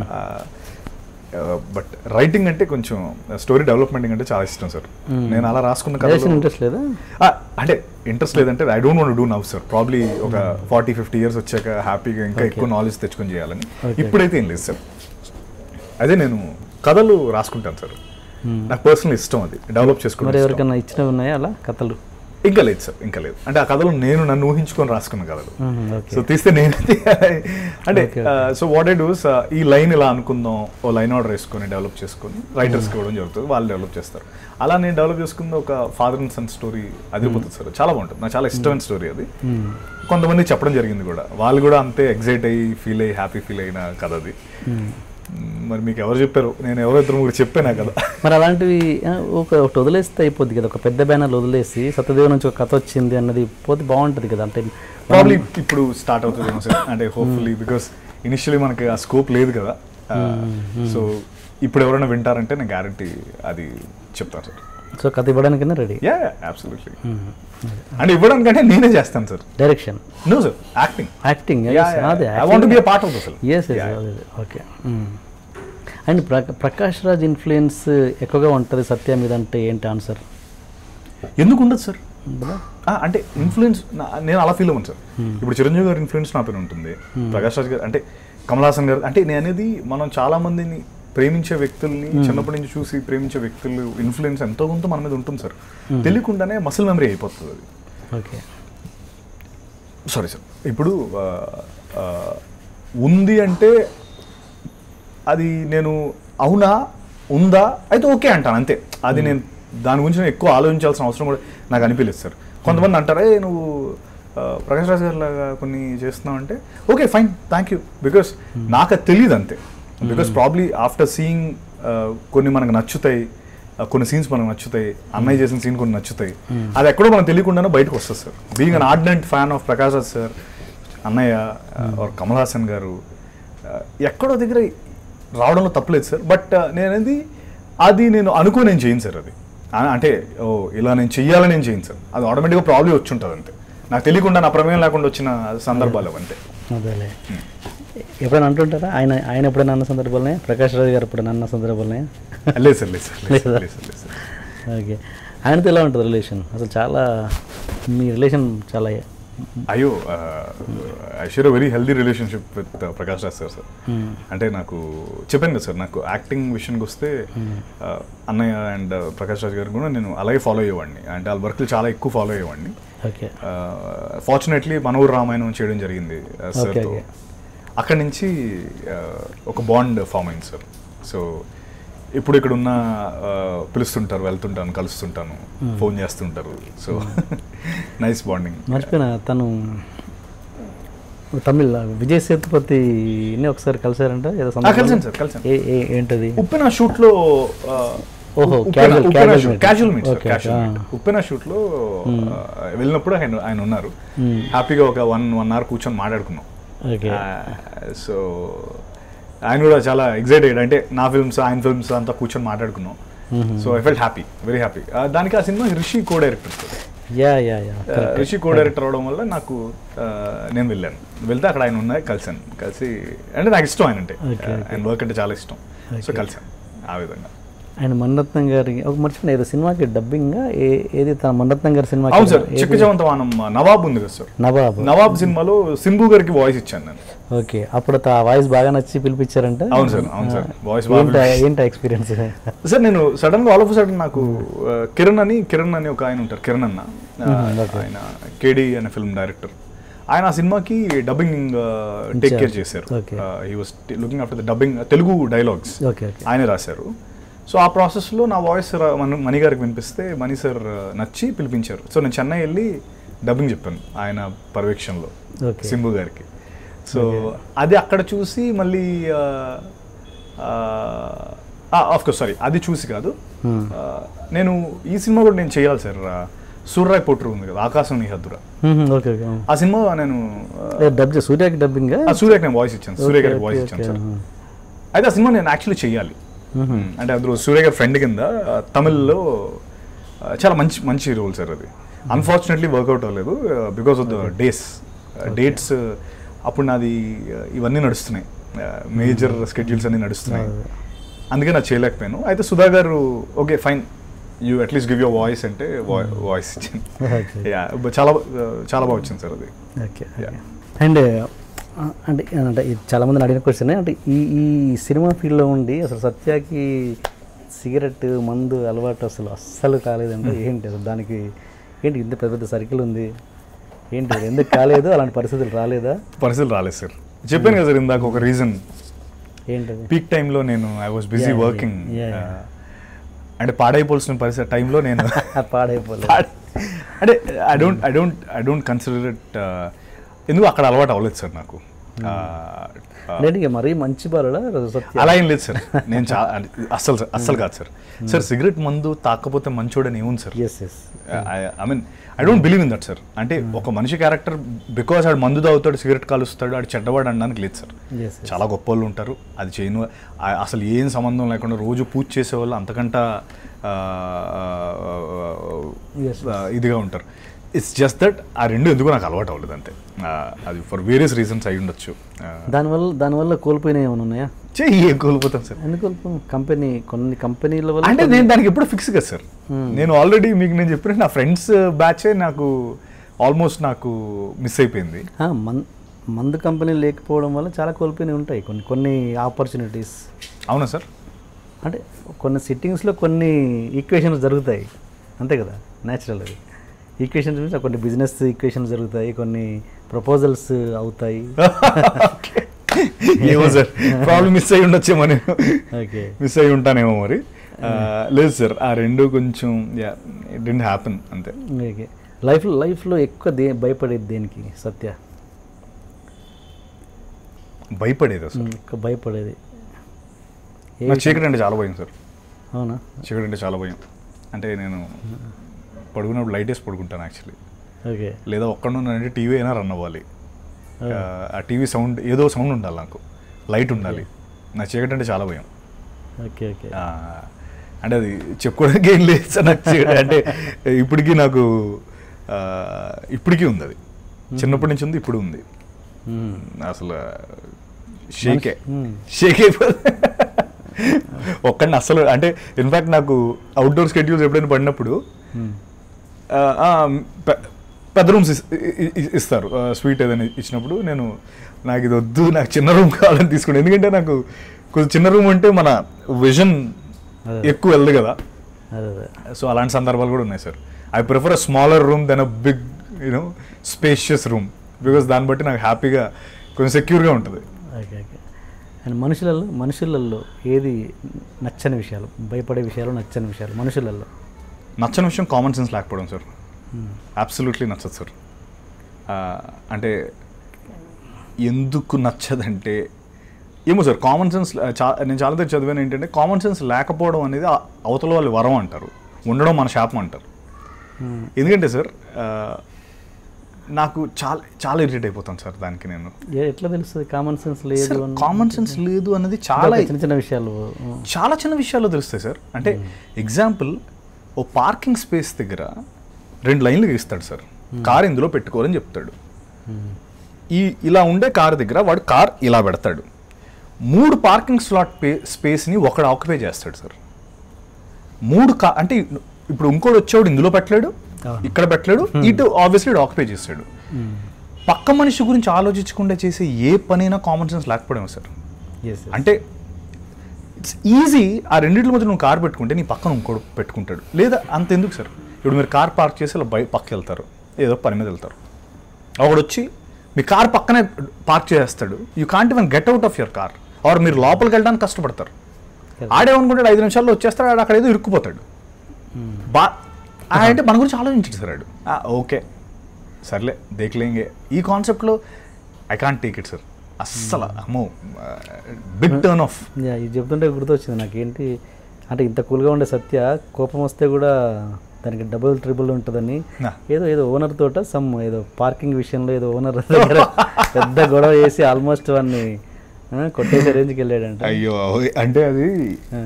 బట్ రైటింగ్ అంటే కొంచెం స్టోరీ డెవలప్మెంట్ అంటే చాలా ఇష్టం సార్ నేను అలా రాసుకున్న డైరెక్షన్ కథలు ఇంట్రెస్ట్ లేదా ఆ, అంటే ఇంట్రెస్ట్ లేదంటే I don't want do now sir probably ఒక ఫార్టీ ఫిఫ్టీ ఇయర్స్ వచ్చాక హ్యాపీగా ఇంకా ఎక్కువ నాలెడ్జ్ తెచ్చుకొని చేయాలని Okay. ఇప్పుడైతే ఏం లేదు సార్ అదే నేను కథలు రాసుకుంటాను సార్ Hmm. నాకు పర్సనల్ ఇష్టం అది డెవలప్ మరి చేసుకుంటాను ఎవరికైనా ఇచ్చినవి ఉన్నాయా అలా కథలు ఇంకా లేదు సార్ ఇంకా లేదు అంటే ఆ కథలు నేను నన్ను ఊహించుకొని రాసుకున్న కథలు ఓకే సో తీస్తే నేను అంటే Okay, so what I does ఈ లైన్ ఇలా అనుకుందాం ఓ లైన్ ఆర్డర్ వేసుకొని డెవలప్ చేసుకొని రైటర్స్కి ఇవ్వడం జరుగుతుంది వాళ్ళు డెవలప్ చేస్తారు అలా నేను డెవలప్ చేసుకున్న ఒక ఫాదర్ అండ్ సన్ స్టోరీ అదిరిపోతుంది సార్ చాలా బాగుంటుంది నాకు చాలా ఇష్టమైన స్టోరీ అది కొంతమంది చెప్పడం జరిగింది కూడా వాళ్ళు కూడా అంతే ఎగ్జైట్ అయ్యి ఫీల్ అయ్యి హ్యాపీ ఫీల్ అయిన కథ అది మ్, మరి మీకు ఎవరు చెప్పారు నేను ఎవరో ఇద్దరు ముగ్గురు చెప్పాను కదా మరి అలాంటివి ఆ, ఒక ఒకటి వదిలేస్తే అయిపోద్ది కదా ఒక పెద్ద బ్యానర్ వదిలేసి సత్యదేవ్ నుంచి ఒక కథ వచ్చింది అన్నది పోతే బాగుంటుంది కదా అంటే ప్రాబ్లీ ఇప్పుడు స్టార్ట్ అవుతుందేమో సార్ అంటే హోప్ఫుల్లీ బికాస్ ఇనిషియలీ మనకి ఆ స్కోప్ లేదు కదా సో ఇప్పుడు ఎవరైనా వింటారంటే నేను గ్యారంటీ అది చెప్తాను సార్ సో కథ ఇవ్వడానికైనా రెడీ యా అబ్సల్యూట్లీ అంటే ఇవ్వడానికంటే నేనే చేస్తాను sir direction no sir acting acting అదే I want be part of అసలు ఎస్ ఎస్ ఓకే అండ్ ప్ర ప్రకాష్ రాజ్ ఇన్ఫ్లుయెన్స్ ఎక్కువగా ఉంటుంది సత్య మీద అంటే ఏంటి ఆన్సర్ ఎందుకు ఉండదు సార్ ఆ, అంటే ఇన్ఫ్లుయెన్స్ నేను అలా ఫీల్ అవ్వను సార్ ఇప్పుడు చిరంజీవి గారి ఇన్ఫ్లుయెన్స్ నా పైన ఉంటుంది ప్రకాష్ రాజ్ గారు అంటే కమల్ హాసన్ గారు అంటే నేను అనేది మనం చాలా మందిని ప్రేమించే వ్యక్తుల్ని చిన్నప్పటి నుంచి చూసి ప్రేమించే వ్యక్తులు ఇన్ఫ్లుయెన్స్ ఎంతో కొంత మన మీద ఉంటుంది సార్ తెలియకుండానే మసిల్ మెమరీ అయిపోతుంది అది ఓకే సారీ సార్ ఇప్పుడు ఆ, ఆ, ఉంది అంటే అది నేను అవునా ఉందా అయితే ఓకే అంటాను అంతే అది నేను దాని గురించి నేను ఎక్కువ ఆలోచించాల్సిన అవసరం కూడా నాకు అనిపించలేదు సార్ కొంతమంది అంటారే నువ్వు ఆ, ప్రకాష్ రాజ్ గారి లాగా కొన్ని చేస్తున్నావు అంటే okay fine thank you because నాకు అది తెలియదు అంతే బికాస్ ప్రాబ్లీ ఆఫ్టర్ సీయింగ్ కొన్ని మనకు నచ్చుతాయి ఆ, కొన్ని సీన్స్ మనకు నచ్చుతాయి అన్నయ్య చేసిన సీన్ కొన్ని నచ్చుతాయి అది ఎక్కడో మనకు తెలియకుండానే బయటకు వస్తుంది sir being an ardent fan of Prakash Raj sir అన్నయ్య ఆర్ కమల్ హాసన్ గారు ఆ, ఎక్కడో దగ్గర రావడంలో తప్పలేదు సార్ బట్ నేనది అది నేను అనుకో నేను చేయను సార్ అది ఆ- అంటే ఓ ఇలా నేను చెయ్యాలని నేను చేయను సార్ అది ఆటోమేటిక్గా ప్రాబ్లం వచ్చి ఉంటుంది అంతే నాకు తెలియకుండా నా ప్రమేయం లేకుండా వచ్చిన సందర్భాలు అవి అంతే అదేలే ఎప్పుడైనా అంటుంటారా ఆయన ఆయన ఎప్పుడైనా అన్న సందర్భాలనే ప్రకాష్ రాజ్ గారు ఎప్పుడైనా అన్న సందర్భాలనే లేదు సార్ లేదు సార్ లేదు సార్ లేదు సార్ లేదు సార్ ఓకే ఆయనతో ఎలా ఉంటుంది రిలేషన్ అసలు చాలా మీ రిలేషన్ చాలా అయ్యో I share very healthy relationship with Prakash Raj sir sir మ్మ్. అంటే నాకు చెప్పాను కదా సార్ నాకు యాక్టింగ్ విషయానికి వస్తే ఆ, అన్నయ్య అండ్ ప్రకాష్ రాజ్ గారు కూడా నేను అలాగే ఫాలో అయ్యేవాడిని అంటే వాళ్ళ వర్క్లు చాలా ఎక్కువ ఫాలో అయ్యేవాడిని ఓకే ఫార్చునేట్లీ మన ఊరు రామాయణం చేయడం జరిగింది ఆ, Okay, సార్తో okay. అక్కడి నుంచి ఆ, ఒక బాండ్ ఫామ్ అయింది సార్ సో ఇప్పుడు ఇక్కడ ఉన్న ఆ, పిలుస్తుంటారు వెళ్తుంటాను కలుస్తుంటాను ఫోన్ చేస్తుంటారు సో నైస్ బాండింగ్ మర్చిపోయిన తను తమిళ్ విజయ్ సేతుపతిని ఒకసారి కలిసారంట ఏదో సందర్భంలో? కలిసాను సార్, కలిసాను. ఏ- ఏ- ఏంటది ఉప్పెన షూట్ లో ఆ, ఓహో, Uppena- casual- Uppena casual shoot, meet. casual meet, sir, Okay, casual okay, meet. ah. Uppena shoot లో ఆ, వెళ్ళినప్పుడు ఆయన ఆయన ఉన్నారు Hmm. హ్యాపీగా ఒక వన్ వన్ అవర్ కూర్చొని మాట్లాడుకున్నాం ఓకే సో ఆయన కూడా చాలా ఎగ్జైటెడ్ అంటే నా ఫిల్మ్స్ ఆయన ఫిల్మ్స్ అంతా కూర్చొని మాట్లాడుకున్నాం so I felt happy very happy దానికి ఆ సినిమా Rishi co director yeah yeah yeah Rishi co director అవడం వల్ల నాకు ఆ, నేను వెళ్ళాను వెళ్తే అక్కడ ఆయన ఉన్నాయి కలిసాను కలిసి అంటే నాకు ఇష్టం ఆయన అంటే Okay, okay. ఆయన వర్క్ అంటే చాలా ఇష్టం సో Okay. కలిసాను ఆ విధంగా ఆయన మణరత్నం గారి ఒక మర్చిపోయిన ఏదో సినిమాకి డబ్బింగ్ ఏది తన మణరత్నం గారి సినిమా అవును సార్ చిక్క జవంతవానం నవాబ్ ఉంది కదా సార్ నవాబ్ నవాబ్ సినిమాలో సింబు గారికి వాయిస్ ఇచ్చాను నేను ఓకే అప్పుడు ఆ వాయిస్ బాగా నచ్చి పిలిపించారంట అవును సార్, అవును సార్. Voice ఏంటి బాగా ఏంటి ఎక్స్పీరియన్స్ సార్ నేను సడన్ గా ఆల్ ఆఫ్ సడన్ నాకు ఆ, కిరణ్ అని కిరణ్ అని ఒక ఆయన ఉంటారు కిరణ్ అన్న ఆ, ఆయన కేడి అనే ఫిల్మ్ డైరెక్టర్ ఆయన ఆ సినిమాకి డబ్బింగ్ టేక్ కేర్ చేశారు Okay. He was looking after the dubbing Telugu dialogues okay okay ఆయనే రాశారు సో ఆ ప్రాసెస్లో నా వాయిస్ మణి గారికి వినిపిస్తే మణి సార్ నచ్చి పిలిపించారు సో నేను చెన్నై వెళ్ళి డబ్బింగ్ చెప్పాను ఆయన పర్యవేక్షణలో Okay. సింబు గారికి సో అది అక్కడ చూసి మళ్ళీ ఆఫ్ కోర్స్ సారీ అది చూసి కాదు Hmm. ఆ, నేను ఈ సినిమా కూడా నేను చేయాలి సార్ సూర్రాయ్ పొట్రు ఉంది కదా ఆకాశం నీ హద్దుర ఓకే ఓకే ఆ సినిమా నేను ఆ, డబ్ సూర్యకి డబ్బింగ్ ఆ సూర్యకి నేను వాయిస్ ఇచ్చాను సూర్య గారికి వాయిస్ ఇచ్చాను సార్ అయితే ఆ సినిమా నేను యాక్చువల్లీ చెయ్యాలి అంటే అందులో సూర్య గారి ఫ్రెండ్ కింద ఆ, తమిళ్లో ఆ, చాలా మంచి మంచి రోల్ సార్ అది అన్ఫార్చునేట్లీ వర్కౌట్ అవ్వలేదు because of the days dates అప్పుడు నాది ఆ, ఇవన్నీ నడుస్తున్నాయి మేజర్ స్కెడ్యూల్స్ అన్ని నడుస్తున్నాయి అందుకే నాకు చేయలేకపోయాను అయితే సుధా గారు okay fine you at least give your voice అంటే వాయిస్ ఇచ్చాను Okay. Yeah, but చాలా బా- చాలా బాగా వచ్చింది సార్ అది ఓకే Yeah. అండ్ అంటే అంటే ఇది చాలా మందిని అడిగిన క్వశ్చన్ అంటే ఈ ఈ సినిమా ఫీల్డ్లో ఉండి అసలు సత్యాకి సిగరెట్ మందు అలవాటు అసలు అస్సలు కాలేదంటే ఏంటి అసలు దానికి ఏంటి ఇంత పెద్ద పెద్ద సర్కిల్ ఉంది ఏంటి అది ఎందుకు కాలేదు అలాంటి పరిస్థితులు రాలేదా పరిస్థితులు రాలేదు సార్ చెప్పాను కదా సార్ ఇందాక ఒక రీజన్ ఏంటది పీక్ టైంలో నేను I was busy Yeah, yeah, working yeah, yeah. అంటే పాడైపోవాల్సిన పరిస్థితి టైంలో నేను పాడైపోలేదు పాడ- అంటే I don't I don't I don't consider it ఎందుకు అక్కడ అలవాటు అవ్వలేదు సార్ నాకు ఆ, ఆ, అంటే ఇక మరీ మంచి బాలుడా సత్య అలా ఏం లేదు సార్ నేను చా అస్సలు అస్సలు కాదు సార్ సార్ సిగరెట్ మందు తాకపోతే మంచోడని ఏముంది sir yes yes I mean I don't believe in that sir అంటే ఒక మనిషి క్యారెక్టర్ బికాస్ ఆడు మందు తాగుతాడు సిగరెట్ కాలుస్తాడు ఆడు చెడ్డవాడు అనడానికి లేదు సార్ ఎస్ చాలా గొప్ప వాళ్ళు ఉంటారు అది చేయను ఆ- అసలు ఏం సంబంధం లేకుండా రోజు పూజ చేసేవాళ్ళు అంతకంట ఆ, ఆ, Yes. ఆ, ఇదిగా ఉంటారు ఇట్స్ జస్ట్ దట్ ఆ రెండు ఎందుకు నాకు అలవాటు అవ్వలేదు అంతే ఆ, అది ఫర్ వేరియస్ రీజన్స్ అయి ఉండొచ్చు ఆ, దానివల్ల దానివల్ల కోల్పోయినవి ఏమైనా ఉన్నాయా చెయ్యి ఏం కోల్పోతాం సార్ ఎందుకు కోల్పోయాం కంపెనీ కొన్ని కంపెనీల వల్ల అంటే నేను దానికి ఎప్పుడు ఫిక్స్ కదా సార్ నేను ఆల్రెడీ మీకు నేను చెప్పిన నా ఫ్రెండ్స్ బ్యాచే నాకు ఆల్మోస్ట్ నాకు మిస్ అయిపోయింది ఆ, మన్ మందు కంపెనీ లేకపోవడం వల్ల చాలా కోల్పోయినవి ఉంటాయి కొన్ని కొన్ని ఆపర్చునిటీస్ అవునా సార్ అంటే కొన్ని సిట్టింగ్స్లో కొన్ని ఈక్వేషన్స్ జరుగుతాయి అంతే కదా న్యాచురల్ అది ఈక్వేషన్స్ మీన్స్ కొన్ని బిజినెస్ ఈక్వేషన్స్ జరుగుతాయి కొన్ని ప్రపోజల్స్ అవుతాయి ఏమో సార్ ప్రాబ్లం మిస్ అయ్యి ఉండొచ్చేమో నేను ఓకే మిస్ అయ్యి ఉంటానేమో మరి ఆ, లేదు సార్ ఆ రెండు కొంచెం యా ఇట్ డింట్ హ్యాపెన్ అంతే ఓకే లైఫ్ లైఫ్లో ఎక్కువ దే భయపడేది దేనికి సత్య భయపడేది అసలు ఉమ్, ఎక్కువ భయపడేది ఏ నాకు చీకటి అంటే చాలా భయం సార్ అవునా చీకటి అంటే చాలా భయం అంటే నేను పడుకున్నప్పుడు లైట్ వేసి పడుకుంటాను యాక్చువల్లీ ఓకే లేదా ఒక్కడున్నానంటే టీవీ అయినా రన్ అవ్వాలి ఆ, ఆ టీవీ సౌండ్ ఏదో సౌండ్ ఉండాలి నాకు లైట్ ఉండాలి నా చీకటి అంటే చాలా భయం ఓకే ఓకే ఆ, అంటే అది చెప్పుకోవడానికి ఏం లేదు సార్ నాకు చీకటి అంటే ఇప్పటికీ నాకు ఆ, ఇప్పటికీ ఉంది అది చిన్నప్పటి నుంచి ఉంది ఇప్పుడు ఉంది ఉమ్. అసలు షేకే మ్మ్. షేక్ అయిపోతుంది ఒక్కడిని అసలు అంటే ఇన్ఫాక్ట్ నాకు అవుట్డోర్ స్కెడ్యూల్స్ ఎప్పుడైనా పడినప్పుడు ఉమ్. ఆ, ఆ, పె- పెద్ద రూమ్స్ ఇస్తారు స్వీట్ ఏదైనా ఇచ్చినప్పుడు నేను నాకు ఇది వద్దు నాకు చిన్న రూమ్ కావాలని తీసుకున్నాను ఎందుకంటే నాకు కొంచెం చిన్న రూమ్ ఉంటే మన విజన్ అదే. ఎక్కువ వెళ్ళదు కదా అదే అదే సో అలాంటి సందర్భాలు కూడా ఉన్నాయి sir I prefer a smaller room then a big you know spacious room because దాన్ని బట్టి నాకు హ్యాపీగా కొంచెం సెక్యూర్గా ఉంటుంది ఓకే ఓకే అండ్ మనుషులలో మనుషులలో ఏది నచ్చని విషయాలు భయపడే విషయాలు నచ్చని విషయాలు మనుషులలో నచ్చని విషయం కామన్ సెన్స్ లేకపోవడం సార్ అబ్సల్యూట్లీ నచ్చదు సార్ ఆ, అంటే ఎందుకు నచ్చదంటే ఏమో సార్ కామన్ సెన్స్ చా నేను చాలా దగ్గర చదివాను ఏంటంటే కామన్ సెన్స్ లేకపోవడం అనేది ఆ అవతల వాళ్ళు వరం అంటారు ఉండడం మన శాపం అంటారు మ్మ్. ఎందుకంటే సార్ ఆ, నాకు చాలా చాలా ఇరిటేట్ అయిపోతాను సార్ దానికి నేను ఏ- ఎట్లా తెలుస్తుంది కామన్ సెన్స్ లేదు అన్న- కామన్ సెన్స్ లేదు అనేది అంటే చాలా ఒక చిన్న చిన్న విషయాలు ఉమ్. చాలా చిన్న విషయాల్లో తెలుస్తాయి సార్ అంటే ఎగ్జాంపుల్ ఓ పార్కింగ్ స్పేస్ దగ్గర రెండు లైన్లు గీస్తాడు సార్ కార్ ఇందులో పెట్టుకోవాలని చెప్తాడు ఉమ్. ఈ ఇలా ఉండే కార్ దగ్గర వాడు కార్ ఇలా పెడతాడు మూడు పార్కింగ్ స్లాట్ పే స్పేస్ని ఒకడు ఆక్యుపై చేస్తాడు సార్ మూడు కా అంటే ఇప్పుడు ఇంకోటి వచ్చేవాడు ఇందులో పెట్టలేడు అవును. ఇక్కడ పెట్టలేడు ఇటు ఆబ్వియస్లీ ఆక్యుపై చేస్తాడు ఉమ్. పక్క మనిషి గురించి ఆలోచించకుండా చేసే ఏ పనైనా కామన్ సెన్స్ లేకపోవడం సార్ Yes, yes. అంటే ఇట్స్ ఈజీ ఆ రెండింటి మధ్య నువ్వు కార్ పెట్టుకుంటే నీ పక్కన ఇంకోటి పెట్టుకుంటాడు లేదా అంత ఎందుకు సార్ ఇప్పుడు మీరు కార్ పార్క్ చేసి ఇలా బయ పక్కకి వెళ్తారు ఏదో పని మీద వెళ్తారు ఒకడు వచ్చి మీ కార్ పక్కనే పార్క్ చేస్తాడు you can't even get out of your car or మీరు లోపలికి వెళ్ళడానికి కష్టపడతారు Correct. ఆడేమనుకుంటాడు ఐదు నిమిషాల్లో వచ్చేస్తాడు ఆడు అక్కడ ఏదో ఇరుక్కుపోతాడు ఉమ్. బా ఆ అంటే మన గురించి ఆలోచించాడు సార్ ఆడు ఆ, ఓకే సర్లే దేఖలేంగే ఈ కాన్సెప్ట్లో I can't take it sir అస్సలు అమ్మో బిగ్ టర్న్ ఆఫ్ యా, ఇది చెప్తుంటే గుర్తొచ్చింది నాకేంటి అంటే ఇంత కూల్గా ఉండే సత్య కోపం వస్తే కూడా దానికి డబుల్ ట్రిబుల్ ఉంటుందని నా. ఏదో ఏదో ఓనర్ తోట సమ్ ఏదో పార్కింగ్ విషయంలో ఏదో ఓనర్ దగ్గర పెద్ద గొడవ చేసి ఆల్మోస్ట్ వాడిని ఆ, కొట్టేసే రేంజ్కి వెళ్ళాడంట అయ్యో అంటే అది ఆ,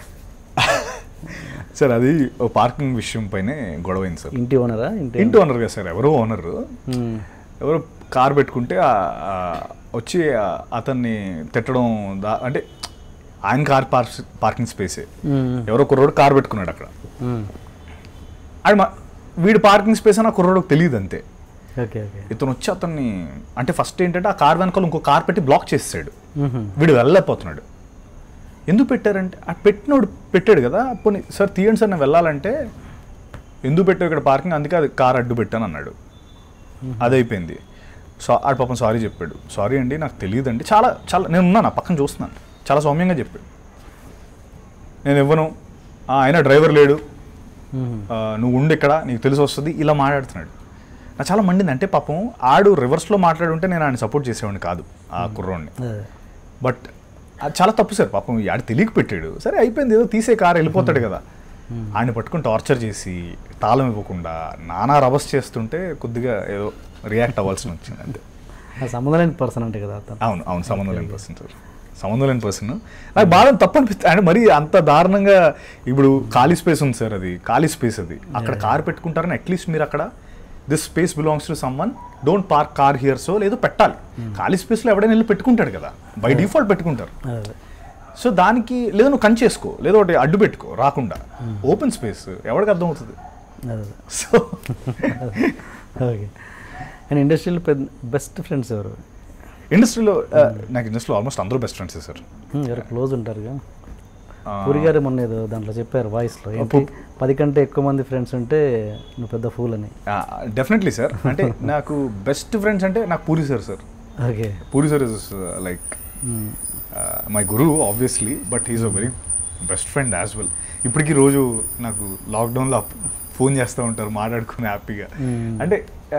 సార్ అది ఓ పార్కింగ్ విషయం పైనే గొడవైంది సార్ ఇంటి ఓనరా ఇంటి ఇంటి ఓనర్ కదా సార్ ఎవరో ఓనర్ ఉమ్, ఎవరో కార్ పెట్టుకుంటే ఆ- ఆ వచ్చి ఆ అతన్ని తిట్టడం దా అంటే ఆయన కార్ పార్క్ పార్కింగ్ స్పేసే ఉమ్, ఎవరో కుర్రోడు కార్ పెట్టుకున్నాడు అక్కడ ఉమ్. అది మా వీడి పార్కింగ్ స్పేస్ అని ఆ కుర్రోడికి తెలియదు అంతే ఓకే ఓకే ఇతను వచ్చి అతన్ని అంటే ఫస్ట్ ఏంటంటే ఆ కార్ వెనకాల ఇంకో కార్ పెట్టి బ్లాక్ చేసాడు ఉహు, వీడు వెళ్ళలేకపోతున్నాడు ఎందుకు పెట్టారంటే ఆ పెట్టినోడు పెట్టాడు కదా పోనీ సార్ తీయండి సార్ నేను వెళ్ళాలంటే ఎందుకు పెట్టావు ఇక్కడ పార్కింగ్ అందుకే అది కార్ అడ్డు పెట్టాను అన్నాడు అది అయిపోయింది సో ఆడు పాపం సారీ చెప్పాడు సారీ అండి నాకు తెలియదండి చాలా చాలా నేను ఉన్నాను ఆ పక్కన చూస్తున్నాను చాలా సౌమ్యంగా చెప్పాడు నేను ఇవ్వను "ఆ, ఆయన డ్రైవర్ లేడు ఉహు, ఆ, నువ్వు ఉండి ఇక్కడ నీకు తెలిసి వస్తుంది ఇలా మాట్లాడుతున్నాడు నాకు చాలా మండింది అంటే పాపం ఆడు రివర్స్లో మాట్లాడుంటే నేను ఆయన సపోర్ట్ చేసేవాడిని కాదు ఆ కుర్రోడిని అదే. బట్ అది చాలా తప్పు సార్ పాపం ఆడు తెలియక పెట్టాడు సరే అయిపోయింది ఏదో తీసే కారు వెళ్ళిపోతాడు కదా ఆయన పట్టుకుని టార్చర్ చేసి తాళం ఇవ్వకుండా నానా రబస్ చేస్తుంటే కొద్దిగా ఏదో రియాక్ట్ అవ్వాల్సి వచ్చింది అంతే ఆ సంబంధం లేని పర్సన్ అంటే కదా అతను అవును అవును సంబంధం లేని పర్సన్ సార్ సంబంధం లేని పర్సన్ నాకు బాగా తప్పు అనిపిస్తుంది అంటే మరి అంత దారుణంగా ఇప్పుడు ఖాళీ స్పేస్ ఉంది సార్ అది ఖాళీ స్పేస్ అది అక్కడ కార్ పెట్టుకుంటారని అట్లీస్ట్ మీరు అక్కడ this space belongs to someone don't park car here so లేదో పెట్టాలి ఖాళీ స్పేస్లో ఎవడైనా వెళ్ళి పెట్టుకుంటాడు కదా బై డిఫాల్ట్ పెట్టుకుంటారు అదే సో దానికి లేదా నువ్వు కంచి చేసుకో లేదా ఒకటి అడ్డు పెట్టుకో రాకుండా ఓపెన్ స్పేస్ ఎవరికి అర్థమవుతుంది అదే సో ఓకే అండ్ ఇండస్ట్రీలో పెద్ద బెస్ట్ ఫ్రెండ్స్ ఎవరు ఇండస్ట్రీలో నాకు ఇండస్ట్రీలో ఆల్మోస్ట్ అందరూ బెస్ట్ ఫ్రెండ్స్ సార్ హ్మ్, ఎవరు క్లోజ్ ఉంటారుగా ఆ, పూరి గారు మొన్న ఏదో దాంట్లో చెప్పారు వాయిస్లో ఏంటి పది కంటే ఎక్కువ మంది ఫ్రెండ్స్ ఉంటే నువ్వు పెద్ద ఫూల్ అని డెఫినెట్లీ సార్ అంటే నాకు బెస్ట్ ఫ్రెండ్స్ అంటే నాకు Puri sir sir okay Puri sir is like hmm, my guru obviously but is a very best friend as well ఇప్పటికీ రోజు నాకు లాక్డౌన్లో ఫోన్ చేస్తూ ఉంటారు మాట్లాడుకుని హ్యాపీగా Hmm. అంటే ఆ,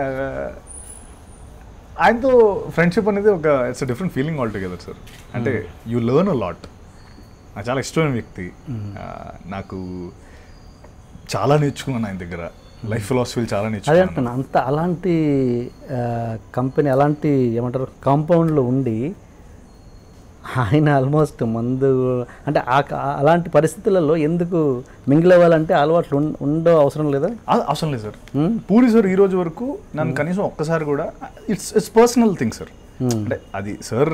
ఆయనతో ఫ్రెండ్షిప్ అనేది ఒక it's different feeling all together sir అంటే యూ లెర్న్ అ లాట్ నాకు చాలా ఇష్టమైన వ్యక్తి ఆ, నాకు చాలా నేర్చుకున్నాను ఆయన దగ్గర లైఫ్ ఫిలాసఫీలు చాలా అదే నేర్చుకున్నాను అంటున్నా అంత అలాంటి కంపెనీ అలాంటి ఏమంటారు కాంపౌండ్లో ఉండి ఆయన ఆల్మోస్ట్ మందు అంటే ఆ క- అలాంటి పరిస్థితులలో ఎందుకు మింగిల్ అవ్వాలంటే అలవాట్లు ఉన్- ఉండో అవసరం లేదా ఆ- అవసరం లేదు సార్ హ్మ్? పూరి సార్ ఈ రోజు వరకు నన్ను కనీసం ఒక్కసారి కూడా it's it's personal thing sir Hmm. అంటే అది సార్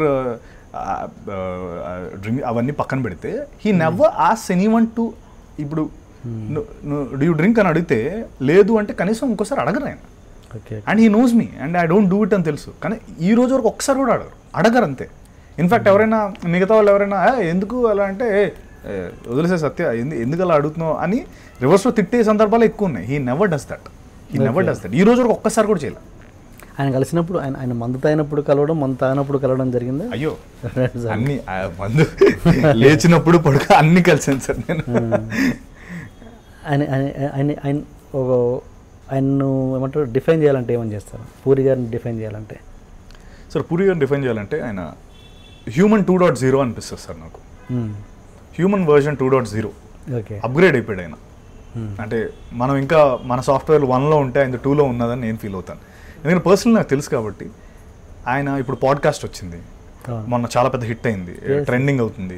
డ్రింక్ అవన్నీ పక్కన పెడితే he never ask any one to ఇప్పుడు డూ యూ డ్రింక్ అని అడిగితే లేదు అంటే కనీసం ఇంకోసారి అడగరు ఆయన okay and he knows me and I don't do it అని తెలుసు కానీ ఈ రోజు వరకు ఒక్కసారి కూడా అడగరు అడగరు అంతే ఇన్ఫాక్ట్ ఎవరైనా మిగతా వాళ్ళు ఎవరైనా "ఏ, ఎందుకు అలా అంటే "ఏ, ఏ, వదిలేసే సత్య ఎందు- ఎందుకు అలా అడుగుతున్నావు అని రివర్స్లో తిట్టే సందర్భాలు ఎక్కువ ఉన్నాయి he never does that he never does that ఈ రోజు వరకు ఒక్కసారి కూడా చేయలే ఆయన కలిసినప్పుడు ఆయన ఆయన మందు తాగినప్పుడు కలవడం మందు తాగినప్పుడు కలవడం జరిగిందా అయ్యో అన్ని ఆ, మందు లేచినప్పుడు పడుక అన్ని కలిసాను సార్ నేను ఆయన ఆయన- ఆయన ఆయన ఒక ఆయన్ను ఏమంటారు డిఫైన్ చేయాలంటే ఏమని చేస్తారు పూరి గారిని డిఫైన్ చేయాలంటే సార్ పూరి గారిని డిఫైన్ చేయాలంటే ఆయన హ్యూమన్ టూ డాట్ జీరో అనిపిస్తుంది సార్ నాకు మ్మ్. Human version two dot zero okay upgrade అయిపోయాడు ఆయన మ్మ్. అంటే మనం ఇంకా మన సాఫ్ట్వేర్ వన్లో ఉంటే ఆయన టూలో ఉన్నదని నేను ఫీల్ అవుతాను ఎందుకంటే పర్సనల్ నాకు తెలుసు కాబట్టి ఆయన ఇప్పుడు పాడ్కాస్ట్ వచ్చింది అవును. మొన్న చాలా పెద్ద హిట్ అయింది Yes. ట్రెండింగ్ అవుతుంది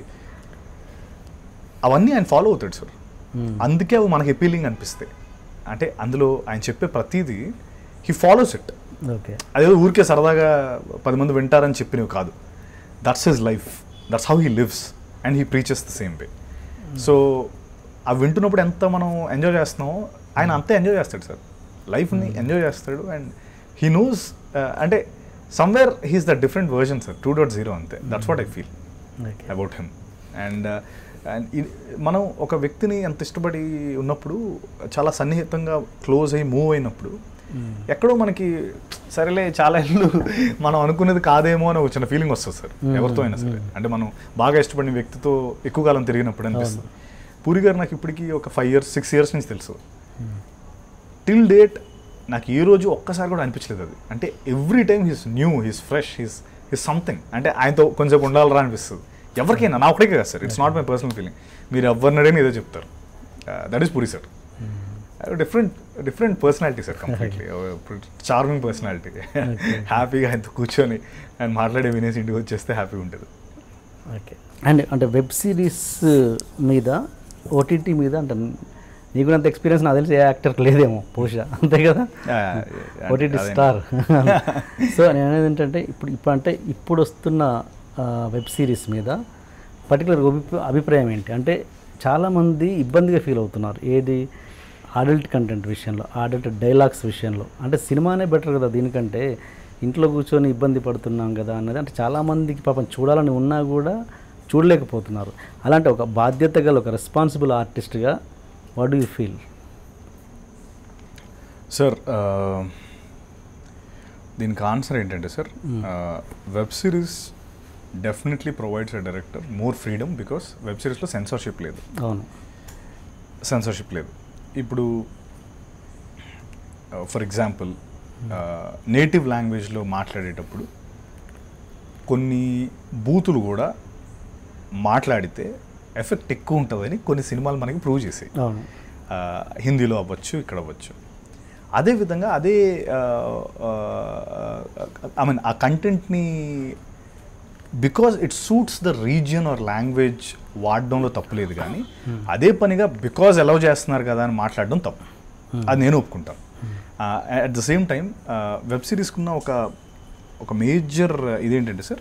అవన్నీ ఆయన ఫాలో అవుతాడు సార్ మ్మ్. అందుకే అవి మనకి అపీలింగ్ అనిపిస్తాయి అంటే అందులో ఆయన చెప్పే ప్రతిదీ హీ ఫాలోస్ ఇట్ ఓకే అదేదో ఊరికే సరదాగా పది మంది వింటారని చెప్పినవి కాదు that's his life that's how he lives and he preaches the same way so అవి వింటున్నప్పుడు ఎంత మనం ఎంజాయ్ చేస్తున్నామో ఆయన అంతే ఎంజాయ్ చేస్తాడు సార్ లైఫ్ని ఎంజాయ్ చేస్తాడు అండ్ హీ నోస్ అంటే somewhere he's the different version sir two dot zero అంతే that's what I feel okay about him and and మనం ఒక వ్యక్తిని ఎంత ఇష్టపడి ఉన్నప్పుడు చాలా సన్నిహితంగా క్లోజ్ అయ్యి మూవ్ అయినప్పుడు ఎక్కడో మనకి సరేలే చాలా ఇల్లు మనం అనుకునేది కాదేమో అని ఒక చిన్న ఫీలింగ్ వస్తుంది సార్ Mm. ఎవరితో అయినా సరే Mm. అంటే మనం బాగా ఇష్టపడిన వ్యక్తితో ఎక్కువ కాలం తిరిగినప్పుడు అనిపిస్తుంది పూరి గారు నాకు ఇప్పటికీ ఒక ఫైవ్ ఇయర్స్ సిక్స్ ఇయర్స్ నుంచి తెలుసు టిల్ డేట్ నాకు ఏ రోజు ఒక్కసారి కూడా అనిపించలేదు అది అంటే every time he's new he's fresh he's he's something అంటే ఆయనతో కొంచెం ఉండాలరా అనిపిస్తుంది ఎవరికైనా నా ఒకటే కదా sir it's not my personal feeling మీరు ఎవరిని అడిగినా ఇదే చెప్తారు that is Puri sir different different personality sir completely charming personality హ్యాపీగా ఆయనతో కూర్చొని ఆయన మాట్లాడే వినేసి ఇంటికి వచ్చేస్తే హ్యాపీగా ఉంటుంది ఓకే అండ్ అంటే వెబ్ సిరీస్ మీద ఓటీటీ మీద అంటే నీకు అంత ఎక్స్పీరియన్స్ నాకు తెలిసి ఏ యాక్టర్కి లేదేమో బహుశా అంతే కదా ఓటీటీ అదే. స్టార్ సో నేను అనేది ఏంటంటే ఇప్పుడు ఇప్పుడు అంటే ఇప్పుడు వస్తున్న వెబ్ సిరీస్ మీద పర్టికులర్ అభిప్రాయం ఏంటి అంటే చాలామంది ఇబ్బందిగా ఫీల్ అవుతున్నారు ఏది అడల్ట్ కంటెంట్ విషయంలో అడల్ట్ డైలాగ్స్ విషయంలో అంటే సినిమానే బెటర్ కదా దీనికంటే ఇంట్లో కూర్చొని ఇబ్బంది పడుతున్నాం కదా అన్నది అంటే చాలామందికి పాపం చూడాలని ఉన్నా కూడా చూడలేకపోతున్నారు అలాంటి ఒక బాధ్యత గల ఒక రెస్పాన్సిబుల్ ఆర్టిస్ట్గా what do you feel sir దీనికి ఆన్సర్ ఏంటంటే sir web series definitely provides a director more freedom because web సిరీస్లో సెన్సార్షిప్ లేదు అవును సెన్సార్షిప్ లేదు ఇప్పుడు ఫర్ ఎగ్జాంపుల్ నేటివ్ లాంగ్వేజ్లో మాట్లాడేటప్పుడు కొన్ని బూతులు కూడా మాట్లాడితే ఎఫెక్ట్ ఎక్కువ ఉంటుందని కొన్ని సినిమాలు మనకి ప్రూవ్ చేసాయి అవును ఆ, హిందీలో అవ్వచ్చు ఇక్కడ అవ్వచ్చు అదేవిధంగా అదే ఐ మీన్ ఆ కంటెంట్ని because it suits the region or language వాడడంలో తప్పులేదు కానీ అదే పనిగా బికాజ్ అలౌ చేస్తున్నారు కదా అని మాట్లాడడం తప్పు అది నేను ఒప్పుకుంటాను at the same time web సిరీస్కున్న ఒక ఒక మేజర్ ఇదేంటంటే సార్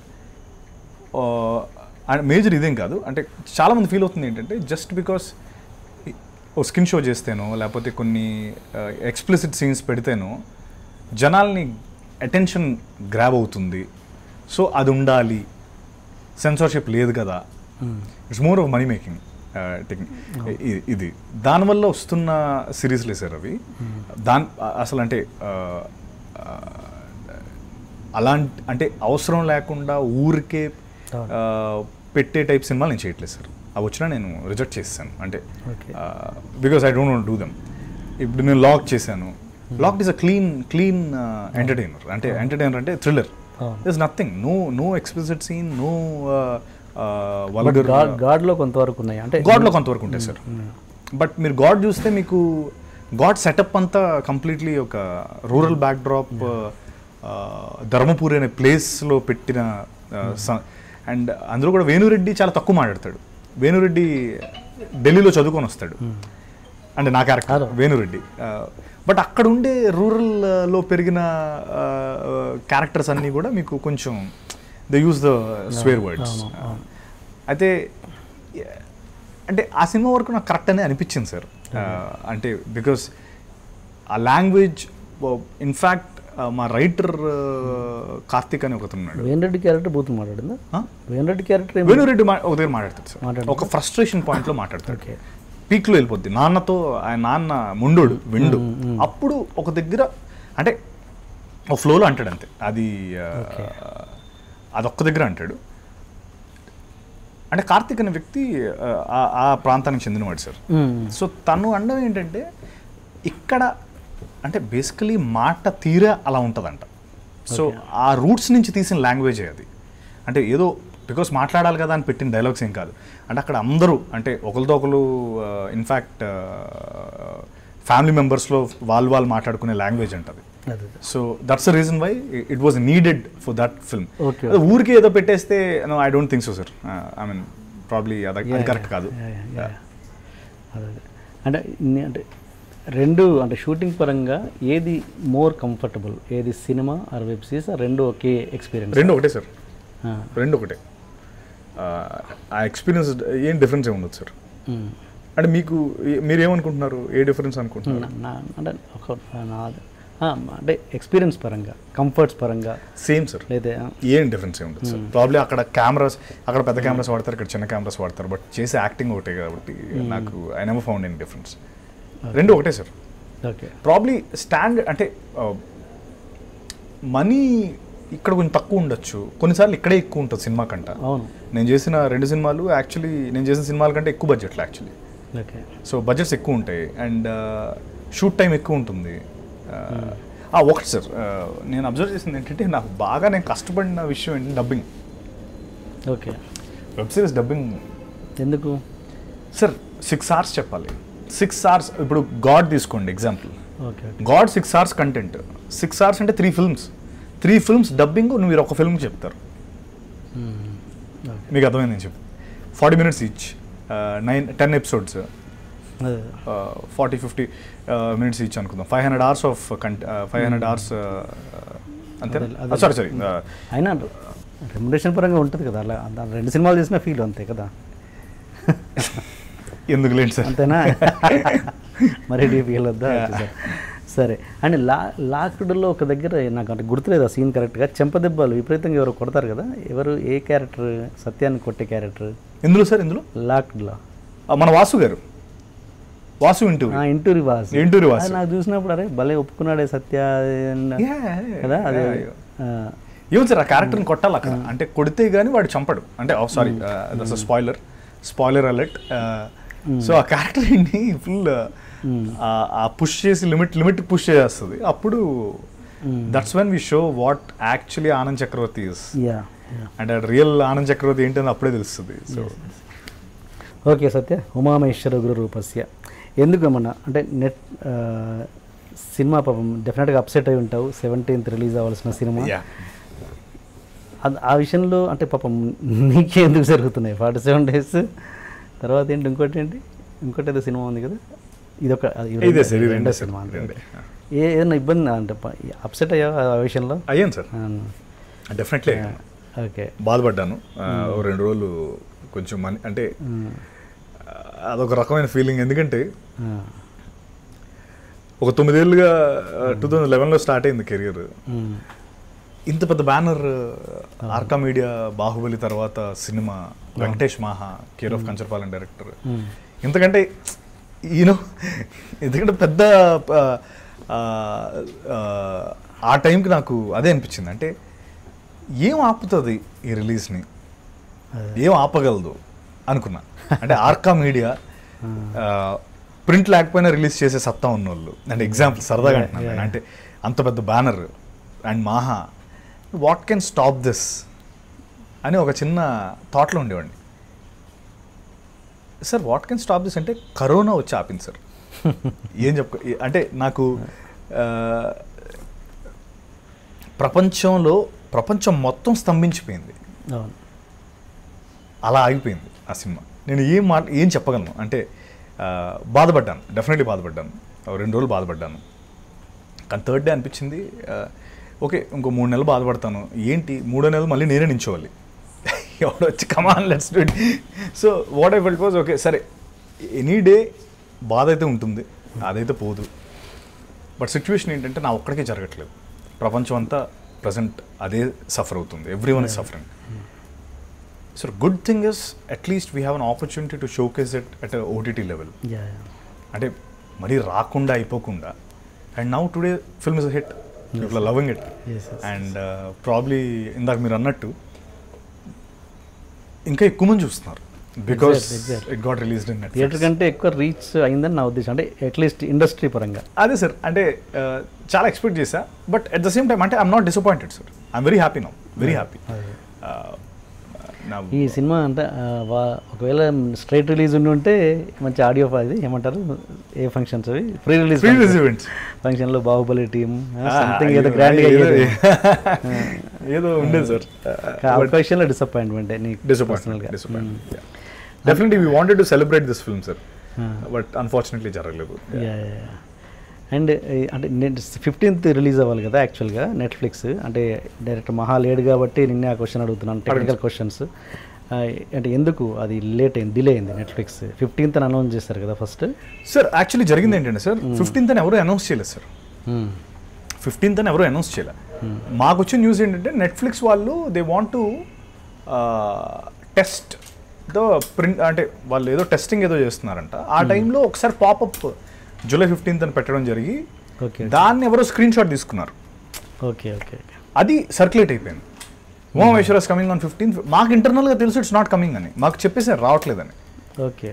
మేజర్ ఇదేం కాదు అంటే చాలామంది ఫీల్ అవుతుంది ఏంటంటే జస్ట్ బికాస్ ఓ స్కిన్ షో చేస్తేనో లేకపోతే కొన్ని ఎక్స్ప్లిసిట్ సీన్స్ పెడితేనో జనాల్ని అటెన్షన్ గ్రాబ్ అవుతుంది సో అది ఉండాలి సెన్సార్షిప్ లేదు కదా it's more of money making technique ఇది దానివల్ల వస్తున్న సిరీస్లే సార్ అవి దాని అసలు అంటే ఆ, ఆ, అలాంటి అంటే అవసరం లేకుండా ఊరికే ఆ, పెట్టే టైప్ సినిమాలు నేను చేయట్లేదు సార్ అవి వచ్చినా నేను రిజెక్ట్ చేస్తాను అంటే Okay. Because I don't want do them ఇప్పుడు నేను లాక్ చేశాను lock is a clean clean entertainer అంటే ఎంటర్టైనర్ అంటే థ్రిల్లర్ అవును. Is nothing no no explicit scene no but vulgar God గాడ్లో కొంతవరకు ఉన్నాయి అంటే గాడ్లో కొంతవరకు ఉంటాయి సార్ బట్ మీరు గాడ్ చూస్తే మీకు గాడ్ సెటప్ అంతా కంప్లీట్లీ ఒక రూరల్ బ్యాక్డ్రాప్ ధర్మపూరి అనే ప్లేస్లో పెట్టిన అండ్ అందులో కూడా వేణురెడ్డి చాలా తక్కువ మాట్లాడతాడు వేణురెడ్డి ఢిల్లీలో చదువుకొని వస్తాడు అంటే నా క్యారెక్టర్ అదో. వేణురెడ్డి బట్ అక్కడ ఉండే రూరల్లో పెరిగిన క్యారెక్టర్స్ అన్నీ కూడా మీకు కొంచెం the use the swear words అవును, అవును. అయితే అంటే ఆ సినిమా వరకు నాకు కరెక్ట్ అనే అనిపించింది సార్ అంటే బికాస్ ఆ లాంగ్వేజ్ ఇన్ఫ్యాక్ట్ మా రైటర్ కార్తిక్ అని ఒకతను ఉన్నాడు వేణరెడ్డి క్యారెక్టర్ బూత్ మాట్లాడిందా ఆ? వేణరెడ్డి క్యారెక్టర్ ఏం- వేణురెడ్డి మా- ఒక దగ్గర మాట్లాడతాడు సార్ మాట్లాడతాడు. ఒక ఫ్రస్ట్రేషన్ పాయింట్లో మాట్లాడతాడు ఓకే పీక్లో వెళ్ళిపోద్ది నాన్నతో ఆయన నాన్న ముండోడు విండు అప్పుడు ఒక దగ్గర అంటే ఒక ఫ్లోలో అంటాడు అంతే అది ఆ, అదొక్క దగ్గర అంటాడు అంటే కార్తిక్ అనే వ్యక్తి ఆ, ఆ- ఆ ప్రాంతానికి చెందినవాడు సార్ మ్మ్. సో తను అనడం ఏంటంటే ఇక్కడ అంటే బేసికలీ మాట తీరే అలా ఉంటుందంట సో ఆ రూట్స్ నుంచి తీసిన లాంగ్వేజ్ అది అంటే ఏదో బికాస్ మాట్లాడాలి కదా అని పెట్టిన డైలాగ్స్ ఏం కాదు అంటే అక్కడ అందరూ అంటే ఒకరితో ఒకరు ఇన్ఫ్యాక్ట్ ఫ్యామిలీ మెంబర్స్లో వాళ్ళు వాళ్ళు మాట్లాడుకునే లాంగ్వేజ్ అంటది అదే so that's the reason why it was needed for that film Okay. ఊరికి ఏదో పెట్టేస్తే no I don't think so sir I mean probably అది అది కరెక్ట్ కాదు యా, యా, యా. అదే అదే. అంటే ఇన్ని- అంటే రెండు అంటే షూటింగ్ పరంగా ఏది మోర్ కంఫర్టబుల్ ఏది సినిమా ఆర్ వెబ్ సిరీస్ రెండు ఒకే ఎక్స్పీరియన్స్ రెండు ఒకటే సార్ రెండు ఒకటే ఆ, ఆ ఎక్స్పీరియన్స్ ఏం డిఫరెన్స్ ఏమి ఉండదు సార్ అంటే మీకు ఏ- మీరు ఏమనుకుంటున్నారు ఏ డిఫరెన్స్ అనుకుంటున్నారు అంటే ఒక నా ఆ, అంటే ఎక్స్పీరియన్స్ పరంగా కంఫర్ట్స్ పరంగా సేమ్ సార్ లేదా ఏం డిఫరెన్స్ ఏమి ఉండదు సార్ ప్రాబ్లీ అక్కడ కెమెరాస్ అక్కడ పెద్ద కెమెరాస్ వాడతారు ఇక్కడ చిన్న కెమెరాస్ వాడతారు బట్ చేసే యాక్టింగ్ ఒకటే కాబట్టి నాకు I never found any difference రెండు ఒకటే సార్ ఓకే ప్రాబ్లీ స్టాండ్ అంటే మనీ ఇక్కడ కొంచెం తక్కువ ఉండొచ్చు కొన్నిసార్లు ఇక్కడే ఎక్కువ ఉంటుంది సినిమా కంట అవును నేను చేసిన రెండు సినిమాలు యాక్చువల్లీ నేను చేసిన సినిమాల కంటే ఎక్కువ బడ్జెట్లు యాక్చువల్లీ ఓకే సో బడ్జెట్స్ ఎక్కువ ఉంటాయి అండ్ షూట్ టైం ఎక్కువ ఉంటుంది Uh, ఆ, ఒకటి సార్ నేను అబ్జర్వ్ చేసింది ఏంటంటే నాకు బాగా నేను కష్టపడిన విషయం ఏంటంటే dubbing okay web series dubbing ఎందుకు సార్ సిక్స్ అవర్స్ చెప్పాలి సిక్స్ అవర్స్ ఇప్పుడు గాడ్ తీసుకోండి example okay God six hours content six hours అంటే three films three films dubbing మీరు ఒక ఫిల్మ్ చెప్తారు ఓకే మీకు అర్థమైంది నేను చెప్పు forty minutes each nine ten episodes అదే ఫార్టీ ఫిఫ్టీ మినిట్స్ ఈచ్ అనుకుందాం ఫైవ్ హండ్రెడ్ అవర్స్ ఆఫ్ కంట ఫైవ్ హండ్రెడ్ అవర్స్ అంతే అదే, అదే. సారీ సారీ అయినా రెమ్యునేషన్ పరంగా ఉంటుంది కదా అలా దాని రెండు సినిమాలు చేసిన ఫీల్ అంతే కదా ఎందుకు లేండి సార్ అంతేనా మరి డీప్ వెళ్ళొద్దా సరే. సరే అండ్ లా లాక్డ్లో ఒక దగ్గర నాకు అంటే గుర్తులేదు ఆ సీన్ కరెక్ట్గా చెంపదెబ్బలు విపరీతంగా ఎవరు కొడతారు కదా ఎవరు ఏ క్యారెక్టర్ సత్యాన్ని కొట్టే క్యారెక్టర్ ఎందులో సార్ ఇందులో లాక్డ్లో ఆ, మన వాసు గారు వాసు ఇంటూ ఇంటూరి వాస్ ఇంటూరి వాసు. అది నాకు చూసినప్పుడు అరే భలే ఒప్పుకున్నాడే సత్య అన్న- కదా అదే ఆ, ఏమో సార్ ఆ క్యారెక్టర్ని కొట్టాలి అక్కడ అంటే కొడితే గానీ వాడు చంపడు అంటే sorry that's spoiler spoiler alert so ఆ క్యారెక్టర్ ఏంటి ఫుల్ ఆ పుష్ చేసి లిమిట్ లిమిట్ పుష్ చేస్తుంది అప్పుడు that's when we show what actually Anand Chakravarthi is yeah yeah and real Anand Chakravarthi ఏంటని అప్పుడే తెలుస్తుంది సో ఓకే సత్య ఉమామేశ్వర గురు రూపస్య ఎందుకు ఏమన్నా అంటే నెట్ ఆ, సినిమా పాపం డెఫినెట్గా అప్సెట్ అయి ఉంటావు సెవెంటీన్త్ రిలీజ్ అవ్వాల్సిన సినిమా యా అది ఆ విషయంలో అంటే పాపం నీకే ఎందుకు జరుగుతున్నాయి ఫార్టీ సెవెన్ డేస్ తర్వాత ఏంటి ఇంకోటి ఏంటి ఇంకోటి ఏదో సినిమా ఉంది కదా ఇదొక అది ఇదే రెండో- సార్, ఇది రెండో రెండే సినిమా సార్, రెండే. ఏ ఏదైనా ఇబ్బంది అంటే అప్సెట్ అయ్యావా ఆ విషయంలో అయ్యాను సార్ ఆ, డెఫినెట్లీ ఓకే బాధపడ్డాను ఆ, ఓ రెండు రోజులు కొంచెం మనీ అంటే ఉమ్, ఆ, అదొక రకమైన ఫీలింగ్ ఎందుకంటే ఆ, ఒక తొమ్మిదేళ్ళుగా టూ థౌజండ్ లెవెన్లో స్టార్ట్ అయింది కెరియర్ ఉమ్, ఇంత పెద్ద బ్యానర్ ఆర్కా మీడియా బాహుబలి తర్వాత సినిమా Venkatesh Maha care of Kancharapalem director um, ఎందుకంటే ఈయన ఎందుకంటే పెద్ద ఆ, ఆ, ఆ, ఆ టైంకి నాకు అదే అనిపించింది అంటే ఏం ఆపుతుంది ఈ రిలీజ్ని ఏం ఆపగలదు అనుకున్నా అంటే ఆర్కా మీడియా ప్రింట్ లేకపోయినా రిలీజ్ చేసే సత్తా ఉన్నోళ్ళు అంటే ఎగ్జాంపుల్ సరదాగా అంటున్నాను నేను. అంటే అంత పెద్ద banner and Maha what can stop this అని ఒక చిన్న థాట్లో ఉండేవాడిని sir what can stop this అంటే కరోనా వచ్చి ఆపింది సార్ ఏం చెప్ప అంటే నాకు ఆ, ప్రపంచంలో ప్రపంచం మొత్తం స్తంభించిపోయింది అవును అలా ఆగిపోయింది ఆ సినిమా నేను ఏం మాట ఏం చెప్పగలను అంటే ఆ, బాధపడ్డాను డెఫినెట్లీ బాధపడ్డాను ఓ రెండు రోజులు బాధపడ్డాను కానీ థర్డ్ డే అనిపించింది ఆ, ఓకే ఇంకో మూడు నెలలు బాధపడతాను ఏంటి మూడో నెలలు మళ్ళీ నేనే నించోవాలి ఎవడు వచ్చి come on let's do it so what I felt was okay సరే ఎనీ డే బాధ అయితే ఉంటుంది అదైతే పోదు బట్ సిచ్యువేషన్ ఏంటంటే నా ఒక్కడికే జరగట్లేదు ప్రపంచం అంతా ప్రజెంట్ అదే సఫర్ అవుతుంది everyone is suffering so good thing is at least we have an opportunity to showcase it at OTT level yeah అంటే మరీ రాకుండా అయిపోకుండా and now today film is hit people are loving it Yes, yes, and probably ఇందాక మీరు అన్నట్టు ఇంకా ఎక్కువ మంది చూస్తున్నారు because Exactly, exactly. It got released in theatre కంటే ఎక్కువ రీచ్ అయిందని నా ఉద్దేశం అంటే అట్లీస్ట్ ఇండస్ట్రీ పరంగా అదే సార్ అంటే uh, చాలా ఎక్స్పెక్ట్ చేశా but at the same time అంటే I'm not disappointed sir I'm very happy now very happy నా ఈ సినిమా అంటే ఆ, వా- ఒకవేళ స్ట్రైట్ రిలీజ్ ఉండి ఉంటే మంచి ఆడియో అది ఏమంటారు ఏ ఫంక్షన్స్ అవి pre release pre release events ఫంక్షన్లో బాహుబలి టీమ్ సంథింగ్ ఏదో గ్రాండ్గా ఏదో ఉండేది సార్ అవకాశంలో డిసప్పాయింట్మెంట్ నీకు డిసప్పాయింట్ personal గా. Disappoint definitely we wanted to celebrate this film sir Ah. But unfortunately జరగలేదు అండ్ అంటే నేను ఫిఫ్టీన్త్ రిలీజ్ అవ్వాలి కదా యాక్చువల్గా నెట్ఫ్లిక్స్ అంటే డైరెక్టర్ మహా లేడు కాబట్టి నిన్నే ఆ క్వశ్చన్ అడుగుతున్నాను టెక్నికల్ క్వశ్చన్స్ అంటే ఎందుకు అది లేట్ అయింది డిలే అయింది నెట్ఫ్లిక్స్ ఫిఫ్టీన్త్ అని అనౌన్స్ చేస్తారు కదా ఫస్ట్ సార్ యాక్చువల్లీ జరిగింది ఏంటంటే సార్ ఫిఫ్టీన్త్ అని ఎవరు అనౌన్స్ చేయలేదు సార్ ఫిఫ్టీన్త్ అని ఎవరు అనౌన్స్ చేయలే మాకు వచ్చిన న్యూస్ ఏంటంటే నెట్ఫ్లిక్స్ వాళ్ళు they want to test the print అంటే వాళ్ళు ఏదో టెస్టింగ్ ఏదో చేస్తున్నారంట ఆ టైంలో ఒకసారి పాపప్ జూలై ఫిఫ్టీన్త్ అని పెట్టడం జరిగి ఓకే దాన్ని ఎవరో స్క్రీన్ షాట్ తీసుకున్నారు ఓకే ఓకే అది సర్క్యులేట్ అయిపోయింది ఉమామేశ్వరస్ కమింగ్ ఆన్ ఫిఫ్టీన్ మాకు ఇంటర్నల్గా తెలుసు ఇట్స్ నాట్ కమింగ్ అని మాకు చెప్పేసారు రావట్లేదని ఓకే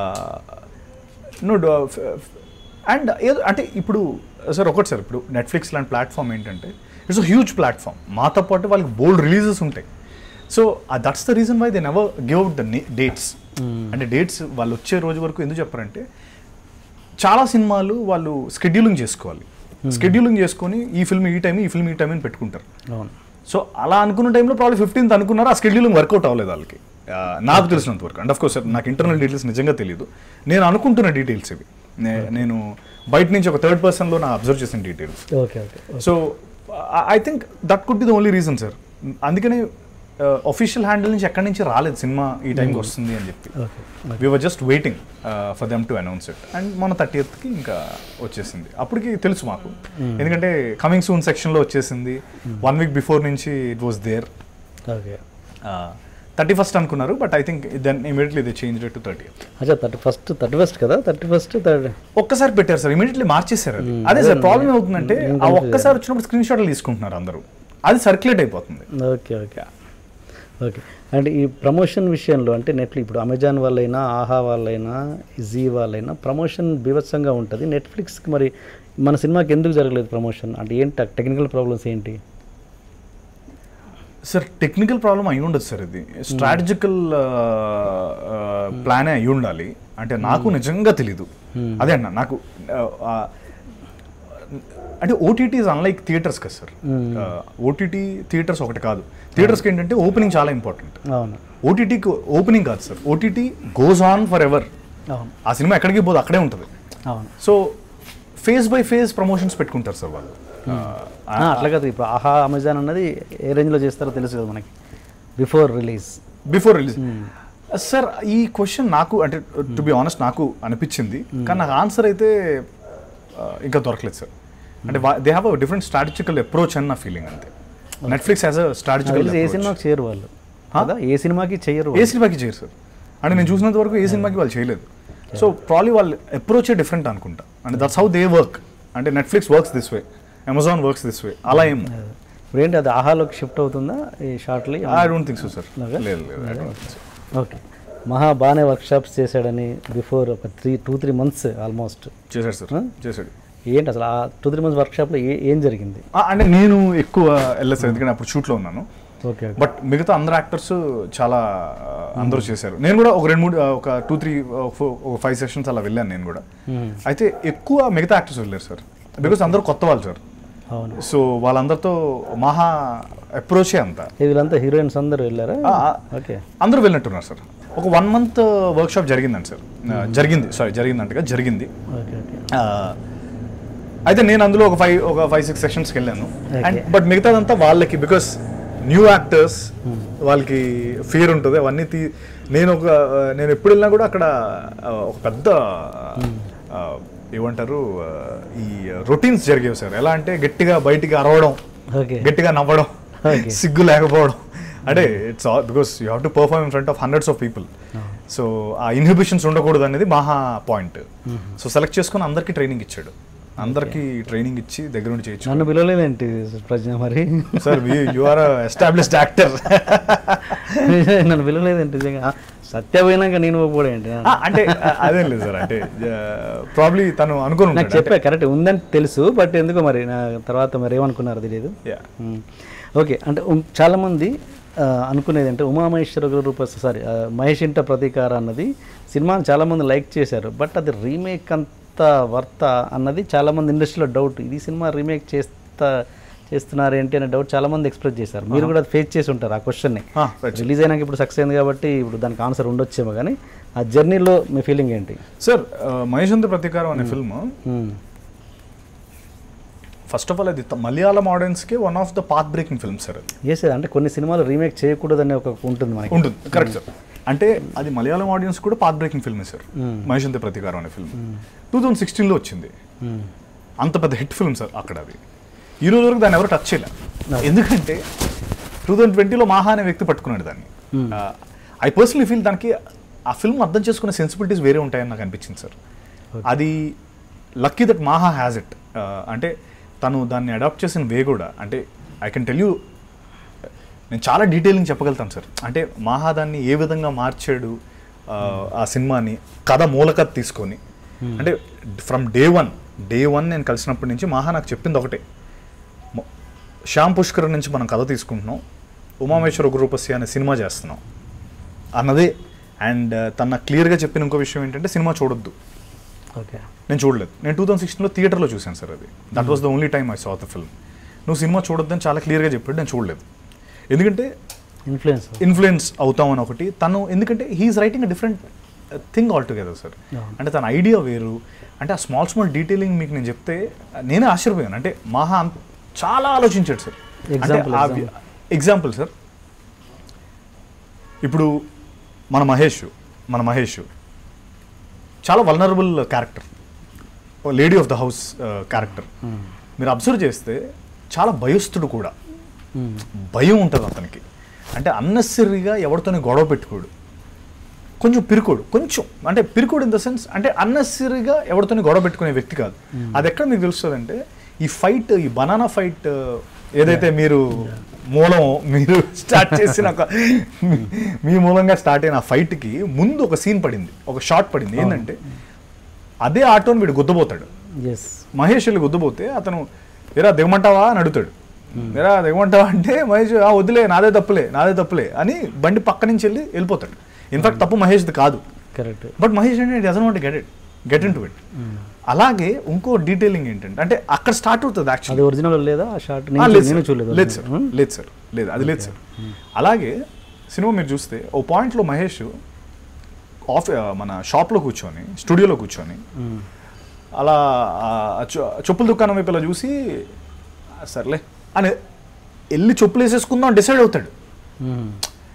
నో అండ్ ఏదో అంటే ఇప్పుడు సార్ ఒకటి సార్ ఇప్పుడు నెట్ఫ్లిక్స్ లాంటి ప్లాట్ఫామ్ ఏంటంటే ఇట్స్ హ్యూజ్ ప్లాట్ఫామ్ మాతో పాటు వాళ్ళకి బోల్డ్ రిలీజెస్ ఉంటాయి so that's the reason why they never give out the dates అంటే డేట్స్ వాళ్ళు వచ్చే రోజు వరకు ఎందుకు చెప్పారంటే చాలా సినిమాలు వాళ్ళు స్కెడ్యూలింగ్ చేసుకోవాలి స్కెడ్యూలింగ్ చేసుకొని ఈ ఫిల్మ్ ఈ టైం ఈ ఫిల్మ్ ఈ టైం అని పెట్టుకుంటారు అవును సో అలా అనుకున్న టైంలో ప్రాబ్లమ్ ఫిఫ్టీన్త్ అనుకున్నారు ఆ స్కెడ్యూలింగ్ వర్కౌట్ అవ్వలేదు వాళ్ళకి ఆ, నాకు తెలిసినంత వరకు అండ్ ఆఫ్ కోర్స్ నాకు ఇంటర్నల్ డీటెయిల్స్ నిజంగా తెలియదు నేను అనుకుంటున్న డీటెయిల్స్ ఇవి నే- నేను బయట నుంచి ఒక థర్డ్ పర్సన్లో నా అబ్జర్వ్ చేసిన details okay okay so I think that could be the only reason sir అందుకనే ఒఫీషియల్ హ్యాండిల్ నుంచి ఎక్కడి నుంచి రాలేదు సినిమా ఈ టైంకి వస్తుంది అని చెప్పి okay we were just waiting for them to announce it and మన థర్టీయత్కి ఇంకా వచ్చేసింది అప్పటికి తెలుసు మాకు ఎందుకంటే కమింగ్ సూన్ సెక్షన్లో వచ్చేసింది వన్ వీక్ బిఫోర్ నుంచి it was there okay thirty first అనుకున్నారు but I think then immediately they change to thirty అచ్చా థర్టీ ఫస్ట్ థర్టీ ఫస్ట్ కదా థర్టీ ఫస్ట్ థర్డ్ ఒక్కసారి పెట్టారు సార్ ఇమీడియట్లీ మార్చేశారు అది అదే సార్ ప్రాబ్లం ఏమవుతుందంటే ఆ ఒక్కసారి వచ్చినప్పుడు స్క్రీన్ షాట్లు తీసుకుంటున్నారు అందరూ అది సర్క్యులేట్ అయిపోతుంది ఓకే ఓకే ఓకే అండ్ ఈ ప్రమోషన్ విషయంలో అంటే నెట్లు ఇప్పుడు అమెజాన్ వాళ్ళైనా ఆహా వాళ్ళైనా జీ వాళ్ళైనా ప్రమోషన్ బీభత్సంగా ఉంటుంది నెట్ఫ్లిక్స్కి మరి మన సినిమాకి ఎందుకు జరగలేదు ప్రమోషన్ అంటే ఏంటి టెక్నికల్ ప్రాబ్లమ్స్ ఏంటి సార్ టెక్నికల్ ప్రాబ్లం అయి ఉండదు సార్ ఇది స్ట్రాటజికల్ ప్లానే అయి ఉండాలి అంటే నాకు నిజంగా తెలీదు అదే అన్న నాకు ఆ, అంటే ఓటీటీ ఇస్ అన్లైక్ థియేటర్స్ కదా సార్ ఓటీటీ థియేటర్స్ ఒకటి కాదు థియేటర్స్కి ఏంటంటే ఓపెనింగ్ చాలా ఇంపార్టెంట్ అవును ఓటీటీకి ఓపెనింగ్ కాదు sir OTT goes on forever అవును ఆ సినిమా ఎక్కడికి పోదు అక్కడే ఉంటుంది అవును so face by face promotions పెట్టుకుంటారు సార్ వాళ్ళు ఆ, అట్లా కాదు ఇప్పుడు ఆహా అమెజాన్ అన్నది ఏ రేంజ్లో చేస్తారో తెలుసు కదా మనకి before release before release sir ఈ క్వశ్చన్ నాకు అంటే టు బి ఆనెస్ట్ నాకు అనిపించింది కానీ నాకు ఆన్సర్ అయితే ఆ, ఇంకా దొరకలేదు సార్ అంటే they have a different strategical approach అని నా ఫీలింగ్ అంతే నెట్ఫ్లిక్స్ యాజ్ అ స్ట్రాటజికల్ ఏ సినిమాకి చేయరు వాళ్ళు కదా ఏ సినిమాకి చేయరు ఏ సినిమాకి చేయరు సార్ అంటే నేను చూసినంత వరకు ఏ సినిమాకి వాళ్ళు చేయలేదు సో ప్రాబ్లీ వాళ్ళు అప్రోచే డిఫరెంట్ అనుకుంటా అంటే దట్స్ హౌ దే వర్క్ అంటే Netflix works this way Amazon works this way అలా ఏం ఇప్పుడు ఏంటి అది ఆహాలోకి షిఫ్ట్ అవుతుందా ఈ shortly I don't think so sir అలాగా? లేదు లేదు I don't think so. Okay మహా బాగానే వర్క్షాప్స్ చేశాడని బిఫోర్ ఒక three two three months almost చేశాడు సార్ Huh? చేశాడు ఏంటి అసలు ఆ టూ త్రీ మంత్స్ వర్క్షాప్లో ఏ ఏం జరిగింది ఆ, అంటే నేను ఎక్కువ వెళ్ళలేదు సార్ ఎందుకంటే అప్పుడు షూట్లో ఉన్నాను ఓకే ఓకే బట్ మిగతా అందరు యాక్టర్స్ చాలా ఆ, అందరూ చేశారు నేను కూడా ఒక రెండు మూడు ఆ, ఒక టూ త్రీ ఒక ఫైవ్ సెషన్స్ అలా వెళ్ళాను నేను కూడా అయితే ఎక్కువ మిగతా యాక్టర్స్ వెళ్ళారు సార్ బికాస్ అందరూ కొత్త వాళ్ళు సార్ అవును సో వాళ్ళందరితో మహా అప్రోచే అంత ఏ వీళ్ళంతా హీరోయిన్స్ అందరూ వెళ్ళారా ఆ, ఆ, ఓకే అందరూ వెళ్ళినట్టున్నారు సార్ ఒక వన్ మంత్ వర్క్ షాప్ జరిగిందండి సార్ ఆ, జరిగింది సారీ జరిగిందంటగా జరిగింది ఓకే ఓకే ఆ, అయితే నేను అందులో ఒక ఫైవ్ ఒక ఫైవ్ సిక్స్ సెక్షన్స్కి వెళ్ళాను అండ్ Okay. బట్ మిగతాదంతా వాళ్ళకి బికాస్ న్యూ యాక్టర్స్ వాళ్ళకి ఫియర్ ఉంటుంది అవన్నీ తీ నేను ఒక నేను ఎప్పుడు వెళ్ళినా కూడా అక్కడ ఆ, ఒక పెద్ద ఏమంటారు ఆ, ఈ రొటీన్స్ జరిగేవి సార్ ఎలా అంటే గట్టిగా బయటికి అరవడం ఓకే గట్టిగా నవ్వడం Okay. సిగ్గు లేకపోవడం అంటే it's because you have to perform in front of hundreds of people so ఆ ఇన్హిబిషన్స్ ఉండకూడదు అనేది మహా పాయింట్ సో సెలెక్ట్ చేసుకుని అందరికీ ట్రైనింగ్ ఇచ్చాడు అందరికీ ట్రైనింగ్ ఇచ్చి దగ్గర నుండి చేయొచ్చు నన్ను పిలవలేదేంటి ప్రజ్ఞ మరి sir you are established actor నన్ను పిలవలేదేంటి నిజంగా సత్య పోయినాక నేను పోవడం ఏంటి అంటే ఆ, అదేం లేదు సార్ అంటే ప్రాబ్లీ తను అనుకుని నాకు ఉంటాడు చెప్పా కరెక్ట్ ఉందని తెలుసు బట్ ఎందుకో మరి నా తర్వాత మరి ఏమనుకున్నారో తెలియదు Yeah. మ్మ్. ఓకే అంటే ఉమ్, చాలామంది ఆ, అనుకునేది అంటే ఉమామహేశ్వర రూప సారీ ఆ, మహేష్ ఇంట ప్రతీకార అన్నది సినిమాని చాలామంది లైక్ చేశారు బట్ అది రీమేక్ అంత వర్త అన్నది చాలామంది ఇండస్ట్రీలో డౌట్ ఇది సినిమా రీమేక్ చేస్తా చేస్తున్నారు ఏంటి అనే డౌట్ చాలామంది ఎక్స్ప్రెస్ చేశారు మీరు కూడా ఫేస్ చేసి ఉంటారు ఆ క్వశ్చన్ని Ah, right. రిలీజ్ అయినాక ఇప్పుడు సక్సెస్ అయింది కాబట్టి ఇప్పుడు దానికి ఆన్సర్ ఉండొచ్చేమో కానీ ఆ జర్నీలో మీ ఫీలింగ్ ఏంటి సార్ మహేషంత ప్రతీకారం అనే ఫిల్మ్ మ్మ్. ఫస్ట్ ఆఫ్ ఆల్ అది త- మలయాళం ఆడియన్స్కి one of the path breaking film sir అది ఎస్ అంటే కొన్ని సినిమాలు రీమేక్ చేయకూడదనే ఒక ఉంటుంది మనకి ఉంటుంది కరెక్ట్ సార్ అంటే అది మలయాళం ఆడియన్స్ కూడా path breaking film sir Hmm. Maheshinte Prathikaaram అనే ఫిల్మ్ టూ థౌజండ్ సిక్స్టీన్లో వచ్చింది మ్మ్. అంత పెద్ద హిట్ ఫిల్మ్ సార్ అక్కడ అది ఈ రోజు వరకు దాన్ని ఎవరు టచ్ చేయలే ఎందుకంటే టూ థౌజండ్ ట్వంటీలో మాహా అనే వ్యక్తి పట్టుకున్నాడు దాన్ని ఐ పర్సనలీ ఫీల్ దానికి ఆ ఫిల్మ్ అర్థం చేసుకునే సెన్సిబిలిటీస్ వేరే ఉంటాయని నాకు అనిపించింది సార్ అది lucky that Maha has it అంటే తను దాన్ని అడాప్ట్ చేసిన వే కూడా అంటే ఐ కెన్ టెల్ యూ నేను చాలా డీటెయిలింగ్ చెప్పగలుగుతాను సార్ అంటే మాహా దాన్ని ఏ విధంగా మార్చాడు ఆ, ఆ సినిమాని కథ మూలకథ తీసుకొని అంటే from day one day one నేను కలిసినప్పటి నుంచి మాహా నాకు చెప్పింది ఒకటే మొ- శ్యామ్ పుష్కర్ నుంచి మనం కథ తీసుకుంటున్నాం ఉమామేశ్వర గురూపస్య అనే సినిమా చేస్తున్నాం అన్నదే అండ్ తన క్లియర్గా చెప్పిన ఇంకో విషయం ఏంటంటే సినిమా చూడొద్దు ఓకే నేను చూడలేదు నేను టూ థౌసండ్ సిక్స్టీన్లో థియేటర్లో చూశాను సార్ అది that was the only time I saw the film నువ్వు సినిమా చూడొద్దని చాలా క్లియర్గా చెప్పాడు నేను చూడలేదు ఎందుకంటే ఇన్ఫ్లుయెన్స్ ఇన్ఫ్లుయెన్స్ అవుతామని ఒకటి తను ఎందుకంటే he's writing a different thing all together sir అవును. అంటే తన ఐడియా వేరు అంటే ఆ స్మాల్ స్మాల్ డీటెయిలింగ్ మీకు నేను చెప్తే నేనే ఆశ్చర్యపోయాను అంటే మహా అంత- చాలా ఆలోచించాడు sir Example, example. Example sir ఇప్పుడు మన మహేష్ మన మహేష్ చాలా vulnerable character lady of the house character మీరు అబ్జర్వ్ చేస్తే చాలా భయస్థుడు కూడా భయం ఉంటుంది అతనికి అంటే అన్నెసరీగా ఎవరితోని గొడవ పెట్టుకోడు కొంచెం పిరుకోడు కొంచెం అంటే పిరుకోడు ఇన్ ద సెన్స్ అంటే అన్నెసరీగా ఎవరితోని గొడవ పెట్టుకునే వ్యక్తి కాదు అది ఎక్కడ మీకు తెలుస్తుంది అంటే ఈ ఫైట్ ఈ బనానా ఫైట్ ఏదైతే మీరు మూలం మీరు స్టార్ట్ చేసిన ఒక మీ- మీ మూలంగా స్టార్ట్ అయిన ఆ ఫైట్కి ముందు ఒక సీన్ పడింది ఒక షాట్ పడింది ఏంటంటే అదే ఆటోని వీడు గుద్దబోతాడు ఎస్ మహేష్ వెళ్ళి గుద్దబోతే అతను ఎరా దిగమంటావా అని అడుగుతాడు ఎరా దిగమంటావా అంటే మహేష్ "ఆ, వద్దులే నాదే తప్పులే నాదే తప్పులే అని బండి పక్క నుంచి వెళ్ళి వెళ్ళిపోతాడు ఇన్ఫాక్ట్ తప్పు మహేష్ది కాదు కరెక్ట్ బట్ మహేష్ అంటే doesn't want get it get into it అలాగే ఇంకో డీటెయిలింగ్ ఏంటంటే అంటే అక్కడ స్టార్ట్ అవుతుంది అది యాక్చువల్లీ ఒరిజినల్ లేదా ఆ షార్ట్ ఆ, లేదు నేను సార్. చూడలేదు లేదు సార్ Hmm? లేదు సార్ లేదు అది లేదు సార్ అలాగే సినిమా మీరు చూస్తే ఓ పాయింట్లో మహేష్ ఆఫ్ మన షాప్లో కూర్చొని స్టూడియోలో కూర్చొని Hmm. అలా ఆ చొ- చెప్పుల దుకాణం వైపు ఇలా చూసి "ఆ, సర్లే అని వెళ్ళి చెప్పులు వేసేసుకుందాం డిసైడ్ అవుతాడు Hmm.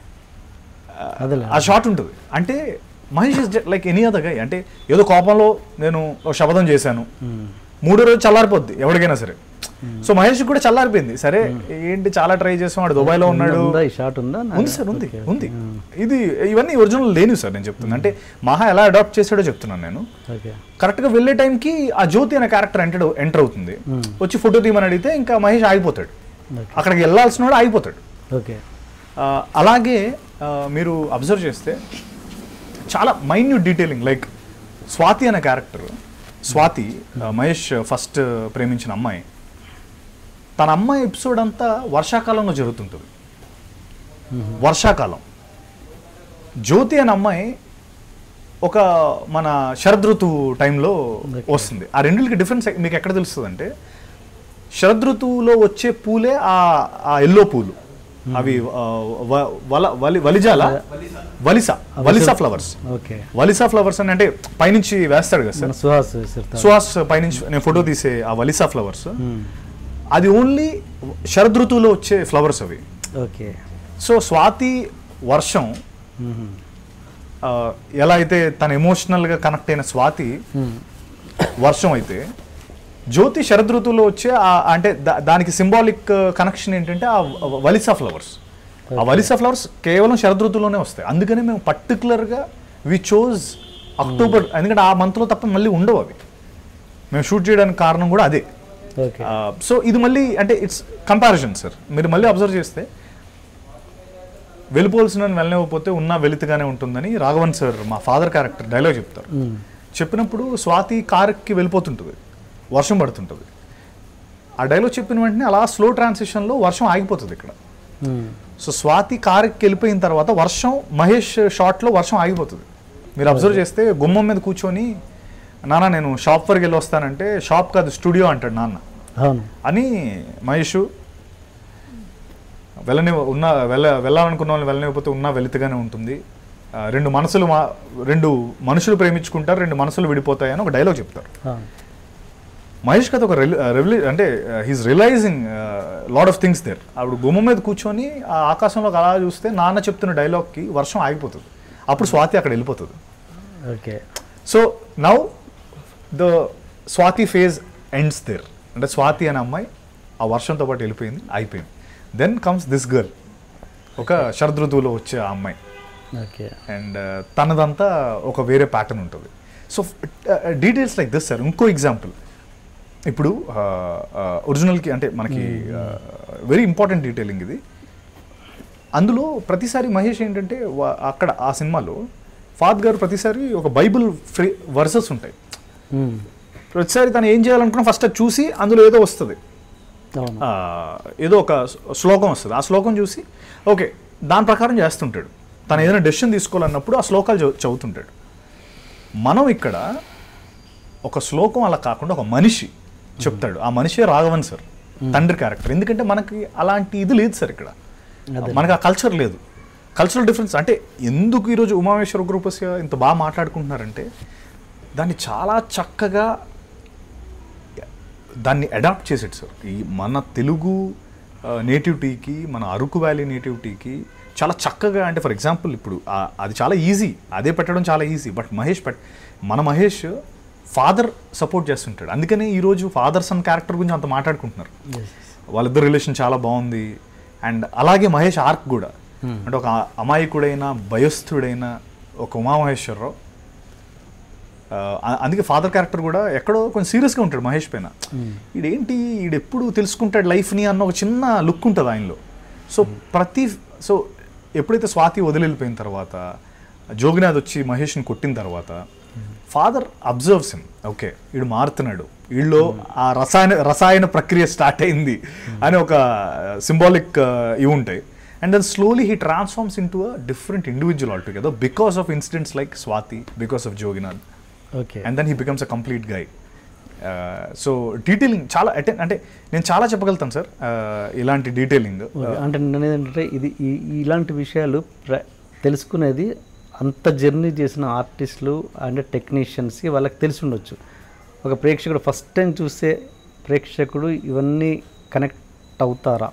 అదేలే ఆ షాట్ ఉంటుంది అంటే Mahesh is like any other guy అంటే ఏదో కోపంలో నేను ఒక శపథం చేశాను Hmm. మూడో రోజు చల్లారిపోద్ది ఎవరికైనా సరే సో మహేష్ కూడా చల్లారిపోయింది సరే ఏంటి చాలా ట్రై చేసాం వాడు దుబాయ్లో ఉన్నాడు ఉందా ఈ షాట్ ఉందా ఉంది సార్ ఉంది Okay, ఉంది okay. ఇది ఇవన్నీ ఒరిజినల్ లేనివి సార్ నేను చెప్తున్నా అంటే మహా ఎలా అడాప్ట్ చేశాడో చెప్తున్నాను నేను ఓకే కరెక్ట్గా వెళ్ళే టైంకి ఆ జ్యోతి అనే క్యారెక్టర్ ఎంటర్ ఎంటర్ అవుతుంది Hmm. వచ్చి ఫోటో తీయమని అడిగితే ఇంకా మహేష్ ఆగిపోతాడు ఓకే అక్కడికి వెళ్ళాల్సిన వాడు ఆగిపోతాడు ఓకే ఆ, అలాగే ఆ, మీరు అబ్జర్వ్ చేస్తే చాలా మైన్యూట్ డీటెయిలింగ్ లైక్ స్వాతి అనే క్యారెక్టర్ స్వాతి ఆ, మహేష్ ఫస్ట్ ప్రేమించిన అమ్మాయి తన అమ్మాయి ఎపిసోడ్ అంతా వర్షాకాలంలో జరుగుతుంటుంది వర్షాకాలం జ్యోతి అనే అమ్మాయి ఒక మన శరద్ ఋతువు టైంలో Okay. వస్తుంది ఆ రెండింటికి డిఫరెన్స్ మీకు ఎక్కడ తెలుస్తుంది అంటే శరద్ ఋతువులో వచ్చే పూలే ఆ ఆ ఎల్లో పూలు అవి ఆ, వ- వల వలి వలిజాల వలిస వలిసా ఫ్లవర్స్ ఓకే వలిసా ఫ్లవర్స్ అని అంటే పైనుంచి వేస్తాడు కదా మన సార్ సుహాస్ సిర్తా సుహాస్ పైనుంచి నేను ఫోటో తీసే ఆ వలిసా ఫ్లవర్స్ Hmm. అది ఓన్లీ శరద్ ఋతువులో వచ్చే ఫ్లవర్స్ అవి ఓకే సో స్వాతి వర్షం Mhm. ఆ, ఎలా అయితే తన ఎమోషనల్గా కనెక్ట్ అయిన స్వాతి Hmm. వర్షం అయితే జ్యోతి శరద్ ఋతువులో వచ్చే ఆ- అంటే దా- దానికి సింబాలిక్ కనెక్షన్ ఏంటంటే ఆ వలిసా ఫ్లవర్స్ ఆ వలిసా ఫ్లవర్స్ కేవలం శరద్ ఋతువులోనే వస్తాయి అందుకని మేము పర్టికులర్గా వి చోజ్ అక్టోబర్ ఎందుకంటే ఆ మంత్లో తప్ప మళ్ళీ ఉండవు అవి మేము షూట్ చేయడానికి కారణం కూడా అదే ఓకే సో ఇది మళ్ళీ అంటే ఇట్స్ కంపారిజన్ సార్ మీరు మళ్ళీ అబ్జర్వ్ చేస్తే వెళ్ళిపోవాల్సిన వెళ్ళనివ్వకపోతే ఉన్నా వెలితిగానే ఉంటుందని రాఘవన్ సార్ మా ఫాదర్ క్యారెక్టర్ డైలాగ్ చెప్తారు చెప్పినప్పుడు స్వాతి కార్కి వెళ్ళిపోతుంటుంది వర్షం పడుతుంటుంది ఆ డైలాగ్ చెప్పిన వెంటనే అలా స్లో ట్రాన్సిషన్లో వర్షం ఆగిపోతుంది ఇక్కడ సో స్వాతి కార్కి వెళ్ళిపోయిన తర్వాత వర్షం మహేష్ షాట్లో వర్షం ఆగిపోతుంది మీరు అబ్జర్వ్ చేస్తే గుమ్మం మీద కూర్చొని నాన్న నేను షాప్ వరకు వెళ్ళి వస్తానంటే షాప్ కాదు స్టూడియో అంటాడు నాన్న అవును అని మహేష్ వెళ్ళని ఉన్న వెళ్ళ వెళ్ళాలనుకున్న వాళ్ళని వెళ్ళనివ్వకపోతే ఉన్నా వెలితిగానే ఉంటుంది ఆ, రెండు మనసులు మా రెండు మనుషులు ప్రేమించుకుంటారు రెండు మనసులు విడిపోతాయి అని ఒక డైలాగ్ చెప్తారు అవును మహేష్ కథ ఒక రెవల్యూ అంటే he's realising lot of things there ఆవిడ గుమ్మ మీద కూర్చొని ఆ ఆకాశంలోకి అలా చూస్తే నాన్న చెప్తున్న డైలాగ్కి వర్షం ఆగిపోతుంది అప్పుడు స్వాతి అక్కడ వెళ్ళిపోతుంది okay so now the Swathi phase ends there అంటే స్వాతి అనే అమ్మాయి ఆ వర్షంతో పాటు వెళ్ళిపోయింది అయిపోయింది దెన్ కమ్స్ దిస్ గర్ల్ ఒక శరదృతువులో వచ్చే ఆ అమ్మాయి ఓకే అండ్ తనదంతా ఒక వేరే ప్యాటర్న్ ఉంటుంది so details like this sir ఇంకో ఎగ్జాంపుల్ ఇప్పుడు ఒరిజినల్కి అంటే మనకి వెరీ ఇంపార్టెంట్ డీటెయిలింగ్ ఇది అందులో ప్రతిసారి మహేష్ ఏంటంటే వా- అక్కడ ఆ సినిమాలో ఫాద్ గారు ప్రతిసారి ఒక బైబిల్ ఫ్రీ వర్సెస్ ఉంటాయి ప్రతిసారి తను ఏం చేయాలనుకున్నా ఫస్ట్ అది చూసి అందులో ఏదో వస్తుంది అవును ఆ, ఏదో ఒక శ్లోకం వస్తుంది ఆ శ్లోకం చూసి ఓకే దాని ప్రకారం చేస్తుంటాడు తను ఏదైనా డెసిషన్ తీసుకోవాలన్నప్పుడు ఆ శ్లోకాలు చదువు- చదువుతుంటాడు మనం ఇక్కడ ఒక శ్లోకం అలా కాకుండా ఒక మనిషి చెప్తాడు ఆ మనిషే రాఘవన్ సార్ తండ్రి క్యారెక్టర్ ఎందుకంటే మనకి అలాంటి ఇది లేదు సార్ ఇక్కడ అదే. మనకి ఆ కల్చర్ లేదు కల్చరల్ డిఫరెన్స్ అంటే ఎందుకు ఈరోజు ఉమామేశ్వర గ్రూపస్య ఇంత బాగా మాట్లాడుకుంటున్నారంటే దాన్ని చాలా చక్కగా దాన్ని అడాప్ట్ చేసాడు సార్ ఈ మన తెలుగు నేటివిటీకి మన అరకు వ్యాలీ నేటివిటీకి చాలా చక్కగా అంటే ఫర్ ఎగ్జాంపుల్ ఇప్పుడు ఆ- అది చాలా ఈజీ అదే పెట్టడం చాలా ఈజీ బట్ మహేష్ పెట్ మన మహేష్ ఫాదర్ సపోర్ట్ చేస్తుంటాడు అందుకనే ఈరోజు ఫాదర్ సన్ క్యారెక్టర్ గురించి అంత మాట్లాడుకుంటున్నారు వాళ్ళిద్దరు రిలేషన్ చాలా బాగుంది అండ్ అలాగే మహేష్ ఆర్క్ కూడా అంటే ఒక అమాయకుడైన భయస్థుడైన ఒక ఉమామహేశ్వరరావు ఆ, అ- అందుకే ఫాదర్ క్యారెక్టర్ కూడా ఎక్కడో కొంచెం సీరియస్గా ఉంటాడు మహేష్ పైన ఈడేంటి ఈడెప్పుడు తెలుసుకుంటాడు లైఫ్ని అన్న ఒక చిన్న లుక్ ఉంటుంది ఆయనలో సో ప్రతి సో ఎప్పుడైతే స్వాతి వదిలి వెళ్ళిపోయిన తర్వాత జోగినాథ్ వచ్చి మహేష్ని కొట్టిన తర్వాత ఫాదర్ అబ్జర్వ్స్ హిమ్ ఓకే వీడు మారుతున్నాడు వీళ్ళు ఆ రసాయన రసాయన ప్రక్రియ స్టార్ట్ అయింది అని ఒక సింబాలిక్ ఇవి ఉంటాయి and then slowly he transforms into a different individual altogether because of incidents like Swathi because of Joginath okay and then he becomes a complete guy so detailing చాలా అటెండ్ అంటే నేను చాలా చెప్పగలుగుతాను సార్ ఇలాంటి detailing okay. అంటే నేను ఏంటంటే ఇది ఈ- ఇలాంటి విషయాలు ప్ర- తెలుసుకునేది అంత జర్నీ చేసిన ఆర్టిస్టులు అండ్ టెక్నీషియన్స్కి వాళ్ళకి తెలిసి ఉండొచ్చు ఒక ప్రేక్షకుడు ఫస్ట్ టైం చూసే ప్రేక్షకుడు ఇవన్నీ కనెక్ట్ అవుతారా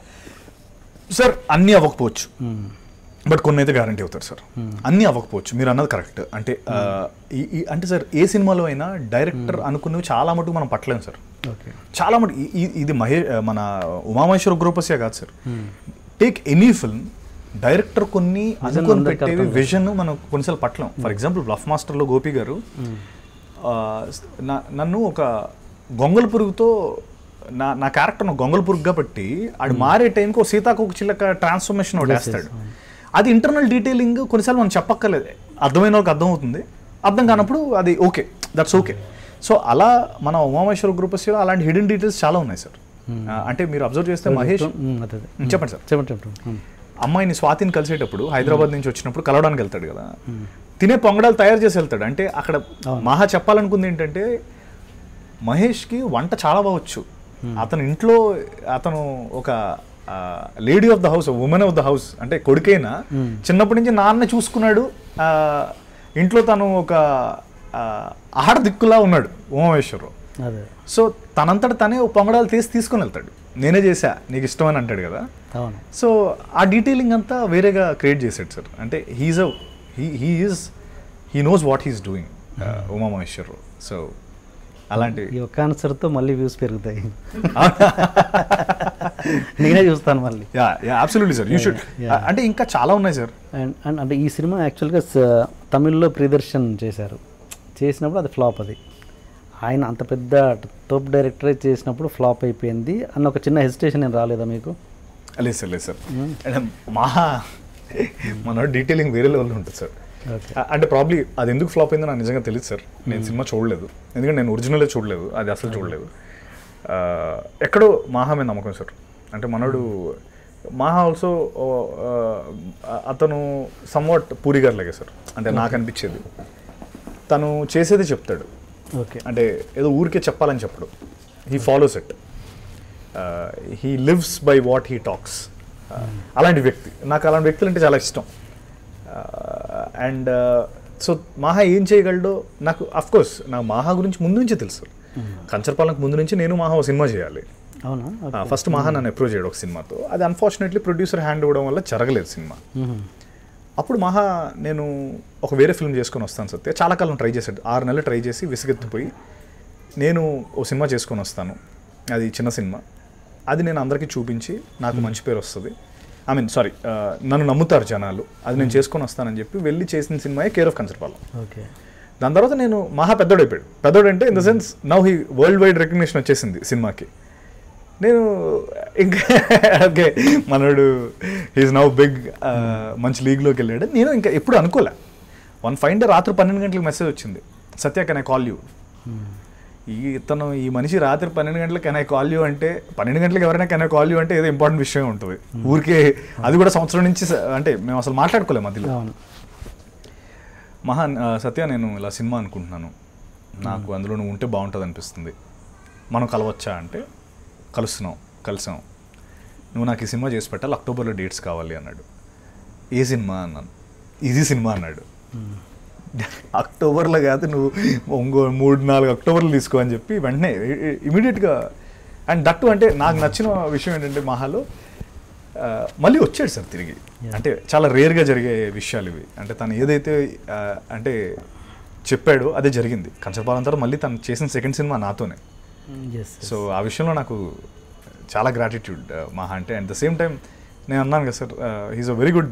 సార్ అన్నీ అవ్వకపోవచ్చు బట్ కొన్ని అయితే గ్యారంటీ అవుతారు సార్ అన్నీ అవ్వకపోవచ్చు మీరు అన్నది కరెక్ట్ అంటే ఆ, ఈ ఈ- అంటే సార్ ఏ సినిమాలో అయినా డైరెక్టర్ అనుకున్నవి చాలా మటుకు మనం పట్టలేము సార్ ఓకే చాలా మటు ఈ- ఈ- ఇది మహే మన ఉమామహేశ్వర గ్రూపస్యే కాదు sir take any film director కొన్ని అనుకొని అందరికీ పెట్టేవి అర్థం విజన్ మనం కొన్నిసార్లు పట్టలేం ఫర్ ఎగ్జాంపుల్ బ్లఫ్ మాస్టర్లో గోపి గారు ఆ, నా- నన్ను ఒక గొంగల పురుగుతో నా నా క్యారెక్టర్ను గొంగల పురుగుగా పెట్టి ఆడు మారే టైంకి ఒక సీతాకోక చిల్లక ట్రాన్స్ఫర్మేషన్ ఒకటి వేస్తాడు అది ఇంటర్నల్ డీటెయిలింగ్ కొన్నిసార్లు మనం చెప్పక్కర్లేదు అర్థమైన వాళ్ళకి అర్థం అవుతుంది అర్థం కానప్పుడు అది ఓకే దట్స్ ఓకే సో అలా మన ఉమామేశ్వర గ్రూపస్లో అలాంటి హిడెన్ డీటెయిల్స్ చాలా ఉన్నాయి సార్ అంటే మీరు అబ్జర్వ్ చేస్తే మహేష్ ఉమ్, అదే అదే. ఉమ్, చెప్పండి సార్ చెప్పండి చెప్పండి ఉమ్. అమ్మాయిని స్వాతిని కలిసేటప్పుడు హైదరాబాద్ నుంచి వచ్చినప్పుడు కలవడానికి వెళ్తాడు కదా తినే పొంగడాలు తయారు చేసి వెళ్తాడు అంటే అక్కడ మహా చెప్పాలనుకుంది ఏంటంటే మహేష్కి వంట చాలా బాగొచ్చు అతని ఇంట్లో అతను ఒక lady of the house woman of the house అంటే కొడుకైనా చిన్నప్పటి నుంచి నాన్న చూసుకున్నాడు ఆ, ఇంట్లో తను ఒక ఆ, ఆహార దిక్కులా ఉన్నాడు ఉమామేశ్వరరావు అదే సో తనంతట తనే ఓ పొంగడాలు తీసి తీసుకొని వెళ్తాడు నేనే చేశా నీకు ఇష్టమని అంటాడు కదా అవును సో ఆ డీటెయిలింగ్ అంతా వేరేగా క్రియేట్ చేశాడు సార్ అంటే he's a he he is he knows what he's doing Umamaheswararao so అలాంటి ఈ ఒక్క ఆన్సర్తో మళ్ళీ వ్యూస్ పెరుగుతాయి నేనే చూస్తాను మళ్ళీ yeah yeah absolutely sir you should Yeah. అంటే ఇంకా చాలా ఉన్నాయి సార్ అండ్ అండ్ అంటే ఈ సినిమా యాక్చువల్గా స- తమిళ్లో ప్రియదర్శన్ చేశారు చేసినప్పుడు అది ఫ్లాప్ అది ఆయన అంత పెద్ద టాప్ డైరెక్టరే చేసినప్పుడు ఫ్లాప్ అయిపోయింది అన్న ఒక చిన్న హెసిటేషన్ ఏం రాలేదా మీకు లేదు సార్ లేదు సార్ అంటే మహా మన డీటెయిలింగ్ వేరే లెవెల్లో ఉంటుంది సార్ ఓకే అ- అంటే ప్రాబ్లీ అది ఎందుకు ఫ్లాప్ అయిందో నాకు నిజంగా తెలియదు సార్ నేను సినిమా చూడలేదు ఎందుకంటే నేను ఒరిజినలే చూడలేదు అది అసలు చూడలేదు ఆ, ఎక్కడో మాహా మీద నమ్మకం సార్ అంటే మనోడు మాహా ఆల్సో అతను సమ్వాట్ పూరి గారు లాగే సార్ అంటే నాకు అనిపించేది తను చేసేది చెప్తాడు ఓకే అంటే ఏదో ఊరికే చెప్పాలని చెప్పడు he follows it he lives by what he talks అలాంటి వ్యక్తి నాకు అలాంటి వ్యక్తులు అంటే చాలా ఇష్టం అండ్ సో మాహా ఏం చేయగలడో నాకు అఫ్ కోర్స్ నాకు మాహా గురించి ముందు నుంచే తెలుసు కంచర్పాలనకు ముందు నుంచి నేను మాహా ఒక సినిమా చేయాలి అవునా ఓకే ఫస్ట్ మాహా నన్ను అప్రోచ్ చేయడు ఒక సినిమాతో అది అన్ఫార్చునేట్లీ ప్రొడ్యూసర్ హ్యాండ్ ఇవ్వడం వల్ల జరగలేదు సినిమా మ్మ్. అప్పుడు మహా నేను ఒక వేరే ఫిల్మ్ చేసుకొని వస్తాను సత్య చాలా కాలం ట్రై చేశాడు ఆరు నెలలు ట్రై చేసి విసిగెత్తిపోయి నేను ఓ సినిమా చేసుకొని వస్తాను అది చిన్న సినిమా అది నేను అందరికీ చూపించి నాకు మంచి పేరు వస్తుంది ఐ మీన్ సారీ నన్ను నమ్ముతారు జనాలు అది నేను చేసుకొని వస్తానని చెప్పి వెళ్ళి చేసిన సినిమాయే కేర్ ఆఫ్ కన్సర్పాలెం ఓకే దాని తర్వాత నేను మహా పెద్దోడు అయిపోయాడు పెద్దోడు అంటే in the sense now he world wide recognition వచ్చేసింది సినిమాకి నేను ఇంకా ఓకే మనోడు హీస్ నౌ బిగ్ మంచి లీగ్లోకి వెళ్ళాడు నేను ఇంకా ఎప్పుడు అనుకోలే వన్ ఫైన్ డే రాత్రి పన్నెండు గంటలకు మెసేజ్ వచ్చింది Satya can I call you ఈ ఇతను ఈ మనిషి రాత్రి పన్నెండు గంటలకు కెన్ ఐ కాల్ యూ అంటే పన్నెండు గంటలకు ఎవరైనా కెన్ ఐ కాల్ యూ అంటే ఏదో ఇంపార్టెంట్ విషయం ఉంటుంది ఊరికే అది కూడా సంవత్సరం నుంచి స- అంటే మేము అసలు మాట్లాడుకోలేము మధ్యలో అవును మహా ఆ, సత్య నేను ఇలా సినిమా అనుకుంటున్నాను నాకు అందులో నువ్వు ఉంటే బాగుంటుంది అనిపిస్తుంది మనం కలవచ్చా అంటే కలుస్తున్నాం కలిసాం నువ్వు నాకు ఈ సినిమా చేసి పెట్టాలి అక్టోబర్లో డేట్స్ కావాలి అన్నాడు ఏ సినిమా అన్నాను ఇది సినిమా అన్నాడు అక్టోబర్లో కాదు నువ్వు ఇంకో మూడు నాలుగు అక్టోబర్లు తీసుకో అని చెప్పి వెంటనే ఇమీడియట్గా అండ్ దట్టు అంటే నాకు నచ్చిన విషయం ఏంటంటే మహాలో ఆ, మళ్ళీ వచ్చాడు సార్ తిరిగి అంటే చాలా రేర్గా జరిగే విషయాలు ఇవి అంటే తను ఏదైతే ఆ, అంటే చెప్పాడో అదే జరిగింది కంచపాలెం తర్వాత మళ్ళీ తను చేసిన సెకండ్ సినిమా నాతోనే ఎస్ సో ఆ విషయంలో నాకు చాలా గ్రాటిట్యూడ్ మహా అంటే అట్ ద సేమ్ టైం నేను అన్నాను కదా sir he's a very good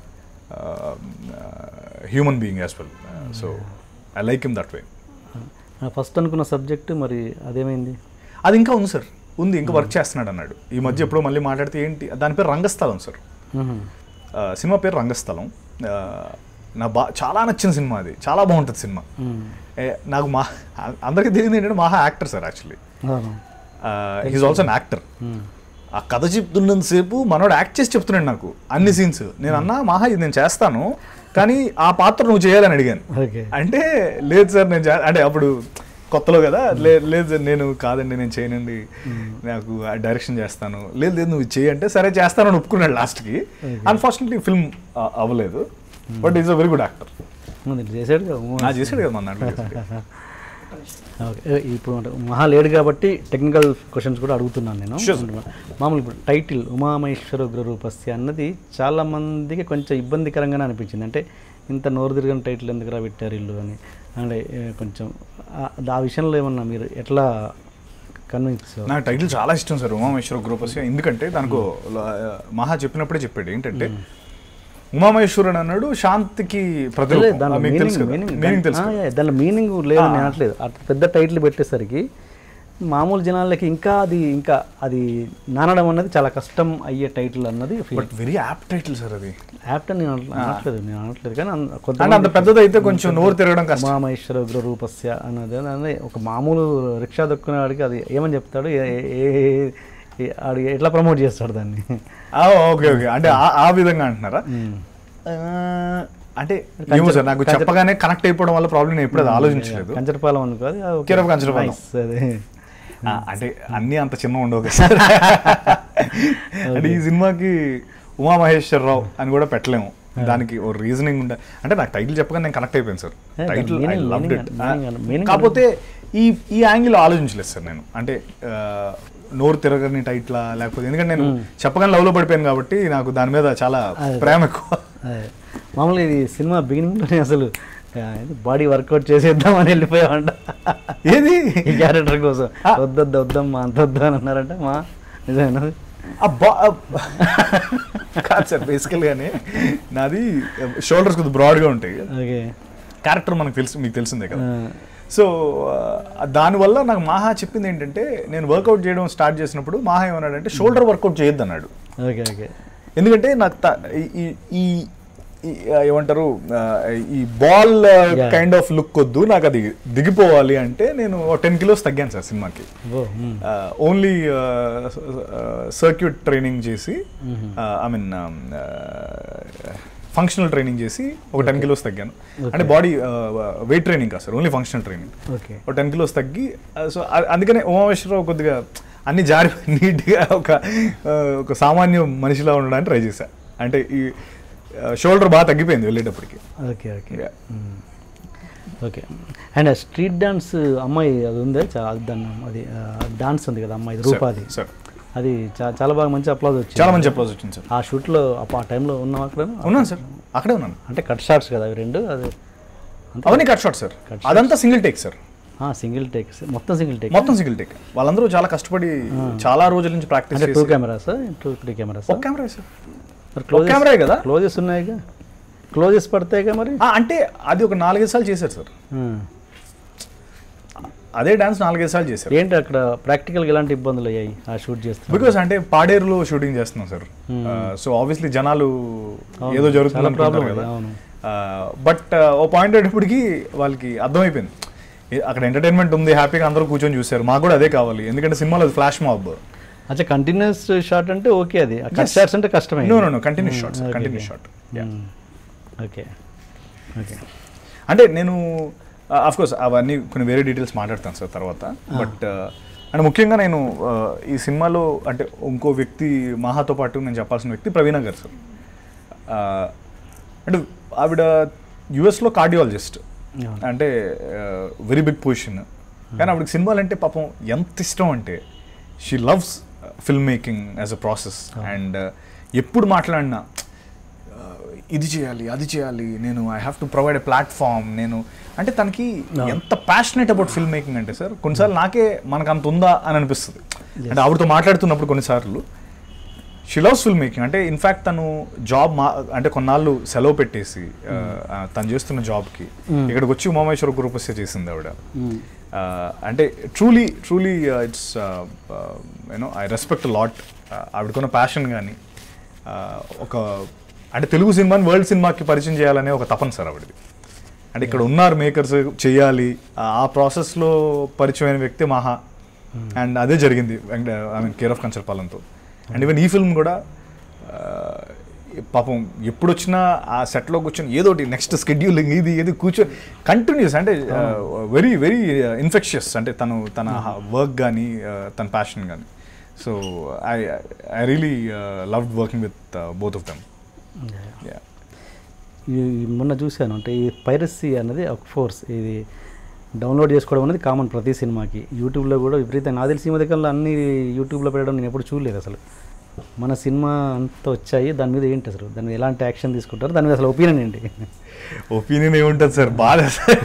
human being as well so I like him that way first అనుకున్న సబ్జెక్ట్ మరి అదేమైంది అది ఇంకా ఉంది సార్ ఉంది ఇంకా వర్క్ చేస్తున్నాడు అన్నాడు ఈ మధ్య ఎప్పుడో మళ్ళీ మాట్లాడితే ఏంటి దాని పేరు రంగస్థలం సార్ మ్మ్. ఆ, సినిమా పేరు రంగస్థలం ఆ, నా బా చాలా నచ్చిన సినిమా అది చాలా బాగుంటుంది సినిమా మ్మ్. ఏ, నాకు మా అందరికీ తెలియదు ఏంటంటే మహా యాక్టర్ సార్ యాక్చువల్లీ అవును he's also an actor hmm. ఆ కథ చెప్తున్నంతసేపు మనోడు యాక్ట్ చేసి చెప్తున్నాడు నాకు అన్ని సీన్స్ నేను అన్నా మహా ఇది నేను చేస్తాను కానీ ఆ పాత్ర నువ్వు చేయాలని అడిగాను ఓకే అంటే లేదు సార్ నేను చే- అంటే అప్పుడు కొత్తలో కదా లే- లేదు సార్ నేను కాదండి నేను చేయనండి నాకు డైరెక్షన్ చేస్తాను లేదు లేదు నువ్వు చేయి అంటే సరే చేస్తానని ఒప్పుకున్నాడు లాస్ట్కి అన్ఫార్చునేట్లీ ఫిల్మ్ అవ్వలేదు but is a very good actor ఉంది, చేశాడు కదా నా చేసాడు కదా మన దాంట్లో చేసాడు. ఓకే ఏ, ఇప్పుడు అంటే మహా లేడు కాబట్టి టెక్నికల్ క్వశ్చన్స్ కూడా అడుగుతున్నాను నేను Sure, మామూలు ఇప్పుడు టైటిల్ ఉమామహేశ్వర ఉగ్రరూపస్య అన్నది చాలా మందికి కొంచెం ఇబ్బందికరంగానే అనిపించింది అంటే ఇంత నోరు తిరగని టైటిల్ ఎందుకురా పెట్టారు ఇల్లు అని అంటే ఏ, కొంచెం ఆ- ఆ విషయంలో ఏమన్నా మీరు ఎట్లా కన్విన్స్ నాకు టైటిల్ చాలా ఇష్టం సార్ ఉమామహేశ్వర గ్రూపస్ ఎందుకంటే దానికి మహా చెప్పినప్పుడే చెప్పాడు ఏంటంటే ఉమామహేశ్వరుడు అన్నాడు శాంతికి ప్రతిరూపం. దానిలో ఆ, మీకు తెలుసు కదా మీనింగ్ మీనింగ్ తెలుసు కదా. దానిలో మీనింగ్ లేదు నేను అనట్లేదు అట్ పెద్ద టైటిల్ పెట్టేసరికి మామూలు జనాలకి ఇంకా అది ఇంకా అది నానడం అన్నది చాలా కష్టం అయ్యే టైటిల్ అన్నది but very apt title sir అది యాప్ట్ నేను అనట్లే- అనట్లేదు నేను అనట్లేదు కానీ అన్- అంటే కొంతమంది అంత పెద్దది అయితే కొంచెం నోరు తిరగడం కష్టం ఉమామహేశ్వర ఉగ్ర రూపస్య అన్నది అన్నది ఒక మామూలు రిక్షా దొక్కునే వాడికి అది ఏమని చెప్తాడు ఏ- ఏ- ఏ- ఏ- ఆడు ఎట్లా ప్రమోట్ చేస్తాడు దాన్ని ఆ, ఓకే ఓకే అంటే ఆ- ఆ విధంగా అంటున్నారా ఆ, అంటే ఏమో సార్ నాకు చెప్పగానే కనెక్ట్ అయిపోవడం వల్ల ప్రాబ్లం నేను ఎప్పుడు అది ఆలోచించలేదు కంచరపాలెం అనుకో అది okay. Care of Kancharapalem. Nice, అదే ఆ, అంటే అన్నీ అంత చిన్న ఉండవు కదా సార్ అంటే ఈ సినిమాకి ఉమామహేశ్వరరావు అని కూడా పెట్టలేము దానికి ఓ రీజనింగ్ ఉండే అంటే నాకు టైటిల్ చెప్పగానే నేను కనెక్ట్ అయిపోయాను sir Yeah, title I meaning- love meaning it అన్న- meaning అన్న- meaning కాకపోతే ఈ ఈ యాంగిల్ ఆలోచించలేదు సార్ నేను అంటే ఆ, నోరు తిరగని టైట్లా లేకపోతే ఎందుకంటే నేను చెప్పగానే లవ్లో పడిపోయాను కాబట్టి నాకు దాని మీద చాలా అదే. ప్రేమ ఎక్కువ అదే మామూలుగా ఇది సినిమా బిగినింగ్లోనే అసలు బాడీ వర్కౌట్ చేసేద్దామని వెళ్ళిపోయామంట ఏది ఈ క్యారెక్టర్ కోసం ఆ. వద్దొద్దు వద్దమ్మా అంత వద్దు అని అన్నారంట మా నిజమేనా అబ్బా కాదు సార్ బేసికల్గానే నాది షోల్డర్స్ కొద్దిగా బ్రాడ్గా ఉంటాయి ఓకే క్యారెక్టర్ మనకు తెలుసు మీకు తెలిసిందే కదా సో ఆ, దానివల్ల నాకు మాహా చెప్పింది ఏంటంటే నేను వర్కౌట్ చేయడం స్టార్ట్ చేసినప్పుడు మాహా ఏమన్నాడంటే షోల్డర్ వర్కౌట్ చేయొద్దు అన్నాడు ఓకే ఓకే ఎందుకంటే నాకు త- ఈ- ఈ ఈ ఈ, ఆ, ఏమంటారు ఆ, ఈ ball Yeah. Kind of look వద్దు నాకు అది దిగిపోవాలి అంటే నేను టెన్ కిలోస్ తగ్గాను సార్ సినిమాకి ఓ మ్మ్. ఓన్లీ సర్క్యూట్ ట్రైనింగ్ చేసి ఐ మీన్ ఫంక్షనల్ ట్రైనింగ్ చేసి ఒక టెన్ కిలోస్ తగ్గాను అంటే బాడీ వెయిట్ ట్రైనింగ్ కాదు sir only functional training okay ఒక టెన్ కిలోస్ తగ్గి సో అందుకనే ఉమామేశ్వరరావు కొద్దిగా అన్ని జారి నీట్గా ఒక ఆ, ఒక సామాన్య మనిషిలా ఉండడానికి ట్రై చేశా అంటే ఈ షోల్డర్ బాగా తగ్గిపోయింది వెళ్ళేటప్పటికి okay okay Yeah. Hmm. Okay and street dance అమ్మాయి అది ఉందే చా- అది దాన్ని అది డాన్స్ ఉంది కదా అమ్మాయి రూపాది సార్ అది చా- చాలా బాగా మంచి అప్లాజ్ వచ్చింది చాలా మంచి అప్లాజ్ వచ్చింది సార్ ఆ షూట్లో ఆ టైంలో ఉన్నాం అక్కడ ఉన్నాను సార్ అక్కడే ఉన్నాను అంటే కట్ షాట్స్ కదా అవి రెండు అది అవన్నీ కట్ షాట్ సార్ Cut అదంతా single take sir single take మొత్తం సింగిల్ టేక్ మొత్తం సింగిల్ టేక్ వాళ్ళందరూ చాలా కష్టపడి చాలా రోజుల నుంచి ప్రాక్టీస్ అంటే టూ చేసి కెమెరాస్ టూ త్రీ కెమెరాస్ ఒక కెమెరా సార్ మరి ఒక కెమెరా కదా క్లోజెస్ ఉన్నాయిగా క్లోజెస్ పడతాయిగా మరి ఆ, అంటే అది ఒక నాలుగైదు సార్లు చేశారు సార్ ఆ. అదే డాన్స్ నాలుగైదు సార్లు చేశారు ఏంటి అక్కడ ప్రాక్టికల్గా ఎలాంటి ఇబ్బందులు అయ్యాయి ఆ షూట్ చేస్తున్నా బికాస్ అంటే పాడేరులో షూటింగ్ చేస్తున్నాం సార్ సో ఆబ్వియస్లీ జనాలు అవును, ఏదో జరుగుతుంది చాలా అనుకుంటారు problem కదా అది, అవును. బట్ ఓ పాయింట్ అయ్యేటప్పటికి వాళ్ళకి అర్థమైపోయింది ఏ- అక్కడ ఎంటర్టైన్మెంట్ ఉంది హ్యాపీగా అందరూ కూర్చొని చూశారు మాకు కూడా అదే కావాలి ఎందుకంటే సినిమాలో ఫ్లాష్ మాబ్ అచ్చా కంటిన్యూస్ షాట్ అంటే ఓకే అది కట్ Yes. షాట్స్ అంటే కష్టమే no no no continuous shot okay, continuous okay. Shot okay okay అంటే నేను అఫ్ కోర్స్ అవన్నీ కొన్ని వేరే డీటెయిల్స్ మాట్లాడతాను సార్ తర్వాత బట్ అండ్ ముఖ్యంగా నేను ఆ, ఈ సినిమాలో అంటే ఇంకో వ్యక్తి మహాతో పాటు నేను చెప్పాల్సిన వ్యక్తి ప్రవీణ గారు సార్ ఆ, అంటే ఆవిడ యుఎస్లో కార్డియాలజిస్ట్ అవును. అంటే వెరీ బిగ్ పొజిషన్ కానీ ఆవిడకి సినిమాలు అంటే పాపం ఎంత ఇష్టం అంటే she loves film making as a process and ఎప్పుడు మాట్లాడినా ఆ, ఇది చేయాలి అది చేయాలి నేను I have to provide a platform నేను అంటే తనకి ఎంత ప్యాషనెట్ అబౌట్ ఫిల్మ్ మేకింగ్ అంటే సార్ కొన్నిసార్లు నాకే మనకు అంత ఉందా అని అనిపిస్తుంది అంటే ఆవిడతో మాట్లాడుతున్నప్పుడు కొన్నిసార్లు షీ లవ్స్ ఫిల్మ్ మేకింగ్ అంటే ఇన్ఫ్యాక్ట్ తను జాబ్ మా అంటే కొన్నాళ్ళు సెలవు పెట్టేసి ఆ, ఆ, తను చేస్తున్న జాబ్కి ఇక్కడికి వచ్చి ఉమామేశ్వర గురుపస్య చేసింది ఆవిడ ఆ, అంటే truly truly it's you know I respect lot ఆవిడకున్న ప్యాషన్ కానీ ఒక అంటే తెలుగు సినిమాని వరల్డ్ సినిమాకి పరిచయం చేయాలనే ఒక తపన సార్ ఆవిడది అంటే ఇక్కడ ఉన్నారు మేకర్స్ చేయాలి ఆ- ఆ ప్రాసెస్లో పరిచయమైన వ్యక్తి మహా అండ్ అదే జరిగింది ఐ మీన్ కేర్ ఆఫ్ కంచర్పాలెంతో అండ్ ఈవెన్ ఈ ఫిల్మ్ కూడా ఆ, పాపం ఎప్పుడు వచ్చినా ఆ సెట్లో కూర్చొని ఏదో ఒకటి నెక్స్ట్ స్కెడ్యూలింగ్ ఇది ఏది కూర్చొని కంటిన్యూస్ అంటే వెరీ వెరీ ఇన్ఫెక్షియస్ అంటే తను తన వర్క్ కానీ తన ప్యాషన్ కానీ so I I really love working with both of them ఈ మొన్న చూశాను అంటే ఈ పైరసీ అనేది ఒక ఫోర్స్ ఇది డౌన్లోడ్ చేసుకోవడం అనేది కామన్ ప్రతి సినిమాకి యూట్యూబ్లో కూడా విపరీతంగా నాకు తెలిసి ఈ మధ్యకాలంలో అన్ని యూట్యూబ్లో పెట్టడం నేను ఎప్పుడు చూడలేదు అసలు మన సినిమా అంతా వచ్చాయి దాని మీద ఏంటి అసలు దాని మీద ఎలాంటి యాక్షన్ తీసుకుంటారు దాని మీద అసలు ఒపీనియన్ ఏంటి ఒపీనియన్ ఏముంటుంది సార్ బాధ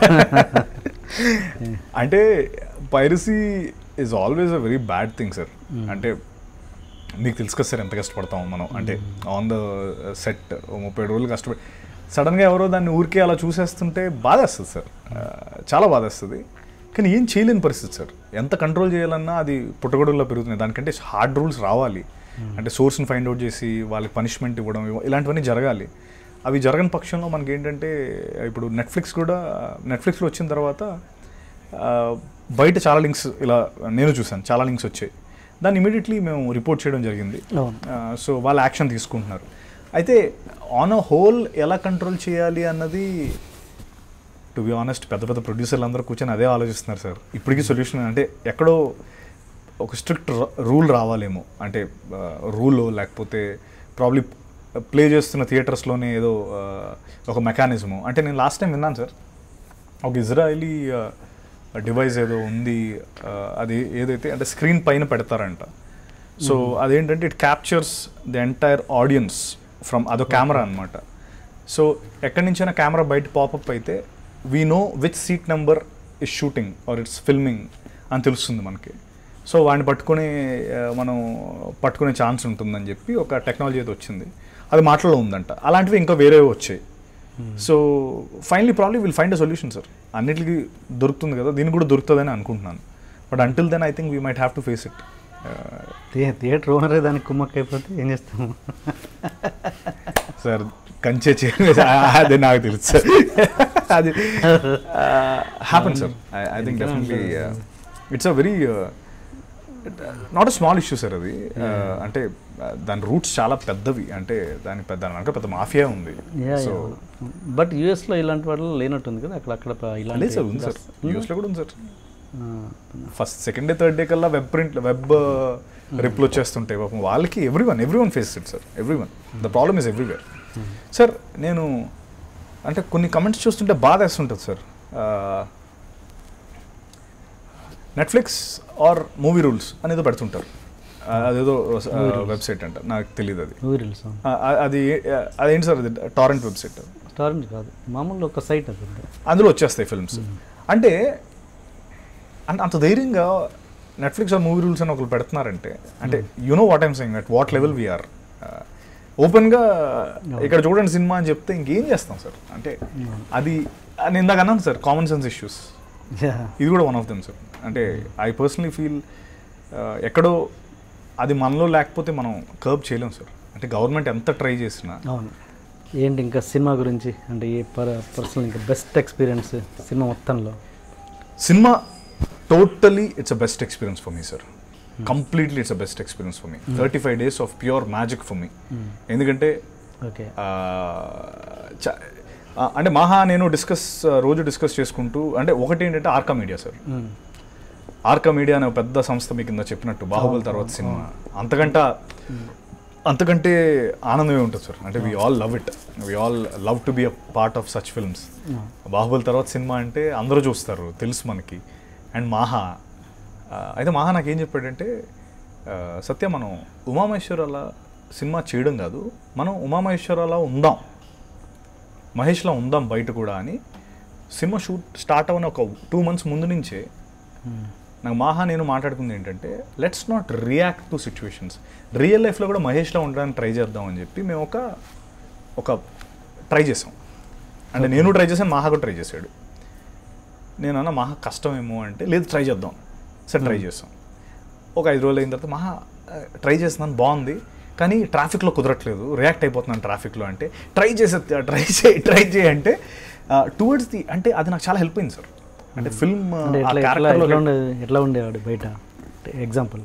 అంటే piracy is always a very bad thing sir అంటే మీకు తెలుసు కదా సార్ ఎంత కష్టపడతాం మనం అంటే ఆన్ ద సెట్ ముప్పై రోజులు కష్టపడి సడన్గా ఎవరో దాన్ని ఊరికే అలా చూసేస్తుంటే బాధేస్తుంది సార్ ఆ, చాలా బాధేస్తుంది కానీ ఏం చేయలేని పరిస్థితి సార్ ఎంత కంట్రోల్ చేయాలన్నా అది పుట్టగొడుగులో పెరుగుతుంది దానికంటే హార్డ్ రూల్స్ రావాలి అంటే సోర్స్ని ఫైండ్ అవుట్ చేసి వాళ్ళకి పనిష్మెంట్ ఇవ్వడం ఇవ- ఇలాంటివన్నీ జరగాలి అవి జరగని పక్షంలో మనకి ఏంటంటే ఇప్పుడు నెట్ఫ్లిక్స్ కూడా నెట్ఫ్లిక్స్లో వచ్చిన తర్వాత ఆ, బయట చాలా లింక్స్ ఇలా నేను చూశాను చాలా లింక్స్ వచ్చాయి దాన్ని ఇమీడియట్లీ మేము రిపోర్ట్ చేయడం జరిగింది అవును. సో వాళ్ళు యాక్షన్ తీసుకుంటున్నారు అయితే ఆన్ అ హోల్ ఎలా కంట్రోల్ చేయాలి అన్నది టు బి ఆనెస్ట్ పెద్ద పెద్ద ప్రొడ్యూసర్లు అందరూ కూర్చొని అదే ఆలోచిస్తున్నారు సార్ ఇప్పటికీ సొల్యూషన్ అంటే ఎక్కడో ఒక స్ట్రిక్ట్ రూల్ రావాలేమో అంటే రూల్ లేకపోతే ప్రాబ్లీ ప్లే చేస్తున్న థియేటర్స్లోనే ఏదో ఆ, ఒక మెకానిజము అంటే నేను లాస్ట్ టైం విన్నాను సార్ ఒక ఇజ్రాయలీ డివైస్ ఏదో ఉంది ఆ, అది ఏదైతే అంటే స్క్రీన్ పైన పెడతారంట సో అదేంటంటే it captures the entire audience from అదో కెమెరా అనమాట సో ఎక్కడి నుంచైనా కెమెరా బయట పాపప్ అయితే we know which seat number is shooting or it's filming అని తెలుస్తుంది మనకి సో వాడిని పట్టుకునే ఆ, మనం పట్టుకునే ఛాన్స్ ఉంటుందని చెప్పి ఒక టెక్నాలజీ అయితే వచ్చింది అది మాటలో ఉందంట అలాంటివి ఇంకా వేరే వచ్చాయి so finally probably will find a solution sir అన్నిటికీ దొరుకుతుంది కదా దీనికి కూడా దొరుకుతుందని అనుకుంటున్నాను but until then I think we might have to face it theatre- theatre ఓనరే దానికి కుమ్మక్క అయిపోతే ఏం చేస్తాము సార్ కంచె చే- అదే నాకు తెలుసు సార్ అది happen sir I think definitely it's a very not a small issue sir అది Uh, అంటే uh, దాని రూట్స్ చాలా పెద్దవి అంటే దాని పెద్ద దాని వెనక పెద్ద మాఫియా ఉంది సో బట్ యూఎస్లో ఇలాంటి వాళ్ళు లేనట్టుంది కదా అక్కడ అక్కడ ప- ఇలాంటి లేదు సార్ ఉంది సార్ యూఎస్లో కూడా ఉంది సార్ ఆ, first second day third day కల్లా వెబ్ ప్రింట్ వెబ్ రిప్లు వచ్చేస్తుంటాయి పాపం వాళ్ళకి every one every one face it sir every one the problem is everywhere sir నేను అంటే కొన్ని కమెంట్స్ చూస్తుంటే బాధ వేస్తుంటుంది sir Netflix or movie rules అనేది పెడుతుంటారు ఆ, అదేదో వెబ్సైట్ అంట నాకు తెలియదు అది ఊరిల్స్ ఆ, ఆ- అది ఆ, అదేంటి సార్ అది టారెంట్ వెబ్సైట్ రెస్టారెంట్ కాదు మామూలు ఒక సైట్ అది ఉంది. అందులో వచ్చేస్తాయి ఫిల్మ్స్ అంటే అంత అంత ధైర్యంగా నెట్ఫ్లిక్స్ ఆర్ మూవీ రూల్స్ అని ఒకరు పెడుతున్నారంటే అంటే you know what I'm saying at what level we are ఓపెన్గా ఇక్కడ చూడండి సినిమా అని చెప్తే ఇంకేం చేస్తాం సార్ అంటే అది నేను ఇందాక అన్నాను sir common sense issues Yeah. ఇది కూడా వన్ ఆఫ్ దెమ్ సార్ అంటే ఐ పర్సనలీ ఫీల్ ఎక్కడో అది మనలో లేకపోతే మనం కర్బ్ చేయలేం సార్ అంటే గవర్నమెంట్ ఎంత ట్రై చేసినా అవును ఏంటి ఇంకా సినిమా గురించి అంటే ఏ పర్ పర్సనల్ ఇంకా బెస్ట్ ఎక్స్పీరియన్స్ సినిమా మొత్తంలో cinema totally it's a best experience for me sir completely it's a best experience for me thirty five days of pure magic for me ఎందుకంటే ఓకే ఆ, చ- ఆ, అంటే మహా నేను డిస్కస్ రోజు డిస్కస్ చేసుకుంటూ అంటే ఒకటి ఏంటంటే Arka media sir Arka media అనే ఒక పెద్ద సంస్థ మీ కింద చెప్పినట్టు బాహుబలి తర్వాత సినిమా అంతకంట అంతకంటే ఆనందమే ఉంటుంది సార్ అంటే we all love it we all love to be a part of such films Baahubali తర్వాత సినిమా అంటే అందరూ చూస్తారు తెలుసు మనకి అండ్ మాహా ఆ, అయితే మాహా నాకేం చెప్పాడంటే ఆ, సత్య మనం ఉమామహేశ్వరాల సినిమా చేయడం కాదు మనం ఉమామహేశ్వరాల ఉందాం మహేష్లో ఉందాం బయట కూడా అని సినిమా షూట్ స్టార్ట్ అవ్వని ఒక టూ మంత్స్ ముందు నుంచే నాకు మాహా నేను మాట్లాడుకుంది ఏంటంటే let's not react to situations real లైఫ్లో కూడా మహేష్లో ఉండడానికి ట్రై చేద్దాం అని చెప్పి మేము ఒక ఒక ట్రై చేసాం అంటే నేను ట్రై చేశాను మాహా కూడా ట్రై చేశాడు నేను అన్న మహా కష్టమేమో అంటే లేదు ట్రై చేద్దాం సరే ట్రై చేస్తాం ఒక ఐదు రోజులు అయిన తర్వాత మహా ట్రై చేస్తున్నాను బాగుంది కానీ ట్రాఫిక్లో కుదరట్లేదు రియాక్ట్ అయిపోతున్నాను ట్రాఫిక్లో అంటే ట్రై చేసే ట్రై చేయి ట్రై చేయి అంటే టువర్డ్స్ ది అంటే అది నాకు చాలా హెల్ప్ అయింది సార్ అంటే ఫిల్మ్ అంటే ఎట్లా ఎట్లా ఎట్లా ఉండే ఎట్లా ఉండేవాడు బయట ఎగ్జాంపుల్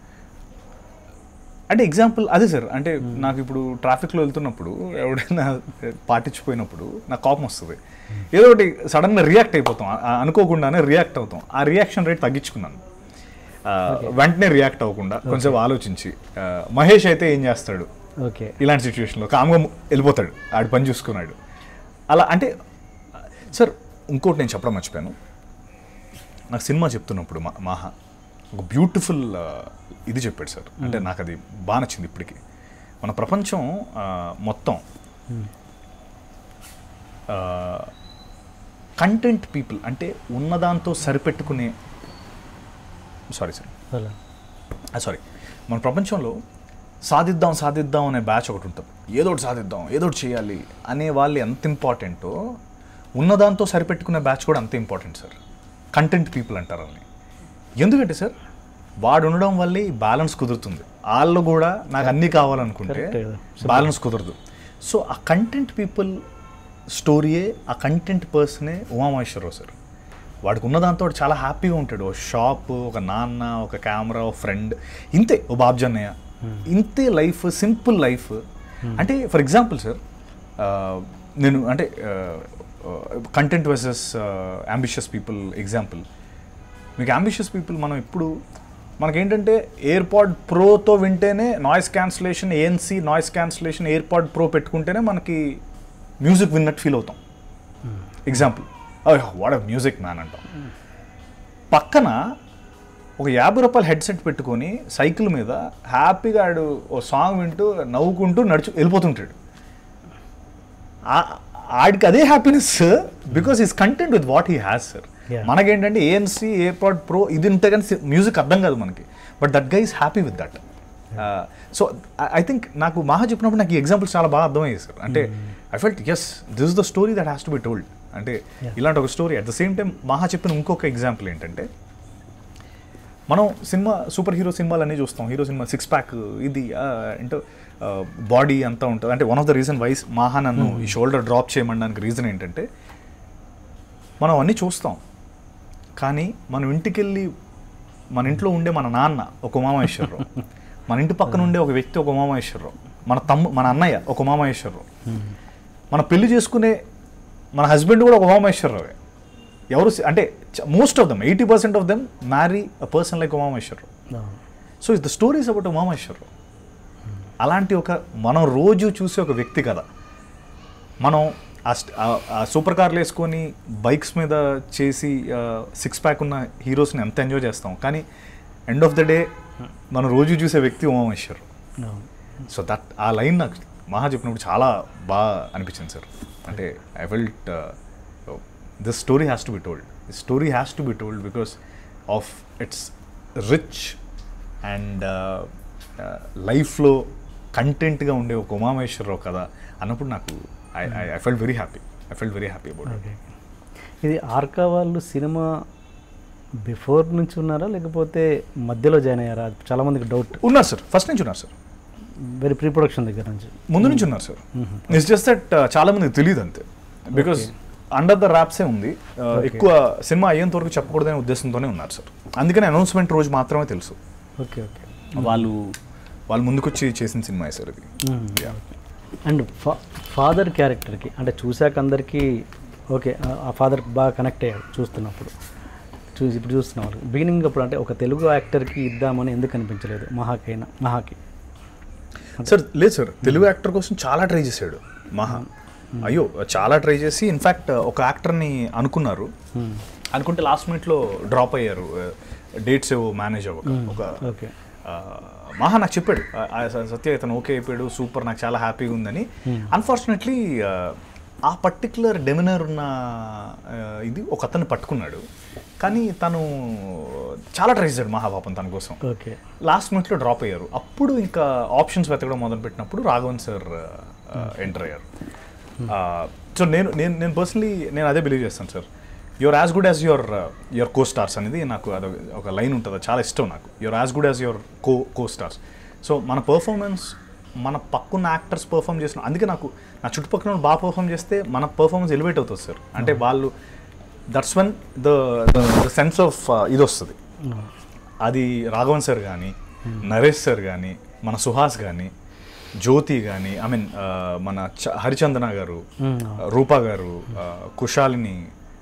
అంటే ఎగ్జాంపుల్ అదే సార్ అంటే నాకు ఇప్పుడు ట్రాఫిక్లో వెళ్తున్నప్పుడు ఎవడైనా పాటించిపోయినప్పుడు నాకు కోపం వస్తుంది ఏదో ఒకటి సడన్గా రియాక్ట్ అయిపోతాం ఆ- ఆ అనుకోకుండానే రియాక్ట్ అవుతాం ఆ రియాక్షన్ రేట్ తగ్గించుకున్నాను ఆ, వెంటనే రియాక్ట్ అవ్వకుండా కొంచెం ఆలోచించి ఆ, మహేష్ అయితే ఏం చేస్తాడు ఓకే ఇలాంటి సిచ్యువేషన్లో కామ్గా ము- వెళ్ళిపోతాడు ఆడి పని చూసుకున్నాడు అలా అంటే సార్ ఇంకోటి నేను చెప్పడం మర్చిపోయాను నాకు సినిమా చెప్తున్నప్పుడు మా మాహా ఒక బ్యూటిఫుల్ ఇది చెప్పాడు సార్ అంటే నాకు అది బాగా నచ్చింది ఇప్పటికి మన ప్రపంచం ఆ, మొత్తం కంటెంట్ పీపుల్ అంటే ఉన్నదాంతో సరిపెట్టుకునే సారీ సార్ అలా సారీ మన ప్రపంచంలో సాధిద్దాం సాధిద్దాం అనే బ్యాచ్ ఒకటి ఉంటుంది ఏదో ఒకటి సాధిద్దాం ఏదో ఒకటి చేయాలి అనే వాళ్ళు ఎంత ఇంపార్టెంటో ఉన్నదాంతో సరిపెట్టుకునే బ్యాచ్ కూడా అంతే ఇంపార్టెంట్ సార్ కంటెంట్ పీపుల్ అంటారు వాళ్ళని ఎందుకంటే సార్ వాడు ఉండడం వల్లే బ్యాలెన్స్ కుదురుతుంది వాళ్ళు కూడా నాకు అన్నీ కావాలనుకుంటే Correct కదా. బ్యాలెన్స్ కుదరదు సో ఆ కంటెంట్ పీపుల్ స్టోరీయే ఆ కంటెంట్ పర్సనే ఉమామహేశ్వరరావు సార్ వాడికి ఉన్న దాంతో వాడు చాలా హ్యాపీగా ఉంటాడు ఓ షాప్ ఒక నాన్న ఒక కెమెరా ఓ ఫ్రెండ్ ఇంతే ఓ బాబ్జన్నయ్య ఇంతే లైఫ్ సింపుల్ లైఫ్ అంటే ఫర్ ఎగ్జాంపుల్ సార్ నేను అంటే content versus ambitious people example మీకు అంబిషియస్ పీపుల్ మనం ఇప్పుడు మనకేంటంటే ఎయిర్పాడ్ ప్రోతో వింటేనే noise cancellation ANC noise cancellation AirPod pro పెట్టుకుంటేనే మనకి మ్యూజిక్ విన్నట్టు ఫీల్ అవుతాం ఎగ్జాంపుల్ వాట్ మ్యూజిక్ మ్యాన్ అంటాం పక్కన ఒక యాభై రూపాయల హెడ్సెట్ పెట్టుకొని సైకిల్ మీద హ్యాపీగా ఆడు ఓ సాంగ్ వింటూ నవ్వుకుంటూ నడుచు వెళ్ళిపోతుంటాడు ఆ- ఆడికి అదే happiness because is content with what he has sir Yeah. మనకేంటంటే ఏఎన్సీ ఏ పాడ్ ప్రో ఇది ఉంటే కానీ మ్యూజిక్ అర్థం కాదు మనకి but that guy is happy with that so I think నాకు మహా చెప్పినప్పుడు నాకు ఈ ఎగ్జాంపుల్స్ చాలా బాగా అర్థమయ్యాయి సార్ అంటే I felt yes this is the story that has to be told అంటే ఇలాంటి ఒక story at the same time Maha చెప్పిన ఇంకొక ఎగ్జాంపుల్ ఏంటంటే మనం సినిమా సూపర్ హీరో సినిమాలు అన్నీ చూస్తాం హీరో సినిమా సిక్స్ ప్యాక్ ఇది ఆ, ఏంటో బాడీ అంతా ఉంటుంది అంటే one of the reason why's Maha నన్ను ఈ షోల్డర్ డ్రాప్ చేయమనడానికి రీజన్ ఏంటంటే మనం అన్నీ చూస్తాం కానీ మనం ఇంటికి వెళ్ళి మన ఇంట్లో ఉండే మన నాన్న ఒక ఉమామహేశ్వరరావు మన ఇంటి పక్కన ఉండే ఒక వ్యక్తి ఒక ఉమామహేశ్వరరావు మన తమ్ము మన అన్నయ్య ఒక ఉమామహేశ్వరరావు మన పెళ్లి చేసుకునే మన హస్బెండ్ కూడా ఒక ఉమామహేశ్వరరావే ఎవరు సి- అంటే most of them eighty percent of them marry a person like Umamaheswararao అవును. So is the stories about Umamaheswararao అలాంటి ఒక మనం రోజు చూసే ఒక వ్యక్తి కదా మనం ఆ స్ట్- ఆ- ఆ సూపర్ కార్లు వేసుకొని బైక్స్ మీద చేసి సిక్స్ ప్యాక్ ఉన్న హీరోస్ని ఎంత ఎంజాయ్ చేస్తాం కానీ ఎండ్ ఆఫ్ ద డే మనం రోజు చూసే వ్యక్తి ఉమామహేశ్వర్ అవును. సో దట్ ఆ లైన్ నాకు మహా చెప్పినప్పుడు చాలా బాగా అనిపించింది సార్ అంటే I felt this story has to be told this story has to be told because of it's rich and లైఫ్లో కంటెంట్గా ఉండే ఒక ఉమామహేశ్వరరావు కదా అన్నప్పుడు నాకు I I felt very happy I felt very happy about okay ఇది ఆర్కా వాళ్ళు సినిమా బిఫోర్ నుంచి ఉన్నారా లేకపోతే మధ్యలో జాయిన్ అయ్యారా అది చాలా మందికి డౌట్ ఉన్నారు సార్ ఫస్ట్ నుంచి ఉన్నారు సార్ వెరీ ప్రీ ప్రొడక్షన్ దగ్గర నుంచి ముందు నుంచి ఉన్నారు సార్ ఇట్స్ జస్ట్ దట్ చాలా మందికి తెలియదు అంతే బికాస్ అండర్ ద ర్యాప్సే ఉంది Uh, ఎక్కువ సినిమా అయ్యేంత వరకు చెప్పకూడదనే ఉద్దేశంతోనే ఉన్నారు సార్ అందుకని అనౌన్స్మెంట్ రోజు మాత్రమే తెలుసు ఓకే ఓకే వాళ్ళు వాళ్ళు ముందుకొచ్చి చేసిన సినిమా సార్ ఇది Yeah. అండ్ ఫా ఫాదర్ క్యారెక్టర్కి అంటే చూశాక అందరికీ ఓకే ఆ- ఆ ఫాదర్ బాగా కనెక్ట్ అయ్యాడు చూస్తున్నప్పుడు చూసి ఇప్పుడు చూస్తున్నాం వాళ్ళు బిగినింగ్ అప్పుడు అంటే ఒక తెలుగు యాక్టర్కి ఇద్దామని ఎందుకు అనిపించలేదు మహాకైనా మహాకి సార్ లేదు సార్ తెలుగు యాక్టర్ కోసం చాలా ట్రై చేశాడు మహా అయ్యో చాలా ట్రై చేసి ఇన్ఫ్యాక్ట్ ఒక యాక్టర్ని అనుకున్నారు Hmm. అనుకుంటే లాస్ట్ మినిట్లో డ్రాప్ అయ్యారు డేట్స్ ఏవో మేనేజ్ అవ్వక ఒక ఓకే ఆ, మహా నాకు చెప్పాడు ఆ, ఆ, స- సత్య ఇతను ఓకే అయిపోయాడు సూపర్ నాకు చాలా హ్యాపీగా ఉందని అన్ఫార్చునేట్లీ ఆ పర్టికులర్ డెమినర్ ఉన్న ఆ, ఇది ఒక అతన్ని పట్టుకున్నాడు కానీ తను చాలా ట్రై చేశాడు మహాపాపం తన కోసం ఓకే లాస్ట్ మినిట్లో డ్రాప్ అయ్యారు అప్పుడు ఇంకా ఆప్షన్స్ వెతకడం మొదలుపెట్టినప్పుడు రాఘవన్ సార్ ఎంటర్ అయ్యారు సో నేను నేను నేను పర్సనలీ నేను అదే బిలీవ్ చేస్తాను sir your as good as your your costars అనేది నాకు అది ఒక లైన్ ఉంటుంది అది చాలా ఇష్టం నాకు your as good as your co costars సో మన పర్ఫార్మెన్స్ మన పక్కన్న యాక్టర్స్ పర్ఫామ్ చేసిన అందుకే నాకు నా చుట్టుపక్కల వాళ్ళు బాగా పర్ఫామ్ చేస్తే మన పర్ఫార్మెన్స్ ఎలివేట్ అవుతుంది సార్ అంటే వాళ్ళు that's one the the sense of ఇది వస్తుంది అది రాఘవన్ సార్ కానీ నరేష్ సార్ కానీ మన సుహాస్ కానీ జ్యోతి కానీ ఐ మీన్ మన చ- హరిచందన గారు రూపా గారు ఆ, కుశాలిని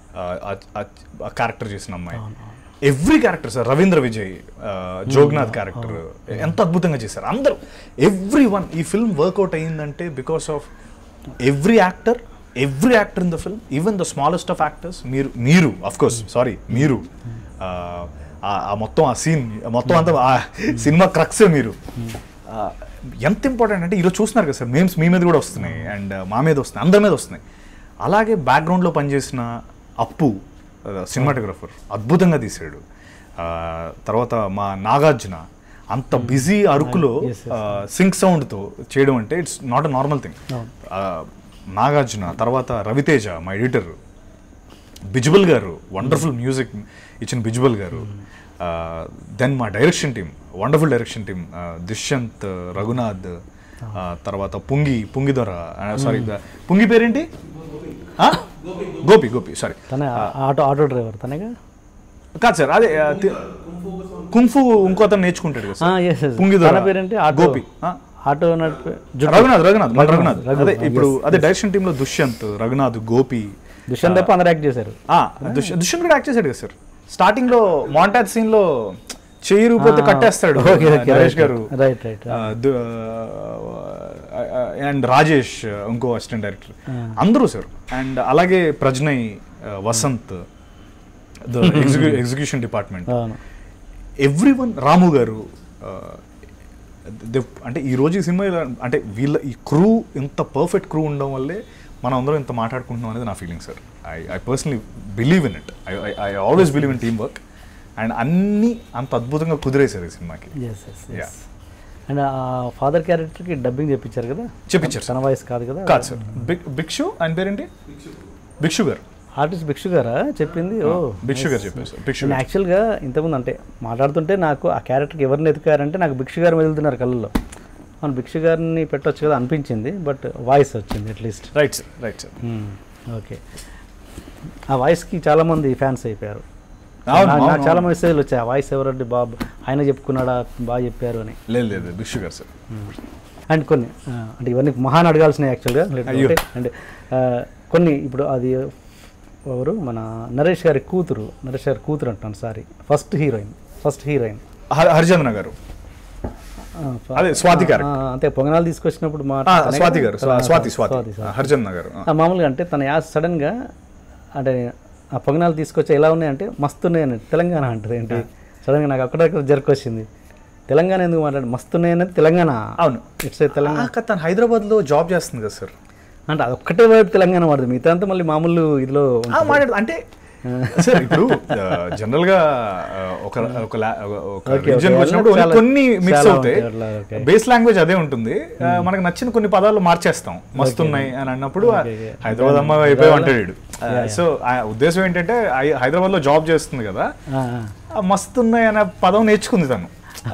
క్యారెక్టర్ చేసిన అమ్మాయి every character sir Ravindra Vijay ఆ, జోగ్నాథ్ క్యారెక్టర్ ఎంత అద్భుతంగా చేశారు అందరూ ఎవ్రీ వన్ ఈ ఫిల్మ్ వర్కౌట్ అయ్యిందంటే because of every actor every actor in the film even the smallest of actors మీరు మీరు అఫ్ కోర్స్ సారీ మీరు ఆ, ఆ- ఆ మొత్తం ఆ సీన్ మొత్తం అంతా ఆ సినిమా క్రక్సే మీరు ఆ, ఎంత ఇంపార్టెంట్ అంటే ఈరోజు చూస్తున్నారు కదా సార్ మేమ్స్ మీ మీద కూడా వస్తున్నాయి అండ్ మా మీద వస్తున్నాయి అందరి మీద వస్తున్నాయి అలాగే బ్యాక్గ్రౌండ్లో పనిచేసిన అప్పు సినిమాటోగ్రఫర్ అద్భుతంగా తీసాడు ఆ, తర్వాత మా నాగార్జున అంత బిజీ అరుకులో Yes, yes. సింక్ సౌండ్తో చేయడం అంటే it's not a normal thing Nagarjuna తర్వాత రవితేజ మా ఎడిటర్ బిజుబల్ గారు వండర్ఫుల్ మ్యూజిక్ ఇచ్చిన బిజుబల్ గారు దెన్ మా direction team wonderful direction team Dushyanth Raghunath ఆ, తర్వాత పుంగి పుంగిదొర సారీ పుంగి పేరేంటి ఆ? గోపి గోపి సారీ తనే ఆటో ఆటో డ్రైవర్ తనేగా కాదు సార్ అదే ఆ, తి- కుంఫు ఇంకో అతను నేర్చుకుంటాడు కదా సార్ ఎస్ ఎస్ పుంగిదొర తన పేరేంటి ఆటో గోపి ఆ? ఆటో నడిపే జుట్టు. రఘునాథ్ రఘునాథ్ మన రఘునాథ్ రఘు, అదే yes, ఇప్పుడు yes. అదే డైరెక్షన్ టీంలో దుష్యంత్ రఘునాథ్ గోపి దుష్యంత్ తప్ప అందరు యాక్ట్ చేశారు ఆ, దుష్య- దుష్యంత్ కూడా యాక్ట్ చేశాడు కదా సార్ స్టార్టింగ్ లో మాంటాజ్ సీన్ లో చెయ్యి రూపోతే ఆ, కట్టేస్తాడు ఓకే, ఓకే, నరేష్ రైట్, గారు రైట్, రైట్. అండ్ రాజేష్ ఇంకో అసిస్టెంట్ డైరెక్టర్ అందరూ సార్ అండ్ అలాగే ప్రజ్నయ్ ఆ, వసంత్ ద ఎగ్జిక్యూషన్ డిపార్ట్మెంట్ అవును ఎవ్రీ వన్ రాము గారు ఆ, దే- అంటే ఈ రోజు ఈ సినిమా ఇలా అంటే వీళ్ళ ఈ క్రూ ఇంత పర్ఫెక్ట్ క్రూ ఉండడం వల్లే మనం అందరం ఇంత మాట్లాడుకుంటున్నాం అనేది నా feeling sir I I personally believe in it I I always believe in team work and అన్నీ అంత అద్భుతంగా కుదిరేశారు ఈ సినిమాకి yes yes Yeah. Yes and ఆ ఫాదర్ క్యారెక్టర్కి డబ్బింగ్ చెప్పించారు కదా చెప్పించారు తన వాయిస్ కాదు కదా కాదు సార్ బిగ్ భిక్షు ఆయన పేరేంటి భిక్షు గారు ఆర్టిస్ట్ భిక్షు గారా చెప్పింది ఓ భిక్షు గారు చెప్పారు సార్ భిక్షు నేను గారు యాక్చువల్గా ఇంతకుముందు అంటే మాట్లాడుతుంటే నాకు ఆ క్యారెక్టర్కి ఎవరిని ఎత్తుకారంటే నాకు భిక్షు గారు వెళ్తున్నారు కళ్ళల్లో అవును భిక్షు గారిని పెట్టొచ్చు కదా అనిపించింది బట్ వాయిస్ వచ్చింది at least right sir right sir okay ఆ వాయిస్కి చాలామంది ఫ్యాన్స్ అయిపోయారు అవును, నా- అవును, నాకు చాలా అవును. మెసేజ్లు వచ్చాయి ఆ వాయిస్ ఎవరండి బాబు ఆయన చెప్పుకున్నాడా బాగా చెప్పారు అని లేదు లేదు భిక్షు గారు సార్ అండ్ కొన్ని ఆ, అంటే ఇవన్నీ మహాన్ అడగాల్సినవి యాక్చువల్గా అయ్యో. అంటే ఆ, కొన్ని ఇప్పుడు అది ఎవరు మన నరేష్ గారి కూతురు నరేష్ గారి కూతురు అంటున్నాను sorry first heroine first heroine హ- హరిచంద్ర గారు అదే, స్వాతి character. అంతే పొంగనాలు తీసుకొచ్చినప్పుడు ఆ, మాట స్వాతి గారు స్వా- స్వాతి స్వాతి స్వాతి, స్వాతి. హరిచంద్ర గారు ఆ. ఆ, మామూలుగా అంటే తన యాస్ సడన్గా అంటే ఆ పొంగనాలు తీసుకొచ్చి ఎలా ఉన్నాయంటే మస్తున్నాయని తెలంగాణ అంటది ఏంటి సడన్గా నాకు అక్కడక్కడ జరుకొచ్చింది తెలంగాణ ఎందుకు మాట్లాడు మస్తున్నాయనేది తెలంగాణ అవును ఇట్స్ తెలంగాణ ఆ, తను హైదరాబాద్లో జాబ్ చేస్తుంది కదా సార్ అంటే అది ఒక్కటే వైపు తెలంగాణ వాడుతుంది మిగతా అంతా మళ్ళీ మామూలు ఇదిలో ఉంటుంది. మాట్లాడు అంటే సార్ ఇప్పుడు జనరల్ గా ఆ, ఒక ఒక లా- ఒక- ఒక Okay, రీజన్ okay. వచ్చినప్పుడు చాలా- కొన్ని మిక్స్ చాలా అవుతాయి ఉంటాయి అట్లా, okay. బేస్ లాంగ్వేజ్ అదే ఉంటుంది ఆ, మనకు నచ్చిన కొన్ని పదాలు మార్చేస్తాం మస్తున్నాయి అని అన్నప్పుడు ఆ, Okay, okay. హైదరాబాద్ అమ్మాయి అయిపోయి అంటాడు వీడు. ఆ, సో ఆ ఉద్దేశం ఏంటంటే హై- హైదరాబాద్ లో జాబ్ చేస్తుంది కదా ఆ, ఆ. ఆ మస్తున్నాయి అనే పదం నేర్చుకుంది తను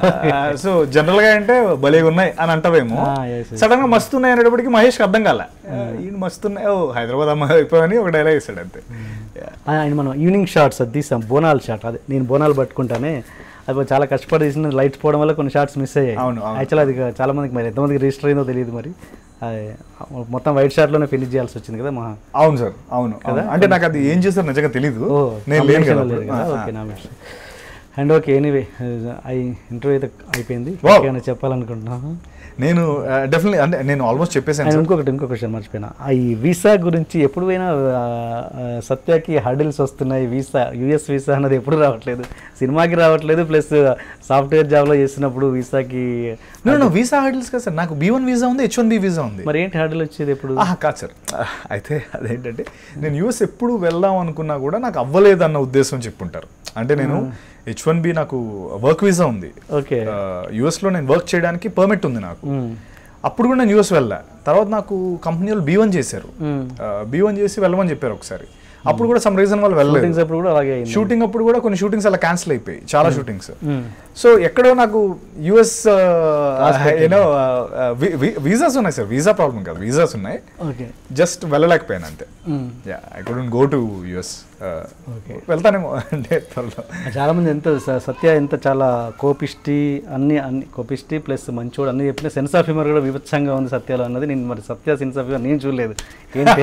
సో జనరల్ గా అంటే భలేగా ఉన్నాయి అని అంటావేమో Ah, yes, yes. సడన్ గా మస్తున్నాయి అనేటప్పటికి మహేష్కి అర్థం కాల ఈయన మస్తున్నాయి ఓ హైదరాబాద్ అమ్మాయి అయిపోయని ఒక డైలాగ్ ఇస్తాడు అంతే ఆ, అండ్ మనం ఈవినింగ్ షార్ట్స్ అది తీసాం బోనాల్ షాట్ అదే నేను బోనాలు పట్టుకుంటానే అది చాలా కష్టపడి తీసిన లైట్స్ పోవడం వల్ల కొన్ని షార్ట్స్ మిస్ అయ్యాయి అవును, అవును. యాక్చువల్ అది చాలా మందికి మరి ఎంతమందికి రిజిస్టర్ అయిందో తెలియదు మరి అది మొత్తం వైట్ షార్ట్లోనే ఫినిష్ చేయాల్సి వచ్చింది కదా మా అవును సార్ అవును అవును. అంటే నాకు అది ఏం చేస్తారో నిజంగా తెలీదు ఓ నేను లేను కదా లేదు కదా అప్పుడు. ఓకే నా and okay anyway I interview అయితే అయిపోయింది Wow. ఏమైనా చెప్పాలనుకుంటున్నాను నేను డెఫినెట్లీ అంటే నేను ఆల్మోస్ట్ చెప్పేసాను అండ్ సార్ ఇంకొకటి ఇంకొక క్వశ్చన్ మర్చిపోయినా ఆ ఈ వీసా గురించి ఎప్పుడు పోయినా ఆ, ఆ, సత్యకి హడిల్స్ వస్తున్నాయి వీసా యూఎస్ వీసా అన్నది ఎప్పుడు రావట్లేదు సినిమాకి రావట్లేదు ప్లస్ సాఫ్ట్వేర్ జాబ్లో చేసినప్పుడు వీసాకి నేను వీసా హైడల్స్ కదా సార్ నాకు బీ వన్ వీసా ఉంది హెచ్ వన్ బి వీసా ఉంది మరి ఏంటి హడిల్ వచ్చేది ఎప్పుడు ఆహా, కాదు సార్ అయితే అదేంటంటే నేను యూఎస్ ఎప్పుడు వెళ్దాం అనుకున్నా కూడా నాకు అవ్వలేదు అన్న ఉద్దేశం చెప్పుంటారు అంటే నేను హెచ్ వన్ బి నాకు వర్క్ వీసా ఉంది ఓకే యూఎస్లో నేను వర్క్ చేయడానికి పర్మిట్ ఉంది నాకు అప్పుడు కూడా నేను యూఎస్ వెళ్ళా తర్వాత నాకు కంపెనీ వాళ్ళు బీ వన్ చేశారు బీ వన్ చేసి వెళ్ళమని చెప్పారు ఒకసారి అప్పుడు కూడా సమ్ రీజన్ వాళ్ళు వెళ్ళలేదు షూటింగ్స్ అప్పుడు కూడా అలాగే అయింది షూటింగ్ అప్పుడు కూడా కొన్ని షూటింగ్స్ అలా క్యాన్సిల్ అయిపోయాయి చాలా షూటింగ్స్ Mm. సో ఎక్కడో నాకు యుఎస్ యూనో వీసాస్ ఉన్నాయి సార్ వీసా ప్రాబ్లం కాదు వీసాస్ ఉన్నాయి ఓకే జస్ట్ వెళ్ళలేకపోయాను అంతే yeah I couldn't go to US వెళ్తానేమో అంటే త్వరలో చాలా మంది ఎంత స- సత్య ఎంత చాలా కోపిష్టి అన్ని అన్ని కోపిష్టి ప్లస్ మంచోడు అన్ని చెప్పిన సెన్స్ ఆఫ్ హ్యూమర్ కూడా వివత్సంగా ఉంది సత్యలో అన్నది నేను మరి సత్య సెన్స్ ఆఫ్ హ్యూమర్ నేను చూడలేదు ఏంటి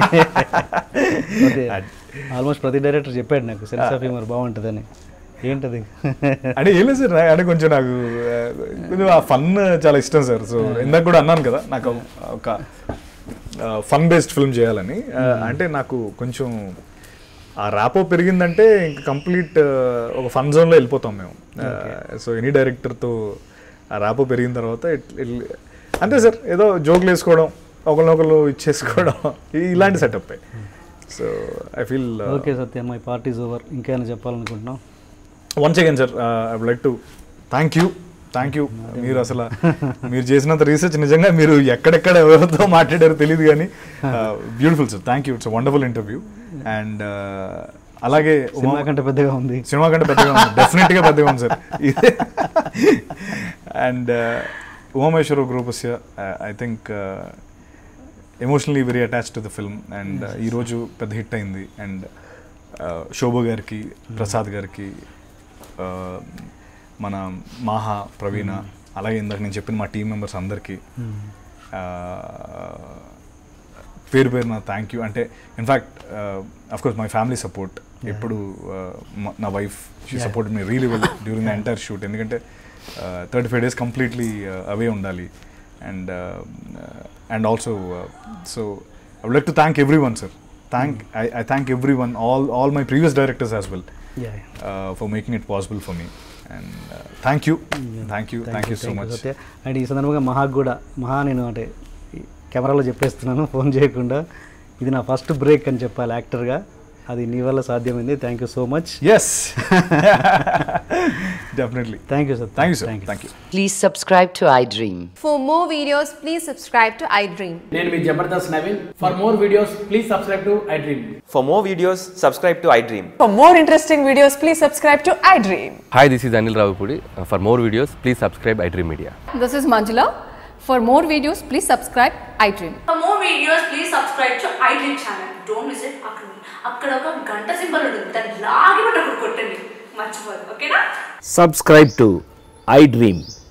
ఆల్మోస్ట్ ప్రతి డైరెక్టర్ చెప్పాడు నాకు సెన్స్ ఆఫ్ హ్యూమర్ బాగుంటుందని ఏంటది అంటే ఏం లేదు సార్ అంటే కొంచెం నాకు ఆ, కొంచెం ఆ ఫన్ చాలా ఇష్టం సార్ సో ఇందాక కూడా అన్నాను కదా నాకు ఒక ఫన్ బేస్డ్ ఫిల్మ్ చేయాలని ఆ, అంటే నాకు కొంచెం ఆ ర్యాపో పెరిగిందంటే ఇంక కంప్లీట్ ఒక ఫన్ జోన్లో వెళ్ళిపోతాం మేము సో ఎనీ డైరెక్టర్తో ఆ ర్యాపో పెరిగిన తర్వాత ఇట్- ఇల్- అంతే సార్ ఏదో జోకులు వేసుకోవడం ఒకరినొకరు ఇచ్చేసుకోవడం ఈ- ఇలాంటి setup so I feel okay Satya my part is over ఇంకేమైనా చెప్పాలనుకుంటున్నాం once again sir I would like to thank you thank you మీరు అసలు మీరు చేసినంత రీసెర్చ్ నిజంగా మీరు ఎక్కడెక్కడ ఎవరితో మాట్లాడారో తెలియదు కానీ beautiful sir thank you it's wonderful interview and అలాగే సినిమా ఉమా కంటే పెద్దగా ఉంది సినిమా కంటే పెద్దగా ఉంది డెఫినెట్గా పెద్దగా ఉంది sir and Umamaheswara Ugraroopasya I think emotionally very attach to the film and ఈరోజు పెద్ద హిట్ అయింది అండ్ శోభ గారికి ప్రసాద్ గారికి uh, మన మాహా ప్రవీణ అలాగే ఇందాక నేను చెప్పిన మా టీం మెంబర్స్ అందరికీ పేరు పేరు నా థ్యాంక్ యూ అంటే in fact course my family support ఎప్పుడు uh, మ- నా wife she Yeah. Support me really well during the entire shoot ఎందుకంటే thirty five days completely away ఉండాలి and and also so I would like to thank everyone sir thank I I thank everyone all all my previous directors as well Yeah. For making it possible for me and thank you thank you thank you so thank you, much Satya and ఈ సందర్భంగా మహాకు కూడా మహా నేను అంటే ఈ కెమెరాలో చెప్పేస్తున్నాను phone చేయకుండా ఇది నా ఫస్ట్ బ్రేక్ అని చెప్పాలి యాక్టర్గా అది నీ వల్ల సాధ్యమైంది thank you so much yes definitely thank you sir thank you sir thank you Please subscribe to iDream. For more videos, please subscribe to iDream. నేను మీ Jabardasth Naveen for more videos please subscribe to iDream For more videos, subscribe to iDream. For more interesting videos, please subscribe to iDream. Hi, this is Anil Ravipudi. Uh, For more videos, please subscribe iDream Media. This is Manjula. For more videos, please subscribe iDream. For more videos, please subscribe to iDream channel. Don't miss it. అక్కడ అక్కడ ఒక గంట symbol ఉంటుంది దాన్ని లాగి పట్టి అక్కడ కొట్టండి మర్చిపోదు ఓకేనా subscribe to iDream.